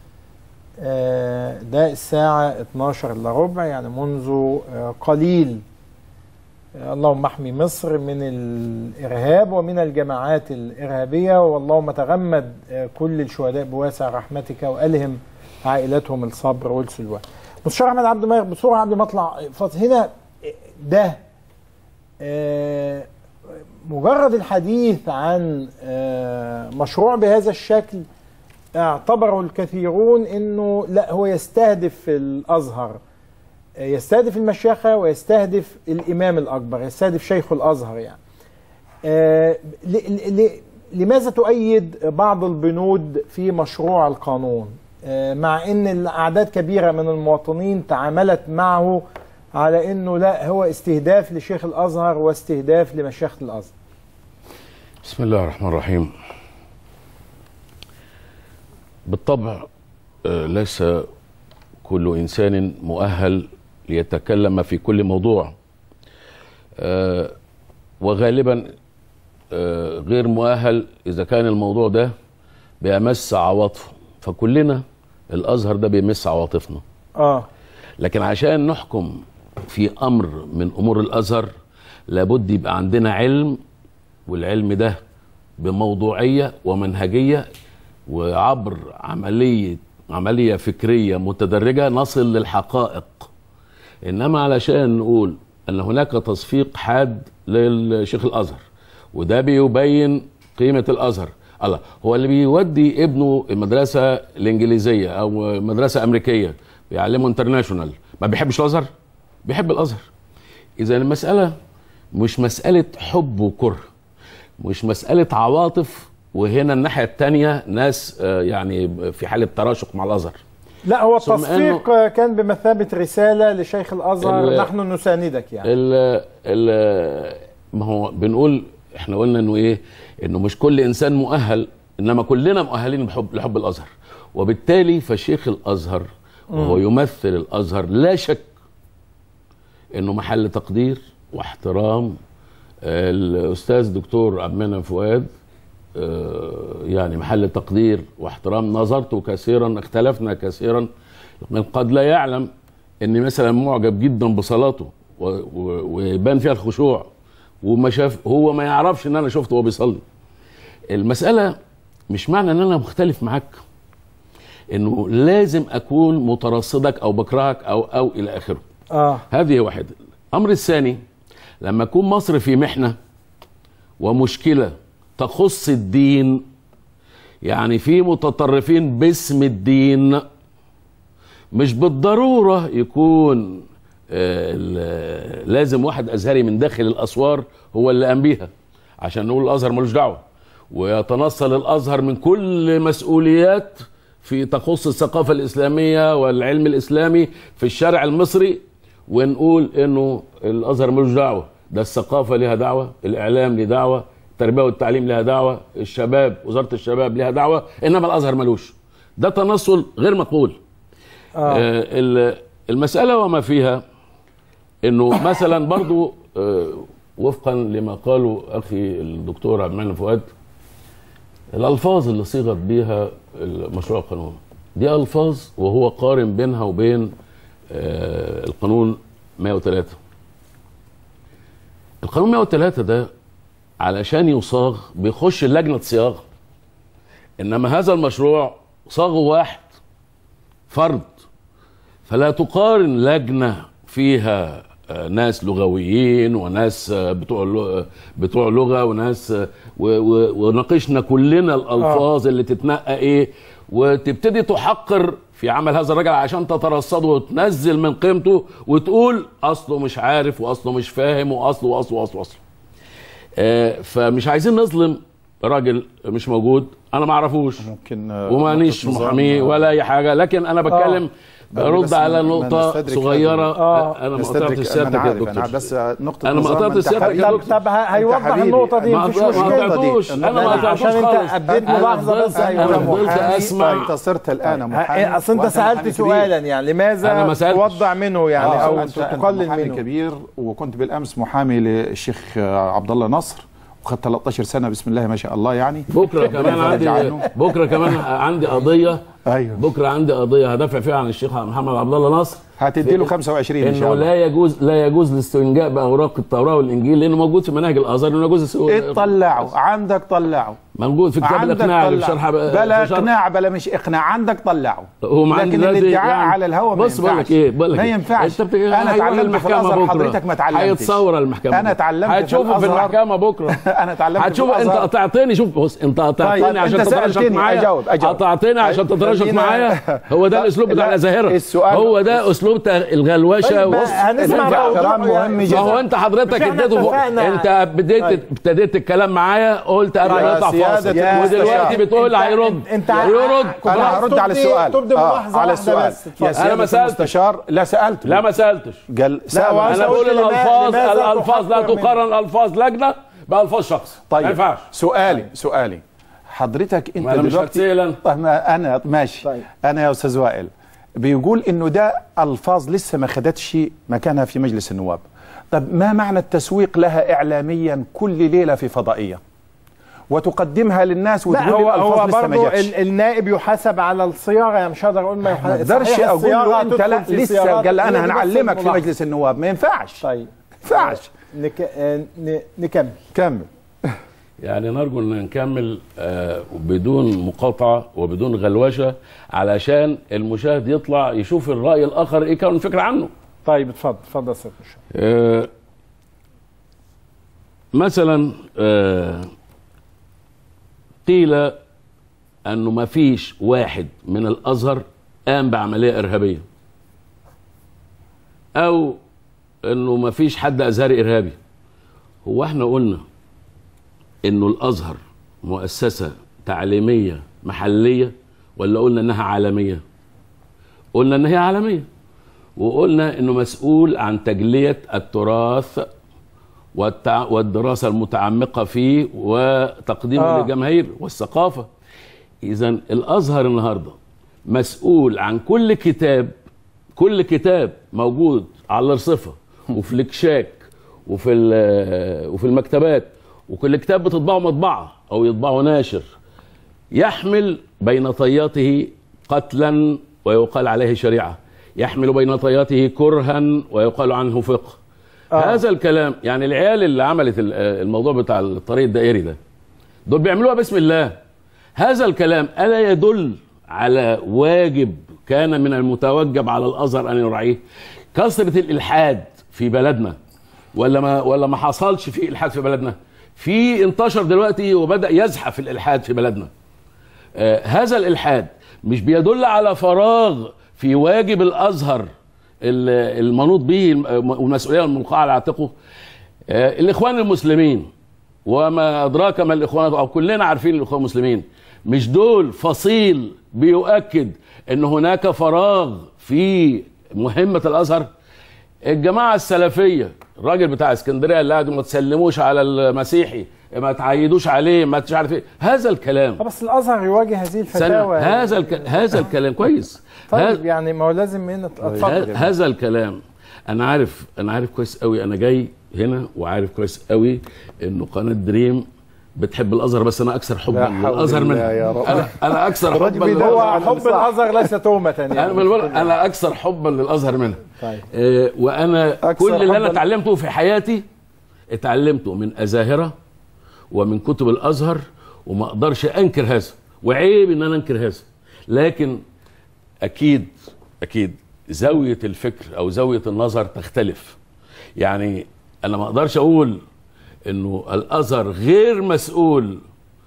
[SPEAKER 1] آه، ده الساعة 12 إلا ربع يعني منذ آه، قليل آه، اللهم احمي مصر من الإرهاب ومن الجماعات الإرهابية واللهم تغمد آه، كل الشهداء بواسع رحمتك وألهم عائلتهم الصبر والسلوى مستشار أحمد عبد الملك بسرعة قبل ما أطلع فاصل. هنا ده آه، مجرد الحديث عن آه، مشروع بهذا الشكل اعتبره الكثيرون انه لا هو يستهدف الازهر آه، يستهدف المشيخه ويستهدف الامام الاكبر يستهدف شيخ الازهر يعني آه، ل- ل- لماذا تؤيد بعض البنود في مشروع القانون آه، مع ان الاعداد كبيره من المواطنين تعاملت معه على انه لا هو استهداف لشيخ الازهر واستهداف لمشيخه الازهر
[SPEAKER 7] بسم الله الرحمن الرحيم بالطبع آه، ليس كل انسان مؤهل ليتكلم في كل موضوع آه، وغالبا آه، غير مؤهل اذا كان الموضوع ده بيمس عواطفه فكلنا الازهر ده بيمس عواطفنا
[SPEAKER 1] اه
[SPEAKER 7] لكن عشان نحكم في امر من امور الازهر لابد يبقى عندنا علم والعلم ده بموضوعيه ومنهجيه وعبر عمليه عمليه فكريه متدرجه نصل للحقائق انما علشان نقول ان هناك تصفيق حاد للشيخ الازهر وده بيبين قيمه الازهر الله هو اللي بيودي ابنه المدرسه الانجليزيه او مدرسه امريكيه بيعلمه انترناشونال ما بيحبش الازهر بيحب الازهر اذا المساله مش مساله حب وكره مش مساله عواطف وهنا الناحيه الثانيه ناس آه، يعني في حاله تراشق مع الازهر
[SPEAKER 1] لا هو
[SPEAKER 7] ثم
[SPEAKER 1] التصفيق آه، كان بمثابه رساله لشيخ الازهر
[SPEAKER 7] ال-
[SPEAKER 1] نحن نساندك يعني
[SPEAKER 7] ال ال ما هو بنقول احنا قلنا انه ايه انه مش كل انسان مؤهل انما كلنا مؤهلين بحب لحب الازهر وبالتالي فشيخ الازهر وهو
[SPEAKER 8] مم.
[SPEAKER 7] يمثل الازهر لا شك انه محل تقدير واحترام الاستاذ دكتور عبد المنعم فؤاد آه، يعني محل تقدير واحترام نظرته كثيرا اختلفنا كثيرا من قد لا يعلم اني مثلا معجب جدا بصلاته و- و- ويبان فيها الخشوع وما شاف هو ما يعرفش ان انا شفته وهو بيصلي المساله مش معنى ان انا مختلف معاك انه لازم اكون مترصدك او بكرهك او او الى اخره
[SPEAKER 1] اه
[SPEAKER 7] هذه واحدة الأمر الثاني لما يكون مصر في محنة ومشكلة تخص الدين يعني في متطرفين باسم الدين مش بالضرورة يكون آه، ال- لازم واحد أزهري من داخل الأسوار هو اللي قام بيها عشان نقول الأزهر ملوش دعوة ويتنصل الأزهر من كل مسؤوليات في تخص الثقافة الإسلامية والعلم الإسلامي في الشارع المصري ونقول إنه الأزهر ملوش دعوة ده الثقافة لها دعوة الإعلام ليه دعوة التربية والتعليم لها دعوة الشباب وزارة الشباب لها دعوة إنما الأزهر ملوش ده تنصل غير مقبول
[SPEAKER 1] آه.
[SPEAKER 7] آه ال- المسألة وما فيها انه مثلا برضو آه، وفقا لما قاله اخي الدكتور عبد المنعم فؤاد الالفاظ اللي صيغت بيها مشروع القانون دي الفاظ وهو قارن بينها وبين آه، القانون 103 القانون 103 ده علشان يصاغ بيخش لجنه صياغه انما هذا المشروع صاغه واحد فرد فلا تقارن لجنه فيها آه، ناس لغويين وناس آه، بتوع لغ- بتوع لغه وناس آه، و- و- وناقشنا كلنا الالفاظ اللي تتنقى ايه وتبتدي تحقر في عمل هذا الرجل عشان تترصده وتنزل من قيمته وتقول اصله مش عارف واصله مش فاهم واصله واصله واصله واصله آه، فمش عايزين نظلم راجل مش موجود انا ما اعرفوش
[SPEAKER 6] ممكن
[SPEAKER 7] ومانيش
[SPEAKER 6] نقطة نظام،
[SPEAKER 7] محامي
[SPEAKER 6] آه.
[SPEAKER 7] ولا اي حاجه لكن انا بتكلم برد
[SPEAKER 6] بس
[SPEAKER 7] على
[SPEAKER 6] ما- ما
[SPEAKER 7] نقطه
[SPEAKER 6] نستدرك
[SPEAKER 7] صغيره
[SPEAKER 6] هذه.
[SPEAKER 7] آه. انا ما
[SPEAKER 6] نستدرك-
[SPEAKER 7] قطعتش
[SPEAKER 6] أنا
[SPEAKER 7] سيادتك يا
[SPEAKER 6] عارف،
[SPEAKER 7] دكتور
[SPEAKER 6] أنا بس نقطة
[SPEAKER 7] انا ما
[SPEAKER 6] نظام،
[SPEAKER 7] قطعتش
[SPEAKER 6] أنت
[SPEAKER 7] سيادتك يا
[SPEAKER 6] حبيبي.
[SPEAKER 7] دكتور
[SPEAKER 1] طب ه- هيوضح
[SPEAKER 6] حبيبي.
[SPEAKER 1] النقطة دي
[SPEAKER 7] ما
[SPEAKER 1] مفيش
[SPEAKER 7] ما
[SPEAKER 1] مشكلة
[SPEAKER 7] قطعتوش انا ما
[SPEAKER 1] عشان
[SPEAKER 7] قطعتوش
[SPEAKER 1] انت
[SPEAKER 7] خالص
[SPEAKER 1] اديت
[SPEAKER 7] أنا
[SPEAKER 1] ملاحظة
[SPEAKER 7] فضلت-
[SPEAKER 1] بس
[SPEAKER 7] انا
[SPEAKER 1] ايوه
[SPEAKER 7] فضلت
[SPEAKER 6] محامي.
[SPEAKER 7] اسمع
[SPEAKER 6] انت صرت الان محامي
[SPEAKER 1] ه- اصل انت
[SPEAKER 6] وأنت
[SPEAKER 1] سالت
[SPEAKER 6] محامي
[SPEAKER 1] سؤالا
[SPEAKER 6] كبير.
[SPEAKER 1] يعني لماذا
[SPEAKER 7] أنا ما سألتش.
[SPEAKER 1] توضع منه يعني
[SPEAKER 6] آه،
[SPEAKER 1] او
[SPEAKER 6] أنت- أنت
[SPEAKER 1] تقلل
[SPEAKER 6] محامي
[SPEAKER 1] منه
[SPEAKER 6] كبير وكنت بالامس محامي للشيخ عبد الله نصر وخدت 13 سنه بسم الله ما شاء الله يعني
[SPEAKER 7] بكره كمان
[SPEAKER 6] ربنا
[SPEAKER 7] عندي
[SPEAKER 6] يفرج عنه.
[SPEAKER 7] بكره كمان عندي قضيه
[SPEAKER 6] ايوه
[SPEAKER 7] بكره عندي قضيه هدافع فيها عن الشيخ محمد عبد الله نصر
[SPEAKER 6] هتدي له 25 ان شاء
[SPEAKER 7] انه
[SPEAKER 6] الله
[SPEAKER 7] لا يجوز لا يجوز الاستنجاء باوراق التوراه والانجيل لانه موجود في مناهج الازهر انه يجوز السو-
[SPEAKER 6] اطلعوا عندك طلعوا
[SPEAKER 7] موجود في كتاب
[SPEAKER 6] عندك
[SPEAKER 7] الاقناع اللي
[SPEAKER 6] طلعوا.
[SPEAKER 7] بشرح
[SPEAKER 6] بلا
[SPEAKER 7] في شرح-
[SPEAKER 6] اقناع بلا مش اقناع عندك طلعوا
[SPEAKER 7] هو ما عندي
[SPEAKER 6] لكن
[SPEAKER 7] دلوقتي
[SPEAKER 6] الادعاء
[SPEAKER 7] يعني-
[SPEAKER 6] على الهوى ما
[SPEAKER 7] بص بقول لك
[SPEAKER 6] ينفعش
[SPEAKER 7] ايه بقول لك
[SPEAKER 6] ما
[SPEAKER 7] إيه؟
[SPEAKER 6] ينفعش
[SPEAKER 7] انت بت-
[SPEAKER 6] انا
[SPEAKER 7] هيروح
[SPEAKER 6] اتعلمت في
[SPEAKER 7] المحكمة
[SPEAKER 6] الازهر
[SPEAKER 7] بكرة.
[SPEAKER 6] حضرتك ما اتعلمتش
[SPEAKER 7] هيتصور المحكمه
[SPEAKER 6] انا اتعلمت
[SPEAKER 7] هتشوفه في
[SPEAKER 6] الأزهر.
[SPEAKER 7] المحكمه بكره
[SPEAKER 6] انا اتعلمت في
[SPEAKER 7] هتشوف انت
[SPEAKER 6] الأزهر.
[SPEAKER 7] قطعتني شوف بص انت قطعتني
[SPEAKER 6] طيب،
[SPEAKER 7] عشان
[SPEAKER 6] أنت
[SPEAKER 7] تتراشق
[SPEAKER 6] سألتني،
[SPEAKER 7] معايا
[SPEAKER 6] أجاوب، أجاوب.
[SPEAKER 7] قطعتني عشان
[SPEAKER 6] طيب،
[SPEAKER 7] تتراشق
[SPEAKER 6] خلينا-
[SPEAKER 7] معايا هو ده
[SPEAKER 6] لا،
[SPEAKER 7] الاسلوب بتاع
[SPEAKER 6] لا،
[SPEAKER 7] الازاهره
[SPEAKER 6] السؤال-
[SPEAKER 7] هو ده اسلوب تا- الغلوشه
[SPEAKER 1] طيب،
[SPEAKER 7] بص
[SPEAKER 1] هنسمع
[SPEAKER 7] انت-
[SPEAKER 1] موضوع
[SPEAKER 6] كلام مهم
[SPEAKER 1] يعني-
[SPEAKER 6] جدا.
[SPEAKER 7] ما هو انت حضرتك
[SPEAKER 1] مش احنا
[SPEAKER 7] اديته فوق.
[SPEAKER 1] اتفقنا.
[SPEAKER 7] انت بديت
[SPEAKER 1] طيب.
[SPEAKER 7] ابتديت الكلام معايا قلت قبل
[SPEAKER 6] طيب،
[SPEAKER 7] ما يطلع
[SPEAKER 6] سيادة
[SPEAKER 7] فاصل
[SPEAKER 6] المستشار.
[SPEAKER 7] ودلوقتي بتقول
[SPEAKER 1] انت-
[SPEAKER 7] هيرد
[SPEAKER 1] انت
[SPEAKER 7] يرد
[SPEAKER 6] انا هرد على
[SPEAKER 1] تبدي-
[SPEAKER 6] السؤال
[SPEAKER 1] تبدي
[SPEAKER 6] آه،
[SPEAKER 1] ملاحظة
[SPEAKER 6] على
[SPEAKER 1] واحدة
[SPEAKER 6] السؤال
[SPEAKER 1] بس، اتفضل.
[SPEAKER 6] يا
[SPEAKER 7] أنا ما
[SPEAKER 6] سيادة
[SPEAKER 7] سألتش.
[SPEAKER 6] المستشار لا سالت
[SPEAKER 7] لا ما سالتش
[SPEAKER 6] قال سأل
[SPEAKER 1] وأنا
[SPEAKER 7] انا
[SPEAKER 1] قلت
[SPEAKER 7] بقول
[SPEAKER 1] لما-
[SPEAKER 7] الالفاظ
[SPEAKER 1] لماذا
[SPEAKER 7] الالفاظ لا
[SPEAKER 1] تحقر منه؟
[SPEAKER 7] تقارن الفاظ لجنه بالفاظ شخص ما
[SPEAKER 6] طيب
[SPEAKER 7] ينفعش
[SPEAKER 6] سؤالي سؤالي حضرتك انت
[SPEAKER 7] ما أنا مش
[SPEAKER 6] دلوقتي
[SPEAKER 7] هتسأل أنا.
[SPEAKER 6] طيب ما انا ماشي
[SPEAKER 1] طيب.
[SPEAKER 6] انا يا استاذ وائل بيقول انه ده الفاظ لسه ما خدتش مكانها في مجلس النواب طب ما معنى التسويق لها اعلاميا كل ليله في فضائيه وتقدمها للناس
[SPEAKER 1] لا
[SPEAKER 6] وتقول
[SPEAKER 1] هو هو
[SPEAKER 6] الالفاظ لسه ما
[SPEAKER 1] برضه
[SPEAKER 6] جاتش
[SPEAKER 1] ال- النايب يحاسب على الصياغه يعني مش هقدر اقول ما
[SPEAKER 6] ما
[SPEAKER 1] يحاسب
[SPEAKER 6] اقدرش
[SPEAKER 1] صحيح
[SPEAKER 6] اقول له
[SPEAKER 1] الصياغة
[SPEAKER 6] انت
[SPEAKER 1] تدخل
[SPEAKER 6] لا
[SPEAKER 1] في
[SPEAKER 6] لسه
[SPEAKER 1] صياغات
[SPEAKER 6] قال لا انا
[SPEAKER 1] هي دي بس
[SPEAKER 6] هنعلمك في
[SPEAKER 1] الملاحظة.
[SPEAKER 6] مجلس النواب ما ينفعش ما
[SPEAKER 1] طيب
[SPEAKER 6] ينفعش
[SPEAKER 1] نك... آه، ن... نكمل
[SPEAKER 6] كمل
[SPEAKER 7] يعني نرجو ان نكمل آه بدون مقاطعه وبدون غلوشه علشان المشاهد يطلع يشوف الراي الاخر ايه كان فكره عنه
[SPEAKER 1] طيب اتفضل اتفضل يا استاذ مشاهد.
[SPEAKER 7] آه مثلا آه قيل انه ما فيش واحد من الازهر قام بعمليه ارهابيه او انه ما فيش حد ازهري ارهابي هو احنا قلنا انه الازهر مؤسسه تعليميه محليه ولا قلنا انها عالميه قلنا ان هي عالميه وقلنا انه مسؤول عن تجليه التراث والتع... والدراسه المتعمقه فيه وتقديمه
[SPEAKER 1] آه.
[SPEAKER 7] آه. للجماهير والثقافه اذا الازهر النهارده مسؤول عن كل كتاب كل كتاب موجود على الرصفه وفي الكشاك وفي ال- وفي المكتبات وكل كتاب بتطبعه مطبعه او يطبعه ناشر يحمل بين طياته قتلا ويقال عليه شريعه يحمل بين طياته كرها ويقال عنه فقه
[SPEAKER 1] آه.
[SPEAKER 7] آه. هذا الكلام يعني العيال اللي عملت ال- الموضوع بتاع الطريق الدائري ده دول بيعملوها باسم الله هذا الكلام الا يدل على واجب كان من المتوجب على الازهر ان يراعيه كثره الالحاد في بلدنا ولا ما ولا ما حصلش في الحاد في بلدنا في انتشر دلوقتي وبدا يزحف الالحاد في بلدنا آه هذا الالحاد مش بيدل على فراغ في واجب الازهر ال- المنوط به الم- والمسؤوليه الملقاه على عاتقه آه الاخوان المسلمين وما ادراك ما الاخوان او كلنا عارفين الاخوان المسلمين مش دول فصيل بيؤكد ان هناك فراغ في مهمه الازهر الجماعه السلفيه الراجل بتاع اسكندريه اللي قاعد ما تسلموش على المسيحي ما تعيدوش عليه ما مش عارف ايه هذا الكلام
[SPEAKER 1] آه، بس الازهر يواجه هذه
[SPEAKER 7] سنة.
[SPEAKER 1] الفتاوى
[SPEAKER 7] هذا الك... هذا الكلام كويس
[SPEAKER 1] طيب يعني ما هو لازم هنا اتفضل
[SPEAKER 7] ه- هذا الكلام انا عارف انا عارف كويس قوي انا جاي هنا وعارف كويس قوي انه قناه دريم بتحب الازهر بس انا اكثر حبا
[SPEAKER 6] لا حول
[SPEAKER 7] للازهر
[SPEAKER 6] الله
[SPEAKER 7] منها
[SPEAKER 6] يا رب.
[SPEAKER 7] انا انا اكثر حبا
[SPEAKER 6] الراجل
[SPEAKER 7] للأزهر.
[SPEAKER 1] هو
[SPEAKER 6] على
[SPEAKER 1] حب
[SPEAKER 6] المصلحة.
[SPEAKER 1] الازهر ليس تهمه يعني
[SPEAKER 7] انا بقول انا اكثر حبا للازهر منها
[SPEAKER 1] طيب
[SPEAKER 7] آه، وانا
[SPEAKER 6] أكثر
[SPEAKER 7] كل اللي انا
[SPEAKER 6] حباً.
[SPEAKER 7] اتعلمته في حياتي اتعلمته من ازاهره ومن كتب الازهر وما اقدرش انكر هذا وعيب ان انا انكر هذا لكن اكيد اكيد زاويه الفكر او زاويه النظر تختلف يعني انا ما اقدرش اقول انه الازهر غير مسؤول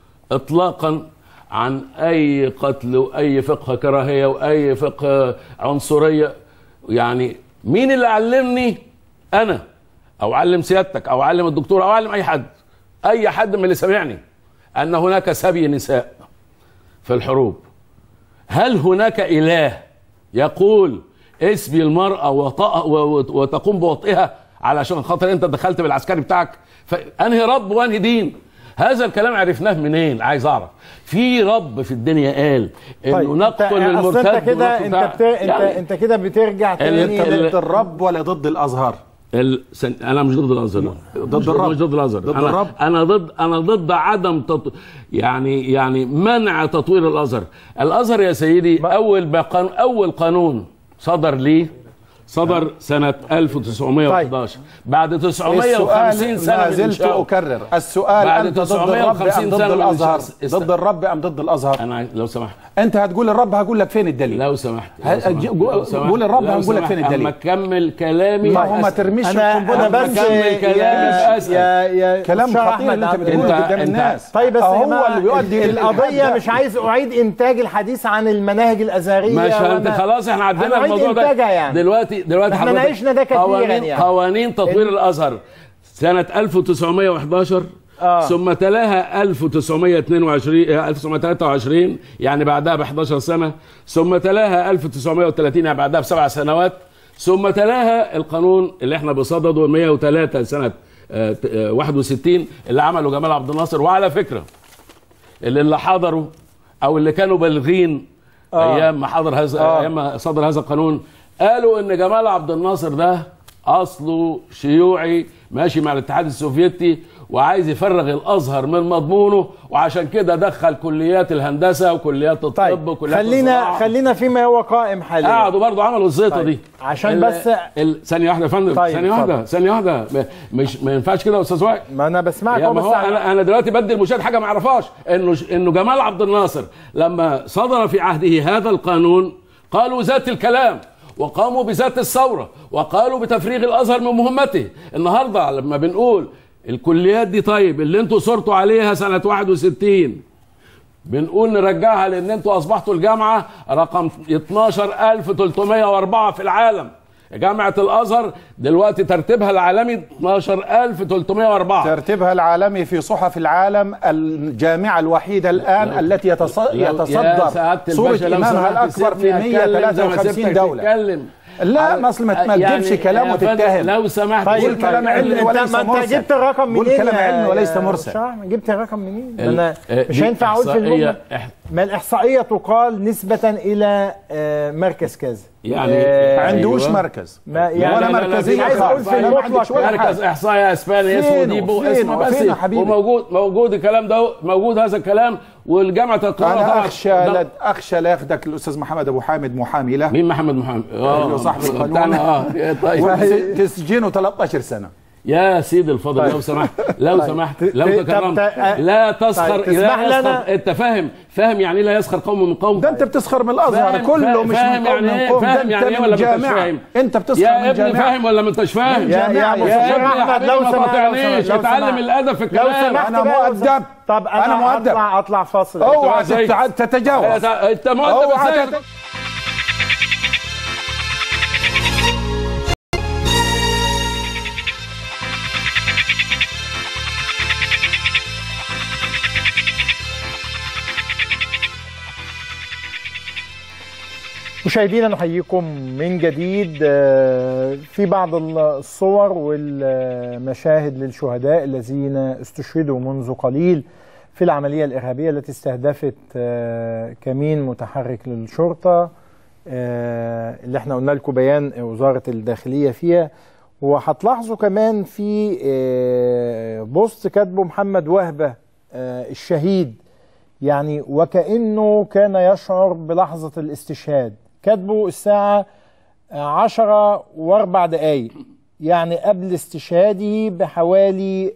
[SPEAKER 7] اطلاقا عن اي قتل واي فقه كراهيه واي فقه عنصريه يعني مين اللي علمني انا او علم سيادتك او علم الدكتور او علم اي حد اي حد من اللي سمعني ان هناك سبي نساء في الحروب هل هناك اله يقول اسبي المراه وطأ و- وتقوم بوطئها علشان خاطر انت دخلت بالعسكري بتاعك فانهي رب وانهي دين هذا الكلام عرفناه منين عايز اعرف في رب في الدنيا قال انه
[SPEAKER 1] طيب
[SPEAKER 7] نقتل
[SPEAKER 1] أصل
[SPEAKER 7] المرتد
[SPEAKER 1] انت كده
[SPEAKER 7] ونقتل
[SPEAKER 1] انت
[SPEAKER 7] بتاع-
[SPEAKER 1] بت... انت
[SPEAKER 7] يعني
[SPEAKER 1] انت كده بترجع تاني
[SPEAKER 7] ال- ال-
[SPEAKER 1] لل-
[SPEAKER 6] الرب ولا ضد الازهر
[SPEAKER 7] ال... سن... انا مش ضد الازهر
[SPEAKER 6] ضد
[SPEAKER 7] مش
[SPEAKER 6] الرب.
[SPEAKER 7] مش ضد الازهر
[SPEAKER 6] ضد
[SPEAKER 7] أنا...
[SPEAKER 6] الرب.
[SPEAKER 7] انا ضد انا ضد عدم تط... يعني يعني منع تطوير الازهر الازهر يا سيدي اول بقان... اول قانون صدر ليه صدر سنة 1911 بعد 950 سنة
[SPEAKER 6] ما
[SPEAKER 7] من
[SPEAKER 6] زلت
[SPEAKER 7] إنشائه.
[SPEAKER 6] اكرر السؤال
[SPEAKER 7] بعد
[SPEAKER 6] انت ضد الرب
[SPEAKER 7] 950
[SPEAKER 6] ام ضد
[SPEAKER 7] سنة من
[SPEAKER 6] الازهر
[SPEAKER 7] إنشاء- است-
[SPEAKER 6] ضد الرب ام ضد الازهر
[SPEAKER 7] انا لو سمحت
[SPEAKER 6] انت هتقول الرب هقول لك فين الدليل
[SPEAKER 7] لو سمحت
[SPEAKER 6] ه-
[SPEAKER 7] لو سمحت.
[SPEAKER 6] جو-
[SPEAKER 7] لو سمحت.
[SPEAKER 6] قول الرب
[SPEAKER 7] لو
[SPEAKER 6] هنقول لك
[SPEAKER 7] سمحت.
[SPEAKER 6] فين الدليل.
[SPEAKER 7] اما اكمل كلامي
[SPEAKER 6] ما هو ما ترميش
[SPEAKER 1] انا
[SPEAKER 6] القنبلة
[SPEAKER 1] انا
[SPEAKER 6] في
[SPEAKER 1] بس
[SPEAKER 7] أكمل كلامي
[SPEAKER 1] يا
[SPEAKER 7] بأسأل.
[SPEAKER 1] يا يا
[SPEAKER 6] كلام
[SPEAKER 1] أستاذ
[SPEAKER 6] خطير
[SPEAKER 1] أحمد
[SPEAKER 6] اللي انت
[SPEAKER 1] عبد-
[SPEAKER 6] بتقوله
[SPEAKER 1] أنت-
[SPEAKER 6] قدام
[SPEAKER 1] أنت-
[SPEAKER 6] الناس
[SPEAKER 1] طيب بس يا
[SPEAKER 6] هو
[SPEAKER 1] جماعة
[SPEAKER 6] اللي بيؤدي
[SPEAKER 1] القضيه
[SPEAKER 6] للإلحاد.
[SPEAKER 1] مش عايز اعيد انتاج الحديث عن المناهج الازهريه
[SPEAKER 7] مش انت
[SPEAKER 1] وأنا-
[SPEAKER 7] خلاص احنا عدينا
[SPEAKER 1] هنعيد
[SPEAKER 7] الموضوع ده
[SPEAKER 1] إنتاجها يعني
[SPEAKER 7] دلوقتي دلوقتي
[SPEAKER 1] احنا
[SPEAKER 7] حضرتك
[SPEAKER 1] ناقشنا ده كثيرا
[SPEAKER 7] قوانين
[SPEAKER 1] يعني.
[SPEAKER 7] قوانين تطوير
[SPEAKER 1] ال-
[SPEAKER 7] الازهر سنه 1911
[SPEAKER 1] آه.
[SPEAKER 7] ثم تلاها 1922 آه، 1923 يعني بعدها ب 11 سنه ثم تلاها 1930 يعني بعدها بسبع سنوات ثم تلاها القانون اللي احنا بصدده 103 سنه آه، ت- آه، 61 اللي عمله جمال عبد الناصر وعلى فكره اللي اللي حضروا او اللي كانوا بالغين
[SPEAKER 1] آه.
[SPEAKER 7] ايام ما حضر هذا
[SPEAKER 1] آه.
[SPEAKER 7] ايام ما صدر هذا القانون قالوا ان جمال عبد الناصر ده اصله شيوعي ماشي مع الاتحاد السوفيتي وعايز يفرغ الازهر من مضمونه وعشان كده دخل كليات الهندسه وكليات الطب
[SPEAKER 1] طيب
[SPEAKER 7] وكليات
[SPEAKER 1] خلينا
[SPEAKER 7] الزراعة.
[SPEAKER 1] خلينا فيما هو قائم حاليا
[SPEAKER 7] قعدوا برضه عملوا الزيطه
[SPEAKER 1] طيب.
[SPEAKER 7] دي
[SPEAKER 1] عشان
[SPEAKER 7] ال-
[SPEAKER 1] بس
[SPEAKER 7] ال- ثانيه واحده يا فندم
[SPEAKER 1] طيب،
[SPEAKER 7] ثانيه
[SPEAKER 1] اتفضل.
[SPEAKER 7] واحده ثانيه واحده م- مش ما ينفعش كده يا استاذ وائل
[SPEAKER 1] ما انا بسمعك
[SPEAKER 7] يا
[SPEAKER 1] أهو
[SPEAKER 7] ما
[SPEAKER 1] بس
[SPEAKER 7] هو انا انا دلوقتي بدي المشاهد حاجه ما يعرفهاش انه انه جمال عبد الناصر لما صدر في عهده هذا القانون قالوا ذات الكلام وقاموا بذات الثوره وقالوا بتفريغ الازهر من مهمته النهارده لما بنقول الكليات دي طيب اللي انتوا صرتوا عليها سنه 61 بنقول نرجعها لان انتوا اصبحتوا الجامعه رقم 12304 في العالم جامعه الازهر دلوقتي ترتيبها العالمي 12304
[SPEAKER 6] ترتيبها العالمي في صحف العالم الجامعة الوحيدة الآن
[SPEAKER 7] لو-
[SPEAKER 6] التي يتص...
[SPEAKER 7] لو- يا
[SPEAKER 6] يتصدر
[SPEAKER 7] سعادة
[SPEAKER 6] صورة
[SPEAKER 7] الباشا لو
[SPEAKER 6] إمامها
[SPEAKER 7] سمحت
[SPEAKER 6] الأكبر في
[SPEAKER 7] سيبني أتكلم زي ما
[SPEAKER 6] 153
[SPEAKER 7] سبتك
[SPEAKER 6] دولة
[SPEAKER 7] تتكلم.
[SPEAKER 6] لا
[SPEAKER 7] على-
[SPEAKER 6] ما اصل ما ما
[SPEAKER 7] يعني
[SPEAKER 6] تجيبش كلام
[SPEAKER 7] يا فندم
[SPEAKER 6] وتتهم
[SPEAKER 7] لو سمحت
[SPEAKER 6] قول
[SPEAKER 7] طيب،
[SPEAKER 6] كلام
[SPEAKER 7] طيب،
[SPEAKER 6] علمي
[SPEAKER 1] انت
[SPEAKER 6] وليس
[SPEAKER 1] ما انت
[SPEAKER 6] مرسل
[SPEAKER 1] جبت الرقم منين
[SPEAKER 6] قول كلام
[SPEAKER 1] يا-
[SPEAKER 6] علمي وليس
[SPEAKER 1] يا
[SPEAKER 6] مرسل
[SPEAKER 1] شعب؟ جبت الرقم منين؟
[SPEAKER 7] ال-
[SPEAKER 1] انا
[SPEAKER 7] آه،
[SPEAKER 1] مش
[SPEAKER 7] دي
[SPEAKER 1] هينفع اقول في
[SPEAKER 7] إحصائية.
[SPEAKER 1] المجمل ما الاحصائيه تقال نسبه الى آه، مركز كذا
[SPEAKER 7] يعني
[SPEAKER 1] آه،
[SPEAKER 6] عندوش
[SPEAKER 7] أيوة.
[SPEAKER 6] مركز
[SPEAKER 1] ما يعني
[SPEAKER 6] ولا
[SPEAKER 7] لا، لا، لا،
[SPEAKER 6] مركزية
[SPEAKER 7] في
[SPEAKER 1] عايز اقول في
[SPEAKER 6] خالص. أنا ما
[SPEAKER 1] المطلق
[SPEAKER 6] عنديش ولا
[SPEAKER 7] مركز
[SPEAKER 6] حاجة.
[SPEAKER 7] احصائي اسباني اسمه
[SPEAKER 6] فينه؟
[SPEAKER 7] ديبو
[SPEAKER 6] فينه؟
[SPEAKER 7] اسمه بس
[SPEAKER 6] فين يا حبيبي؟
[SPEAKER 7] وموجود موجود الكلام ده موجود هذا الكلام والجامعه القاهره
[SPEAKER 6] أنا
[SPEAKER 7] طبعا
[SPEAKER 6] أخشى
[SPEAKER 7] ده-
[SPEAKER 6] لا أخشى لا ياخدك الأستاذ محمد أبو حامد محامي له
[SPEAKER 7] مين محمد محمد
[SPEAKER 6] اللي هو صاحب القانون
[SPEAKER 7] بتاعنا اه يا طيب
[SPEAKER 6] وتسجينه 13 سنة
[SPEAKER 7] يا سيدي الفاضل
[SPEAKER 1] طيب.
[SPEAKER 7] لو سمحت لو
[SPEAKER 1] طيب.
[SPEAKER 7] سمحت
[SPEAKER 1] ت-
[SPEAKER 7] لو
[SPEAKER 1] ت-
[SPEAKER 7] تكرمت
[SPEAKER 1] طب ت-
[SPEAKER 7] لا تسخر
[SPEAKER 1] طيب، تسمح
[SPEAKER 7] لا
[SPEAKER 1] لي
[SPEAKER 7] يسخر
[SPEAKER 1] أنا؟
[SPEAKER 7] انت فاهم فاهم يعني ايه لا يسخر قوم من قوم
[SPEAKER 6] ده أنت بتسخر من الأزهر
[SPEAKER 7] فاهم-
[SPEAKER 6] كله مش
[SPEAKER 7] فاهم
[SPEAKER 6] من قوم
[SPEAKER 7] يعني
[SPEAKER 6] من
[SPEAKER 7] ايه
[SPEAKER 6] قوم ده
[SPEAKER 7] فاهم
[SPEAKER 6] أنت
[SPEAKER 7] يعني ايه
[SPEAKER 6] من
[SPEAKER 7] ولا ما انتش
[SPEAKER 6] جامعة
[SPEAKER 7] فاهم
[SPEAKER 6] أنت بتسخر
[SPEAKER 7] يا
[SPEAKER 6] من
[SPEAKER 7] ابني
[SPEAKER 6] جامعة
[SPEAKER 7] فاهم ولا ما انتش فاهم
[SPEAKER 1] يا يا
[SPEAKER 6] جماعة
[SPEAKER 1] مستشار
[SPEAKER 7] يا ابني يا
[SPEAKER 1] احمد
[SPEAKER 7] حبيبي
[SPEAKER 1] لو
[SPEAKER 7] ما
[SPEAKER 1] سمحت
[SPEAKER 7] تقاطعنيش
[SPEAKER 1] لو
[SPEAKER 7] اتعلم
[SPEAKER 1] سمحت.
[SPEAKER 7] الادب في
[SPEAKER 1] لو
[SPEAKER 7] الكلام
[SPEAKER 1] سمحت
[SPEAKER 6] أنا
[SPEAKER 1] بقى يا
[SPEAKER 6] مؤدب.
[SPEAKER 1] أستاذ. طب انا,
[SPEAKER 6] أنا مؤدب.
[SPEAKER 1] اطلع اطلع فاصل
[SPEAKER 6] اوعى
[SPEAKER 7] زي-
[SPEAKER 6] تتع- تتجاوز
[SPEAKER 7] انت مؤدب
[SPEAKER 6] اوعى
[SPEAKER 7] ازاي
[SPEAKER 6] تت-
[SPEAKER 1] مشاهدينا نحييكم من جديد آه، في بعض الصور والمشاهد للشهداء الذين استشهدوا منذ قليل في العملية الإرهابية التي استهدفت آه، كمين متحرك للشرطة آه، اللي احنا قلنا لكم بيان وزارة الداخلية فيها وهتلاحظوا كمان في آه، بوست كاتبه محمد وهبة آه، الشهيد يعني وكأنه كان يشعر بلحظة الاستشهاد كاتبه الساعة عشرة واربع دقايق يعني قبل استشهاده بحوالي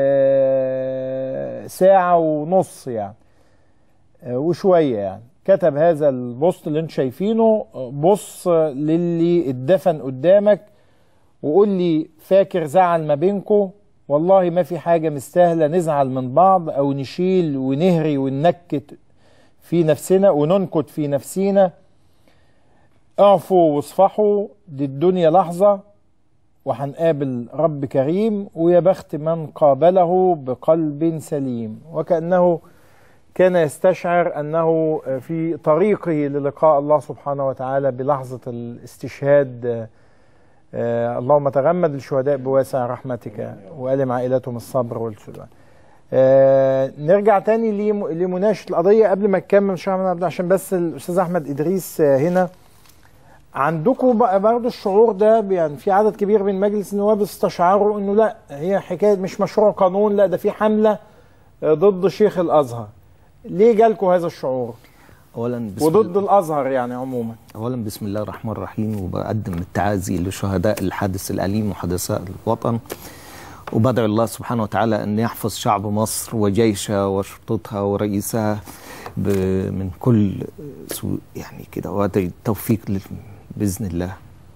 [SPEAKER 1] آه، ساعة ونص يعني آه، وشوية يعني كتب هذا البوست اللي انتم شايفينه آه، بص للي اتدفن قدامك وقول لي فاكر زعل ما بينكم والله ما في حاجة مستاهلة نزعل من بعض أو نشيل ونهري وننكت في نفسنا وننكت في نفسينا اعفوا واصفحوا دي الدنيا لحظة وهنقابل رب كريم ويا بخت من قابله بقلب سليم وكأنه كان يستشعر أنه في طريقه للقاء الله سبحانه وتعالى بلحظة الاستشهاد آه، آه، اللهم تغمد الشهداء بواسع رحمتك وألم عائلتهم الصبر والسلوان آه، نرجع تاني لم- لمناقشه القضيه قبل ما نكمل شيخ محمد عبد عشان بس الاستاذ احمد ادريس آه، هنا عندكم بقى برضه الشعور ده يعني في عدد كبير من مجلس النواب استشعروا انه لا هي حكايه مش مشروع قانون لا ده في حمله آه، ضد شيخ الازهر ليه جالكم هذا الشعور
[SPEAKER 8] اولا بسم
[SPEAKER 1] وضد الازهر يعني عموما
[SPEAKER 8] اولا بسم الله الرحمن الرحيم وبقدم التعازي لشهداء الحادث الاليم وحدثاء الوطن وبدعو الله سبحانه وتعالى ان يحفظ شعب مصر وجيشها وشرطتها ورئيسها ب- من كل سوء يعني كده وادعي التوفيق لل- باذن الله.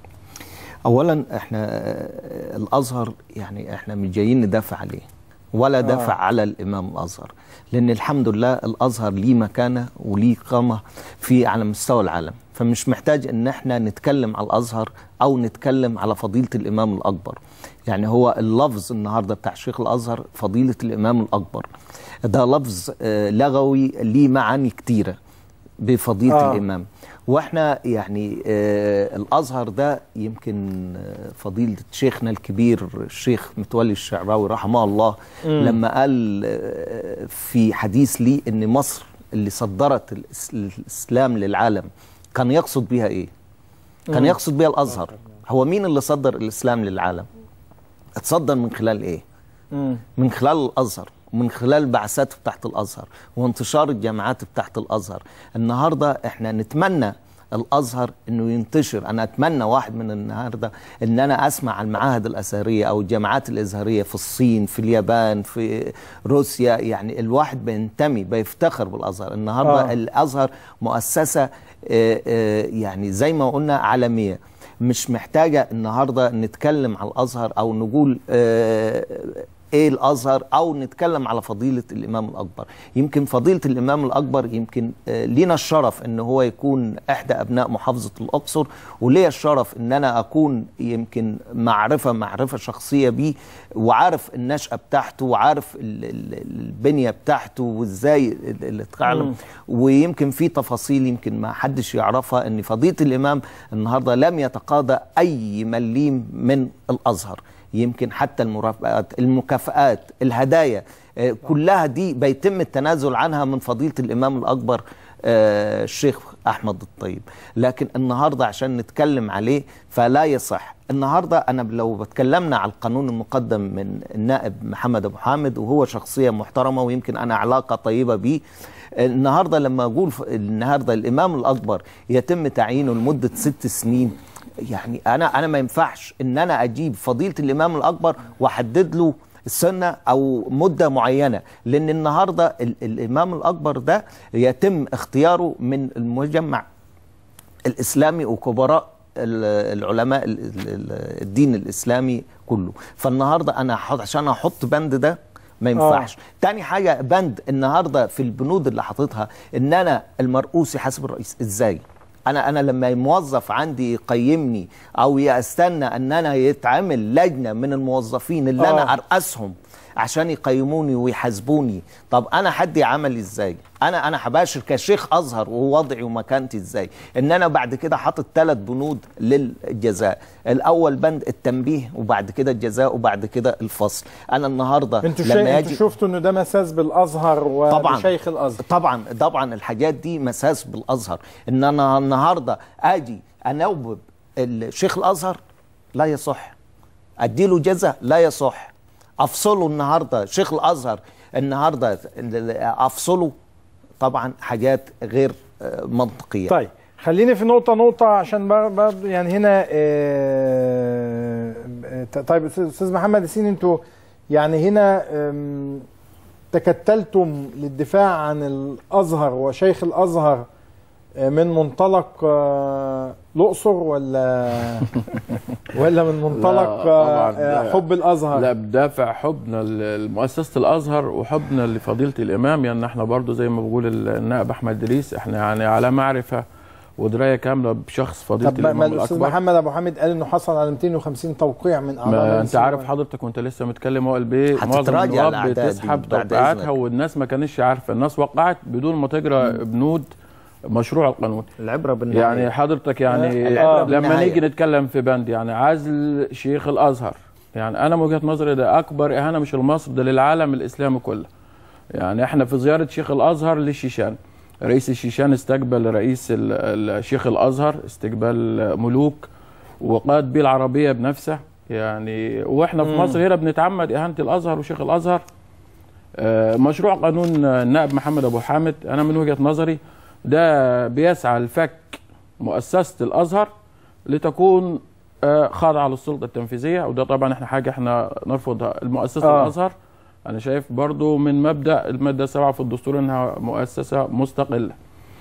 [SPEAKER 8] اولا احنا آه، الازهر يعني احنا مش جايين ندافع عليه ولا
[SPEAKER 9] آه.
[SPEAKER 8] دافع على الامام الازهر لان الحمد لله الازهر ليه مكانه وليه قامه في على مستوى العالم فمش محتاج ان احنا نتكلم على الازهر او نتكلم على فضيله الامام الاكبر يعني هو اللفظ النهارده بتاع شيخ الازهر فضيله الامام الاكبر ده لفظ آه، لغوي ليه معاني كتيره بفضيله
[SPEAKER 9] آه.
[SPEAKER 8] آه. الامام واحنا يعني آه الازهر ده يمكن آه، فضيله شيخنا الكبير الشيخ متولي الشعراوي رحمه الله
[SPEAKER 9] مم.
[SPEAKER 8] لما قال آه، في حديث لي ان مصر اللي صدرت الإس- الاسلام للعالم كان يقصد بها ايه؟ كان
[SPEAKER 9] مم.
[SPEAKER 8] يقصد بها الازهر هو مين اللي صدر الاسلام للعالم؟ اتصدر من خلال ايه؟ من خلال الازهر ومن خلال البعثات بتاعت الازهر وانتشار الجامعات بتاعت الازهر النهارده احنا نتمنى الازهر انه ينتشر انا اتمنى واحد من النهارده ان انا اسمع عن المعاهد الازهريه او الجامعات الازهريه في الصين في اليابان في روسيا يعني الواحد بينتمي بيفتخر بالازهر النهارده
[SPEAKER 9] آه.
[SPEAKER 8] آه. الازهر مؤسسه آه، آه، يعني زي ما قلنا عالميه مش محتاجه النهارده نتكلم على الازهر او نقول آه، ايه الازهر او نتكلم على فضيله الامام الاكبر يمكن فضيله الامام الاكبر يمكن آه، لينا الشرف ان هو يكون احدى ابناء محافظه الاقصر وليا الشرف ان انا اكون يمكن معرفه معرفه شخصيه بيه وعارف النشاه بتاعته وعارف ال- ال- البنيه بتاعته وازاي ال- اللي اتعلم
[SPEAKER 9] مم.
[SPEAKER 8] ويمكن في تفاصيل يمكن ما حدش يعرفها ان فضيله الامام النهارده لم يتقاضى اي مليم من الازهر يمكن حتى المرافقات المكافآت الهدايا آه، كلها دي بيتم التنازل عنها من فضيله الامام الاكبر آه، الشيخ احمد الطيب لكن النهارده عشان نتكلم عليه فلا يصح النهارده انا لو بتكلمنا على القانون المقدم من النائب محمد ابو حامد وهو شخصيه محترمه ويمكن انا علاقه طيبه بيه النهارده لما اقول ف- النهارده الامام الاكبر يتم تعيينه لمده ست سنين يعني انا انا ما ينفعش ان انا اجيب فضيله الامام الاكبر واحدد له سنه او مده معينه لان النهارده ال- الامام الاكبر ده يتم اختياره من المجمع الاسلامي وكبراء ال- العلماء ال- ال- الدين الاسلامي كله فالنهارده انا هحط- عشان احط بند ده ما ينفعش آه. تاني حاجه بند النهارده في البنود اللي حاططها ان انا المرؤوس يحاسب الرئيس ازاي انا انا لما موظف عندي يقيمني او يستنى ان انا يتعمل لجنه من الموظفين اللي آه.
[SPEAKER 9] آه.
[SPEAKER 8] انا ارأسهم عشان يقيموني ويحاسبوني طب انا حدي عملي ازاي انا انا هباشر كشيخ ازهر ووضعي ومكانتي ازاي ان انا بعد كده حاطط ثلاث بنود للجزاء الاول بند التنبيه وبعد كده الجزاء وبعد كده الفصل انا النهارده
[SPEAKER 1] انتوا شا... انتوا شفتوا انه ده مساس بالازهر
[SPEAKER 8] طبعا
[SPEAKER 1] وبشيخ الازهر
[SPEAKER 8] طبعا طبعا الحاجات دي مساس بالازهر ان انا النهارده اجي انوب الشيخ الازهر لا يصح اديله جزاء لا يصح افصله النهارده شيخ الازهر النهارده افصله طبعا حاجات غير آه، منطقيه
[SPEAKER 1] طيب خليني في نقطة نقطة عشان بر- برضه يعني هنا آه، آه، طيب أستاذ أستاذ محمد ياسين أنتوا يعني هنا آم، تكتلتم للدفاع عن الأزهر وشيخ الأزهر آه، من منطلق آه، الأقصر ولا ولا من منطلق
[SPEAKER 3] لا،
[SPEAKER 1] آه،
[SPEAKER 3] طبعاً
[SPEAKER 1] آه،
[SPEAKER 3] ده-
[SPEAKER 1] حب الأزهر؟
[SPEAKER 3] لا بدافع حبنا ل- لمؤسسه الازهر وحبنا لفضيله الامام يعني احنا برضو زي ما بقول ال- النائب احمد ادريس احنا يعني على معرفه ودرايه كامله بشخص فضيله
[SPEAKER 1] طب ما
[SPEAKER 3] الامام
[SPEAKER 1] الاستاذ
[SPEAKER 3] الاكبر
[SPEAKER 1] محمد ابو حامد قال انه حصل على 250 توقيع من اعضاء
[SPEAKER 3] ما
[SPEAKER 1] مجلس
[SPEAKER 3] انت عارف
[SPEAKER 1] النواب.
[SPEAKER 3] حضرتك وانت لسه متكلم هو قال بيه معظم
[SPEAKER 8] هتتراجع
[SPEAKER 3] النواب
[SPEAKER 8] الأعداد دي
[SPEAKER 3] بتسحب
[SPEAKER 8] بعد
[SPEAKER 3] توقيعاتها
[SPEAKER 8] إذنك.
[SPEAKER 3] والناس ما كانتش عارفه الناس وقعت بدون ما تقرا بنود مشروع القانون
[SPEAKER 22] العبره بالنهايه
[SPEAKER 3] يعني حضرتك يعني
[SPEAKER 22] العبرة
[SPEAKER 3] لما
[SPEAKER 22] بالنهاية.
[SPEAKER 3] نيجي نتكلم في بند يعني عزل شيخ الازهر يعني انا من وجهه نظري ده اكبر اهانه مش لمصر ده للعالم الاسلامي كله يعني احنا في زياره شيخ الازهر للشيشان رئيس الشيشان استقبل رئيس ال- ال- شيخ الازهر استقبال ملوك وقاد بيه العربيه بنفسه يعني واحنا في
[SPEAKER 1] مم.
[SPEAKER 3] مصر هنا بنتعمد اهانه الازهر وشيخ الازهر آه، مشروع قانون النائب محمد ابو حامد انا من وجهه نظري ده بيسعى لفك مؤسسه الازهر لتكون آه، خاضعه للسلطه التنفيذيه وده طبعا احنا حاجه احنا نرفضها المؤسسه
[SPEAKER 1] آه.
[SPEAKER 3] آه. الازهر انا شايف برضو من مبدا الماده السابعه في الدستور انها مؤسسه مستقله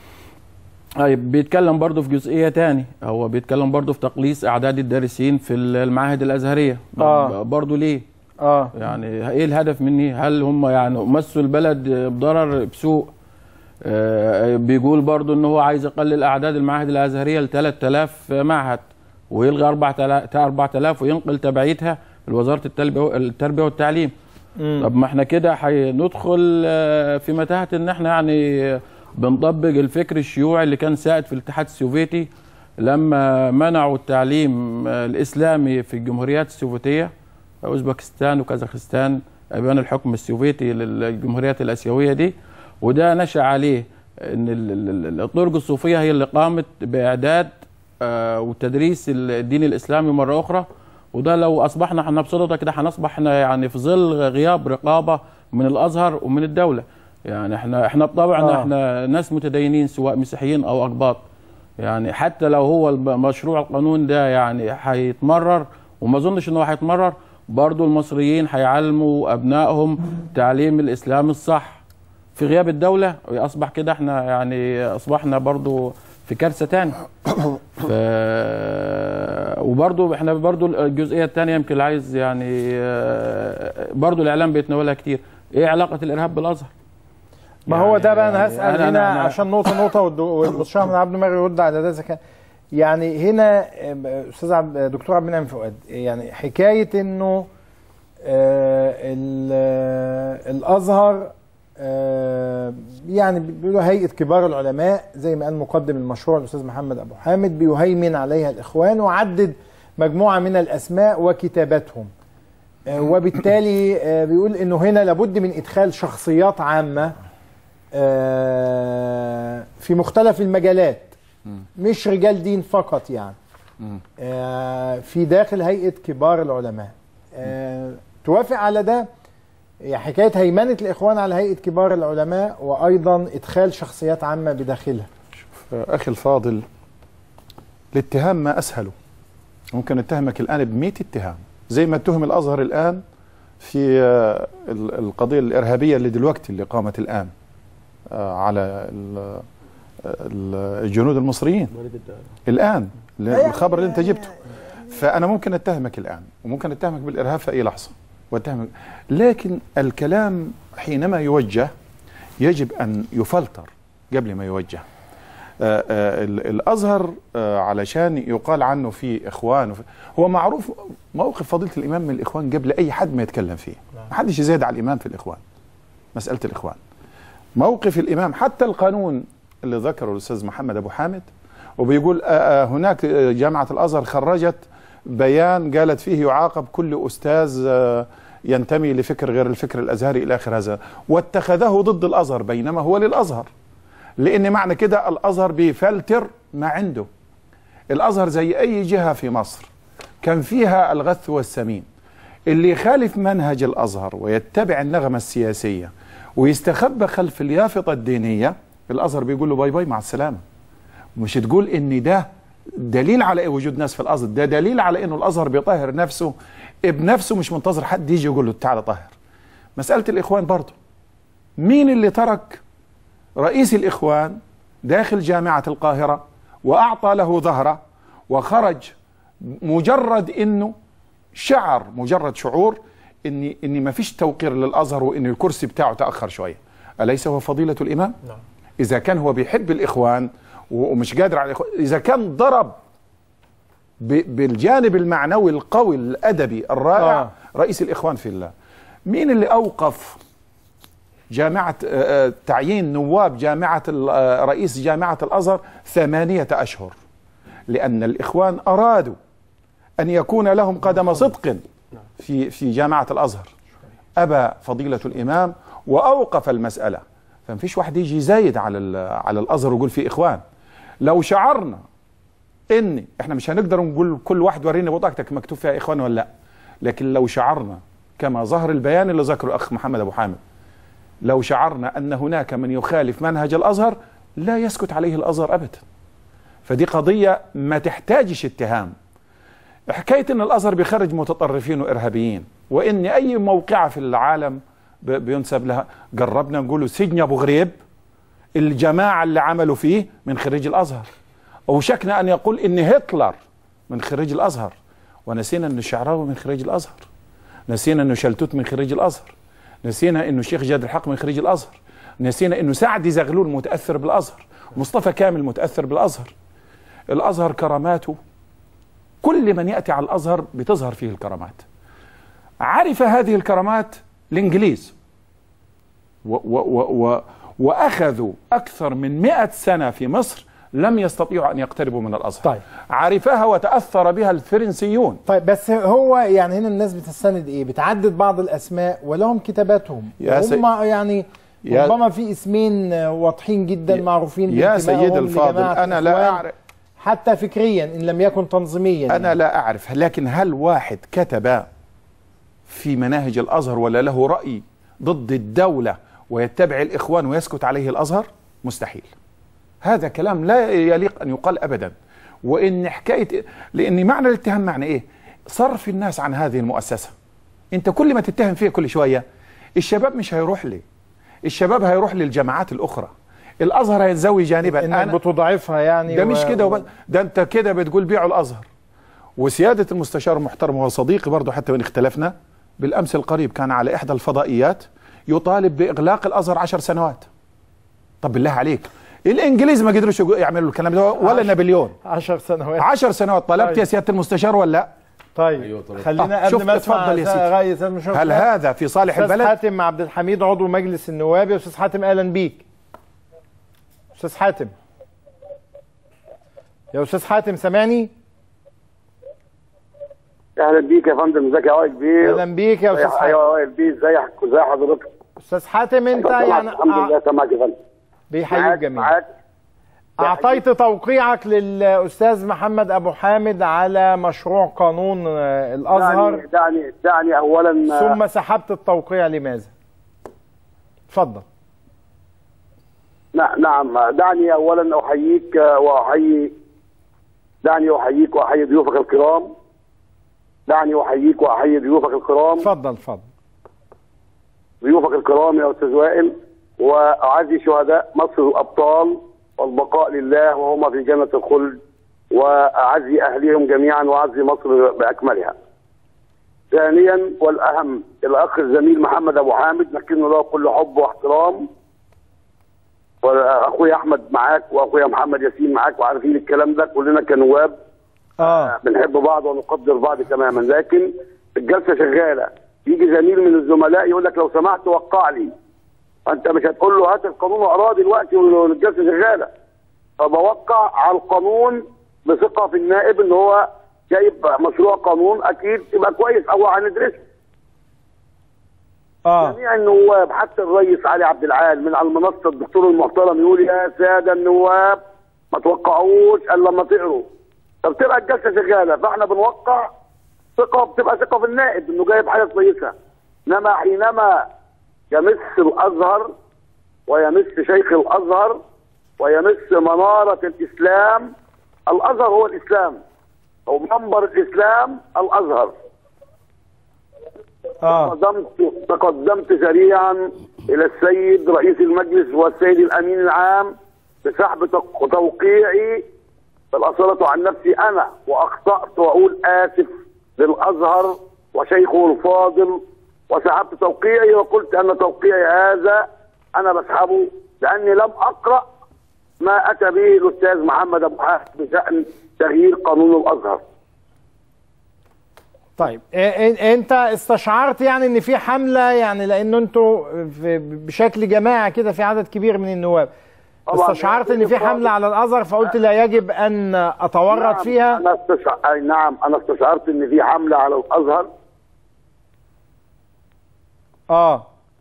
[SPEAKER 3] طيب بيتكلم برضو في جزئيه تاني هو بيتكلم برضو في تقليص اعداد الدارسين في المعاهد الازهريه
[SPEAKER 1] آه.
[SPEAKER 3] برضو ليه
[SPEAKER 1] اه
[SPEAKER 3] يعني ايه الهدف مني هل هم يعني مسوا البلد بضرر بسوء آه، بيقول برضو ان هو عايز يقلل اعداد المعاهد الازهريه ل 3000 معهد ويلغي 4000 4000 وينقل تبعيتها لوزاره التربيه التربيه والتعليم
[SPEAKER 1] مم.
[SPEAKER 3] طب ما احنا كده هندخل آه، في متاهه ان احنا يعني بنطبق الفكر الشيوعي اللي كان سائد في الاتحاد السوفيتي لما منعوا التعليم آه، الاسلامي في الجمهوريات السوفيتيه اوزبكستان وكازاخستان ابان الحكم السوفيتي للجمهوريات الاسيويه دي وده نشا عليه ان ال- ال- ال- الطرق الصوفيه هي اللي قامت باعداد آه، وتدريس الدين الاسلامي مره اخرى وده لو اصبحنا احنا بصدده كده هنصبح احنا يعني في ظل غياب رقابه من الازهر ومن الدوله يعني احنا احنا بطبعنا
[SPEAKER 1] آه.
[SPEAKER 3] آه. احنا ناس متدينين سواء مسيحيين او اقباط يعني حتى لو هو الب- مشروع القانون ده يعني هيتمرر وما اظنش ان هو هيتمرر برضو المصريين هيعلموا ابنائهم تعليم الاسلام الصح في غياب الدوله اصبح كده احنا يعني اصبحنا برضو في كارثه تاني ف... وبرضو احنا برضو الجزئيه الثانيه يمكن اللي عايز يعني آه، برضو الاعلام بيتناولها كتير ايه علاقه الارهاب بالازهر
[SPEAKER 1] ما هو ده بقى انا
[SPEAKER 3] يعني
[SPEAKER 1] هسال
[SPEAKER 3] أنا-
[SPEAKER 1] هنا
[SPEAKER 3] أنا- أنا-
[SPEAKER 1] عشان نقطه نقطه والد- والمستشار احمد عبد المغرب يرد على ده إذا كان يعني هنا آه، استاذ عبد دكتور عبد المنعم فؤاد يعني حكايه انه آه، ال- آه، الازهر آه، يعني بيقولوا هيئه كبار العلماء زي ما قال مقدم المشروع الاستاذ محمد ابو حامد بيهيمن عليها الاخوان وعدد مجموعه من الاسماء وكتاباتهم آه، وبالتالي آه، بيقول انه هنا لابد من ادخال شخصيات عامه آه، في مختلف المجالات مش رجال دين فقط يعني آه، في داخل هيئه كبار العلماء آه، توافق على ده يعني حكايه هيمنه الاخوان على هيئه كبار العلماء وايضا ادخال شخصيات عامه بداخلها
[SPEAKER 6] أخي الفاضل الاتهام ما أسهله ممكن اتهمك الآن ب اتهام زي ما اتهم الأزهر الآن في آه، ال- القضية الإرهابية اللي دلوقتي اللي قامت الآن آه، على ال- ال- الجنود المصريين الآن الخبر اللي أنت جبته فأنا ممكن اتهمك الآن وممكن اتهمك بالإرهاب في أي لحظة واتهمك لكن الكلام حينما يوجه يجب أن يفلتر قبل ما يوجه آه، آه، ال- الازهر آه، علشان يقال عنه في اخوان وفي هو معروف موقف فضيله الامام من الاخوان قبل اي حد ما يتكلم فيه ما حدش يزايد على الامام في الاخوان مساله الاخوان موقف الامام حتى القانون اللي ذكره الاستاذ محمد ابو حامد وبيقول آه، آه، هناك آه، جامعه الازهر خرجت بيان قالت فيه يعاقب كل استاذ آه، ينتمي لفكر غير الفكر الازهري الى اخر هذا واتخذه ضد الازهر بينما هو للازهر لان معنى كده الازهر بيفلتر ما عنده الازهر زي اي جهه في مصر كان فيها الغث والسمين اللي يخالف منهج الازهر ويتبع النغمه السياسيه ويستخبى خلف اليافطه الدينيه الازهر بيقول له باي باي مع السلامه مش تقول ان ده دليل على إيه وجود ناس في الازهر ده دليل على انه الازهر بيطهر نفسه بنفسه مش منتظر حد يجي يقول له تعالى طهر مساله الاخوان برضه مين اللي ترك رئيس الإخوان داخل جامعة القاهرة وأعطى له ظهره وخرج مجرد أنه شعر مجرد شعور أن أن ما فيش توقير للأزهر وأن الكرسي بتاعه تأخر شوية أليس هو فضيلة الإمام؟
[SPEAKER 1] نعم.
[SPEAKER 6] إذا كان هو بيحب الإخوان و- ومش قادر على الإخوان اذا كان ضرب ب- بالجانب المعنوي القوي الادبي الرائع
[SPEAKER 1] آه.
[SPEAKER 6] رئيس الاخوان في الله مين اللي اوقف جامعة آه، آه، تعيين نواب جامعة ال- آه، رئيس جامعة الأزهر ثمانية أشهر لأن الإخوان أرادوا أن يكون لهم قدم صدق في في جامعة الأزهر أبى فضيلة الإمام وأوقف المسألة فما فيش واحد يجي زايد على ال- على الأزهر ويقول في إخوان لو شعرنا إن إحنا مش هنقدر نقول كل واحد وريني بطاقتك مكتوب فيها إخوان ولا لا لكن لو شعرنا كما ظهر البيان اللي ذكره الأخ محمد أبو حامد لو شعرنا أن هناك من يخالف منهج الأزهر لا يسكت عليه الأزهر أبدا فدي قضية ما تحتاجش اتهام حكاية أن الأزهر بيخرج متطرفين وإرهابيين وإن أي موقعة في العالم ب- بينسب لها جربنا نقول سجن أبو غريب الجماعة اللي عملوا فيه من خريج الأزهر أوشكنا أن يقول إن هتلر من خريج الأزهر ونسينا أن الشعراوي من خريج الأزهر نسينا أنه شلتوت من خريج الأزهر نسينا أنه الشيخ جاد الحق من خريج الأزهر نسينا أنه سعد زغلول متأثر بالأزهر مصطفى كامل متأثر بالأزهر الأزهر كراماته كل من يأتي على الأزهر بتظهر فيه الكرامات عرف هذه الكرامات الإنجليز و و و و وأخذوا أكثر من مئة سنة في مصر لم يستطيعوا أن يقتربوا من الأزهر طيب. عرفها وتأثر بها الفرنسيون
[SPEAKER 1] طيب بس هو يعني هنا الناس بتستند ايه بتعدد بعض الاسماء ولهم كتاباتهم
[SPEAKER 6] يا سي-
[SPEAKER 1] هم يعني
[SPEAKER 6] يا-
[SPEAKER 1] ربما في اسمين واضحين جدا معروفين
[SPEAKER 6] يا
[SPEAKER 1] بانتمائهم
[SPEAKER 6] سيد الفاضل
[SPEAKER 1] لجماعة
[SPEAKER 6] أنا لا
[SPEAKER 1] الإخوان،
[SPEAKER 6] أعرف
[SPEAKER 1] حتى فكريا ان لم يكن تنظيميا
[SPEAKER 6] أنا لا أعرف لكن هل واحد كتب في مناهج الأزهر ولا له رأي ضد الدولة ويتبع الإخوان ويسكت عليه الأزهر مستحيل هذا كلام لا يليق أن يقال أبدا وإن حكاية لأن معنى الاتهام معنى إيه صرف الناس عن هذه المؤسسة أنت كل ما تتهم فيها كل شوية الشباب مش هيروح لي الشباب هيروح للجماعات الأخرى الأزهر هيتزوي جانبا
[SPEAKER 1] انك بتضعفها يعني
[SPEAKER 6] ده مش
[SPEAKER 1] و-
[SPEAKER 6] كده وبس ده انت كده بتقول بيعوا الازهر وسياده المستشار المحترم وهو صديقي برضه حتى وان اختلفنا بالامس القريب كان على احدى الفضائيات يطالب باغلاق الازهر عشر سنوات طب بالله عليك الانجليز ما قدروش يقو- يعملوا الكلام ده ولا نابليون
[SPEAKER 1] عشر سنوات
[SPEAKER 6] عشر سنوات طلبت
[SPEAKER 1] طيب.
[SPEAKER 6] يا سياده المستشار ولا لا
[SPEAKER 1] طيب خلينا
[SPEAKER 6] آه،
[SPEAKER 1] قبل
[SPEAKER 6] شفت،
[SPEAKER 1] ما اسمع
[SPEAKER 6] اتفضل يا سيدي.
[SPEAKER 1] غاية سيد المشرف
[SPEAKER 6] هل هذا في صالح
[SPEAKER 1] استاذ
[SPEAKER 6] البلد
[SPEAKER 1] حاتم عبد الحميد عضو مجلس النواب يا استاذ حاتم اهلا بيك استاذ حاتم يا استاذ حاتم سامعني
[SPEAKER 9] اهلا بيك يا فندم ازيك يا وائل بيه
[SPEAKER 1] اهلا بيك يا استاذ حاتم
[SPEAKER 9] ايوه يا وائل بيه ازيك ازي حضرتك
[SPEAKER 1] استاذ حاتم انت
[SPEAKER 9] سامعك،
[SPEAKER 1] يعني
[SPEAKER 9] الحمد لله سامعك يا فندم
[SPEAKER 1] بيحييك
[SPEAKER 9] معاك-
[SPEAKER 1] جميعا
[SPEAKER 9] معاك
[SPEAKER 1] اعطيت توقيعك للاستاذ محمد ابو حامد على مشروع قانون آه، الازهر
[SPEAKER 9] دعني دعني دعني اولا
[SPEAKER 1] ثم سحبت التوقيع لماذا اتفضل
[SPEAKER 9] ن- نعم دعني اولا احييك آه، واحيي دعني احييك واحيي ضيوفك الكرام دعني احييك واحيي ضيوفك الكرام
[SPEAKER 1] اتفضل اتفضل
[SPEAKER 9] ضيوفك الكرام يا استاذ وائل واعزي شهداء مصر الابطال والبقاء لله وهم في جنه الخلد واعزي اهليهم جميعا واعزي مصر باكملها. ثانيا والاهم الاخ الزميل محمد ابو حامد نكن له كل حب واحترام واخويا احمد معاك واخويا محمد ياسين معاك وعارفين الكلام ده كلنا كنواب
[SPEAKER 1] اه
[SPEAKER 9] بنحب بعض ونقدر بعض تماما لكن الجلسه شغاله يجي زميل من الزملاء يقول لك لو سمحت وقع لي انت مش هتقول له هات القانون واقراه دلوقتي والجلسه شغاله فبوقع على القانون بثقه في النائب ان هو جايب مشروع قانون اكيد يبقى كويس او هندرسه
[SPEAKER 1] اه
[SPEAKER 9] جميع النواب حتى الرئيس علي عبد العال من على المنصه الدكتور المحترم يقول يا ساده النواب ما توقعوش الا لما تقروا فبتبقى الجلسه شغاله فاحنا بنوقع ثقه بتبقى ثقه في النائب انه جايب حاجه كويسه انما حينما يمس الازهر ويمس شيخ الازهر ويمس مناره الاسلام الازهر هو الاسلام او منبر الاسلام الازهر تقدمت تقدمت سريعا الى السيد رئيس المجلس والسيد الامين العام بسحب توق- توقيعي بالاصاله عن نفسي انا واخطات واقول اسف للازهر وشيخه الفاضل وسحبت توقيعي وقلت ان توقيعي هذا انا بسحبه لاني لم اقرا ما اتى به الاستاذ محمد ابو حاتم بشان تغيير قانون الازهر
[SPEAKER 1] طيب إيه- إيه- انت استشعرت يعني ان في حمله يعني لانه انتوا في- بشكل جماعي كده في عدد كبير من النواب
[SPEAKER 9] طبعاً.
[SPEAKER 1] استشعرت ان في حمله على الازهر فقلت لا يجب ان اتورط
[SPEAKER 9] نعم،
[SPEAKER 1] فيها
[SPEAKER 9] انا استشع... أي نعم انا استشعرت ان في حمله على الازهر
[SPEAKER 1] اه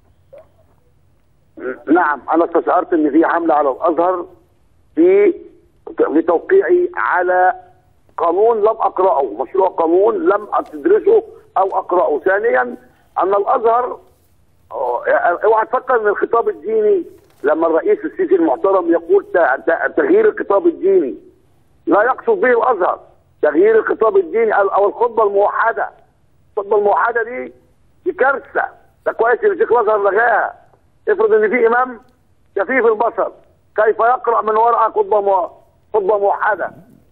[SPEAKER 9] نعم انا استشعرت ان في حمله على الازهر في في توقيعي على قانون لم اقراه مشروع قانون لم ادرسه او اقراه ثانيا ان الازهر آه، اوعى تفكر ان الخطاب الديني لما الرئيس السيسي المحترم يقول ت- ت- تغيير الخطاب الديني لا يقصد به الازهر تغيير الخطاب الديني او أو الخطبه الموحده الخطبه الموحده دي دي كارثه ده كويس ان شيخ الازهر لغاها افرض ان في امام كفيف البصر كيف يقرا من ورقه خطبه مو... خطبه موحده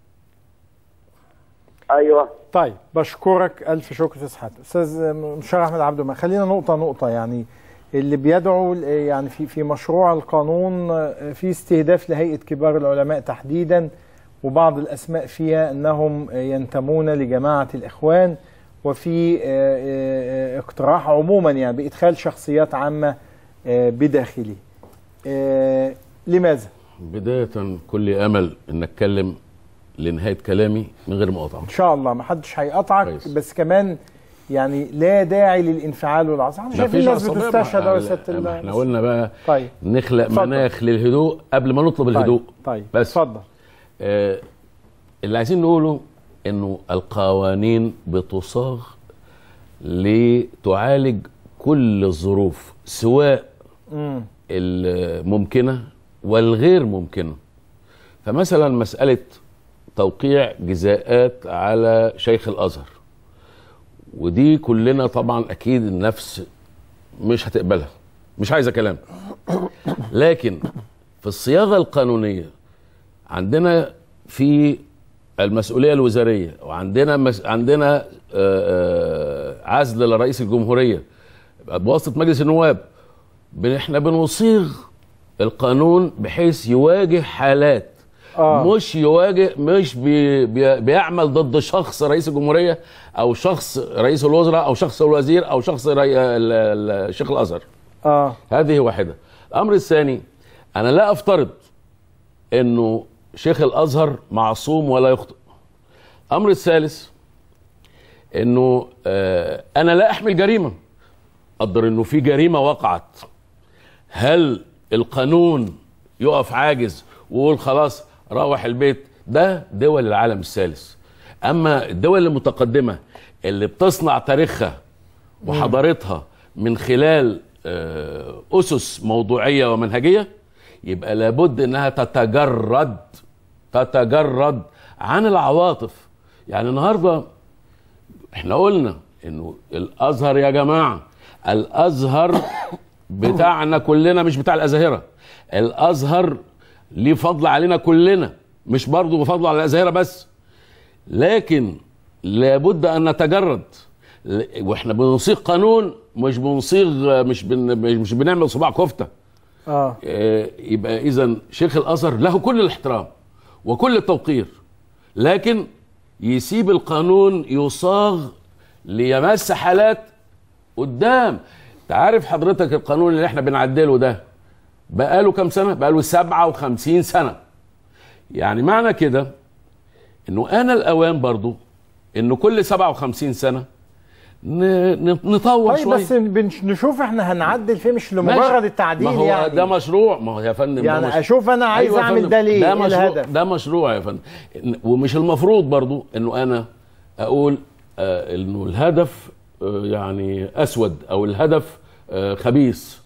[SPEAKER 9] ايوه
[SPEAKER 1] طيب بشكرك الف شكر استاذ حاتم استاذ مشار احمد عبد المنعم خلينا نقطه نقطه يعني اللي بيدعو يعني في في مشروع القانون في استهداف لهيئه كبار العلماء تحديدا وبعض الاسماء فيها انهم ينتمون لجماعه الاخوان وفي آه، آه، اقتراح عموما يعني بادخال شخصيات عامه آه، بداخله آه، لماذا؟
[SPEAKER 7] بداية كل أمل إن أتكلم لنهاية كلامي من غير مقاطعة
[SPEAKER 1] ان شاء الله ما حدش هيقطعك بس كمان يعني لا داعي للانفعال والعصا احنا شايفين
[SPEAKER 7] مفيش
[SPEAKER 1] الناس
[SPEAKER 7] عصبية.
[SPEAKER 1] بتستشهد
[SPEAKER 7] ما-
[SPEAKER 1] يا سياده
[SPEAKER 7] ما
[SPEAKER 1] الله
[SPEAKER 7] احنا قلنا بقى
[SPEAKER 1] طيب
[SPEAKER 7] نخلق
[SPEAKER 1] اتفضل.
[SPEAKER 7] مناخ للهدوء قبل ما نطلب الهدوء
[SPEAKER 1] طيب
[SPEAKER 7] بس
[SPEAKER 1] اتفضل
[SPEAKER 7] آه اللي عايزين نقوله انه القوانين بتصاغ لتعالج كل الظروف سواء
[SPEAKER 1] مم.
[SPEAKER 7] الممكنه والغير ممكنه فمثلا مساله توقيع جزاءات على شيخ الازهر ودي كلنا طبعا اكيد النفس مش هتقبلها مش عايزه كلام لكن في الصياغه القانونيه عندنا في المسؤوليه الوزاريه وعندنا مس... عندنا آه، آه، عزل لرئيس الجمهوريه بواسطه مجلس النواب بن- احنا بنصيغ القانون بحيث يواجه حالات آه. مش يواجه مش بي بي بيعمل ضد شخص رئيس الجمهوريه او شخص رئيس الوزراء او شخص الوزير او شخص ري... ال- ال- شيخ الازهر
[SPEAKER 1] اه
[SPEAKER 7] هذه واحده الامر الثاني انا لا افترض انه شيخ الازهر معصوم ولا يخطئ الامر الثالث انه آه انا لا احمل جريمه قدر انه في جريمه وقعت هل القانون يقف عاجز ويقول خلاص روح البيت ده دول العالم الثالث اما الدول المتقدمه اللي بتصنع تاريخها وحضارتها من خلال آه، اسس موضوعيه ومنهجيه يبقى لابد انها تتجرد تتجرد عن العواطف يعني النهارده احنا قلنا انه الازهر يا جماعه الازهر بتاعنا كلنا مش بتاع الازاهره الازهر ليه فضل علينا كلنا مش برضه بفضل على الازاهره بس لكن لابد ان نتجرد ل- واحنا بنصيغ قانون مش بنصيغ مش بن مش بنعمل صباع كفته
[SPEAKER 1] اه
[SPEAKER 7] آه، يبقى اذا شيخ الازهر له كل الاحترام وكل التوقير لكن يسيب القانون يصاغ ليمس حالات قدام تعرف حضرتك القانون اللي احنا بنعدله ده بقاله كام سنه بقاله 57 سنه يعني معنى كده انه انا الاوان برضو انه كل 57 سنه ن- ن- نطور
[SPEAKER 1] طيب
[SPEAKER 7] شويه
[SPEAKER 1] بس بنش- نشوف احنا هنعدل فيه مش لمجرد
[SPEAKER 7] ماشي.
[SPEAKER 1] التعديل
[SPEAKER 7] ما هو
[SPEAKER 1] يعني
[SPEAKER 7] ده مشروع ما هو يا فندم ده
[SPEAKER 1] يعني
[SPEAKER 7] مش...
[SPEAKER 1] أشوف أنا عايز
[SPEAKER 7] يا
[SPEAKER 1] أعمل
[SPEAKER 7] فندم،
[SPEAKER 1] ده ليه؟
[SPEAKER 7] ده
[SPEAKER 1] إيه
[SPEAKER 7] مشروع
[SPEAKER 1] الهدف؟
[SPEAKER 7] ده مشروع يا فندم إن- ومش المفروض برضو انه انا اقول آه انه الهدف آه يعني اسود او الهدف آه خبيث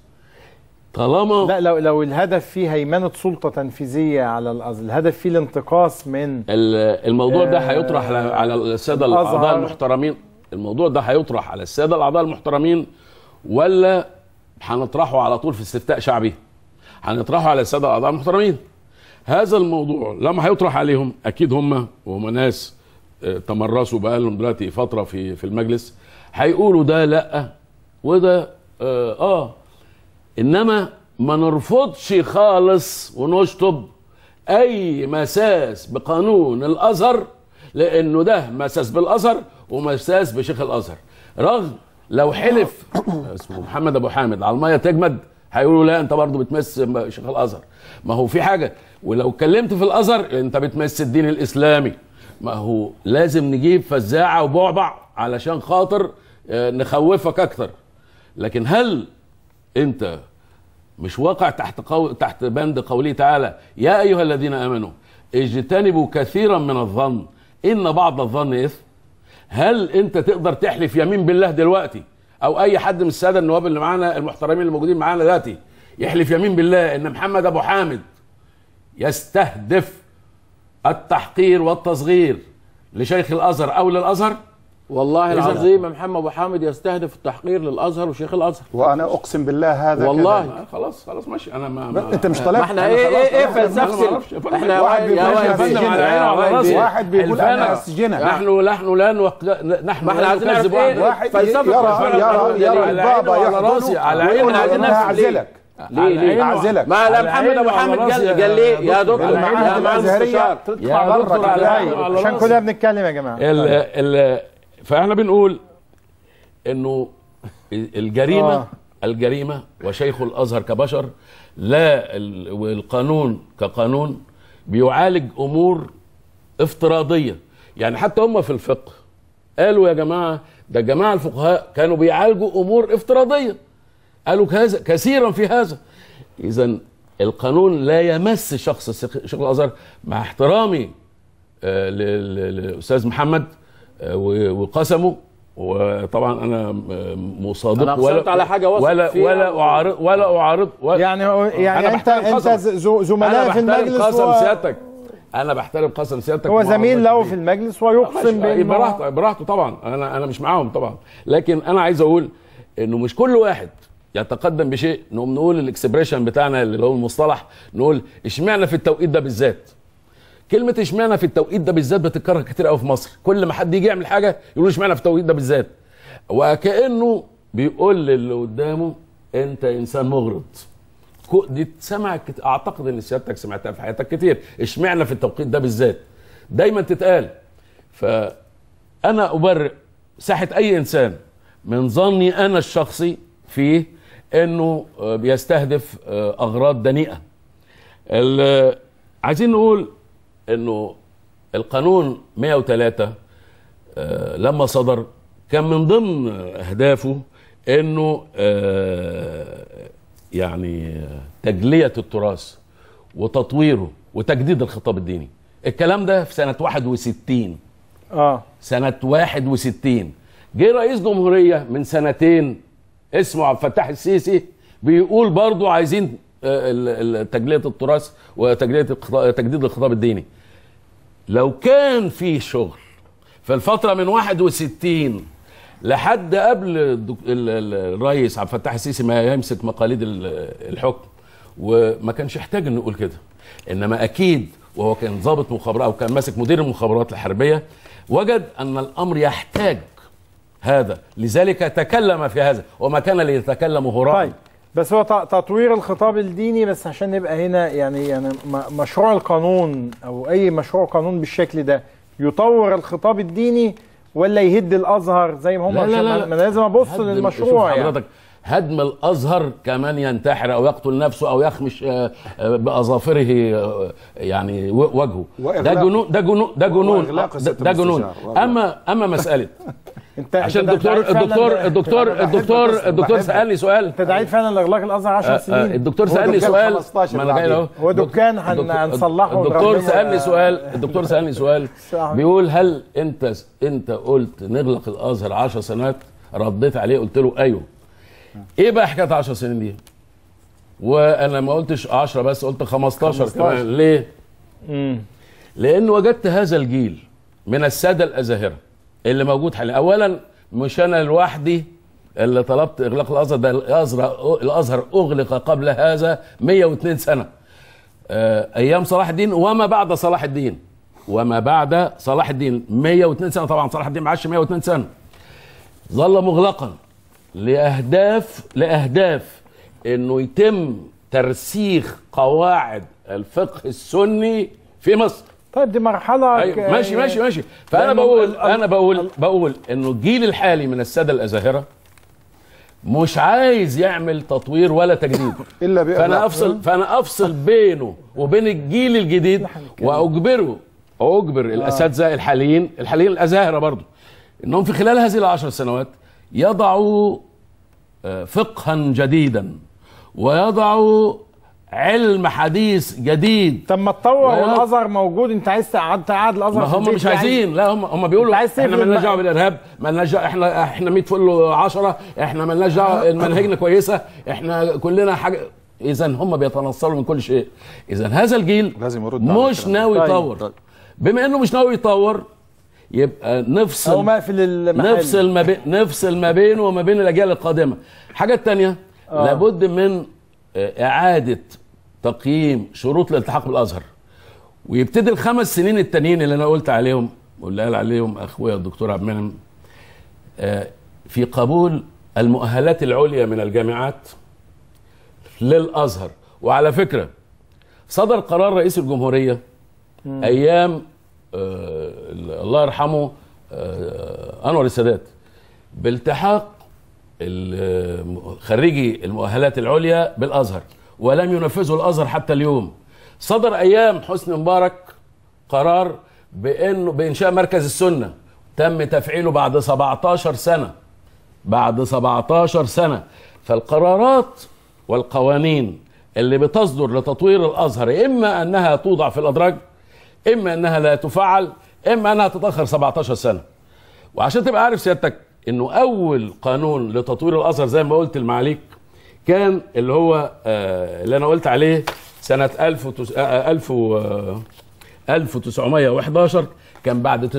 [SPEAKER 7] طالما
[SPEAKER 1] لا لو لو الهدف فيه هيمنه سلطه تنفيذيه على الازهر الهدف فيه الانتقاص من
[SPEAKER 7] ال- الموضوع ده
[SPEAKER 1] آه،
[SPEAKER 7] هيطرح على على الساده
[SPEAKER 1] الأزهر.
[SPEAKER 7] الاعضاء المحترمين الموضوع ده هيطرح على الساده الاعضاء المحترمين ولا هنطرحه على طول في استفتاء شعبي هنطرحه على الساده الاعضاء المحترمين هذا الموضوع لما هيطرح عليهم اكيد هم وهم ناس آه، تمرسوا بقى لهم دلوقتي فتره في في المجلس هيقولوا ده لا وده اه, آه. انما ما نرفضش خالص ونشطب اي مساس بقانون الازهر لانه ده مساس بالازهر ومساس بشيخ الازهر رغم لو حلف اسمه محمد ابو حامد على الميه تجمد هيقولوا لا انت برضه بتمس شيخ الازهر ما هو في حاجه ولو اتكلمت في الازهر انت بتمس الدين الاسلامي ما هو لازم نجيب فزاعه وبعبع علشان خاطر آه، نخوفك اكتر لكن هل انت مش واقع تحت قو... تحت بند قوله تعالى يا ايها الذين امنوا اجتنبوا كثيرا من الظن ان بعض الظن اثم هل انت تقدر تحلف يمين بالله دلوقتي او اي حد من الساده النواب اللي معانا المحترمين اللي موجودين معانا دلوقتي يحلف يمين بالله ان محمد ابو حامد يستهدف التحقير والتصغير لشيخ الازهر او للازهر
[SPEAKER 3] والله
[SPEAKER 7] إذا-
[SPEAKER 3] العظيم محمد ابو حامد يستهدف التحقير للازهر وشيخ الازهر
[SPEAKER 6] وانا اقسم بالله هذا
[SPEAKER 3] والله.
[SPEAKER 6] كذلك.
[SPEAKER 7] خلاص خلاص ماشي انا ما,
[SPEAKER 6] ما- أنت مش طالب؟
[SPEAKER 3] ما احنا
[SPEAKER 6] أنا
[SPEAKER 3] ايه
[SPEAKER 6] خلاص-
[SPEAKER 3] ايه ايه
[SPEAKER 6] خلاص، أنا ما
[SPEAKER 3] فلسفه
[SPEAKER 7] أعرفش.
[SPEAKER 3] احنا
[SPEAKER 6] واحد بيقول
[SPEAKER 3] يا
[SPEAKER 6] لك
[SPEAKER 3] واحد
[SPEAKER 6] هسجنك.
[SPEAKER 3] بيجينا.
[SPEAKER 7] على عيني وعلى راسي.
[SPEAKER 6] واحد بيقول
[SPEAKER 7] الفنا.
[SPEAKER 6] انا هسجنك
[SPEAKER 7] نحن نحن لا نوق... نحن
[SPEAKER 3] ما احنا
[SPEAKER 7] لا
[SPEAKER 3] عايزين
[SPEAKER 7] نكذب
[SPEAKER 3] نعرف ايه
[SPEAKER 7] واحد.
[SPEAKER 6] واحد
[SPEAKER 3] فلسفة
[SPEAKER 6] يرى
[SPEAKER 3] القرآن
[SPEAKER 6] يرى يرى
[SPEAKER 3] على
[SPEAKER 6] البابا
[SPEAKER 7] عيني وعلى راسي،
[SPEAKER 6] يحضنه
[SPEAKER 7] على عيني
[SPEAKER 6] ويقول
[SPEAKER 7] وعلى
[SPEAKER 6] انا
[SPEAKER 7] راسي.
[SPEAKER 6] هعزلك
[SPEAKER 3] ليه ليه
[SPEAKER 6] اعزلك
[SPEAKER 3] ما لا
[SPEAKER 7] على
[SPEAKER 3] محمد
[SPEAKER 7] عيني
[SPEAKER 3] ابو
[SPEAKER 7] وعلى
[SPEAKER 3] حامد
[SPEAKER 7] راسي
[SPEAKER 3] قال
[SPEAKER 7] يا
[SPEAKER 3] قال ليه يا
[SPEAKER 7] دكتور.
[SPEAKER 3] دكتور
[SPEAKER 6] المعاهد
[SPEAKER 3] يا معالي
[SPEAKER 6] الازهريه
[SPEAKER 3] المستشار.
[SPEAKER 6] تطلع
[SPEAKER 7] يا
[SPEAKER 6] بره
[SPEAKER 7] دكتور على
[SPEAKER 6] كده
[SPEAKER 7] عيني وعلى
[SPEAKER 1] عشان
[SPEAKER 7] راسي.
[SPEAKER 1] كلنا بنتكلم يا جماعه
[SPEAKER 7] ال ال فاحنا بنقول انه الجريمه
[SPEAKER 1] آه.
[SPEAKER 7] آه. الجريمه وشيخ الازهر كبشر لا ال- والقانون كقانون بيعالج امور افتراضيه يعني حتى هم في الفقه قالوا يا جماعه ده الجماعه الفقهاء كانوا بيعالجوا امور افتراضيه قالوا كذا كثيرا في هذا اذا القانون لا يمس شخص الشيخ شيخ الازهر مع احترامي آه، ل- ل- للاستاذ محمد آه، و- وقسمه وطبعا انا آه، مصادق
[SPEAKER 3] أنا أقسمت على حاجة واثق
[SPEAKER 7] ولا
[SPEAKER 3] فيها.
[SPEAKER 7] ولا اعارض ولا اعارض ولا
[SPEAKER 1] يعني هو- يعني
[SPEAKER 7] أنا
[SPEAKER 1] انت
[SPEAKER 7] بحترم
[SPEAKER 1] انت
[SPEAKER 7] قسم.
[SPEAKER 1] ز- زملاء
[SPEAKER 7] انا
[SPEAKER 1] في
[SPEAKER 7] بحترم
[SPEAKER 1] المجلس
[SPEAKER 7] قسم
[SPEAKER 1] و-
[SPEAKER 7] سيادتك انا بحترم قسم سيادتك
[SPEAKER 1] هو
[SPEAKER 7] ومع
[SPEAKER 1] زميل
[SPEAKER 7] الله
[SPEAKER 1] له
[SPEAKER 7] كبير.
[SPEAKER 1] في المجلس ويقسم
[SPEAKER 7] ماشي،
[SPEAKER 1] بانه
[SPEAKER 7] براحته براحته طبعا انا انا مش معاهم طبعا لكن انا عايز اقول انه مش كل واحد يتقدم بشيء نقوم نقول الاكسبريشن بتاعنا اللي هو المصطلح نقول اشمعنى في التوقيت ده بالذات كلمة اشمعنى في التوقيت ده بالذات بتتكرر كتير قوي في مصر كل ما حد يجي يعمل حاجة يقول اشمعنى في التوقيت ده بالذات وكأنه بيقول للي قدامه انت انسان مغرض كو- دي اتسمع كت... اعتقد ان سيادتك سمعتها في حياتك كتير اشمعنى في التوقيت ده بالذات دايما تتقال فانا ابرئ ساحه اي انسان من ظني انا الشخصي فيه انه آه، بيستهدف آه، اغراض دنيئه ال- عايزين نقول انه القانون 103 آه، لما صدر كان من ضمن اهدافه انه آه، يعني آه، تجليه التراث وتطويره وتجديد الخطاب الديني الكلام ده في سنه 61
[SPEAKER 1] اه
[SPEAKER 7] سنة 61 جه رئيس جمهورية من سنتين اسمه عبد الفتاح السيسي بيقول برضو عايزين آه، ال- ال- تجلية التراث وتجلية الخطا- تجديد الخطاب الديني لو كان في شغل في الفترة من 61 لحد قبل الدك- ال- ال- الرئيس عبد الفتاح السيسي ما يمسك مقاليد ال- الحكم وما كانش يحتاج انه يقول كده انما اكيد وهو كان ضابط مخابرات او كان ماسك مدير المخابرات الحربيه وجد ان الامر يحتاج هذا لذلك تكلم في هذا وما كان ليتكلم هراء
[SPEAKER 1] طيب بس هو ت- تطوير الخطاب الديني بس عشان نبقى هنا يعني يعني م- مشروع القانون او اي مشروع قانون بالشكل ده يطور الخطاب الديني ولا يهد الازهر زي ما هم
[SPEAKER 7] لا لا
[SPEAKER 1] عشان
[SPEAKER 7] لا
[SPEAKER 1] ما
[SPEAKER 7] لا.
[SPEAKER 1] ما أنا لازم ابص
[SPEAKER 7] هدم-
[SPEAKER 1] للمشروع
[SPEAKER 7] شوف
[SPEAKER 1] يعني
[SPEAKER 7] حضرتك هدم الازهر كمان ينتحر او يقتل نفسه او يخمش آه، آه، باظافره آه، يعني و- وجهه ده
[SPEAKER 6] وإغلاق-
[SPEAKER 7] جنون ده جنون ده جنون
[SPEAKER 6] وإغلاق
[SPEAKER 7] ده,
[SPEAKER 6] الست
[SPEAKER 7] ده جنون
[SPEAKER 6] المستشار. وإغلاق.
[SPEAKER 7] اما اما مساله
[SPEAKER 1] انت
[SPEAKER 7] عشان
[SPEAKER 1] أنت
[SPEAKER 7] الدكتور
[SPEAKER 1] دعيت فعلاً
[SPEAKER 7] الدكتور
[SPEAKER 1] ل-
[SPEAKER 7] الدكتور
[SPEAKER 1] أنا بحب
[SPEAKER 7] الدكتور
[SPEAKER 1] القصة،
[SPEAKER 7] الدكتور
[SPEAKER 1] بحب.
[SPEAKER 7] سالني سؤال
[SPEAKER 1] انت دعيت فعلا لاغلاق الازهر 10
[SPEAKER 7] آه، آه،
[SPEAKER 1] سنين
[SPEAKER 7] الدكتور
[SPEAKER 1] هو
[SPEAKER 7] سالني
[SPEAKER 1] دكان
[SPEAKER 7] سؤال
[SPEAKER 1] 15
[SPEAKER 7] ما انا جاي
[SPEAKER 1] بعدين.
[SPEAKER 7] اهو
[SPEAKER 1] هو دكان هن-
[SPEAKER 7] الدكتور-
[SPEAKER 1] هنصلحه
[SPEAKER 7] الدكتور
[SPEAKER 1] ونرممه.
[SPEAKER 7] سالني سؤال الدكتور سالني سؤال
[SPEAKER 1] صح.
[SPEAKER 7] بيقول هل انت انت قلت نغلق الازهر 10 سنوات رديت عليه قلت له ايوه ايه بقى حكايه 10 سنين دي وانا ما قلتش 10 بس قلت 15
[SPEAKER 1] 15.
[SPEAKER 7] كمان ليه
[SPEAKER 1] مم.
[SPEAKER 7] لان وجدت هذا الجيل من الساده الازاهره اللي موجود حاليا اولا مش انا لوحدي اللي طلبت اغلاق الازهر ده الازهر الازهر اغلق قبل هذا 102 سنه آه، ايام صلاح الدين وما بعد صلاح الدين وما بعد صلاح الدين 102 سنه طبعا صلاح الدين ما عاش 102 سنه ظل مغلقا لاهداف لاهداف انه يتم ترسيخ قواعد الفقه السني في مصر
[SPEAKER 1] طيب دي مرحله
[SPEAKER 7] أيوة
[SPEAKER 1] ك-
[SPEAKER 7] ماشي ماشي ماشي فانا
[SPEAKER 1] لأنه
[SPEAKER 7] بقول
[SPEAKER 1] ال-
[SPEAKER 7] انا بقول بقول انه الجيل الحالي من الساده الازاهره مش عايز يعمل تطوير ولا تجديد
[SPEAKER 6] الا بإغلاق.
[SPEAKER 7] فانا افصل فانا افصل بينه وبين الجيل الجديد واجبره اجبر الاساتذه الحاليين الحاليين الازاهره برضو انهم في خلال هذه العشر سنوات يضعوا آه، فقها جديدا ويضعوا علم حديث جديد
[SPEAKER 1] طب ما تطور
[SPEAKER 7] ويض-
[SPEAKER 1] والازهر موجود انت عايز تقعد تقعد الازهر
[SPEAKER 7] ما
[SPEAKER 1] في
[SPEAKER 7] هم
[SPEAKER 1] البيت
[SPEAKER 7] مش
[SPEAKER 1] يعني؟
[SPEAKER 7] عايزين لا هم هم بيقولوا
[SPEAKER 1] أنت عايز
[SPEAKER 7] احنا
[SPEAKER 1] تفرض
[SPEAKER 7] مالناش
[SPEAKER 1] بقى-
[SPEAKER 7] دعوه بالارهاب مالناش دعوه احنا احنا 100 فل 10 احنا مالناش دعوه منهجنا كويسه احنا كلنا حاجه اذا هم بيتنصلوا من كل شيء اذا هذا الجيل
[SPEAKER 6] لازم يرد على
[SPEAKER 7] مش
[SPEAKER 6] الكلام ده.
[SPEAKER 7] ناوي
[SPEAKER 6] طيب،
[SPEAKER 7] يطور بما انه مش ناوي يطور يبقى نفصل
[SPEAKER 1] أو مقفل المحل.
[SPEAKER 7] نفصل ما بين نفصل ما بينه وما بين الاجيال القادمه الحاجه الثانيه
[SPEAKER 1] آه.
[SPEAKER 7] لابد من آه، اعاده تقييم شروط الالتحاق بالازهر ويبتدي الخمس سنين التانيين اللي انا قلت عليهم واللي قال عليهم اخويا الدكتور عبد المنعم آه، في قبول المؤهلات العليا من الجامعات للازهر وعلى فكره صدر قرار رئيس الجمهوريه ايام آه الله يرحمه آه انور السادات بالتحاق ال- خريجي المؤهلات العليا بالازهر ولم ينفذه الازهر حتى اليوم صدر ايام حسني مبارك قرار بانه بانشاء مركز السنه تم تفعيله بعد 17 سنه بعد 17 سنه فالقرارات والقوانين اللي بتصدر لتطوير الازهر اما انها توضع في الادراج اما انها لا تفعل اما انها تتاخر 17 سنه وعشان تبقى عارف سيادتك انه اول قانون لتطوير الازهر زي ما قلت المعاليك كان اللي هو آه اللي انا قلت عليه سنه 1000 وتس- آه، 1000 و- آه، 1911 كان بعد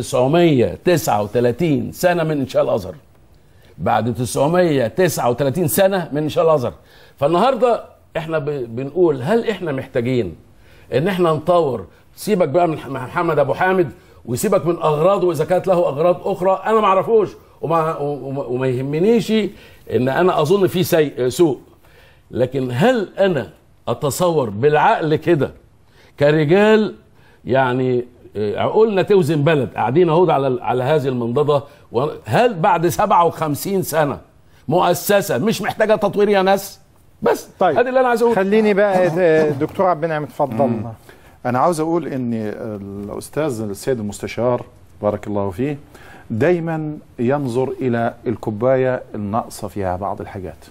[SPEAKER 7] 939 سنه من انشاء الازهر بعد 939 سنه من انشاء الازهر فالنهارده احنا ب- بنقول هل احنا محتاجين ان احنا نطور سيبك بقى من ح- محمد ابو حامد وسيبك من اغراضه واذا كانت له اغراض اخرى انا ما اعرفوش وما, وما, وما يهمنيش ان انا اظن فيه سيء سوء لكن هل انا اتصور بالعقل كده كرجال يعني آه، عقولنا توزن بلد قاعدين اهو على على هذه المنضده هل بعد 57 سنه مؤسسه مش محتاجه تطوير يا ناس بس
[SPEAKER 1] طيب
[SPEAKER 7] هذا اللي انا عايز اقوله
[SPEAKER 1] خليني بقى آه، دكتور عبد المنعم اتفضل
[SPEAKER 6] مم. انا عاوز اقول ان الاستاذ السيد المستشار بارك الله فيه دايما ينظر الى الكوبايه الناقصه فيها بعض الحاجات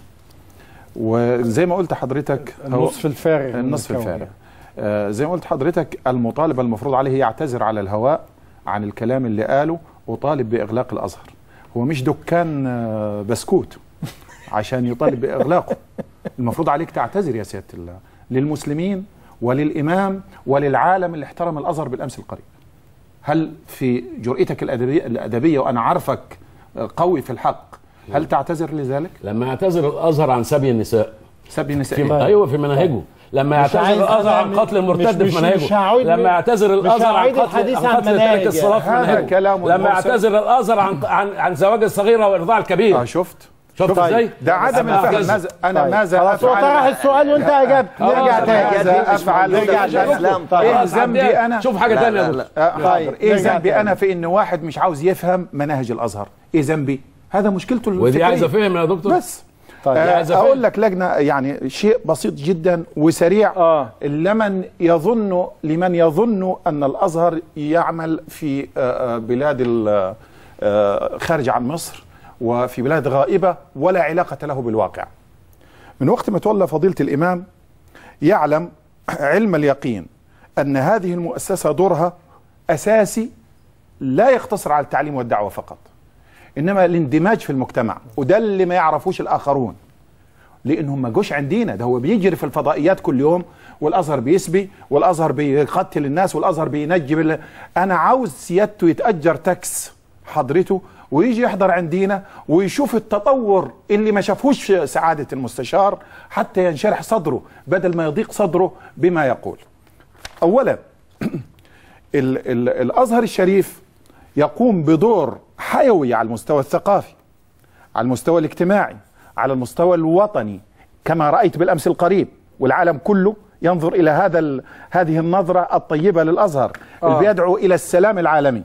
[SPEAKER 6] وزي ما قلت حضرتك هو-
[SPEAKER 1] النصف الفارغ من
[SPEAKER 6] النصف
[SPEAKER 1] الكون.
[SPEAKER 6] الفارغ آه، زي ما قلت حضرتك المطالب المفروض عليه يعتذر على الهواء عن الكلام اللي قاله وطالب باغلاق الازهر هو مش دكان آه، بسكوت عشان يطالب باغلاقه المفروض عليك تعتذر يا سياده الله للمسلمين وللامام وللعالم اللي احترم الازهر بالامس القريب هل في جرأتك الادبيه الادبيه وانا عارفك آه، قوي في الحق هل تعتذر لذلك
[SPEAKER 7] لما يعتذر الازهر عن سبي النساء
[SPEAKER 6] سبي النساء
[SPEAKER 7] في
[SPEAKER 6] إيه؟
[SPEAKER 7] ايوه في مناهجه لما
[SPEAKER 1] مش عايز
[SPEAKER 7] يعتذر الازهر
[SPEAKER 1] أنا
[SPEAKER 7] عن قتل المرتد
[SPEAKER 1] مش-
[SPEAKER 7] في
[SPEAKER 1] مش-
[SPEAKER 7] منهجه
[SPEAKER 1] مش هعود-
[SPEAKER 7] لما يعتذر
[SPEAKER 1] مش
[SPEAKER 7] الازهر عن
[SPEAKER 1] هعيد
[SPEAKER 7] قتل
[SPEAKER 1] الحديث
[SPEAKER 7] عن
[SPEAKER 1] عن
[SPEAKER 7] قتل تارك
[SPEAKER 1] مناهج.
[SPEAKER 7] الصلاه في
[SPEAKER 6] هذا
[SPEAKER 7] منهجه
[SPEAKER 6] كلام
[SPEAKER 7] لما
[SPEAKER 6] مرسل.
[SPEAKER 7] يعتذر الازهر عن عن عن زواج الصغيره وارضاع الكبير
[SPEAKER 6] اه شفت
[SPEAKER 7] شفت
[SPEAKER 6] طيب.
[SPEAKER 7] ازاي؟
[SPEAKER 6] ده عدم
[SPEAKER 7] لما
[SPEAKER 6] الفهم
[SPEAKER 7] يعتذر.
[SPEAKER 6] ماذا انا
[SPEAKER 1] طيب.
[SPEAKER 6] ماذا
[SPEAKER 1] خلاص هو
[SPEAKER 6] افعل
[SPEAKER 1] طرح السؤال وانت اجبت نرجع
[SPEAKER 6] آه،
[SPEAKER 1] تاني
[SPEAKER 6] ماذا افعل
[SPEAKER 1] نرجع
[SPEAKER 6] نرجع
[SPEAKER 1] تاني
[SPEAKER 8] الإسلام.
[SPEAKER 1] طيب.
[SPEAKER 6] ايه
[SPEAKER 7] خلاص،
[SPEAKER 6] ذنبي
[SPEAKER 7] عديها.
[SPEAKER 6] انا
[SPEAKER 7] شوف حاجه
[SPEAKER 8] لا،
[SPEAKER 7] ثانيه
[SPEAKER 8] لا،
[SPEAKER 7] يا
[SPEAKER 8] لا.
[SPEAKER 7] دكتور
[SPEAKER 6] آه،
[SPEAKER 1] طيب،
[SPEAKER 6] حاضر ايه
[SPEAKER 1] نرجع
[SPEAKER 6] ذنبي
[SPEAKER 1] تاني.
[SPEAKER 6] انا في ان واحد مش عاوز يفهم مناهج الازهر ايه ذنبي هذا مشكلته
[SPEAKER 7] ودي
[SPEAKER 6] الفكرية.
[SPEAKER 7] عايزه فهم يا دكتور
[SPEAKER 6] بس
[SPEAKER 1] طيب.
[SPEAKER 6] آه
[SPEAKER 7] عايزة فهم.
[SPEAKER 6] اقول لك لجنه يعني شيء بسيط جدا وسريع
[SPEAKER 1] اه
[SPEAKER 6] لمن يظن لمن يظن ان الازهر يعمل في آه، آه، بلاد ال- آه، خارج عن مصر وفي بلاد غائبه ولا علاقه له بالواقع. من وقت ما تولى فضيله الامام يعلم علم اليقين ان هذه المؤسسه دورها اساسي لا يقتصر على التعليم والدعوه فقط. انما الاندماج في المجتمع وده اللي ما يعرفوش الاخرون. لانهم ما جوش عندنا ده هو بيجري في الفضائيات كل يوم والازهر بيسبي والازهر بيقتل الناس والازهر بينجي بال... انا عاوز سيادته يتاجر تاكس حضرته ويجي يحضر عندنا ويشوف التطور اللي ما شافوش سعاده المستشار حتى ينشرح صدره بدل ما يضيق صدره بما يقول. اولا ال ال الازهر الشريف يقوم بدور حيوي على المستوى الثقافي على المستوى الاجتماعي على المستوى الوطني كما رأيت بالأمس القريب والعالم كله ينظر الى هذا ال- هذه النظره الطيبه للازهر
[SPEAKER 1] آه.
[SPEAKER 6] اللي بيدعو الى السلام العالمي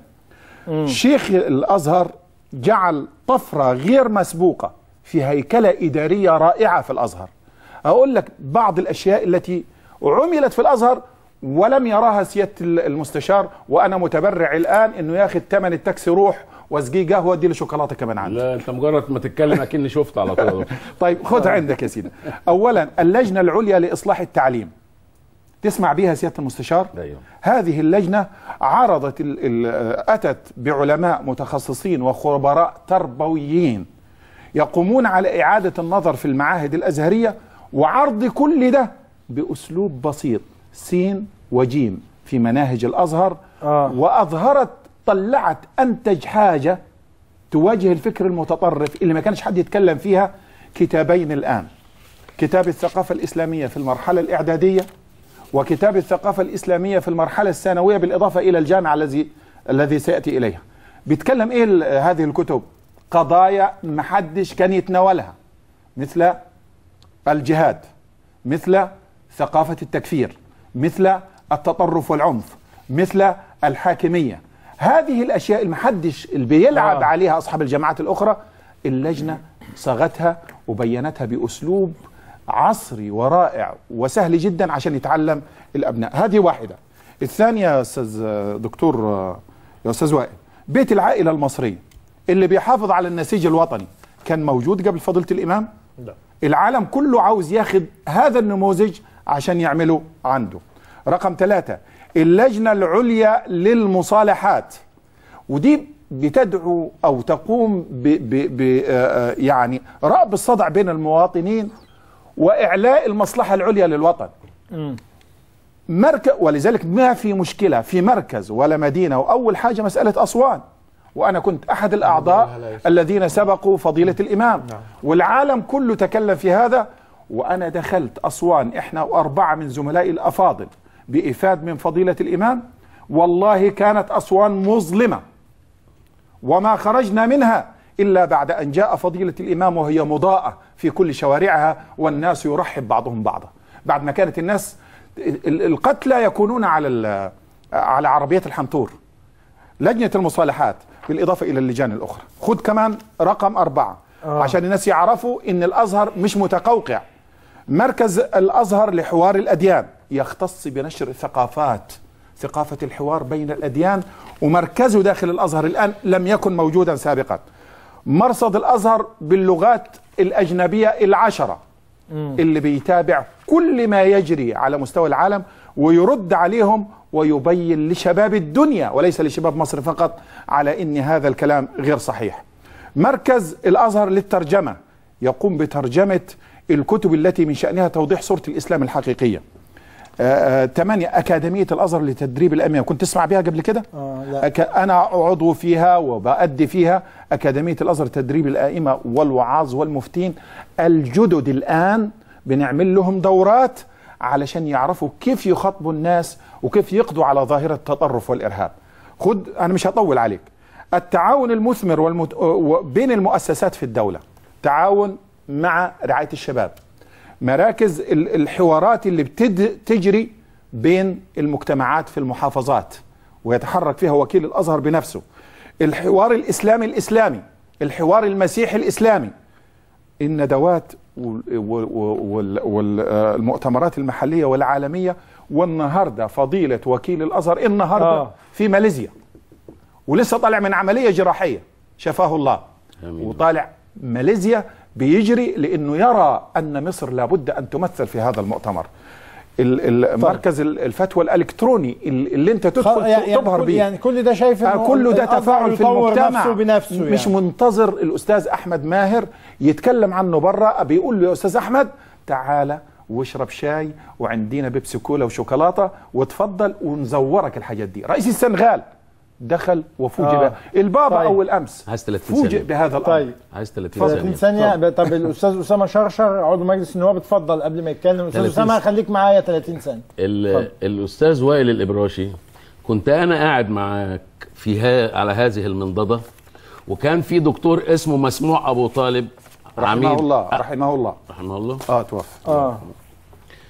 [SPEAKER 6] شيخ الازهر جعل طفره غير مسبوقه في هيكله اداريه رائعه في الازهر اقول لك بعض الاشياء التي عملت في الازهر ولم يراها سياده المستشار وانا متبرع الان انه ياخذ ثمن التاكسي روح واسقيه قهوه ادي له شوكولاته كمان عندي
[SPEAKER 7] لا انت مجرد ما تتكلم اكني شفت على طول
[SPEAKER 6] طيب خذ عندك يا سيدي اولا اللجنه العليا لاصلاح التعليم تسمع بها سياده المستشار
[SPEAKER 7] ايوه
[SPEAKER 6] هذه اللجنه عرضت ال ال اتت بعلماء متخصصين وخبراء تربويين يقومون على اعاده النظر في المعاهد الازهريه وعرض كل ده باسلوب بسيط سين وجيم في مناهج الازهر آه. واظهرت طلعت انتج حاجه تواجه الفكر المتطرف اللي ما كانش حد يتكلم فيها كتابين الان كتاب الثقافه الاسلاميه في المرحله الاعداديه وكتاب الثقافة الإسلامية في المرحلة الثانوية بالإضافة إلى الجامعة الذي الذي سيأتي إليها بيتكلم إيه ال- هذه الكتب قضايا محدش كان يتناولها مثل الجهاد مثل ثقافة التكفير مثل التطرف والعنف مثل الحاكمية هذه الأشياء اللي محدش اللي بيلعب
[SPEAKER 1] آه.
[SPEAKER 6] عليها أصحاب الجامعات الأخرى اللجنة صاغتها وبينتها بأسلوب عصري ورائع وسهل جدا عشان يتعلم الابناء هذه واحده الثانيه يا استاذ دكتور يا استاذ وائل بيت العائله المصريه اللي بيحافظ على النسيج الوطني كان موجود قبل فضيله الامام
[SPEAKER 1] لا.
[SPEAKER 6] العالم كله عاوز ياخد هذا النموذج عشان يعمله عنده رقم ثلاثة اللجنة العليا للمصالحات ودي بتدعو أو تقوم ب ب ب آه، آه، يعني رأب الصدع بين المواطنين وإعلاء المصلحة العليا للوطن مركز ولذلك ما في مشكلة في مركز ولا مدينة وأول حاجة مسألة أسوان وأنا كنت أحد الأعضاء الذين سبقوا فضيلة الإمام والعالم كله تكلم في هذا وأنا دخلت أسوان إحنا وأربعة من زملائي الأفاضل بإفاد من فضيلة الإمام والله كانت أسوان مظلمة وما خرجنا منها إلا بعد أن جاء فضيلة الإمام وهي مضاءة في كل شوارعها والناس يرحب بعضهم بعضا بعد ما كانت الناس ال- القتلى يكونون على ال- على عربيات الحنطور لجنة المصالحات بالإضافة إلى اللجان الأخرى خد كمان رقم أربعة
[SPEAKER 1] آه.
[SPEAKER 6] عشان الناس يعرفوا إن الأزهر مش متقوقع مركز الأزهر لحوار الأديان يختص بنشر الثقافات ثقافة الحوار بين الأديان ومركزه داخل الأزهر الآن لم يكن موجودا سابقا مرصد الأزهر باللغات الأجنبية العشرة اللي بيتابع كل ما يجري على مستوى العالم ويرد عليهم ويبين لشباب الدنيا وليس لشباب مصر فقط على ان هذا الكلام غير صحيح. مركز الازهر للترجمه يقوم بترجمه الكتب التي من شانها توضيح صوره الاسلام الحقيقيه. آه، آه، ثمانية أكاديمية الأزهر لتدريب الأئمة كنت تسمع بها قبل كده؟
[SPEAKER 1] آه لا.
[SPEAKER 6] أك... أنا عضو فيها وبأدي فيها أكاديمية الأزهر تدريب الأئمة والوعاظ والمفتين الجدد الآن بنعمل لهم دورات علشان يعرفوا كيف يخاطبوا الناس وكيف يقضوا على ظاهرة التطرف والإرهاب خد أنا مش هطول عليك التعاون المثمر والمت... و- بين المؤسسات في الدولة تعاون مع رعاية الشباب مراكز ال- الحوارات اللي بتجري بين المجتمعات في المحافظات ويتحرك فيها وكيل الازهر بنفسه الحوار الاسلامي الاسلامي الحوار المسيحي الاسلامي الندوات والمؤتمرات المحليه والعالميه والنهارده فضيله وكيل الازهر النهارده
[SPEAKER 1] آه.
[SPEAKER 6] آه. في ماليزيا ولسه طالع من عمليه جراحيه شفاه الله وطالع ماليزيا بيجري لانه يرى ان مصر لابد ان تمثل في هذا المؤتمر ال- ال- مركز ال- الفتوى الالكتروني ال- اللي انت تدخل
[SPEAKER 1] خ- يعني
[SPEAKER 6] تبهر
[SPEAKER 1] كل-
[SPEAKER 6] بيه
[SPEAKER 1] يعني كل ده شايف
[SPEAKER 6] آه،
[SPEAKER 1] إنه
[SPEAKER 6] كله ده
[SPEAKER 1] الأزهر
[SPEAKER 6] تفاعل في
[SPEAKER 1] يطور
[SPEAKER 6] المجتمع
[SPEAKER 1] نفسه بنفسه
[SPEAKER 6] مش
[SPEAKER 1] يعني.
[SPEAKER 6] منتظر الاستاذ احمد ماهر يتكلم عنه بره بيقول له يا استاذ احمد تعالى واشرب شاي وعندنا بيبسي كولا وشوكولاته وتفضل ونزورك الحاجات دي رئيس السنغال دخل وفوجئ
[SPEAKER 1] آه.
[SPEAKER 6] آه. البابا
[SPEAKER 1] طيب.
[SPEAKER 6] اول امس
[SPEAKER 7] عايز 30
[SPEAKER 6] فوجئ
[SPEAKER 7] ثانية
[SPEAKER 6] بهذا الامر
[SPEAKER 1] طيب.
[SPEAKER 7] عايز 30
[SPEAKER 1] 30
[SPEAKER 7] ثانية
[SPEAKER 1] ثانية طب الأستاذ أسامة شرشر عضو مجلس النواب اتفضل قبل ما يتكلم أستاذ
[SPEAKER 7] 30
[SPEAKER 1] أسامة خليك معايا 30 ثانية
[SPEAKER 7] ال- الاستاذ وائل الابراشي كنت انا قاعد معاك في ها على هذه المنضده وكان في دكتور اسمه مسموع ابو طالب
[SPEAKER 6] رحمه
[SPEAKER 7] عميد
[SPEAKER 6] الله رحمه الله
[SPEAKER 7] رحمه الله
[SPEAKER 6] اه توفى
[SPEAKER 1] اه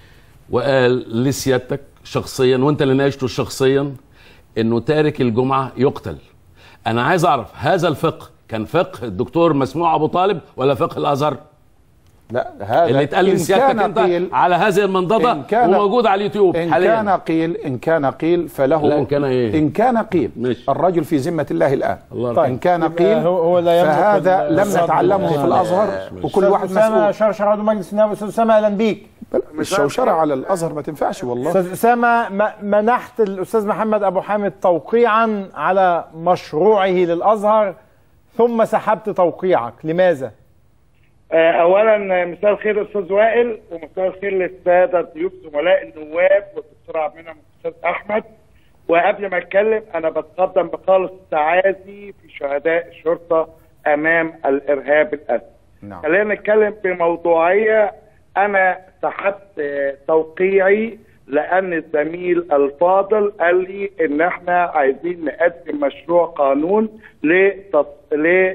[SPEAKER 7] وقال لسيادتك شخصيا وانت اللي ناقشته شخصيا انه تارك الجمعه يقتل انا عايز اعرف هذا الفقه كان فقه الدكتور مسموع ابو طالب ولا فقه الازهر
[SPEAKER 6] لا هذا
[SPEAKER 7] اللي اتقال
[SPEAKER 6] إن
[SPEAKER 7] لسيادتك
[SPEAKER 6] كان
[SPEAKER 7] انت
[SPEAKER 6] قيل-
[SPEAKER 7] على هذه المنضده
[SPEAKER 6] إن كان-
[SPEAKER 7] وموجود على اليوتيوب
[SPEAKER 6] إن
[SPEAKER 7] حاليا
[SPEAKER 6] كان قيل إن كان قيل فله
[SPEAKER 7] لا، إن كان إيه؟
[SPEAKER 6] إن كان قيل
[SPEAKER 7] ماشي.
[SPEAKER 6] الرجل في ذمة الله الآن
[SPEAKER 7] الله
[SPEAKER 6] إن كان
[SPEAKER 1] يبقى
[SPEAKER 6] قيل
[SPEAKER 1] هو- هو لا يملك
[SPEAKER 6] فهذا
[SPEAKER 1] ال-
[SPEAKER 6] لم
[SPEAKER 1] الصدر.
[SPEAKER 6] نتعلمه في
[SPEAKER 1] آه.
[SPEAKER 6] الأزهر وكل
[SPEAKER 1] أستاذ
[SPEAKER 6] واحد
[SPEAKER 1] أسامة
[SPEAKER 6] مسؤول
[SPEAKER 1] شرشر عضو مجلس النواب استاذ اسامه اهلا بيك
[SPEAKER 6] الشوشرة على الأزهر ما تنفعش والله
[SPEAKER 1] استاذ اسامه م- منحت الاستاذ محمد ابو حامد توقيعا على مشروعه للازهر ثم سحبت توقيعك لماذا؟
[SPEAKER 10] آه، اولا مساء الخير استاذ وائل ومساء الخير للساده ضيوف زملاء النواب والدكتور عبد المنعم والاستاذ احمد وقبل ما اتكلم انا بتقدم بخالص تعازي في شهداء الشرطه امام الارهاب الاسد.
[SPEAKER 6] نعم.
[SPEAKER 10] خلينا نتكلم بموضوعيه انا سحبت آه، توقيعي لان الزميل الفاضل قال لي ان احنا عايزين نقدم مشروع قانون لتص-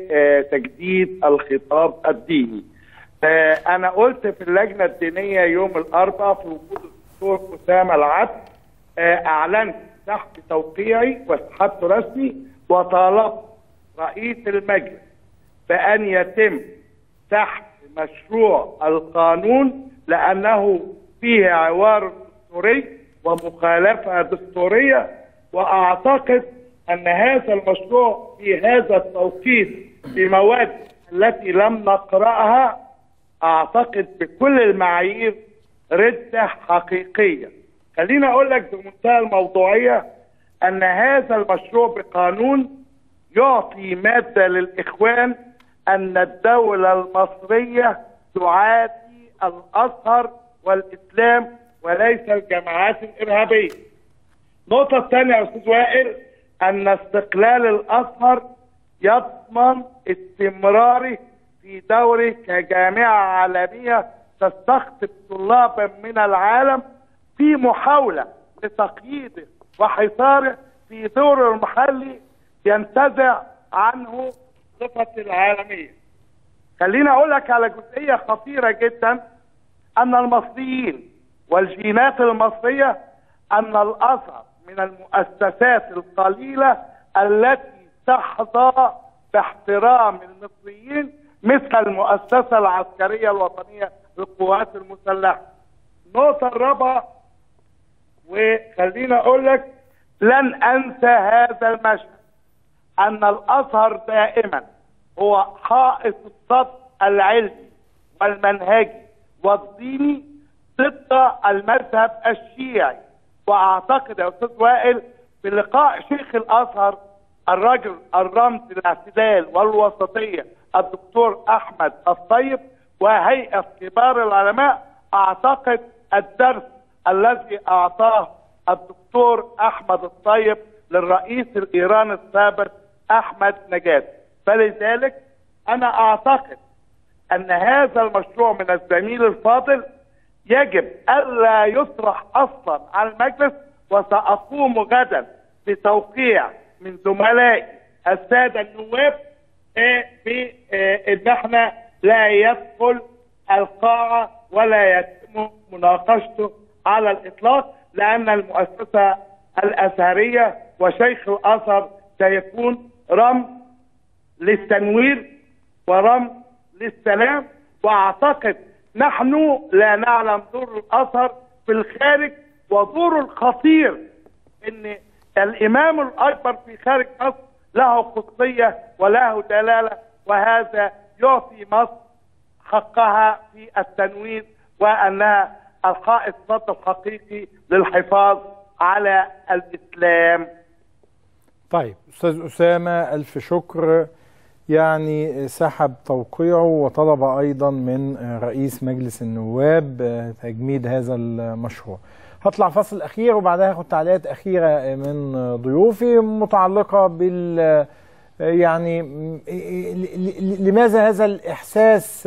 [SPEAKER 10] لتجديد الخطاب الديني. آه، انا قلت في اللجنه الدينيه يوم الاربعاء في وجود الدكتور اسامه العدل آه، اعلنت سحب توقيعي وسحبته رسمي وطالبت رئيس المجلس بان يتم سحب مشروع القانون لانه فيه عوار دستوري ومخالفه دستوريه واعتقد ان هذا المشروع في هذا التوقيت بمواد التي لم نقراها اعتقد بكل المعايير رده حقيقيه خليني اقول لك بمنتهى الموضوعيه ان هذا المشروع بقانون يعطي ماده للاخوان ان الدوله المصريه تعادي الازهر والاسلام وليس الجماعات الارهابيه. النقطه الثانيه يا استاذ وائل ان استقلال الازهر يضمن استمراره في دوره كجامعه عالميه تستقطب طلابا من العالم في محاوله لتقييده وحصاره في دوره المحلي ينتزع عنه صفه العالميه. خليني اقول لك على جزئيه خطيره جدا ان المصريين والجينات المصريه ان الازهر من المؤسسات القليله التي تحظى باحترام المصريين مثل المؤسسه العسكريه الوطنيه للقوات المسلحه. النقطه الرابعه وخليني اقول لك لن انسى هذا المشهد ان الازهر دائما هو حائط الصد العلمي والمنهجي والديني ضد المذهب الشيعي واعتقد يا استاذ وائل في لقاء شيخ الازهر الرجل الرمز الاعتدال والوسطيه الدكتور احمد الطيب وهيئه كبار العلماء اعتقد الدرس الذي اعطاه الدكتور احمد الطيب للرئيس الايراني السابق احمد نجاد فلذلك انا اعتقد ان هذا المشروع من الزميل الفاضل يجب الا يطرح اصلا على المجلس وساقوم غدا بتوقيع من زملائي الساده النواب آه، في آه، ان احنا لا يدخل القاعه ولا يتم مناقشته على الاطلاق لان المؤسسه الازهريه وشيخ الازهر سيكون رمز للتنوير ورمز للسلام واعتقد نحن لا نعلم دور الازهر في الخارج ودوره الخطير ان الامام الاكبر في خارج مصر له قدسيه وله دلاله وهذا يعطي مصر حقها في التنوير وانها الحائط صد الحقيقي للحفاظ على الاسلام
[SPEAKER 1] طيب استاذ اسامه الف شكر يعني سحب توقيعه وطلب ايضا من رئيس مجلس النواب تجميد هذا المشروع هطلع فصل اخير وبعدها هاخد تعليقات اخيره من ضيوفي متعلقه بال يعني لماذا هذا الاحساس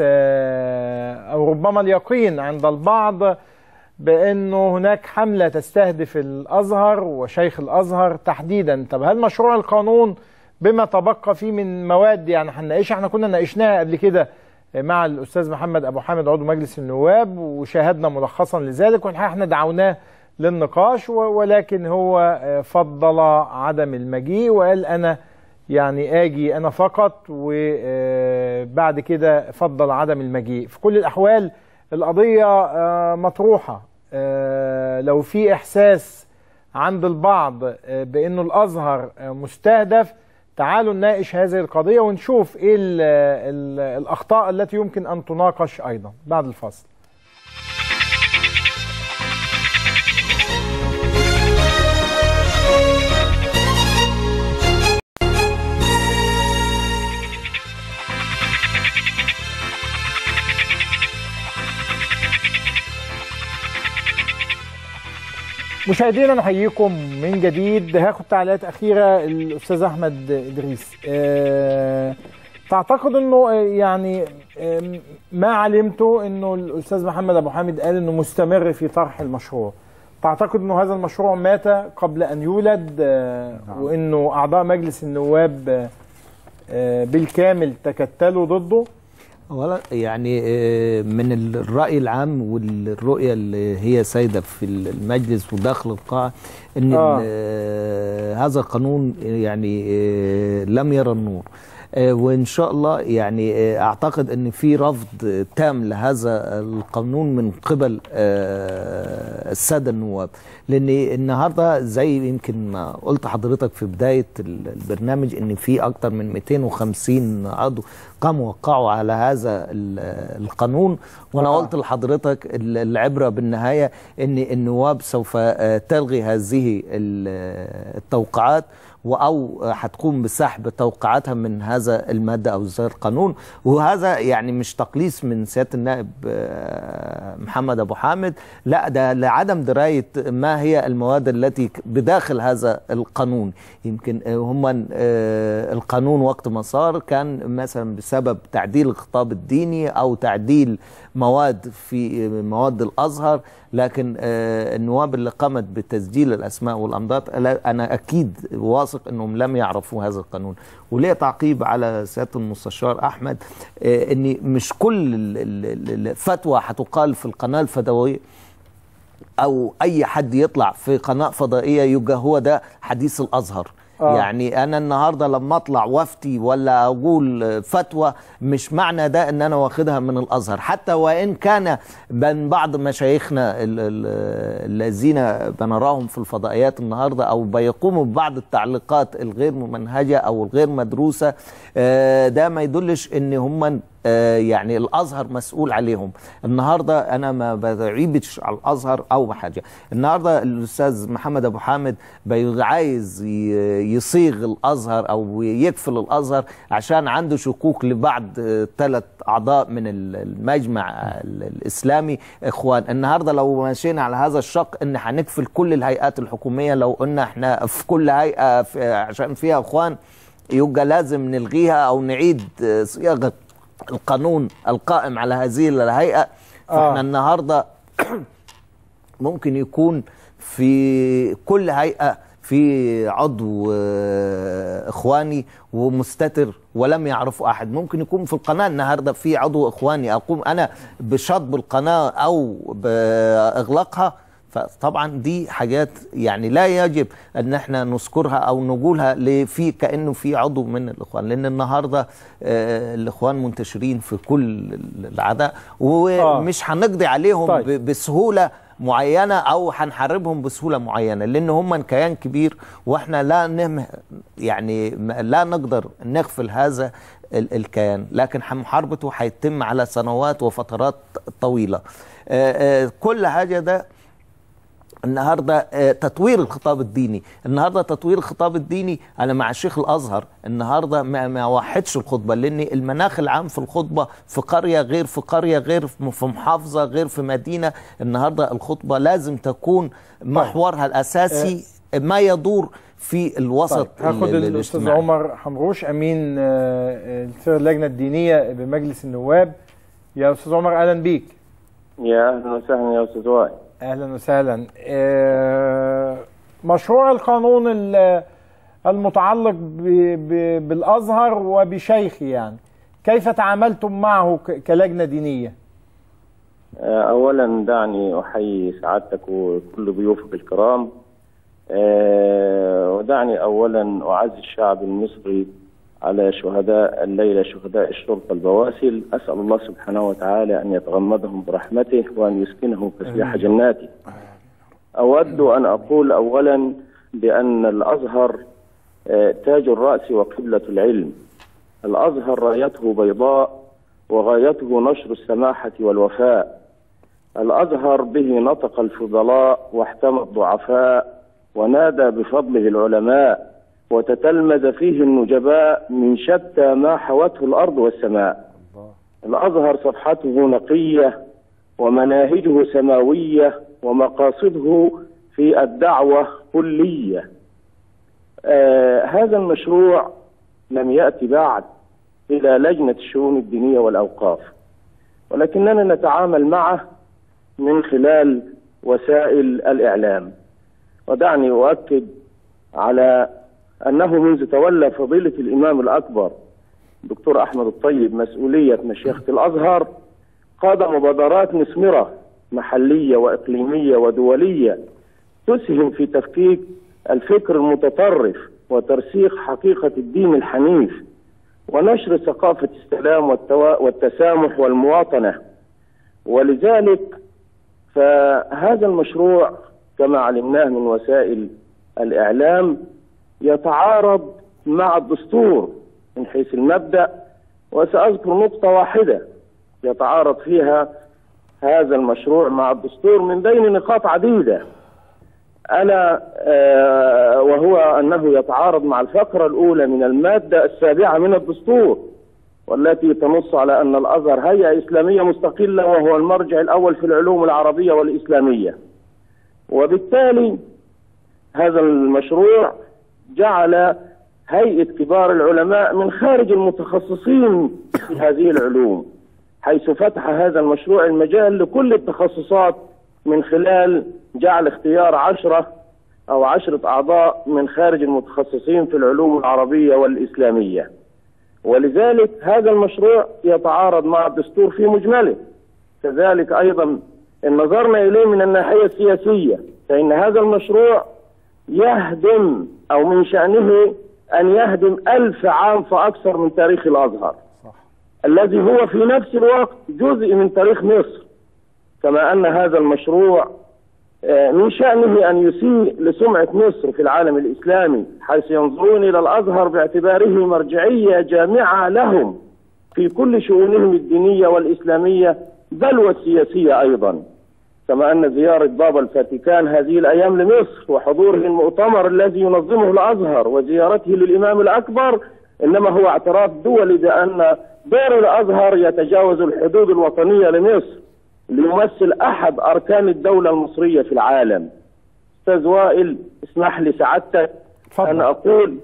[SPEAKER 1] او ربما اليقين عند البعض بانه هناك حمله تستهدف الازهر وشيخ الازهر تحديدا طب هل مشروع القانون بما تبقى فيه من مواد يعني هنناقشها احنا كنا ناقشناها قبل كده مع الاستاذ محمد ابو حامد عضو مجلس النواب وشاهدنا ملخصا لذلك والحقيقه احنا دعوناه للنقاش و- ولكن هو آه، فضل عدم المجيء وقال انا يعني اجي انا فقط وبعد كده فضل عدم المجيء في كل الاحوال القضيه آه، مطروحه آه، لو في احساس عند البعض آه، بانه الازهر آه، مستهدف تعالوا نناقش هذه القضيه ونشوف ايه ال ال الاخطاء التي يمكن ان تناقش ايضا بعد الفاصل مشاهدينا نحييكم من جديد هاخد تعليقات اخيره الاستاذ احمد ادريس أه تعتقد انه آه، يعني آه، ما علمته انه الاستاذ محمد ابو حامد قال انه مستمر في طرح المشروع تعتقد انه هذا المشروع مات قبل ان يولد آه، وانه اعضاء مجلس النواب آه، آه، بالكامل تكتلوا ضده
[SPEAKER 8] اولا يعني آه، من الراي العام والرؤيه اللي هي سايده في المجلس وداخل القاعه ان
[SPEAKER 1] آه.
[SPEAKER 8] آه. هذا القانون يعني آه، لم يرى النور آه، وان شاء الله يعني آه، اعتقد ان في رفض تام لهذا القانون من قبل آه، الساده النواب لان النهارده زي يمكن ما قلت حضرتك في بدايه البرنامج ان في اكتر من 250 عضو قاموا وقعوا على هذا ال- القانون وانا
[SPEAKER 1] آه.
[SPEAKER 8] قلت لحضرتك ال- العبره بالنهايه ان النواب سوف آه، تلغي هذه ال- التوقعات او هتقوم بسحب توقعاتها من هذا الماده او هذا القانون وهذا يعني مش تقليص من سياده النائب آه، محمد ابو حامد لا ده لعدم درايه ما هي المواد التي ك- بداخل هذا القانون يمكن آه، هم آه، القانون وقت ما صار كان مثلا بسبب تعديل الخطاب الديني او تعديل مواد في مواد الازهر لكن آه، النواب اللي قامت بتسجيل الاسماء والامضات لا- انا اكيد واثق انهم لم يعرفوا هذا القانون وليه تعقيب على سياده المستشار احمد آه، ان مش كل ال- ال- الفتوى هتقال في القناه الفدويه او اي حد يطلع في قناه فضائيه يبقى هو ده حديث الازهر
[SPEAKER 1] آه.
[SPEAKER 8] يعني انا النهارده لما اطلع وافتي ولا اقول فتوى مش معنى ده ان انا واخدها من الازهر حتى وان كان من بعض مشايخنا ال- ال- الذين بنراهم في الفضائيات النهارده او بيقوموا ببعض التعليقات الغير ممنهجه او الغير مدروسه آه، ده ما يدلش ان هم آه، يعني الازهر مسؤول عليهم النهارده انا ما بعيبش على الازهر او بحاجه النهارده الاستاذ محمد ابو حامد بي- عايز ي- يصيغ الازهر او يكفل الازهر عشان عنده شكوك لبعض ثلاث اعضاء من ال- المجمع ال- الاسلامي اخوان النهارده لو مشينا على هذا الشق ان هنكفل كل الهيئات الحكوميه لو قلنا احنا في كل هيئه في عشان فيها اخوان يبقى لازم نلغيها او نعيد آه، صياغه القانون القائم على هذه الهيئه فاحنا
[SPEAKER 1] آه.
[SPEAKER 8] النهارده ممكن يكون في كل هيئه في عضو آه، اخواني ومستتر ولم يعرفه احد ممكن يكون في القناه النهارده في عضو اخواني اقوم انا بشطب القناه او باغلاقها فطبعا دي حاجات يعني لا يجب ان احنا نذكرها او نقولها ل- في كانه في عضو من الاخوان لان النهارده آه، الاخوان منتشرين في كل العداء ومش هنقضي عليهم
[SPEAKER 1] طيب.
[SPEAKER 8] ب- بسهوله معينه او هنحاربهم بسهوله معينه لان هم كيان كبير واحنا لا نهم يعني م- لا نقدر نغفل هذا ال- الكيان لكن محاربته هيتم على سنوات وفترات طويله آه، آه، كل حاجه ده النهارده آه، تطوير الخطاب الديني النهارده تطوير الخطاب الديني انا مع الشيخ الازهر النهارده ما, ما وحدش الخطبه لان المناخ العام في الخطبه في قريه غير في قريه غير في في محافظه غير في مدينه النهارده الخطبه لازم تكون محورها الاساسي ما يدور في الوسط
[SPEAKER 1] طيب هاخد
[SPEAKER 8] ال- ال-
[SPEAKER 1] الاستاذ
[SPEAKER 8] الاجتماعي.
[SPEAKER 1] عمر حمروش امين آه، آه، اللجنه الدينيه بمجلس النواب يا استاذ عمر اهلا بيك
[SPEAKER 2] يا اهلا وسهلا يا استاذ وائل
[SPEAKER 1] اهلا وسهلا آه، مشروع القانون ال- المتعلق ب- ب- بالازهر وبشيخه يعني كيف تعاملتم معه ك- كلجنة دينية
[SPEAKER 2] آه، أولا دعني أحيي سعادتك وكل ضيوفك الكرام آه، ودعني أولا أعزي الشعب المصري على شهداء الليلة شهداء الشرطة البواسل أسأل الله سبحانه وتعالى أن يتغمدهم برحمته وأن يسكنهم فسيح جناته أود أن أقول أولا بأن الأزهر آه، تاج الرأس وقبلة العلم الأزهر رايته بيضاء وغايته نشر السماحة والوفاء الأزهر به نطق الفضلاء واحتمى الضعفاء ونادى بفضله العلماء وتتلمذ فيه النجباء من شتى ما حوته الأرض والسماء الأزهر صفحته نقية ومناهجه سماوية ومقاصده في الدعوة كلية آه هذا المشروع لم يأتي بعد إلى لجنة الشؤون الدينية والأوقاف ولكننا نتعامل معه من خلال وسائل الإعلام ودعني أؤكد على أنه منذ تولى فضيلة الإمام الأكبر دكتور أحمد الطيب مسؤولية مشيخة الأزهر قاد مبادرات مثمرة محلية وإقليمية ودولية تسهم في تفكيك الفكر المتطرف وترسيخ حقيقة الدين الحنيف ونشر ثقافة السلام والتوا... والتسامح والمواطنة ولذلك فهذا المشروع كما علمناه من وسائل الإعلام يتعارض مع الدستور من حيث المبدأ وسأذكر نقطة واحدة يتعارض فيها هذا المشروع مع الدستور من بين نقاط عديدة ألا آه وهو أنه يتعارض مع الفقرة الأولى من المادة السابعة من الدستور والتي تنص على أن الأزهر هيئة إسلامية مستقلة وهو المرجع الأول في العلوم العربية والإسلامية وبالتالي هذا المشروع جعل هيئة كبار العلماء من خارج المتخصصين في هذه العلوم حيث فتح هذا المشروع المجال لكل التخصصات من خلال جعل اختيار عشرة أو عشرة أعضاء من خارج المتخصصين في العلوم العربية والإسلامية ولذلك هذا المشروع يتعارض مع الدستور في مجمله كذلك أيضا إن نظرنا إليه من الناحية السياسية فإن هذا المشروع يهدم أو من شأنه أن يهدم ألف عام فأكثر من تاريخ الأزهر صح. الذي هو في نفس الوقت جزء من تاريخ مصر كما أن هذا المشروع من شأنه أن يسيء لسمعة مصر في العالم الإسلامي حيث ينظرون إلى الأزهر باعتباره مرجعية جامعة لهم في كل شؤونهم الدينية والإسلامية بل والسياسية أيضا كما أن زيارة بابا الفاتيكان هذه الأيام لمصر وحضوره المؤتمر الذي ينظمه الأزهر وزيارته للإمام الأكبر إنما هو اعتراف دولي بأن دور الأزهر يتجاوز الحدود الوطنية لمصر ليمثل أحد أركان الدولة المصرية في العالم أستاذ وائل اسمح لي سعادتك أن أقول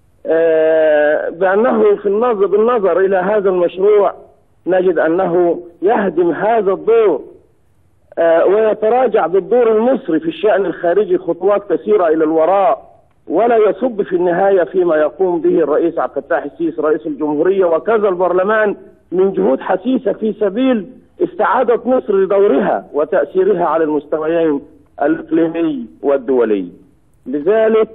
[SPEAKER 2] آه بأنه في النظر بالنظر إلى هذا المشروع نجد أنه يهدم هذا الدور آه ويتراجع بالدور المصري في الشأن الخارجي خطوات كثيرة إلى الوراء ولا يصب في النهاية فيما يقوم به الرئيس عبد الفتاح السيسي رئيس الجمهورية وكذا البرلمان من جهود حسيسة في سبيل استعادة مصر لدورها وتأثيرها على المستويين الإقليمي والدولي لذلك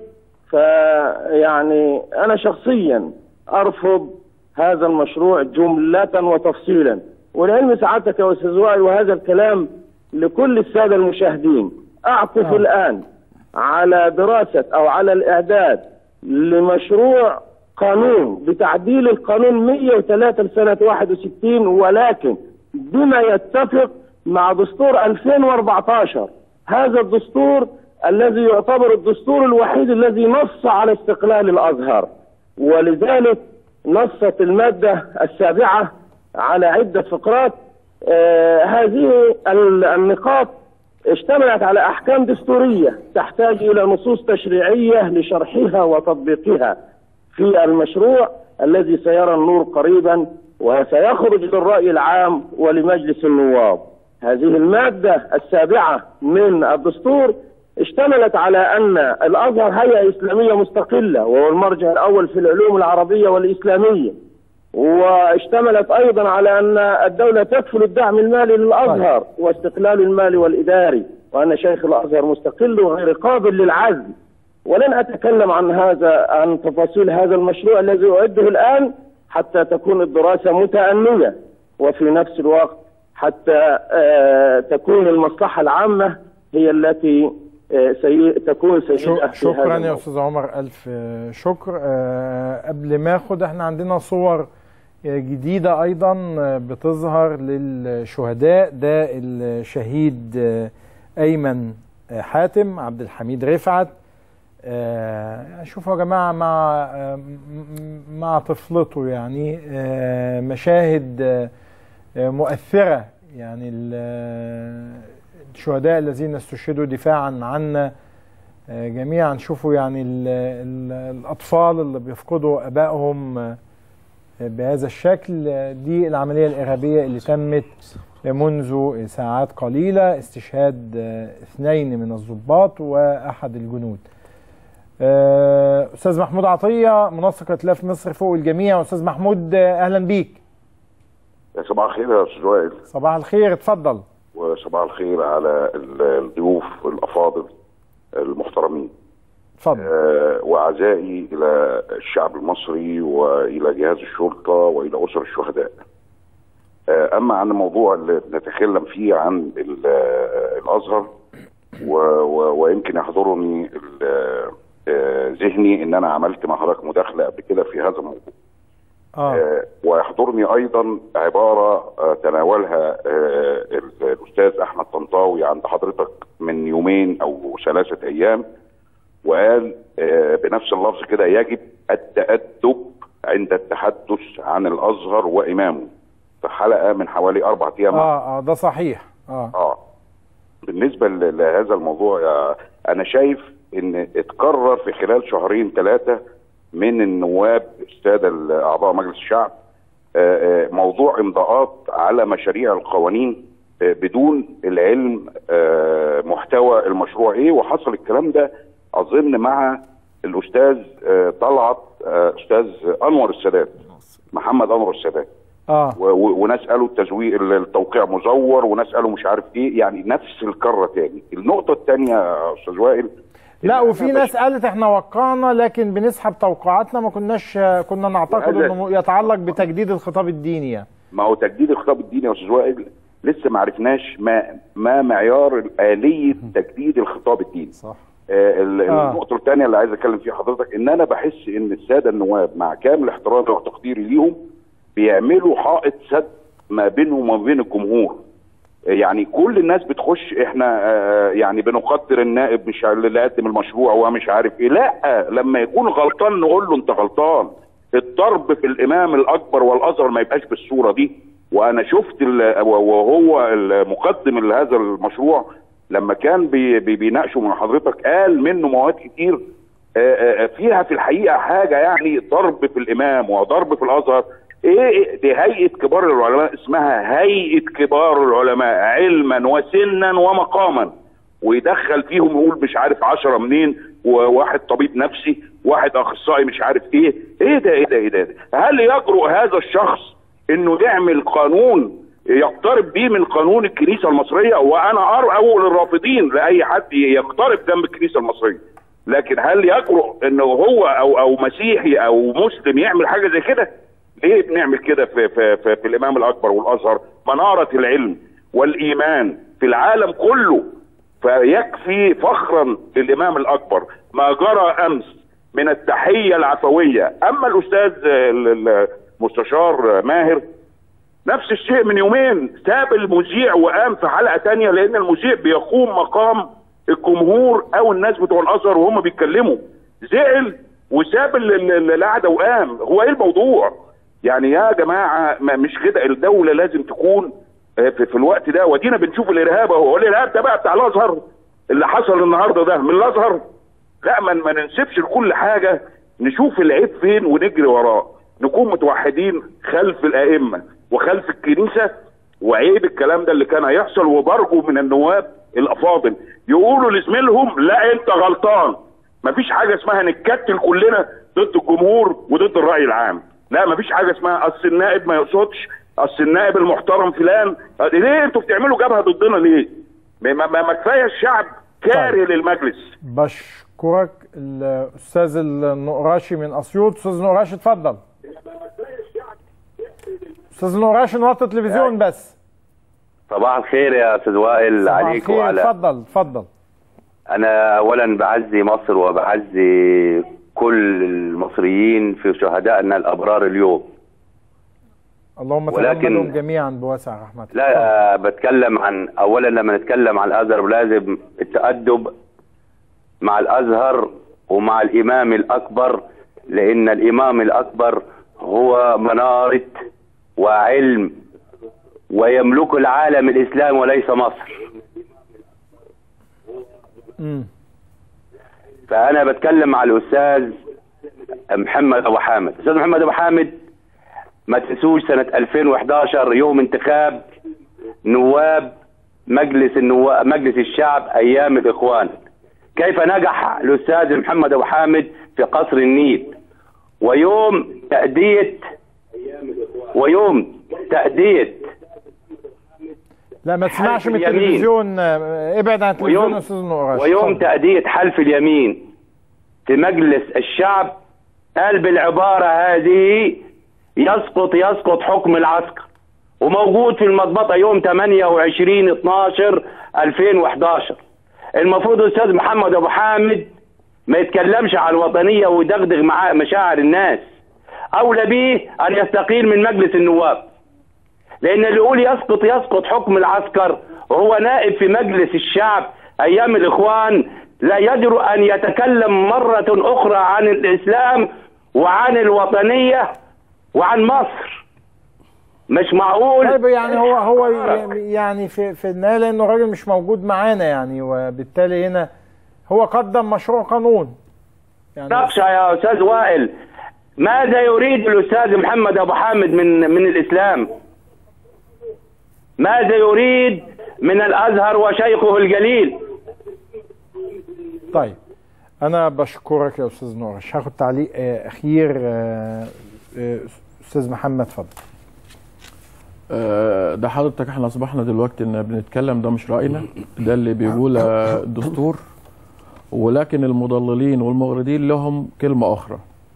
[SPEAKER 2] فيعني أنا شخصيا أرفض هذا المشروع جملة وتفصيلا ولعلم سعادتك يا أستاذ وائل وهذا الكلام لكل السادة المشاهدين أعكف آه. الآن على دراسة أو على الإعداد لمشروع قانون بتعديل القانون 103 لسنة 61 ولكن بما يتفق مع دستور 2014 هذا الدستور الذي يعتبر الدستور الوحيد الذي نص على استقلال الأزهر ولذلك نصت المادة السابعة على عدة فقرات آه هذه النقاط اشتملت على أحكام دستورية تحتاج إلى نصوص تشريعية لشرحها وتطبيقها في المشروع الذي سيرى النور قريبا وسيخرج للرأي العام ولمجلس النواب هذه المادة السابعة من الدستور اشتملت على أن الأزهر هيئة إسلامية مستقلة وهو المرجع الأول في العلوم العربية والإسلامية واشتملت ايضا على ان الدوله تكفل الدعم المالي للازهر واستقلال المالي والاداري وان شيخ الازهر مستقل وغير قابل للعزل ولن اتكلم عن هذا عن تفاصيل هذا المشروع الذي اعده الان حتى تكون الدراسه متأنية وفي نفس الوقت حتى آه، تكون المصلحه العامه هي التي آه، سي... تكون سيئه في هذا
[SPEAKER 1] شكرا يا
[SPEAKER 2] الموضوع.
[SPEAKER 1] استاذ عمر الف آه، شكر آه، قبل ما اخد احنا عندنا صور آه، جديده ايضا آه، بتظهر للشهداء ده الشهيد آه، ايمن آه، حاتم عبد الحميد رفعت آه، شوفوا يا جماعه مع آه، م- م- مع طفلته يعني آه، مشاهد آه، آه، مؤثره يعني ال- آه، الشهداء الذين استشهدوا دفاعا عنا آه، جميعا شوفوا يعني ال ال الأطفال اللي بيفقدوا أبائهم آه، بهذا الشكل آه، دي العملية الإرهابية اللي تمت منذ ساعات قليلة استشهاد آه، اثنين من الضباط وأحد الجنود آه، أستاذ محمود عطية منسق ائتلاف مصر فوق الجميع أستاذ محمود آه، أهلا بيك
[SPEAKER 11] صباح الخير يا استاذ وائل
[SPEAKER 1] صباح الخير اتفضل
[SPEAKER 11] وصباح الخير على ال- الضيوف الافاضل المحترمين
[SPEAKER 1] اتفضل
[SPEAKER 11] آه وعزائي الى الشعب المصري والى جهاز الشرطه والى اسر الشهداء آه اما عن الموضوع اللي نتكلم فيه عن ال- آه، الازهر و و ويمكن يحضرني ال- آه، ذهني ان انا عملت مع حضرتك مداخله قبل كده في هذا الموضوع آه، ويحضرني ايضا عباره آه، تناولها آه، ال- الاستاذ احمد طنطاوي عند حضرتك من يومين او ثلاثه ايام وقال آه، بنفس اللفظ كده يجب التادب عند التحدث عن الازهر وامامه في حلقه من حوالي اربع ايام
[SPEAKER 1] اه اه ده صحيح اه
[SPEAKER 11] اه بالنسبه ل- لهذا الموضوع يا- انا شايف ان اتكرر في خلال شهرين ثلاثه من النواب الساده ال- اعضاء مجلس الشعب آه، آه، موضوع امضاءات على مشاريع القوانين آه، بدون العلم آه، محتوى المشروع ايه وحصل الكلام ده اظن مع الاستاذ آه، طلعت آه، استاذ انور السادات محمد انور السادات
[SPEAKER 1] اه
[SPEAKER 11] و- و- وناس قالوا التزوير التوقيع مزور وناس قالوا مش عارف ايه يعني نفس الكره تاني النقطه الثانيه يا استاذ وائل
[SPEAKER 1] لا وفي ناس قالت احنا وقعنا لكن بنسحب توقعاتنا ما كناش كنا نعتقد
[SPEAKER 11] وهذا-
[SPEAKER 1] انه يتعلق بتجديد الخطاب الديني يعني
[SPEAKER 11] ما هو تجديد الخطاب الديني يا استاذ وائل لسه ما عرفناش ما ما معيار آلية تجديد الخطاب الديني صح آه ال-
[SPEAKER 1] آه.
[SPEAKER 11] النقطة الثانية اللي عايز اتكلم فيها حضرتك ان انا بحس ان السادة النواب مع كامل احترامي وتقديري ليهم بيعملوا حائط سد ما بينهم وما بين الجمهور يعني كل الناس بتخش احنا آه، يعني بنقدر النائب مش اللي قدم المشروع ومش عارف ايه لا لما يكون غلطان نقول له انت غلطان الضرب في الامام الاكبر والازهر ما يبقاش بالصوره دي وانا شفت ال- وهو المقدم لهذا المشروع لما كان بي بي بيناقشه مع حضرتك قال منه مواد كتير آه، آه، فيها في الحقيقه حاجه يعني ضرب في الامام وضرب في الازهر ايه دي هيئه كبار العلماء اسمها هيئه كبار العلماء علما وسنا ومقاما ويدخل فيهم يقول مش عارف عشرة منين وواحد طبيب نفسي واحد اخصائي مش عارف ايه ايه ده ايه ده ايه ده هل يجرؤ هذا الشخص انه يعمل قانون يقترب بيه من قانون الكنيسه المصريه وانا ارى اول الرافضين لاي حد يقترب جنب الكنيسه المصريه لكن هل يجرؤ انه هو او او مسيحي او مسلم يعمل حاجه زي كده ليه بنعمل كده في, في, في, في الامام الاكبر والازهر مناره العلم والايمان في العالم كله فيكفي فخرا للامام الاكبر ما جرى امس من التحيه العفويه اما الاستاذ ال- المستشار ماهر نفس الشيء من يومين ساب المذيع وقام في حلقه تانية لان المذيع بيقوم مقام الجمهور او الناس بتوع الازهر وهم بيتكلموا زعل وساب ال- ال- ال- القعده وقام هو ايه الموضوع يعني يا جماعه ما مش كده الدوله لازم تكون آه، في, في الوقت ده ودينا بنشوف الارهاب اهو الارهاب ده بقى بتاع الازهر اللي حصل النهارده ده من الازهر لا ما, ما ننسبش لكل حاجه نشوف العيب فين ونجري وراه نكون متوحدين خلف الائمه وخلف الكنيسه وعيب الكلام ده اللي كان هيحصل وبرجو من النواب الافاضل يقولوا لزميلهم لا انت غلطان مفيش حاجه اسمها نتكتل كلنا ضد الجمهور وضد الراي العام لا مفيش حاجه اسمها اصل النائب ما يقصدش اصل النائب المحترم فلان ليه انتوا بتعملوا جبهه ضدنا ليه؟ ما, ما, ما كفايه الشعب كاره للمجلس
[SPEAKER 1] بشكرك الاستاذ النقراشي من اسيوط استاذ نقراشي اتفضل استاذ نقراشي نوطي التلفزيون بس
[SPEAKER 12] صباح الخير يا استاذ وائل
[SPEAKER 1] صباح
[SPEAKER 12] عليك
[SPEAKER 1] الخير،
[SPEAKER 12] وعلى
[SPEAKER 1] اتفضل اتفضل
[SPEAKER 12] انا اولا بعزي مصر وبعزي كل المصريين في شهدائنا الابرار اليوم
[SPEAKER 1] اللهم
[SPEAKER 12] ولكن-
[SPEAKER 1] تغمدهم جميعا بواسع رحمتك
[SPEAKER 12] لا آه، بتكلم عن اولا لما نتكلم عن الازهر لازم التادب مع الازهر ومع الامام الاكبر لان الامام الاكبر هو مناره وعلم ويملك العالم الاسلامي وليس مصر
[SPEAKER 1] مم.
[SPEAKER 12] فانا بتكلم مع الاستاذ محمد ابو حامد استاذ محمد ابو حامد ما تنسوش سنه 2011 يوم انتخاب نواب مجلس النواب مجلس الشعب ايام الاخوان كيف نجح الاستاذ محمد ابو حامد في قصر النيل ويوم تأدية ويوم تأدية
[SPEAKER 1] لا ما تسمعش من
[SPEAKER 12] حلف اليمين.
[SPEAKER 1] التلفزيون آه، ابعد عن التلفزيون
[SPEAKER 12] ويوم-
[SPEAKER 1] يا استاذ نقراشي
[SPEAKER 12] ويوم
[SPEAKER 1] اتفضل.
[SPEAKER 12] تأدية حلف اليمين في مجلس الشعب قال بالعبارة هذه يسقط يسقط حكم العسكر وموجود في المضبطة يوم 28 12 2011 المفروض الأستاذ محمد أبو حامد ما يتكلمش عن الوطنية ويدغدغ معاه مشاعر الناس أولى به أن يستقيل من مجلس النواب لان اللي يقول يسقط يسقط حكم العسكر وهو نائب في مجلس الشعب ايام الاخوان لا يجرؤ ان يتكلم مره اخرى عن الاسلام وعن الوطنيه وعن مصر مش معقول
[SPEAKER 1] طيب يعني هو هو يعني في في النهايه لانه الراجل مش موجود معانا يعني وبالتالي هنا هو قدم مشروع قانون
[SPEAKER 12] نقشة يا استاذ وائل ماذا يريد الاستاذ محمد ابو حامد من من الاسلام ماذا يريد من الازهر وشيخه الجليل
[SPEAKER 1] طيب انا بشكرك يا استاذ نورش هاخد تعليق آه، اخير آه، آه، استاذ محمد اتفضل
[SPEAKER 3] آه، ده حضرتك احنا اصبحنا دلوقتي ان بنتكلم ده مش راينا ده اللي بيقول آه، الدستور ولكن المضللين والمغردين لهم كلمه اخرى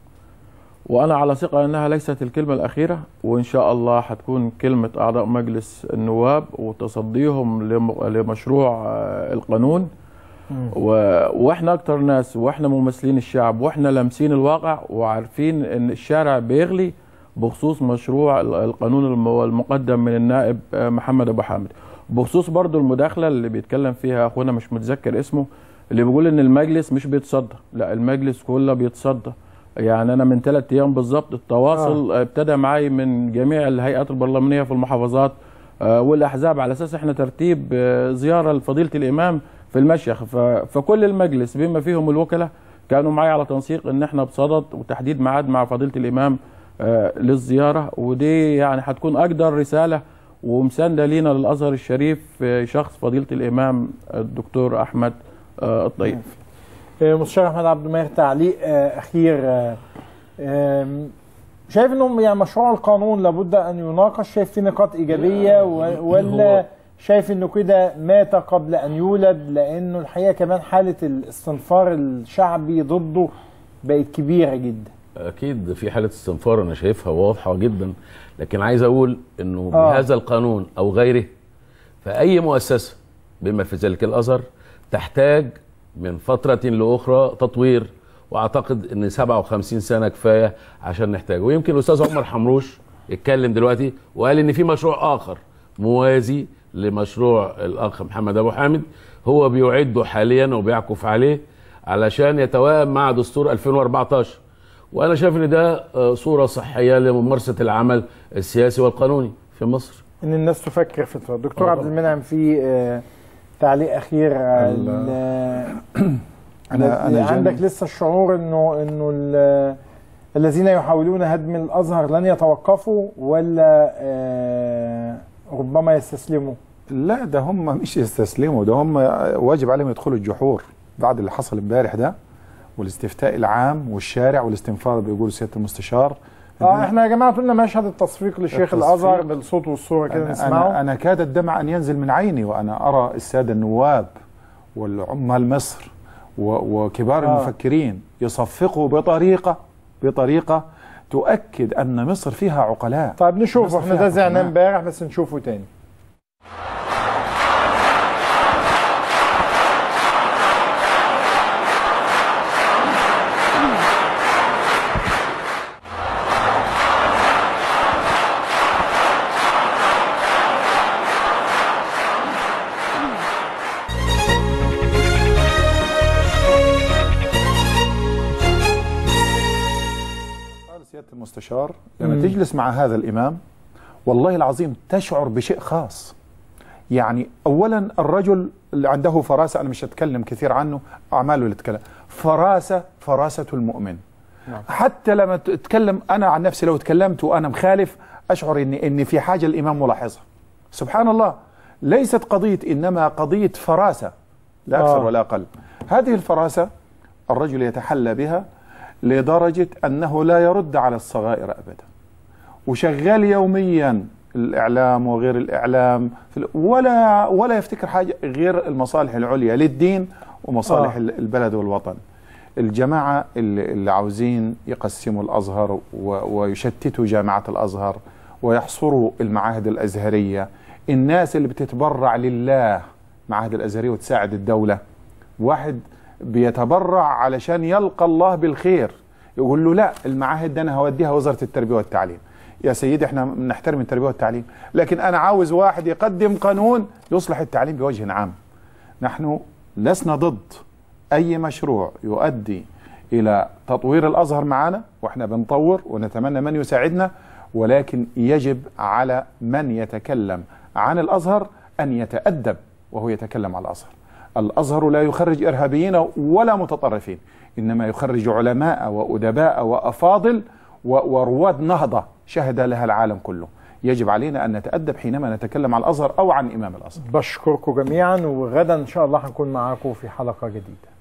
[SPEAKER 3] وانا على ثقه انها ليست الكلمه الاخيره وان شاء الله هتكون كلمه اعضاء مجلس النواب وتصديهم لم- لمشروع آه، القانون و... واحنا اكتر ناس واحنا ممثلين الشعب واحنا لامسين الواقع وعارفين ان الشارع بيغلي بخصوص مشروع ال- القانون الم- المقدم من النائب آه، محمد ابو حامد بخصوص برضو المداخله اللي بيتكلم فيها اخونا مش متذكر اسمه اللي بيقول ان المجلس مش بيتصدى لا المجلس كله بيتصدى يعني انا من ثلاث ايام بالظبط التواصل آه. ابتدى معي من جميع الهيئات البرلمانيه في المحافظات آه، والاحزاب على اساس احنا ترتيب آه، زياره لفضيله الامام في المشيخ ف- فكل المجلس بما فيهم الوكلاء كانوا معي على تنسيق ان احنا بصدد وتحديد ميعاد مع فضيله الامام آه، للزياره ودي يعني هتكون اقدر رساله ومسانده لينا للازهر الشريف في شخص فضيله الامام الدكتور احمد آه، الطيب
[SPEAKER 1] آه، مستشار احمد عبد الماهر تعليق آه، اخير آه، آم، شايف انهم يعني مشروع القانون لابد ان يناقش شايف فيه نقاط ايجابيه و- ولا شايف انه كده مات قبل ان يولد لانه الحقيقه كمان حاله الاستنفار الشعبي ضده بقت كبيره جدا
[SPEAKER 7] اكيد في حاله استنفار انا شايفها واضحه جدا لكن عايز اقول انه
[SPEAKER 1] آه.
[SPEAKER 7] بهذا القانون او غيره فاي مؤسسه بما في ذلك الازهر تحتاج من فتره لاخرى تطوير واعتقد ان 57 سنه كفايه عشان نحتاجه ويمكن الاستاذ عمر حمروش اتكلم دلوقتي وقال ان في مشروع اخر موازي لمشروع الاخ محمد ابو حامد هو بيعده حاليا وبيعكف عليه علشان يتوائم مع دستور 2014 وانا شايف ان ده آه، صوره صحيه لممارسه العمل السياسي والقانوني في مصر
[SPEAKER 1] ان الناس تفكر في الفترة. دكتور
[SPEAKER 7] آه
[SPEAKER 1] عبد
[SPEAKER 7] طبعا.
[SPEAKER 1] المنعم في آه، تعليق اخير على
[SPEAKER 6] ال-
[SPEAKER 1] ال-
[SPEAKER 6] أنا- أنا
[SPEAKER 1] عندك
[SPEAKER 6] جاني-
[SPEAKER 1] لسه الشعور انه انه ال- الذين يحاولون هدم الازهر لن يتوقفوا ولا آه، ربما يستسلموا
[SPEAKER 6] لا ده هم مش يستسلموا ده هم واجب عليهم يدخلوا الجحور بعد اللي حصل امبارح ده والاستفتاء العام والشارع والاستنفار بيقول سياده المستشار
[SPEAKER 1] اه احنا يا جماعه قلنا مشهد التصفيق لشيخ
[SPEAKER 6] التصفيق.
[SPEAKER 1] الازهر بالصوت والصوره كده
[SPEAKER 6] أنا,
[SPEAKER 1] نسمعه
[SPEAKER 6] أنا, أنا كاد الدمع أن ينزل من عيني وأنا أرى السادة النواب والعمال مصر و- وكبار
[SPEAKER 1] آه.
[SPEAKER 6] المفكرين يصفقوا بطريقة بطريقة تؤكد أن مصر فيها عقلاء
[SPEAKER 1] طيب نشوفه
[SPEAKER 6] مصر
[SPEAKER 1] احنا
[SPEAKER 6] فيها
[SPEAKER 1] ده زعناه
[SPEAKER 6] حكماء.
[SPEAKER 1] امبارح بس نشوفه تاني
[SPEAKER 6] قال سيادة المستشار لما
[SPEAKER 1] مم.
[SPEAKER 6] تجلس مع هذا الإمام والله العظيم تشعر بشيء خاص يعني أولا الرجل اللي عنده فراسة أنا مش هتكلم كثير عنه أعماله اللي تتكلم فراسة فراسة المؤمن حتى لما تتكلم أنا عن نفسي لو تكلمت وأنا مخالف أشعر إن إن في حاجة الإمام ملاحظها سبحان الله ليست قضية إنما قضية فراسة لا أكثر
[SPEAKER 1] آه.
[SPEAKER 6] ولا أقل هذه الفراسة الرجل يتحلى بها لدرجة أنه لا يرد على الصغائر أبدا وشغال يوميا الإعلام وغير الإعلام في ال- ولا ولا يفتكر حاجة غير المصالح العليا للدين ومصالح
[SPEAKER 1] آه.
[SPEAKER 6] آه. البلد والوطن الجماعة اللي, اللي عاوزين يقسموا الأزهر و- ويشتتوا جامعة الأزهر ويحصروا المعاهد الأزهرية الناس اللي بتتبرع لله معاهد الأزهرية وتساعد الدولة واحد بيتبرع علشان يلقى الله بالخير يقول له لا المعاهد ده انا هوديها وزاره التربيه والتعليم يا سيدي احنا نحترم التربيه والتعليم لكن انا عاوز واحد يقدم قانون يصلح التعليم بوجه عام نحن لسنا ضد اي مشروع يؤدي الى تطوير الازهر معنا واحنا بنطور ونتمنى من يساعدنا ولكن يجب على من يتكلم عن الازهر ان يتادب وهو يتكلم عن الازهر الازهر لا يخرج ارهابيين ولا متطرفين انما يخرج علماء وادباء وافاضل و- ورواد نهضه شهد لها العالم كله يجب علينا ان نتادب حينما نتكلم عن الازهر او عن امام الازهر
[SPEAKER 1] بشكركم جميعا وغدا ان شاء الله هنكون معاكم في حلقه جديده